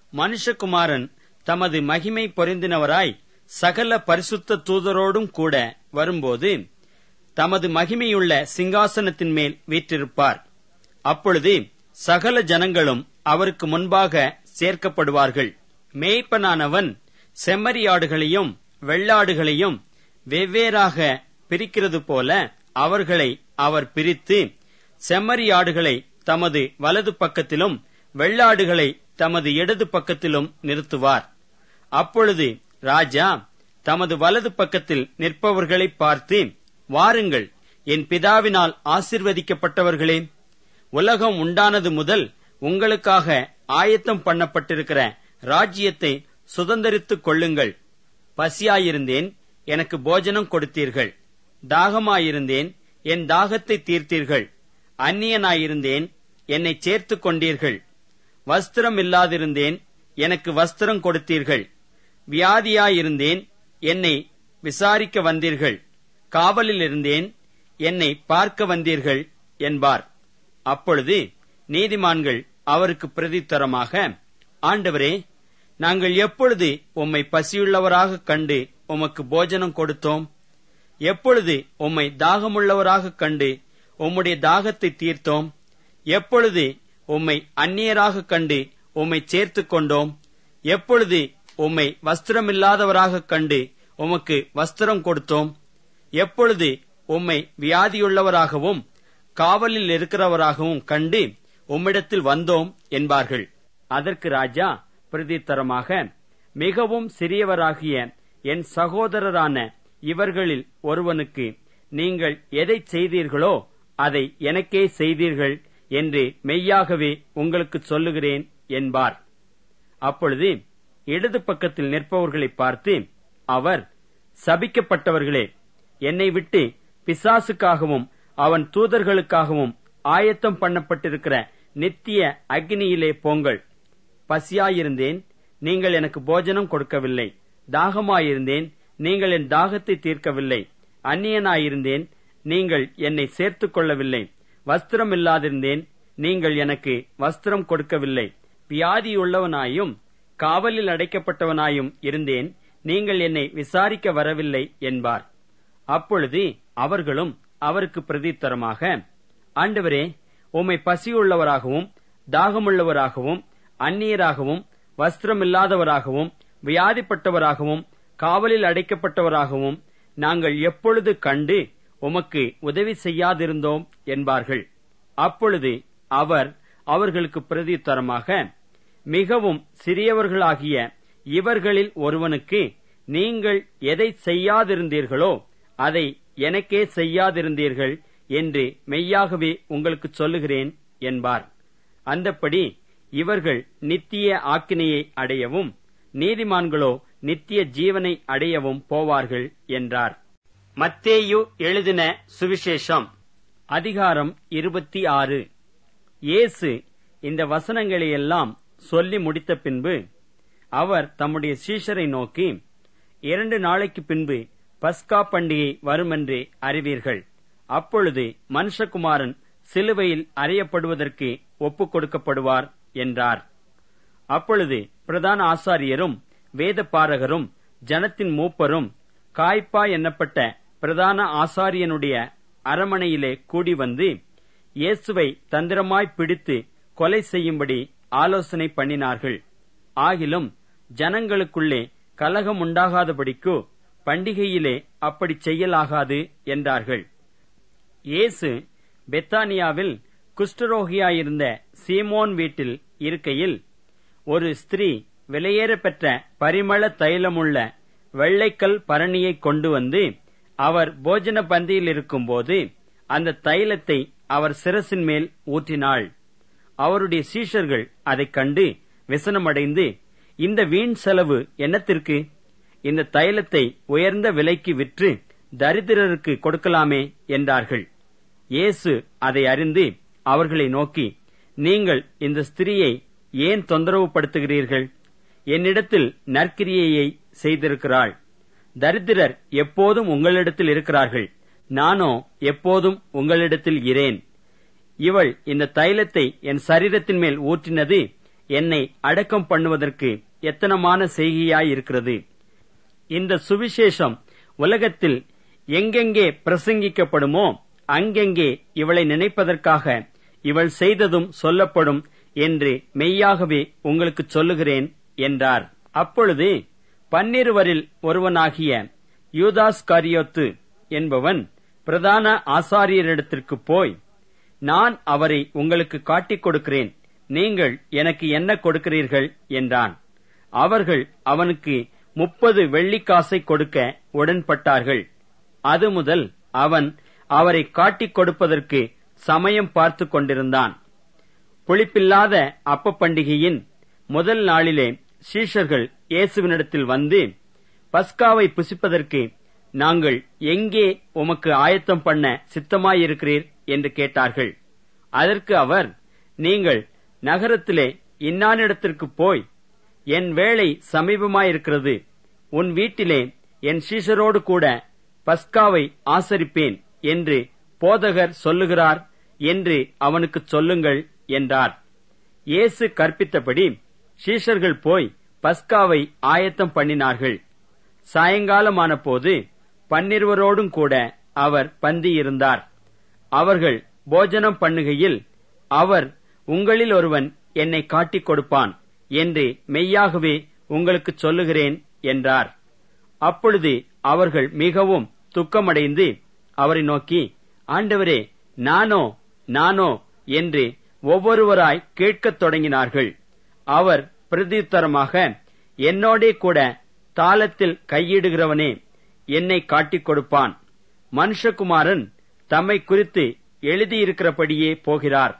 மனுஷகுமாரன் தமது மகிமை பொருந்தினவராய் சகல பரிசுத்த தூதரோடும் கூட வரும்போது தமது மகிமையுள்ள சிங்காசனத்தின் மேல் வீற்றிருப்பார் அப்பொழுது சகல ஜனங்களும் அவருக்கு முன்பாக சேர்க்கப்படுவார்கள் மேய்ப்பனானவன் செம்மறியாடுகளையும் வெள்ளாடுகளையும் வெவ்வேறாக பிரிக்கிறது போல அவர்களை அவர் பிரித்து செம்மறியாடுகளை தமது வலது பக்கத்திலும் வெள்ளாடுகளை தமது இடது பக்கத்திலும் நிறுத்துவார் அப்பொழுது ராஜா தமது வலது பக்கத்தில் நிற்பவர்களை பார்த்து வாருங்கள் என் பிதாவினால் ஆசிர்வதிக்கப்பட்டவர்களே உலகம் உண்டானது முதல் உங்களுக்காக ஆயத்தம் பண்ணப்பட்டிருக்கிற ராஜ்யத்தை சுதந்தரித்துக் கொள்ளுங்கள் பசியாயிருந்தேன் எனக்கு போஜனம் கொடுத்தீர்கள் தாகமாயிருந்தேன் என் தாகத்தை தீர்த்தீர்கள் அந்நியனாயிருந்தேன் என்னை சேர்த்துக் கொண்டீர்கள் வஸ்திரம் இல்லாதிருந்தேன் எனக்கு வஸ்திரம் கொடுத்தீர்கள் வியாதியாயிருந்தேன் என்னை விசாரிக்க வந்தீர்கள் காவலில் இருந்தேன் என்னை பார்க்க வந்தீர்கள் என்பார் அப்பொழுது நீதிமான்கள் அவருக்கு பிரதித்தரமாக ஆண்டவரே நாங்கள் எப்பொழுது உம்மை பசியுள்ளவராக கண்டு உமக்கு போஜனம் கொடுத்தோம் எப்பொழுது உம்மை தாகமுள்ளவராக கண்டு உம்முடைய தாகத்தை தீர்த்தோம் எப்பொழுது உம்மை அந்நியராக கண்டு உம்மை சேர்த்துக் கொண்டோம் எப்பொழுது உம்மை வஸ்திரமில்லாதவராக கண்டு உமக்கு வஸ்திரம் கொடுத்தோம் எப்பொழுது உம்மை வியாதியுள்ளவராகவும் காவலில் இருக்கிறவராகவும் கண்டு உம்மிடத்தில் வந்தோம் என்பார்கள் அதற்கு ராஜா பிரதித்தரமாக மிகவும் சிறியவராகிய என் சகோதரரான இவர்களில் ஒருவனுக்கு நீங்கள் எதைச் செய்தீர்களோ அதை எனக்கே செய்தீர்கள் என்று மெய்யாகவே உங்களுக்கு சொல்லுகிறேன் என்பார் அப்பொழுது இடது பக்கத்தில் நிற்பவர்களை பார்த்து அவர் சபிக்கப்பட்டவர்களே என்னை விட்டு பிசாசுக்காகவும் அவன் தூதர்களுக்காகவும் ஆயத்தம் பண்ணப்பட்டிருக்கிற நித்திய அக்னியிலே போங்கள் பசியாயிருந்தேன் நீங்கள் எனக்கு போஜனம் கொடுக்கவில்லை தாகமாயிருந்தேன் நீங்கள் என் தாகத்தை தீர்க்கவில்லை அந்நியனாயிருந்தேன் நீங்கள் என்னை சேர்த்துக் கொள்ளவில்லை வஸ்திரம் இல்லாதிருந்தேன் நீங்கள் எனக்கு வஸ்திரம் கொடுக்கவில்லை வியாதியுள்ளவனாயும் காவலில் அடைக்கப்பட்டவனாயும் இருந்தேன் நீங்கள் என்னை விசாரிக்க வரவில்லை என்பார் அப்பொழுது அவர்களும் அவருக்கு பிரதித்தரமாக ஆண்டவரே உம்மை பசியுள்ளவராகவும் தாகமுள்ளவராகவும் அந்நியராகவும் வஸ்திரமில்லாதவராகவும் வியாதிப்பட்டவராகவும் காவலில் அடைக்கப்பட்டவராகவும் நாங்கள் எப்பொழுது கண்டு உமக்கு உதவி செய்யாதிருந்தோம் என்பார்கள் அப்பொழுது அவர் அவர்களுக்கு பிரதித்தரமாக மிகவும் சிறியவர்களாகிய இவர்களில் ஒருவனுக்கு நீங்கள் எதை செய்யாதிருந்தீர்களோ அதை எனக்கே செய்யாதிருந்தீர்கள் என்று மெய்யாகவே உங்களுக்கு சொல்லுகிறேன் என்பார் அந்தப்படி இவர்கள் நித்திய ஆக்கினையை அடையவும் நீதிமான்களோ நித்திய ஜீவனை அடையவும் போவார்கள் என்றார் மத்தேயு எழுதின சுவிசேஷம் அதிகாரம் இருபத்தி ஆறு இயேசு இந்த வசனங்களையெல்லாம் சொல்லி முடித்த பின்பு அவர் தம்முடைய சீஷரை நோக்கி இரண்டு நாளைக்கு பின்பு பஸ்கா பண்டிகை வருமென்று அறிவீர்கள் அப்பொழுது மனுஷகுமாரன் சிலுவையில் அறையப்படுவதற்கு ஒப்புக் கொடுக்கப்படுவார் என்றார் அப்பொழுது பிரதான ஆசாரியரும் வேத பாரகரும் ஜனத்தின் மூப்பரும் காய்ப்பா என்னப்பட்ட பிரதான ஆசாரியனுடைய அரமனையிலே கூடி வந்து இயேசுவை தந்திரமாய் பிடித்து கொலை செய்யும்படி ஆலோசனை பண்ணினார்கள் ஆகிலும் ஜனங்களுக்குள்ளே கலகம் உண்டாகாதபடிக்கு பண்டிகையிலே அப்படி செய்யலாகாது என்றார்கள் இயேசு பெத்தானியாவில் குஷ்டரோகியாயிருந்த சீமோன் வீட்டில் இருக்கையில் ஒரு ஸ்திரீ விலையேற பெற்ற பரிமள தைலமுள்ள வெள்ளைக்கல் பரணியை கொண்டு வந்து அவர் போஜன பந்தியில் இருக்கும்போது அந்த தைலத்தை அவர் சிரசின் மேல் ஊற்றினாள் அவருடைய சீஷர்கள் அதைக் கண்டு விசனமடைந்து இந்த வீண் செலவு என்னத்திற்கு இந்த தைலத்தை உயர்ந்த விலைக்கு விற்று தரித்திரருக்கு கொடுக்கலாமே என்றார்கள் இயேசு அதை அறிந்து அவர்களை நோக்கி நீங்கள் இந்த ஸ்திரியை ஏன் தொந்தரவு படுத்துகிறீர்கள் என்னிடத்தில் நற்கிரியையை செய்திருக்கிறாள் தரித்திரர் எப்போதும் உங்களிடத்தில் இருக்கிறார்கள் நானோ எப்போதும் உங்களிடத்தில் இரேன் இவள் இந்த தைலத்தை என் சரீரத்தின் மேல் ஊற்றினது என்னை அடக்கம் பண்ணுவதற்கு எத்தனமான செய்கையாயிருக்கிறது இந்த சுவிசேஷம் உலகத்தில் எங்கெங்கே பிரசங்கிக்கப்படுமோ அங்கெங்கே இவளை நினைப்பதற்காக இவள் செய்ததும் சொல்லப்படும் என்று மெய்யாகவே உங்களுக்கு சொல்லுகிறேன் என்றார் அப்பொழுது பன்னிருவரில் ஒருவனாகிய யூதாஸ் காரியோத்து என்பவன் பிரதான ஆசாரியரிடத்திற்கு போய் நான் அவரை உங்களுக்கு காட்டிக் கொடுக்கிறேன் நீங்கள் எனக்கு என்ன கொடுக்கிறீர்கள் என்றான் அவர்கள் அவனுக்கு முப்பது வெள்ளிக்காசை கொடுக்க உடன்பட்டார்கள் அது முதல் அவன் அவரை காட்டிக் கொடுப்பதற்கு சமயம் பார்த்து கொண்டிருந்தான் புளிப்பில்லாத அப்ப பண்டிகையின் முதல் நாளிலே சீஷர்கள் இயேசுவினிடத்தில் வந்து பஸ்காவை புசிப்பதற்கு நாங்கள் எங்கே உமக்கு ஆயத்தம் பண்ண சித்தமாயிருக்கிறீர் என்று கேட்டார்கள் அதற்கு அவர் நீங்கள் நகரத்திலே இன்னானிடத்திற்கு போய் என் வேலை சமீபமாயிருக்கிறது உன் வீட்டிலே என் சீஷரோடு கூட பஸ்காவை ஆசரிப்பேன் என்று போதகர் சொல்லுகிறார் என்று அவனுக்குச் சொல்லுங்கள் என்றார் இயேசு கற்பித்தபடி சீஷர்கள் போய் பஸ்காவை ஆயத்தம் பண்ணினார்கள் சாயங்காலமான போது பன்னிருவரோடும் கூட அவர் பந்தியிருந்தார் அவர்கள் போஜனம் பண்ணுகையில் அவர் உங்களில் ஒருவன் என்னை காட்டிக் கொடுப்பான் என்று மெய்யாகவே உங்களுக்குச் சொல்லுகிறேன் என்றார் அப்பொழுது அவர்கள் மிகவும் துக்கமடைந்து அவரை நோக்கி ஆண்டவரே நானோ நானோ என்று ஒவ்வொருவராய் கேட்கத் தொடங்கினார்கள் அவர் பிரதியுத்தரமாக என்னோடே கூட தாளத்தில் கையிடுகிறவனே என்னை காட்டிக் கொடுப்பான் மனுஷகுமாரன் தம்மை குறித்து எழுதியிருக்கிறபடியே போகிறார்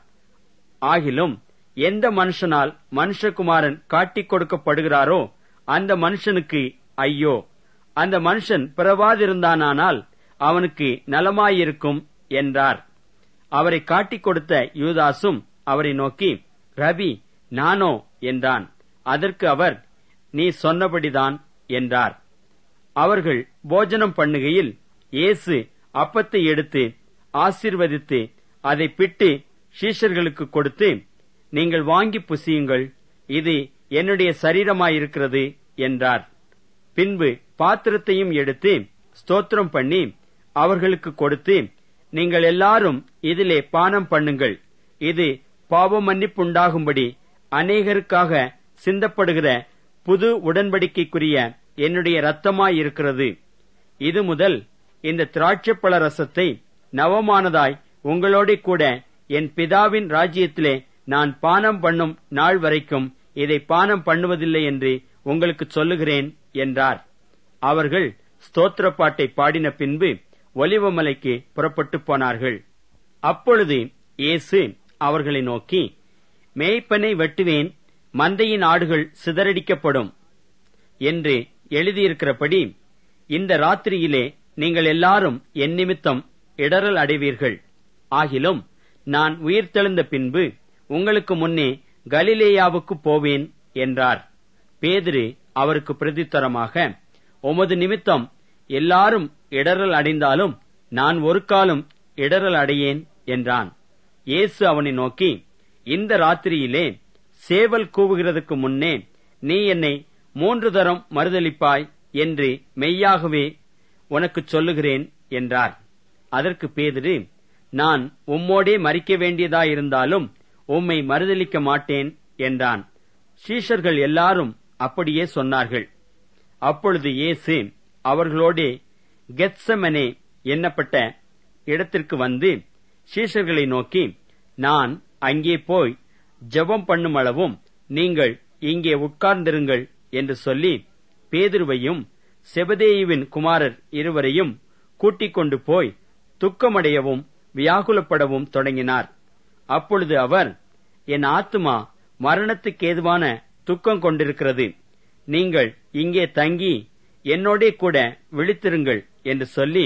ஆகிலும் எந்த மனுஷனால் மனுஷகுமாரன் காட்டிக் கொடுக்கப்படுகிறாரோ அந்த மனுஷனுக்கு ஐயோ அந்த மனுஷன் பிறவாதிருந்தானால் அவனுக்கு நலமாயிருக்கும் என்றார் அவரை காட்டிக் கொடுத்த யூதாசும் அவரை நோக்கி ரபி நானோ என்றான் அதற்கு அவர் நீ சொன்னபடிதான் என்றார் அவர்கள் போஜனம் பண்ணுகையில் இயேசு அப்பத்தை எடுத்து ஆசீர்வதித்து அதை பிட்டு சீஷர்களுக்கு கொடுத்து நீங்கள் வாங்கி புசியுங்கள் இது என்னுடைய சரீரமாயிருக்கிறது என்றார் பின்பு பாத்திரத்தையும் எடுத்து ஸ்தோத்திரம் பண்ணி அவர்களுக்கு கொடுத்து நீங்கள் எல்லாரும் இதிலே பானம் பண்ணுங்கள் இது பாவ மன்னிப்புண்டாகும்படி அநேகருக்காக சிந்தப்படுகிற புது உடன்படிக்கைக்குரிய என்னுடைய ரத்தமாயிருக்கிறது இது முதல் இந்த திராட்சைப்பழ ரசத்தை நவமானதாய் உங்களோட கூட என் பிதாவின் ராஜ்யத்திலே நான் பானம் பண்ணும் நாள் வரைக்கும் இதை பானம் பண்ணுவதில்லை என்று உங்களுக்கு சொல்லுகிறேன் என்றார் அவர்கள் ஸ்தோத்திர பாட்டை பாடின பின்பு ஒலிவமலைக்கு புறப்பட்டு போனார்கள் அப்பொழுது இயேசு அவர்களை நோக்கி மேய்ப்பனை வெட்டுவேன் மந்தையின் ஆடுகள் சிதறடிக்கப்படும் என்று எழுதியிருக்கிறபடி இந்த ராத்திரியிலே நீங்கள் எல்லாரும் என் நிமித்தம் இடரல் அடைவீர்கள் ஆகிலும் நான் உயிர்த்தெழுந்த பின்பு உங்களுக்கு முன்னே கலிலேயாவுக்கு போவேன் என்றார் பேதிரு அவருக்கு பிரதித்தரமாக உமது நிமித்தம் எல்லாரும் இடரல் அடைந்தாலும் நான் ஒரு காலம் இடரல் அடையேன் என்றான் இயேசு அவனை நோக்கி இந்த ராத்திரியிலே சேவல் கூவுகிறதுக்கு முன்னே நீ என்னை மூன்று தரம் மறுதளிப்பாய் என்று மெய்யாகவே உனக்குச் சொல்லுகிறேன் என்றார் அதற்கு பேதிரு நான் உம்மோடே மறிக்க வேண்டியதாயிருந்தாலும் உம்மை மறுதளிக்க மாட்டேன் என்றான் சீஷர்கள் எல்லாரும் அப்படியே சொன்னார்கள் அப்பொழுது இயேசு அவர்களோடே கெத்சமனே எண்ணப்பட்ட இடத்திற்கு வந்து சீஷர்களை நோக்கி நான் அங்கே போய் ஜெபம் பண்ணும் அளவும் நீங்கள் இங்கே உட்கார்ந்திருங்கள் என்று சொல்லி பேதுருவையும் செபதேயுவின் குமாரர் இருவரையும் கூட்டிக் கொண்டு போய் துக்கமடையவும் வியாகுலப்படவும் தொடங்கினார் அப்பொழுது அவர் என் ஆத்துமா மரணத்துக்கேதுவான துக்கம் கொண்டிருக்கிறது நீங்கள் இங்கே தங்கி என்னோடே கூட விழித்திருங்கள் என்று சொல்லி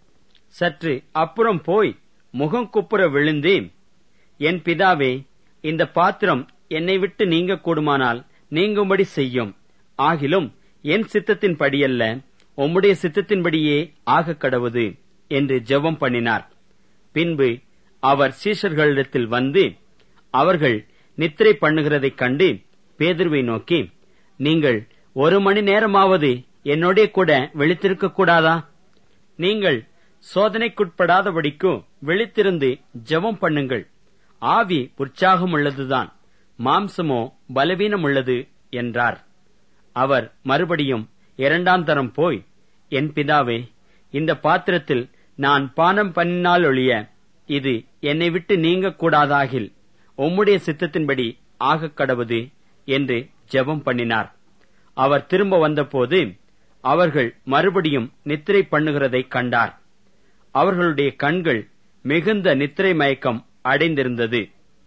சற்று அப்புறம் போய் முகம் குப்புற விழுந்து என் பிதாவே இந்த பாத்திரம் என்னை விட்டு நீங்க கூடுமானால் நீங்கும்படி செய்யும் ஆகிலும் என் சித்தத்தின் படியல்ல உம்முடைய சித்தத்தின்படியே ஆக கடவுது என்று ஜெபம் பண்ணினார் பின்பு அவர் சீஷர்களிடத்தில் வந்து அவர்கள் நித்திரை பண்ணுகிறதைக் கண்டு பேதுருவை நோக்கி நீங்கள் ஒரு மணி நேரமாவது என்னோடே கூட விழித்திருக்க கூடாதா நீங்கள் சோதனைக்குட்படாதபடிக்கு விழித்திருந்து ஜெபம் பண்ணுங்கள் ஆவி உற்சாகமுள்ளதுதான் மாம்சமோ பலவீனமுள்ளது என்றார் அவர் மறுபடியும் இரண்டாம் தரம் போய் என் பிதாவே இந்த பாத்திரத்தில் நான் பானம் பண்ணினால் ஒழிய இது என்னை விட்டு நீங்க கூடாதாகில் உம்முடைய சித்தத்தின்படி ஆகக் கடவுது என்று ஜெபம் பண்ணினார் அவர் திரும்ப வந்தபோது அவர்கள் மறுபடியும் நித்திரை பண்ணுகிறதைக் கண்டார் அவர்களுடைய கண்கள் மிகுந்த நித்திரை மயக்கம் அடைந்திருந்தது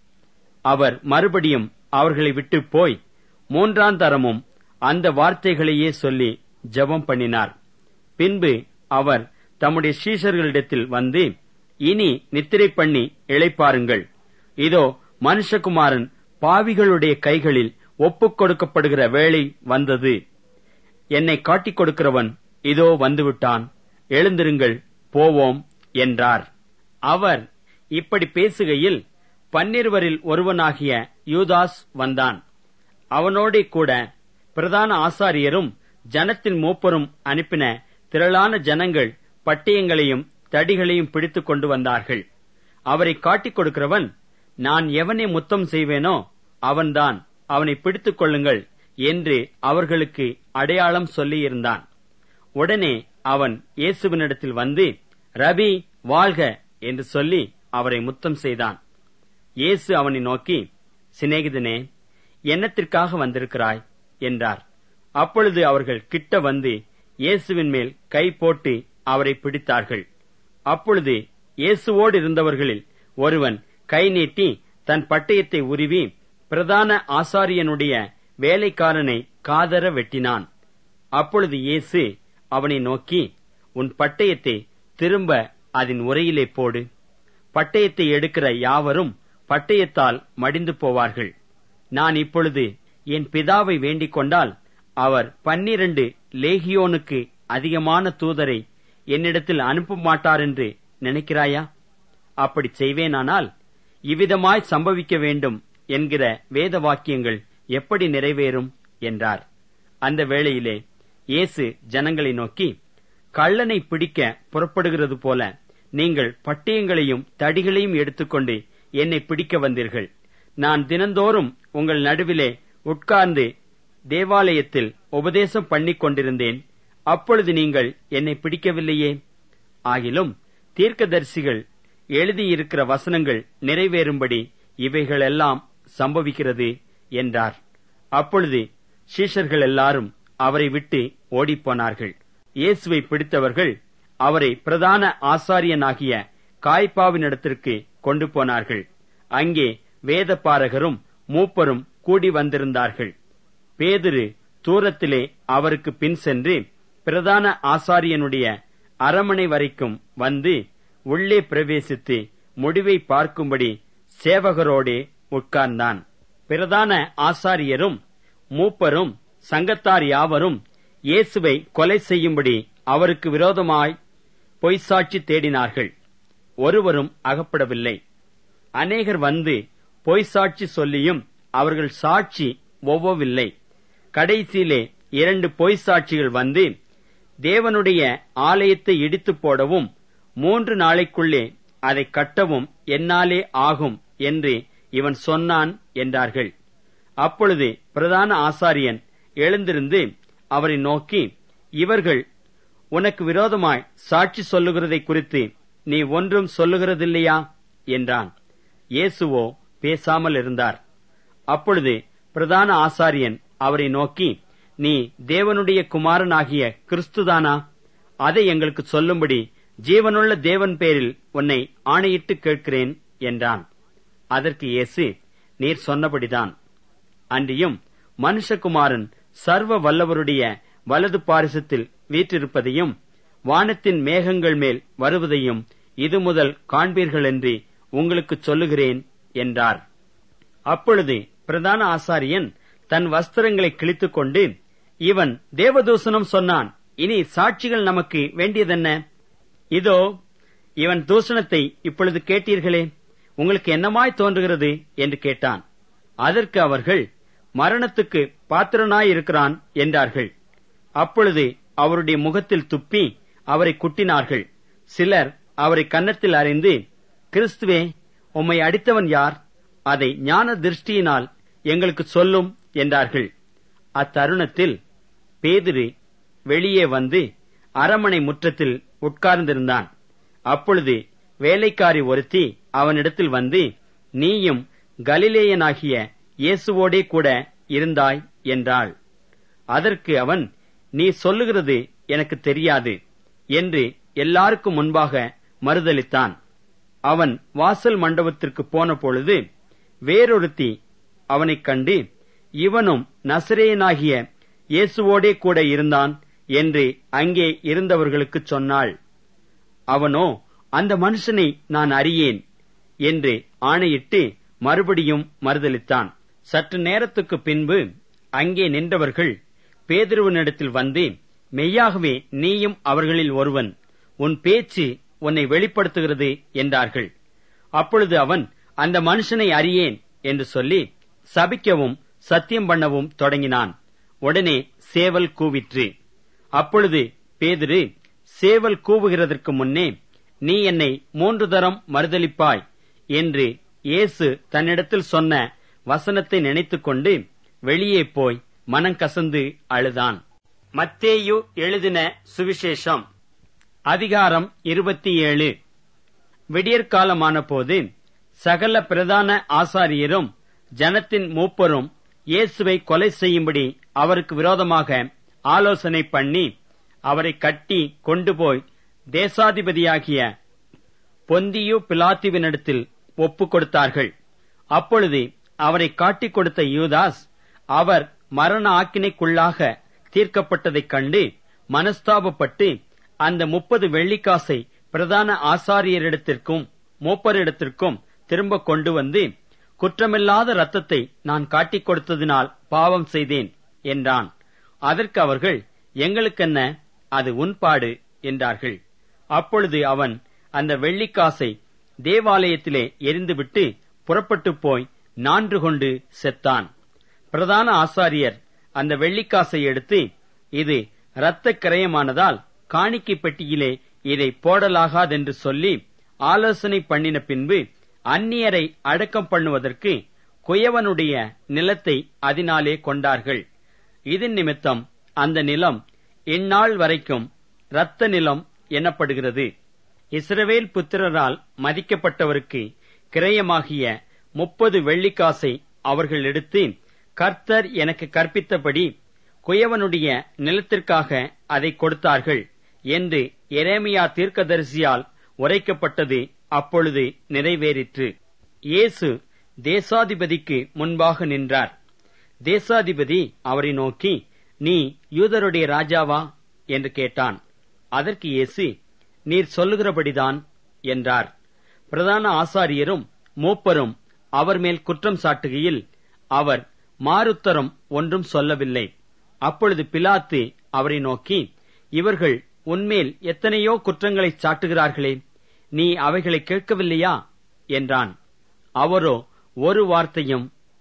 அவர் மறுபடியும் அவர்களை விட்டு போய் மூன்றாம் தரமும் அந்த வார்த்தைகளையே சொல்லி ஜெபம் பண்ணினார் பின்பு அவர் தம்முடைய சீஷர்களிடத்தில் வந்து இனி நித்திரை பண்ணி இளைப்பாருங்கள் இதோ மனுஷகுமாரன் பாவிகளுடைய கைகளில் ஒப்புக் கொடுக்கப்படுகிற வேளை வந்தது என்னை காட்டிக் கொடுக்கிறவன் இதோ வந்துவிட்டான் எழுந்திருங்கள் போவோம் என்றார் அவர் இப்படி பேசுகையில் பன்னிருவரில் ஒருவனாகிய யூதாஸ் வந்தான் அவனோடே கூட பிரதான ஆசாரியரும் ஜனத்தின் மூப்பரும் அனுப்பின திரளான ஜனங்கள் பட்டயங்களையும் தடிகளையும் பிடித்துக் கொண்டு வந்தார்கள் அவரை காட்டிக் கொடுக்கிறவன் நான் எவனை முத்தம் செய்வேனோ அவன்தான் அவனை பிடித்துக் கொள்ளுங்கள் என்று அவர்களுக்கு அடையாளம் சொல்லியிருந்தான் உடனே அவன் இயேசுவினிடத்தில் வந்து ரபி வாழ்க என்று சொல்லி அவரை முத்தம் செய்தான் இயேசு அவனை நோக்கி சிநேகிதனே என்னத்திற்காக வந்திருக்கிறாய் என்றார் அப்பொழுது அவர்கள் கிட்ட வந்து இயேசுவின் மேல் கை போட்டு அவரை பிடித்தார்கள் அப்பொழுது இயேசுவோடு இருந்தவர்களில் ஒருவன் கை நீட்டி தன் பட்டயத்தை உருவி பிரதான ஆசாரியனுடைய வேலைக்காரனை காதர வெட்டினான் அப்பொழுது இயேசு அவனை நோக்கி உன் பட்டயத்தை திரும்ப அதன் உரையிலே போடு பட்டயத்தை எடுக்கிற யாவரும் பட்டயத்தால் மடிந்து போவார்கள் நான் இப்பொழுது என் பிதாவை வேண்டிக் கொண்டால் அவர் பன்னிரண்டு லேகியோனுக்கு அதிகமான தூதரை என்னிடத்தில் அனுப்ப மாட்டார் என்று நினைக்கிறாயா அப்படி செய்வேனானால் இவ்விதமாய் சம்பவிக்க வேண்டும் என்கிற வேத வாக்கியங்கள் எப்படி நிறைவேறும் என்றார் அந்த வேளையிலே இயேசு ஜனங்களை நோக்கி கள்ளனை பிடிக்க புறப்படுகிறது போல நீங்கள் பட்டயங்களையும் தடிகளையும் எடுத்துக்கொண்டு என்னை பிடிக்க வந்தீர்கள் நான் தினந்தோறும் உங்கள் நடுவிலே உட்கார்ந்து தேவாலயத்தில் உபதேசம் பண்ணிக் கொண்டிருந்தேன் அப்பொழுது நீங்கள் என்னை பிடிக்கவில்லையே ஆகிலும் தீர்க்கதரிசிகள் எழுதியிருக்கிற வசனங்கள் நிறைவேறும்படி இவைகளெல்லாம் சம்பவிக்கிறது என்றார் அப்பொழுது சீஷர்கள் எல்லாரும் அவரை விட்டு ஓடிப்போனார்கள் இயேசுவை பிடித்தவர்கள் அவரை பிரதான ஆசாரியனாகிய காய்பாவினிடத்திற்கு கொண்டு போனார்கள் அங்கே வேதபாரகரும் மூப்பரும் கூடி வந்திருந்தார்கள் பேதுரு தூரத்திலே அவருக்கு பின் சென்று பிரதான ஆசாரியனுடைய அரமனை வரைக்கும் வந்து உள்ளே பிரவேசித்து முடிவை பார்க்கும்படி சேவகரோடே உட்கார்ந்தான் பிரதான ஆசாரியரும் மூப்பரும் சங்கத்தார் யாவரும் இயேசுவை கொலை செய்யும்படி அவருக்கு விரோதமாய் பொய்சாட்சி தேடினார்கள் ஒருவரும் அகப்படவில்லை அநேகர் வந்து பொய்சாட்சி சொல்லியும் அவர்கள் சாட்சி ஒவ்வவில்லை கடைசியிலே இரண்டு பொய் சாட்சிகள் வந்து தேவனுடைய ஆலயத்தை இடித்து போடவும் மூன்று நாளைக்குள்ளே அதை கட்டவும் என்னாலே ஆகும் என்று இவன் சொன்னான் என்றார்கள் அப்பொழுது பிரதான ஆசாரியன் எழுந்திருந்து அவரை நோக்கி இவர்கள் உனக்கு விரோதமாய் சாட்சி சொல்லுகிறதை குறித்து நீ ஒன்றும் சொல்லுகிறதில்லையா என்றான் இயேசுவோ பேசாமல் இருந்தார் அப்பொழுது பிரதான ஆசாரியன் அவரை நோக்கி நீ தேவனுடைய குமாரனாகிய கிறிஸ்துதானா அதை எங்களுக்கு சொல்லும்படி ஜீவனுள்ள தேவன் பேரில் உன்னை ஆணையிட்டு கேட்கிறேன் என்றான் அதற்கு இயேசு நீர் சொன்னபடிதான் அன்றியும் மனுஷகுமாரன் சர்வ வல்லவருடைய வலது பாரிசத்தில் வீற்றிருப்பதையும் வானத்தின் மேகங்கள் மேல் வருவதையும் இது முதல் காண்பீர்கள் என்று உங்களுக்கு சொல்லுகிறேன் என்றார் அப்பொழுது பிரதான ஆசாரியன் தன் வஸ்திரங்களை கிழித்துக் கொண்டு இவன் தேவதூசணம் சொன்னான் இனி சாட்சிகள் நமக்கு வேண்டியதென்ன இதோ இவன் தூஷணத்தை இப்பொழுது கேட்டீர்களே உங்களுக்கு என்னமாய் தோன்றுகிறது என்று கேட்டான் அதற்கு அவர்கள் மரணத்துக்கு பாத்திரனாயிருக்கிறான் என்றார்கள் அப்பொழுது அவருடைய முகத்தில் துப்பி அவரை குட்டினார்கள் சிலர் அவரை கன்னத்தில் அறிந்து கிறிஸ்துவே உம்மை அடித்தவன் யார் அதை ஞான திருஷ்டியினால் எங்களுக்கு சொல்லும் என்றார்கள் அத்தருணத்தில் பேதிரு வெளியே வந்து அரமனை முற்றத்தில் உட்கார்ந்திருந்தான் அப்பொழுது வேலைக்காரி ஒருத்தி அவனிடத்தில் வந்து நீயும் கலிலேயனாகிய இயேசுவோடே கூட இருந்தாய் என்றாள் அதற்கு அவன் நீ சொல்லுகிறது எனக்கு தெரியாது என்று எல்லாருக்கும் முன்பாக மறுதளித்தான் அவன் வாசல் மண்டபத்திற்கு போன பொழுது வேறொருத்தி அவனைக் கண்டு இவனும் நசரேயனாகிய இயேசுவோடே கூட இருந்தான் என்று அங்கே இருந்தவர்களுக்குச் சொன்னாள் அவனோ அந்த மனுஷனை நான் அறியேன் என்று ஆணையிட்டு மறுபடியும் மறுதளித்தான் சற்று நேரத்துக்கு பின்பு அங்கே நின்றவர்கள் பேதுருவனிடத்தில் வந்து மெய்யாகவே நீயும் அவர்களில் ஒருவன் உன் பேச்சு உன்னை வெளிப்படுத்துகிறது என்றார்கள் அப்பொழுது அவன் அந்த மனுஷனை அறியேன் என்று சொல்லி சபிக்கவும் சத்தியம் பண்ணவும் தொடங்கினான் உடனே சேவல் கூவிற்று அப்பொழுது பேதிரு சேவல் கூவுகிறதற்கு முன்னே நீ என்னை மூன்று தரம் மறுதலிப்பாய் என்று இயேசு தன்னிடத்தில் சொன்ன வசனத்தை நினைத்துக்கொண்டு வெளியே போய் மனங்கசந்து அழுதான் மத்தேயு எழுதின சுவிசேஷம் அதிகாரம் இருபத்தி ஏழு விடியற்காலமான போது சகல பிரதான ஆசாரியரும் ஜனத்தின் மூப்பரும் இயேசுவை கொலை செய்யும்படி அவருக்கு விரோதமாக ஆலோசனை பண்ணி அவரை கட்டி கொண்டு போய் தேசாதிபதியாகிய பொந்தியு பிலாத்துவினிடத்தில் ஒப்புக் கொடுத்தார்கள் அப்பொழுது அவரை காட்டிக் கொடுத்த யூதாஸ் அவர் மரண ஆக்கினைக்குள்ளாக தீர்க்கப்பட்டதைக் கண்டு மனஸ்தாபப்பட்டு அந்த முப்பது வெள்ளிக்காசை பிரதான ஆசாரியரிடத்திற்கும் மூப்பரிடத்திற்கும் திரும்ப கொண்டு வந்து குற்றமில்லாத ரத்தத்தை நான் காட்டிக் கொடுத்ததினால் பாவம் செய்தேன் என்றான் அதற்கு அவர்கள் எங்களுக்கென்ன அது உன்பாடு என்றார்கள் அப்பொழுது அவன் அந்த வெள்ளிக்காசை தேவாலயத்திலே எரிந்துவிட்டு புறப்பட்டு போய் நான்று கொண்டு செத்தான் பிரதான ஆசாரியர் அந்த வெள்ளிக்காசை எடுத்து இது இரத்த கிரயமானதால் காணிக்கை பெட்டியிலே இதை போடலாகாதென்று சொல்லி ஆலோசனை பண்ணின பின்பு அந்நியரை அடக்கம் பண்ணுவதற்கு குயவனுடைய நிலத்தை அதனாலே கொண்டார்கள் இதன் நிமித்தம் அந்த நிலம் இந்நாள் வரைக்கும் இரத்த நிலம் எனப்படுகிறது இஸ்ரவேல் புத்திரரால் மதிக்கப்பட்டவருக்கு கிரயமாகிய முப்பது வெள்ளிக்காசை அவர்கள் எடுத்து கர்த்தர் எனக்கு கற்பித்தபடி குயவனுடைய நிலத்திற்காக அதை கொடுத்தார்கள் என்று எரேமியா தீர்க்கதரிசியால் உரைக்கப்பட்டது அப்பொழுது நிறைவேறிற்று இயேசு தேசாதிபதிக்கு முன்பாக நின்றார் தேசாதிபதி அவரை நோக்கி நீ யூதருடைய ராஜாவா என்று கேட்டான் அதற்கு இயேசு நீர் சொல்லுகிறபடிதான் என்றார் பிரதான ஆசாரியரும் மூப்பரும் அவர் மேல் குற்றம் சாட்டுகையில் அவர் மாறுத்தரம் ஒன்றும் சொல்லவில்லை அப்பொழுது பிலாத்து அவரை நோக்கி இவர்கள் உன்மேல் எத்தனையோ குற்றங்களை சாட்டுகிறார்களே நீ அவைகளை கேட்கவில்லையா என்றான் அவரோ ஒரு வார்த்தையும்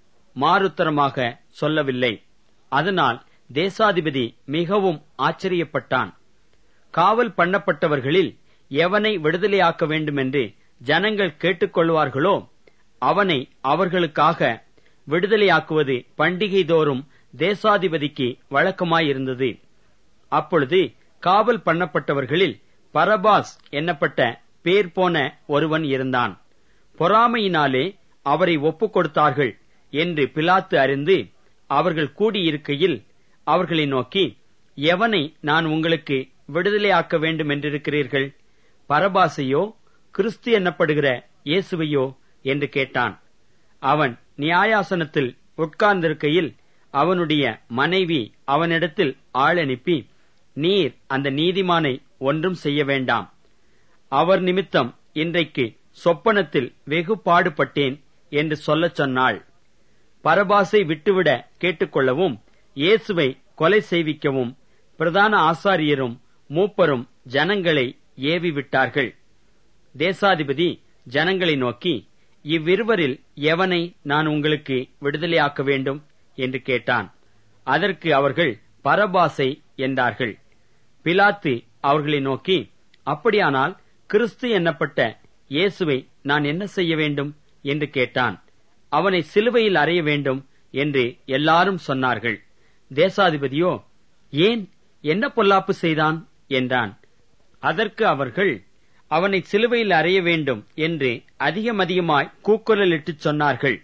மாறுத்தரமாக சொல்லவில்லை அதனால் தேசாதிபதி மிகவும் ஆச்சரியப்பட்டான் காவல் பண்ணப்பட்டவர்களில் எவனை விடுதலையாக்க வேண்டுமென்று ஜனங்கள் கேட்டுக்கொள்வார்களோ அவனை அவர்களுக்காக விடுதலையாக்குவது பண்டிகை தோறும் தேசாதிபதிக்கு வழக்கமாயிருந்தது அப்பொழுது காவல் பண்ணப்பட்டவர்களில் பரபாஸ் என்னப்பட்ட பேர் போன ஒருவன் இருந்தான் பொறாமையினாலே அவரை ஒப்புக் கொடுத்தார்கள் என்று பிலாத்து அறிந்து அவர்கள் கூடியிருக்கையில் அவர்களை நோக்கி எவனை நான் உங்களுக்கு விடுதலையாக்க வேண்டும் என்றிருக்கிறீர்கள் பரபாசையோ கிறிஸ்து என்னப்படுகிற இயேசுவையோ என்று கேட்டான் அவன் நியாயாசனத்தில் உட்கார்ந்திருக்கையில் அவனுடைய மனைவி அவனிடத்தில் ஆள் அனுப்பி நீர் அந்த நீதிமானை ஒன்றும் செய்ய வேண்டாம் அவர் நிமித்தம் இன்றைக்கு சொப்பனத்தில் வெகு பாடுபட்டேன் என்று சொல்லச் சொன்னாள் பரபாசை விட்டுவிட கேட்டுக்கொள்ளவும் இயேசுவை கொலை செய்விக்கவும் பிரதான ஆசாரியரும் மூப்பரும் ஜனங்களை ஏவி விட்டார்கள் தேசாதிபதி ஜனங்களை நோக்கி இவ்விருவரில் எவனை நான் உங்களுக்கு விடுதலையாக்க வேண்டும் என்று கேட்டான் அதற்கு அவர்கள் பரபாசை என்றார்கள் பிலாத்து அவர்களை நோக்கி அப்படியானால் கிறிஸ்து என்னப்பட்ட இயேசுவை நான் என்ன செய்ய வேண்டும் என்று கேட்டான் அவனை சிலுவையில் அறைய வேண்டும் என்று எல்லாரும் சொன்னார்கள் தேசாதிபதியோ ஏன் என்ன பொல்லாப்பு செய்தான் என்றான் அதற்கு அவர்கள் அவனை சிலுவையில் அறைய வேண்டும் என்று அதிகம் அதிகமாய் கூக்குரலிட்டுச் சொன்னார்கள்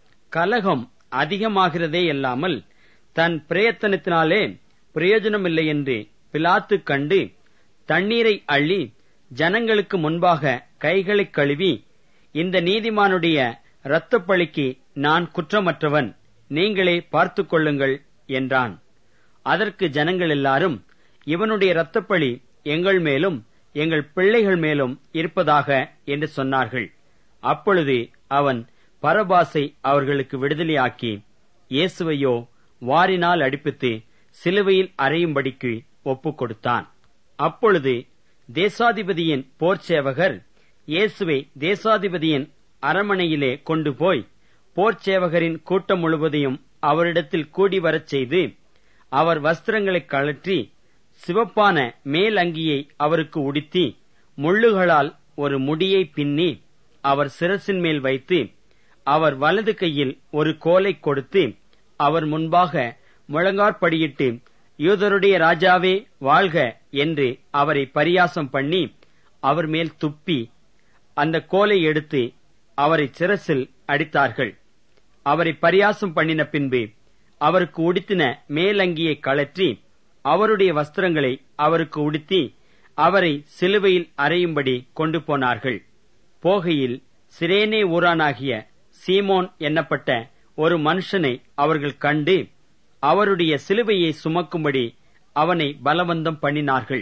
கலகம் அதிகமாகிறதே அல்லாமல் தன் பிரயத்தனத்தினாலே பிரயோஜனமில்லை என்று பிலாத்து கண்டு தண்ணீரை அள்ளி ஜனங்களுக்கு முன்பாக கைகளைக் கழுவி இந்த நீதிமானுடைய இரத்தப்பழிக்கு நான் குற்றமற்றவன் நீங்களே பார்த்துக் கொள்ளுங்கள் என்றான் அதற்கு ஜனங்கள் எல்லாரும் இவனுடைய இரத்தப்பழி எங்கள் மேலும் எங்கள் பிள்ளைகள் மேலும் இருப்பதாக என்று சொன்னார்கள் அப்பொழுது அவன் பரபாசை அவர்களுக்கு விடுதலையாக்கி இயேசுவையோ வாரினால் அடிப்பித்து சிலுவையில் அறையும்படிக்கு ஒப்புக் கொடுத்தான் அப்பொழுது தேசாதிபதியின் போர்ச்சேவகர் இயேசுவை தேசாதிபதியின் அரமனையிலே கொண்டு போய் போர்ச்சேவகரின் கூட்டம் முழுவதையும் அவரிடத்தில் கூடி வரச் செய்து அவர் வஸ்திரங்களைக் கழற்றி சிவப்பான மேல் அங்கியை அவருக்கு உடுத்தி முள்ளுகளால் ஒரு முடியை பின்னி அவர் சிரசின் மேல் வைத்து அவர் வலது கையில் ஒரு கோலை கொடுத்து அவர் முன்பாக முழங்காற்படியிட்டு யூதருடைய ராஜாவே வாழ்க என்று அவரை பரியாசம் பண்ணி அவர் மேல் துப்பி அந்த கோலை எடுத்து அவரை சிரசில் அடித்தார்கள் அவரை பரியாசம் பண்ணின பின்பு அவருக்கு உடுத்தின மேலங்கியை கழற்றி அவருடைய வஸ்திரங்களை அவருக்கு உடுத்தி அவரை சிலுவையில் அறையும்படி கொண்டு போனார்கள் போகையில் சிரேனே ஊரானாகிய சீமோன் என்னப்பட்ட ஒரு மனுஷனை அவர்கள் கண்டு அவருடைய சிலுவையை சுமக்கும்படி அவனை பலவந்தம் பண்ணினார்கள்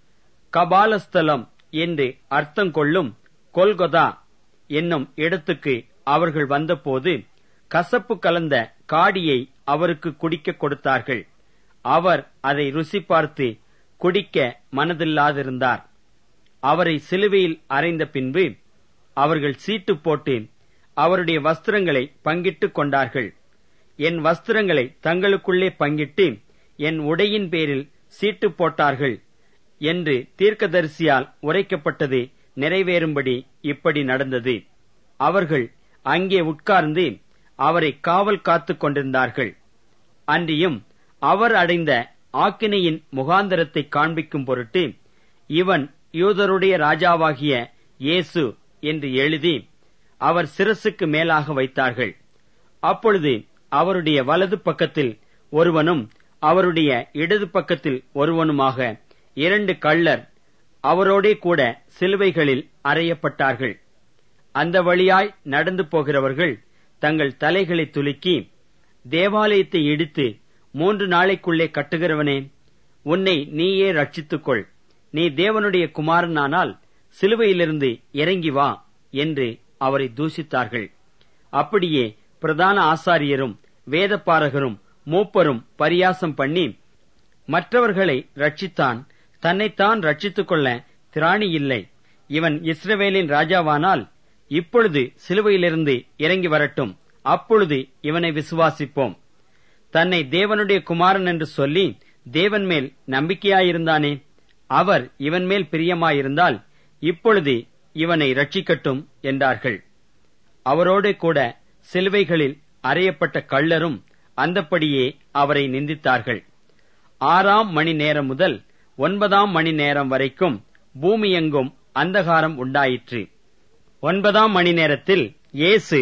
கபாலஸ்தலம் என்று அர்த்தம் கொள்ளும் கொல்கொதா என்னும் இடத்துக்கு அவர்கள் வந்தபோது கசப்பு கலந்த காடியை அவருக்கு குடிக்க கொடுத்தார்கள் அவர் அதை ருசி பார்த்து குடிக்க மனதில்லாதிருந்தார் அவரை சிலுவையில் அறைந்த பின்பு அவர்கள் சீட்டு போட்டு அவருடைய வஸ்திரங்களை பங்கிட்டுக் கொண்டார்கள் என் வஸ்திரங்களை தங்களுக்குள்ளே பங்கிட்டு என் உடையின் பேரில் சீட்டு போட்டார்கள் என்று தீர்க்கதரிசியால் உரைக்கப்பட்டது நிறைவேறும்படி இப்படி நடந்தது அவர்கள் அங்கே உட்கார்ந்து அவரை காவல் காத்துக் கொண்டிருந்தார்கள் அன்றியும் அவர் அடைந்த ஆக்கினையின் முகாந்தரத்தை காண்பிக்கும் பொருட்டு இவன் யூதருடைய ராஜாவாகிய இயேசு என்று எழுதி அவர் சிரசுக்கு மேலாக வைத்தார்கள் அப்பொழுது அவருடைய வலது பக்கத்தில் ஒருவனும் அவருடைய இடது பக்கத்தில் ஒருவனுமாக இரண்டு கள்ளர் அவரோடே கூட சிலுவைகளில் அறையப்பட்டார்கள் அந்த வழியாய் நடந்து போகிறவர்கள் தங்கள் தலைகளை துலுக்கி தேவாலயத்தை இடித்து மூன்று நாளைக்குள்ளே கட்டுகிறவனே உன்னை நீயே ரட்சித்துக்கொள் நீ தேவனுடைய குமாரனானால் சிலுவையிலிருந்து இறங்கி வா என்று அவரை தூஷித்தார்கள் அப்படியே பிரதான ஆசாரியரும் வேதப்பாரகரும் மூப்பரும் பரியாசம் பண்ணி மற்றவர்களை ரட்சித்தான் தன்னைத்தான் ரட்சித்துக் கொள்ள திராணி இல்லை இவன் இஸ்ரவேலின் ராஜாவானால் இப்பொழுது சிலுவையிலிருந்து இறங்கி வரட்டும் அப்பொழுது இவனை விசுவாசிப்போம் தன்னை தேவனுடைய குமாரன் என்று சொல்லி தேவன் மேல் நம்பிக்கையாயிருந்தானே அவர் இவன் மேல் பிரியமாயிருந்தால் இப்பொழுது இவனை ரட்சிக்கட்டும் என்றார்கள் அவரோடு கூட சிலுவைகளில் அறையப்பட்ட கள்ளரும் அந்தப்படியே அவரை நிந்தித்தார்கள் ஆறாம் மணி நேரம் முதல் ஒன்பதாம் மணி நேரம் வரைக்கும் பூமியெங்கும் அந்தகாரம் உண்டாயிற்று ஒன்பதாம் மணி நேரத்தில் இயேசு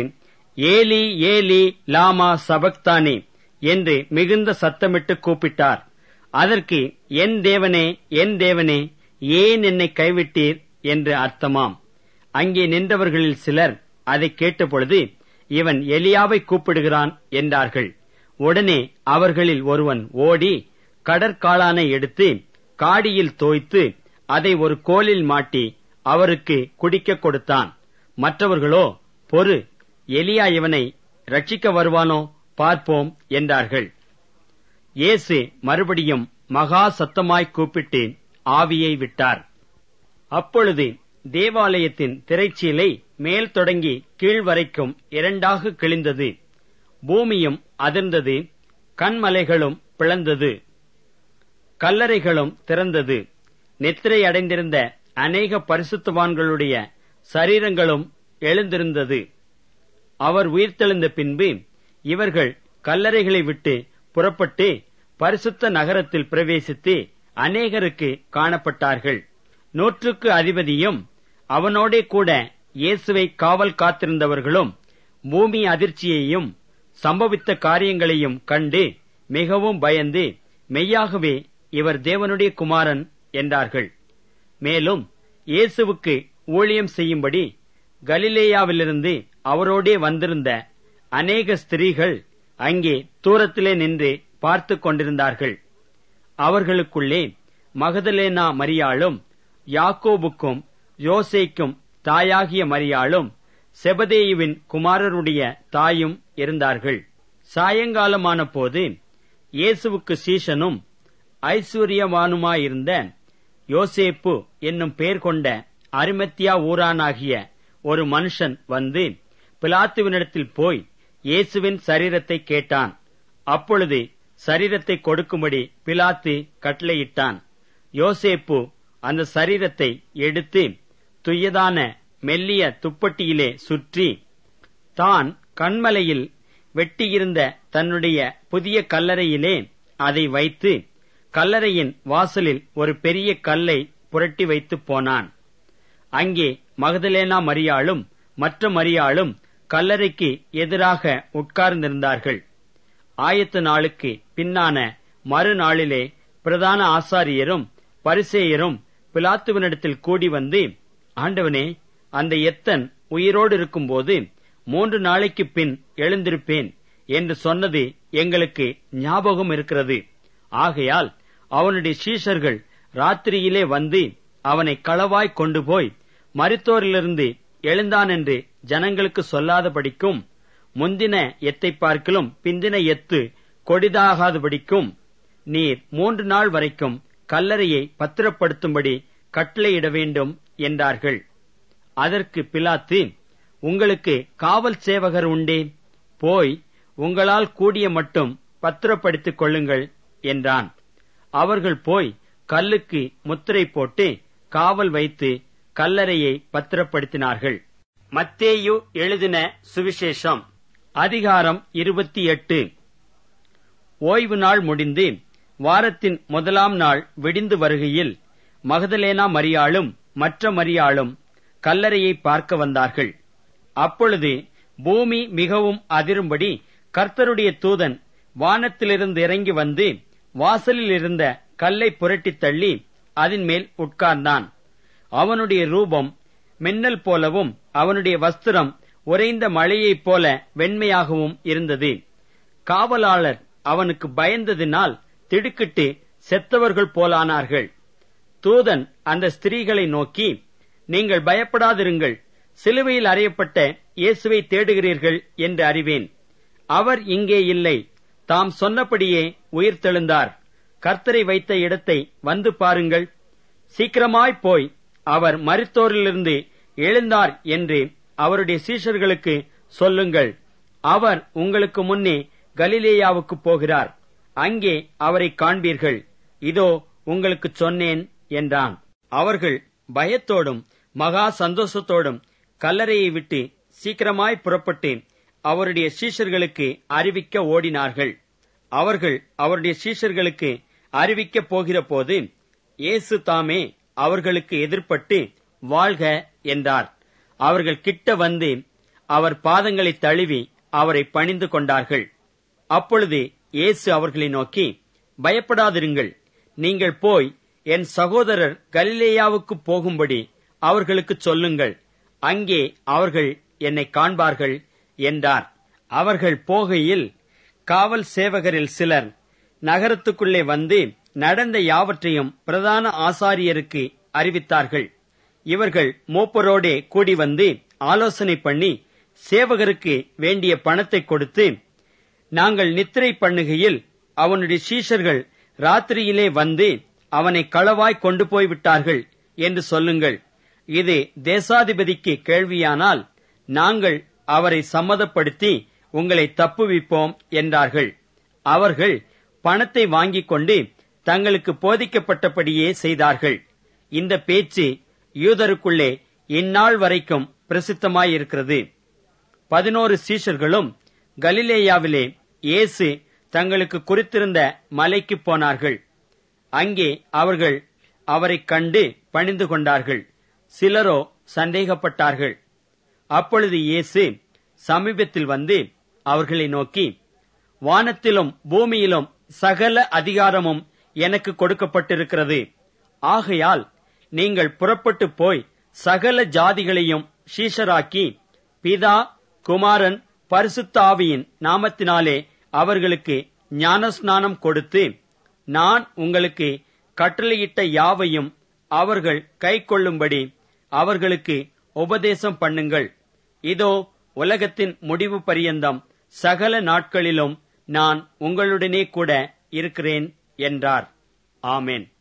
ஏலி ஏலி லாமா சபக்தானி என்று மிகுந்த சத்தமிட்டு கூப்பிட்டார் அதற்கு என் தேவனே என் தேவனே ஏன் என்னை கைவிட்டீர் என்று அர்த்தமாம் அங்கே நின்றவர்களில் சிலர் அதை கேட்டபொழுது இவன் எலியாவை கூப்பிடுகிறான் என்றார்கள் உடனே அவர்களில் ஒருவன் ஓடி கடற்காளானை எடுத்து காடியில் தோய்த்து அதை ஒரு கோலில் மாட்டி அவருக்கு குடிக்க கொடுத்தான் மற்றவர்களோ பொறு எலியா இவனை ரட்சிக்க வருவானோ பார்ப்போம் என்றார்கள் இயேசு மறுபடியும் மகா சத்தமாய் கூப்பிட்டு ஆவியை விட்டார் அப்பொழுது தேவாலயத்தின் திரைச்சீலை மேல் தொடங்கி கீழ் வரைக்கும் இரண்டாக கிழிந்தது பூமியும் அதிர்ந்தது கண்மலைகளும் பிளந்தது கல்லறைகளும் திறந்தது நித்திரை அடைந்திருந்த அநேக பரிசுத்தவான்களுடைய சரீரங்களும் எழுந்திருந்தது அவர் உயிர்த்தெழுந்த பின்பு இவர்கள் கல்லறைகளை விட்டு புறப்பட்டு பரிசுத்த நகரத்தில் பிரவேசித்து அநேகருக்கு காணப்பட்டார்கள் நூற்றுக்கு அதிபதியும் அவனோடே கூட இயேசுவை காவல் காத்திருந்தவர்களும் பூமி அதிர்ச்சியையும் சம்பவித்த காரியங்களையும் கண்டு மிகவும் பயந்து மெய்யாகவே இவர் தேவனுடைய குமாரன் என்றார்கள் மேலும் இயேசுவுக்கு ஊழியம் செய்யும்படி கலிலேயாவிலிருந்து அவரோடே வந்திருந்த அநேக ஸ்திரீகள் அங்கே தூரத்திலே நின்று பார்த்து கொண்டிருந்தார்கள் அவர்களுக்குள்ளே மகதலேனா மரியாளும் யாக்கோபுக்கும் யோசேக்கும் தாயாகிய மரியாளும் செபதேயுவின் குமாரருடைய தாயும் இருந்தார்கள் சாயங்காலமான போது இயேசுவுக்கு சீஷனும் ஐஸ்வர்யவானுமாயிருந்த யோசேப்பு என்னும் பெயர் கொண்ட அரிமத்தியா ஊரானாகிய ஒரு மனுஷன் வந்து பிலாத்துவினிடத்தில் போய் இயேசுவின் சரீரத்தை கேட்டான் அப்பொழுது சரீரத்தை கொடுக்கும்படி பிலாத்து கட்டளையிட்டான் யோசேப்பு அந்த சரீரத்தை எடுத்து துயதான மெல்லிய துப்பட்டியிலே சுற்றி தான் கண்மலையில் வெட்டியிருந்த தன்னுடைய புதிய கல்லறையிலே அதை வைத்து கல்லறையின் வாசலில் ஒரு பெரிய கல்லை புரட்டி வைத்து போனான் அங்கே மகதலேனா மரியாளும் மற்ற மரியாளும் கல்லறைக்கு எதிராக உட்கார்ந்திருந்தார்கள் ஆயத்த நாளுக்கு பின்னான மறுநாளிலே பிரதான ஆசாரியரும் பரிசேயரும் பிலாத்துவனிடத்தில் கூடி வந்து ஆண்டவனே அந்த எத்தன் உயிரோடு இருக்கும்போது மூன்று நாளைக்கு பின் எழுந்திருப்பேன் என்று சொன்னது எங்களுக்கு ஞாபகம் இருக்கிறது ஆகையால் அவனுடைய சீஷர்கள் ராத்திரியிலே வந்து அவனை களவாய் கொண்டு போய் மருத்தோரிலிருந்து எழுந்தான் என்று ஜனங்களுக்கு சொல்லாதபடிக்கும் முந்தின எத்தை பார்க்கிலும் பிந்தின எத்து கொடிதாகாதபடிக்கும் நீர் மூன்று நாள் வரைக்கும் கல்லறையை பத்திரப்படுத்தும்படி கட்டளையிட வேண்டும் என்றார்கள் அதற்கு பிலாத்து உங்களுக்கு காவல் சேவகர் உண்டே போய் உங்களால் கூடிய மட்டும் பத்திரப்படுத்திக் கொள்ளுங்கள் என்றான் அவர்கள் போய் கல்லுக்கு முத்திரை போட்டு காவல் வைத்து கல்லறையை பத்திரப்படுத்தினார்கள் மத்தேயு எழுதின சுவிசேஷம் அதிகாரம் இருபத்தி எட்டு ஓய்வு நாள் முடிந்து வாரத்தின் முதலாம் நாள் விடிந்து வருகையில் மகதலேனா மரியாளும் மற்ற மரியாளும் கல்லறையை பார்க்க வந்தார்கள் அப்பொழுது பூமி மிகவும் அதிரும்படி கர்த்தருடைய தூதன் வானத்திலிருந்து இறங்கி வந்து வாசலில் இருந்த கல்லை புரட்டித் தள்ளி அதன் மேல் உட்கார்ந்தான் அவனுடைய ரூபம் மின்னல் போலவும் அவனுடைய வஸ்திரம் உறைந்த மழையைப் போல வெண்மையாகவும் இருந்தது காவலாளர் அவனுக்கு பயந்ததினால் திடுக்கிட்டு செத்தவர்கள் போலானார்கள் தூதன் அந்த ஸ்திரீகளை நோக்கி நீங்கள் பயப்படாதிருங்கள் சிலுவையில் அறையப்பட்ட இயேசுவை தேடுகிறீர்கள் என்று அறிவேன் அவர் இங்கே இல்லை தாம் சொன்னபடியே உயிர்த்தெழுந்தார் கர்த்தரை வைத்த இடத்தை வந்து பாருங்கள் சீக்கிரமாய் போய் அவர் மருத்தோரிலிருந்து எழுந்தார் என்று அவருடைய சீஷர்களுக்கு சொல்லுங்கள் அவர் உங்களுக்கு முன்னே கலிலேயாவுக்கு போகிறார் அங்கே அவரை காண்பீர்கள் இதோ உங்களுக்கு சொன்னேன் என்றான் அவர்கள் பயத்தோடும் மகா சந்தோஷத்தோடும் கல்லறையை விட்டு சீக்கிரமாய் புறப்பட்டு அவருடைய சீஷர்களுக்கு அறிவிக்க ஓடினார்கள் அவர்கள் அவருடைய சீஷர்களுக்கு அறிவிக்கப் போகிற போது இயேசு தாமே அவர்களுக்கு எதிர்ப்பட்டு வாழ்க என்றார் அவர்கள் கிட்ட வந்து அவர் பாதங்களை தழுவி அவரை பணிந்து கொண்டார்கள் அப்பொழுது இயேசு அவர்களை நோக்கி பயப்படாதிருங்கள் நீங்கள் போய் என் சகோதரர் கலிலேயாவுக்கு போகும்படி அவர்களுக்கு சொல்லுங்கள் அங்கே அவர்கள் என்னை காண்பார்கள் என்றார் அவர்கள் போகையில் காவல் சேவகரில் சிலர் நகரத்துக்குள்ளே வந்து நடந்த யாவற்றையும் பிரதான ஆசாரியருக்கு அறிவித்தார்கள் இவர்கள் மூப்பரோடே கூடி வந்து ஆலோசனை பண்ணி சேவகருக்கு வேண்டிய பணத்தை கொடுத்து நாங்கள் நித்திரை பண்ணுகையில் அவனுடைய சீஷர்கள் ராத்திரியிலே வந்து அவனை களவாய் கொண்டு போய் விட்டார்கள் என்று சொல்லுங்கள் இது தேசாதிபதிக்கு கேள்வியானால் நாங்கள் அவரை சம்மதப்படுத்தி உங்களை தப்புவிப்போம் என்றார்கள் அவர்கள் பணத்தை வாங்கிக் கொண்டு தங்களுக்கு போதிக்கப்பட்டபடியே செய்தார்கள் இந்த பேச்சு யூதருக்குள்ளே இந்நாள் வரைக்கும் பிரசித்தமாயிருக்கிறது பதினோரு சீஷர்களும் கலிலேயாவிலே இயேசு தங்களுக்கு குறித்திருந்த மலைக்கு போனார்கள் அங்கே அவர்கள் அவரைக் கண்டு பணிந்து கொண்டார்கள் சிலரோ சந்தேகப்பட்டார்கள் அப்பொழுது இயேசு சமீபத்தில் வந்து அவர்களை நோக்கி வானத்திலும் பூமியிலும் சகல அதிகாரமும் எனக்கு கொடுக்கப்பட்டிருக்கிறது ஆகையால் நீங்கள் புறப்பட்டு போய் சகல ஜாதிகளையும் சீஷராக்கி பிதா குமாரன் பரிசுத்த ஆவியின் நாமத்தினாலே அவர்களுக்கு ஞானஸ்நானம் கொடுத்து நான் உங்களுக்கு கட்டளையிட்ட யாவையும் அவர்கள் கைக்கொள்ளும்படி அவர்களுக்கு உபதேசம் பண்ணுங்கள் இதோ உலகத்தின் முடிவு பரியந்தம் சகல நாட்களிலும் நான் உங்களுடனே கூட இருக்கிறேன் என்றார் ஆமென்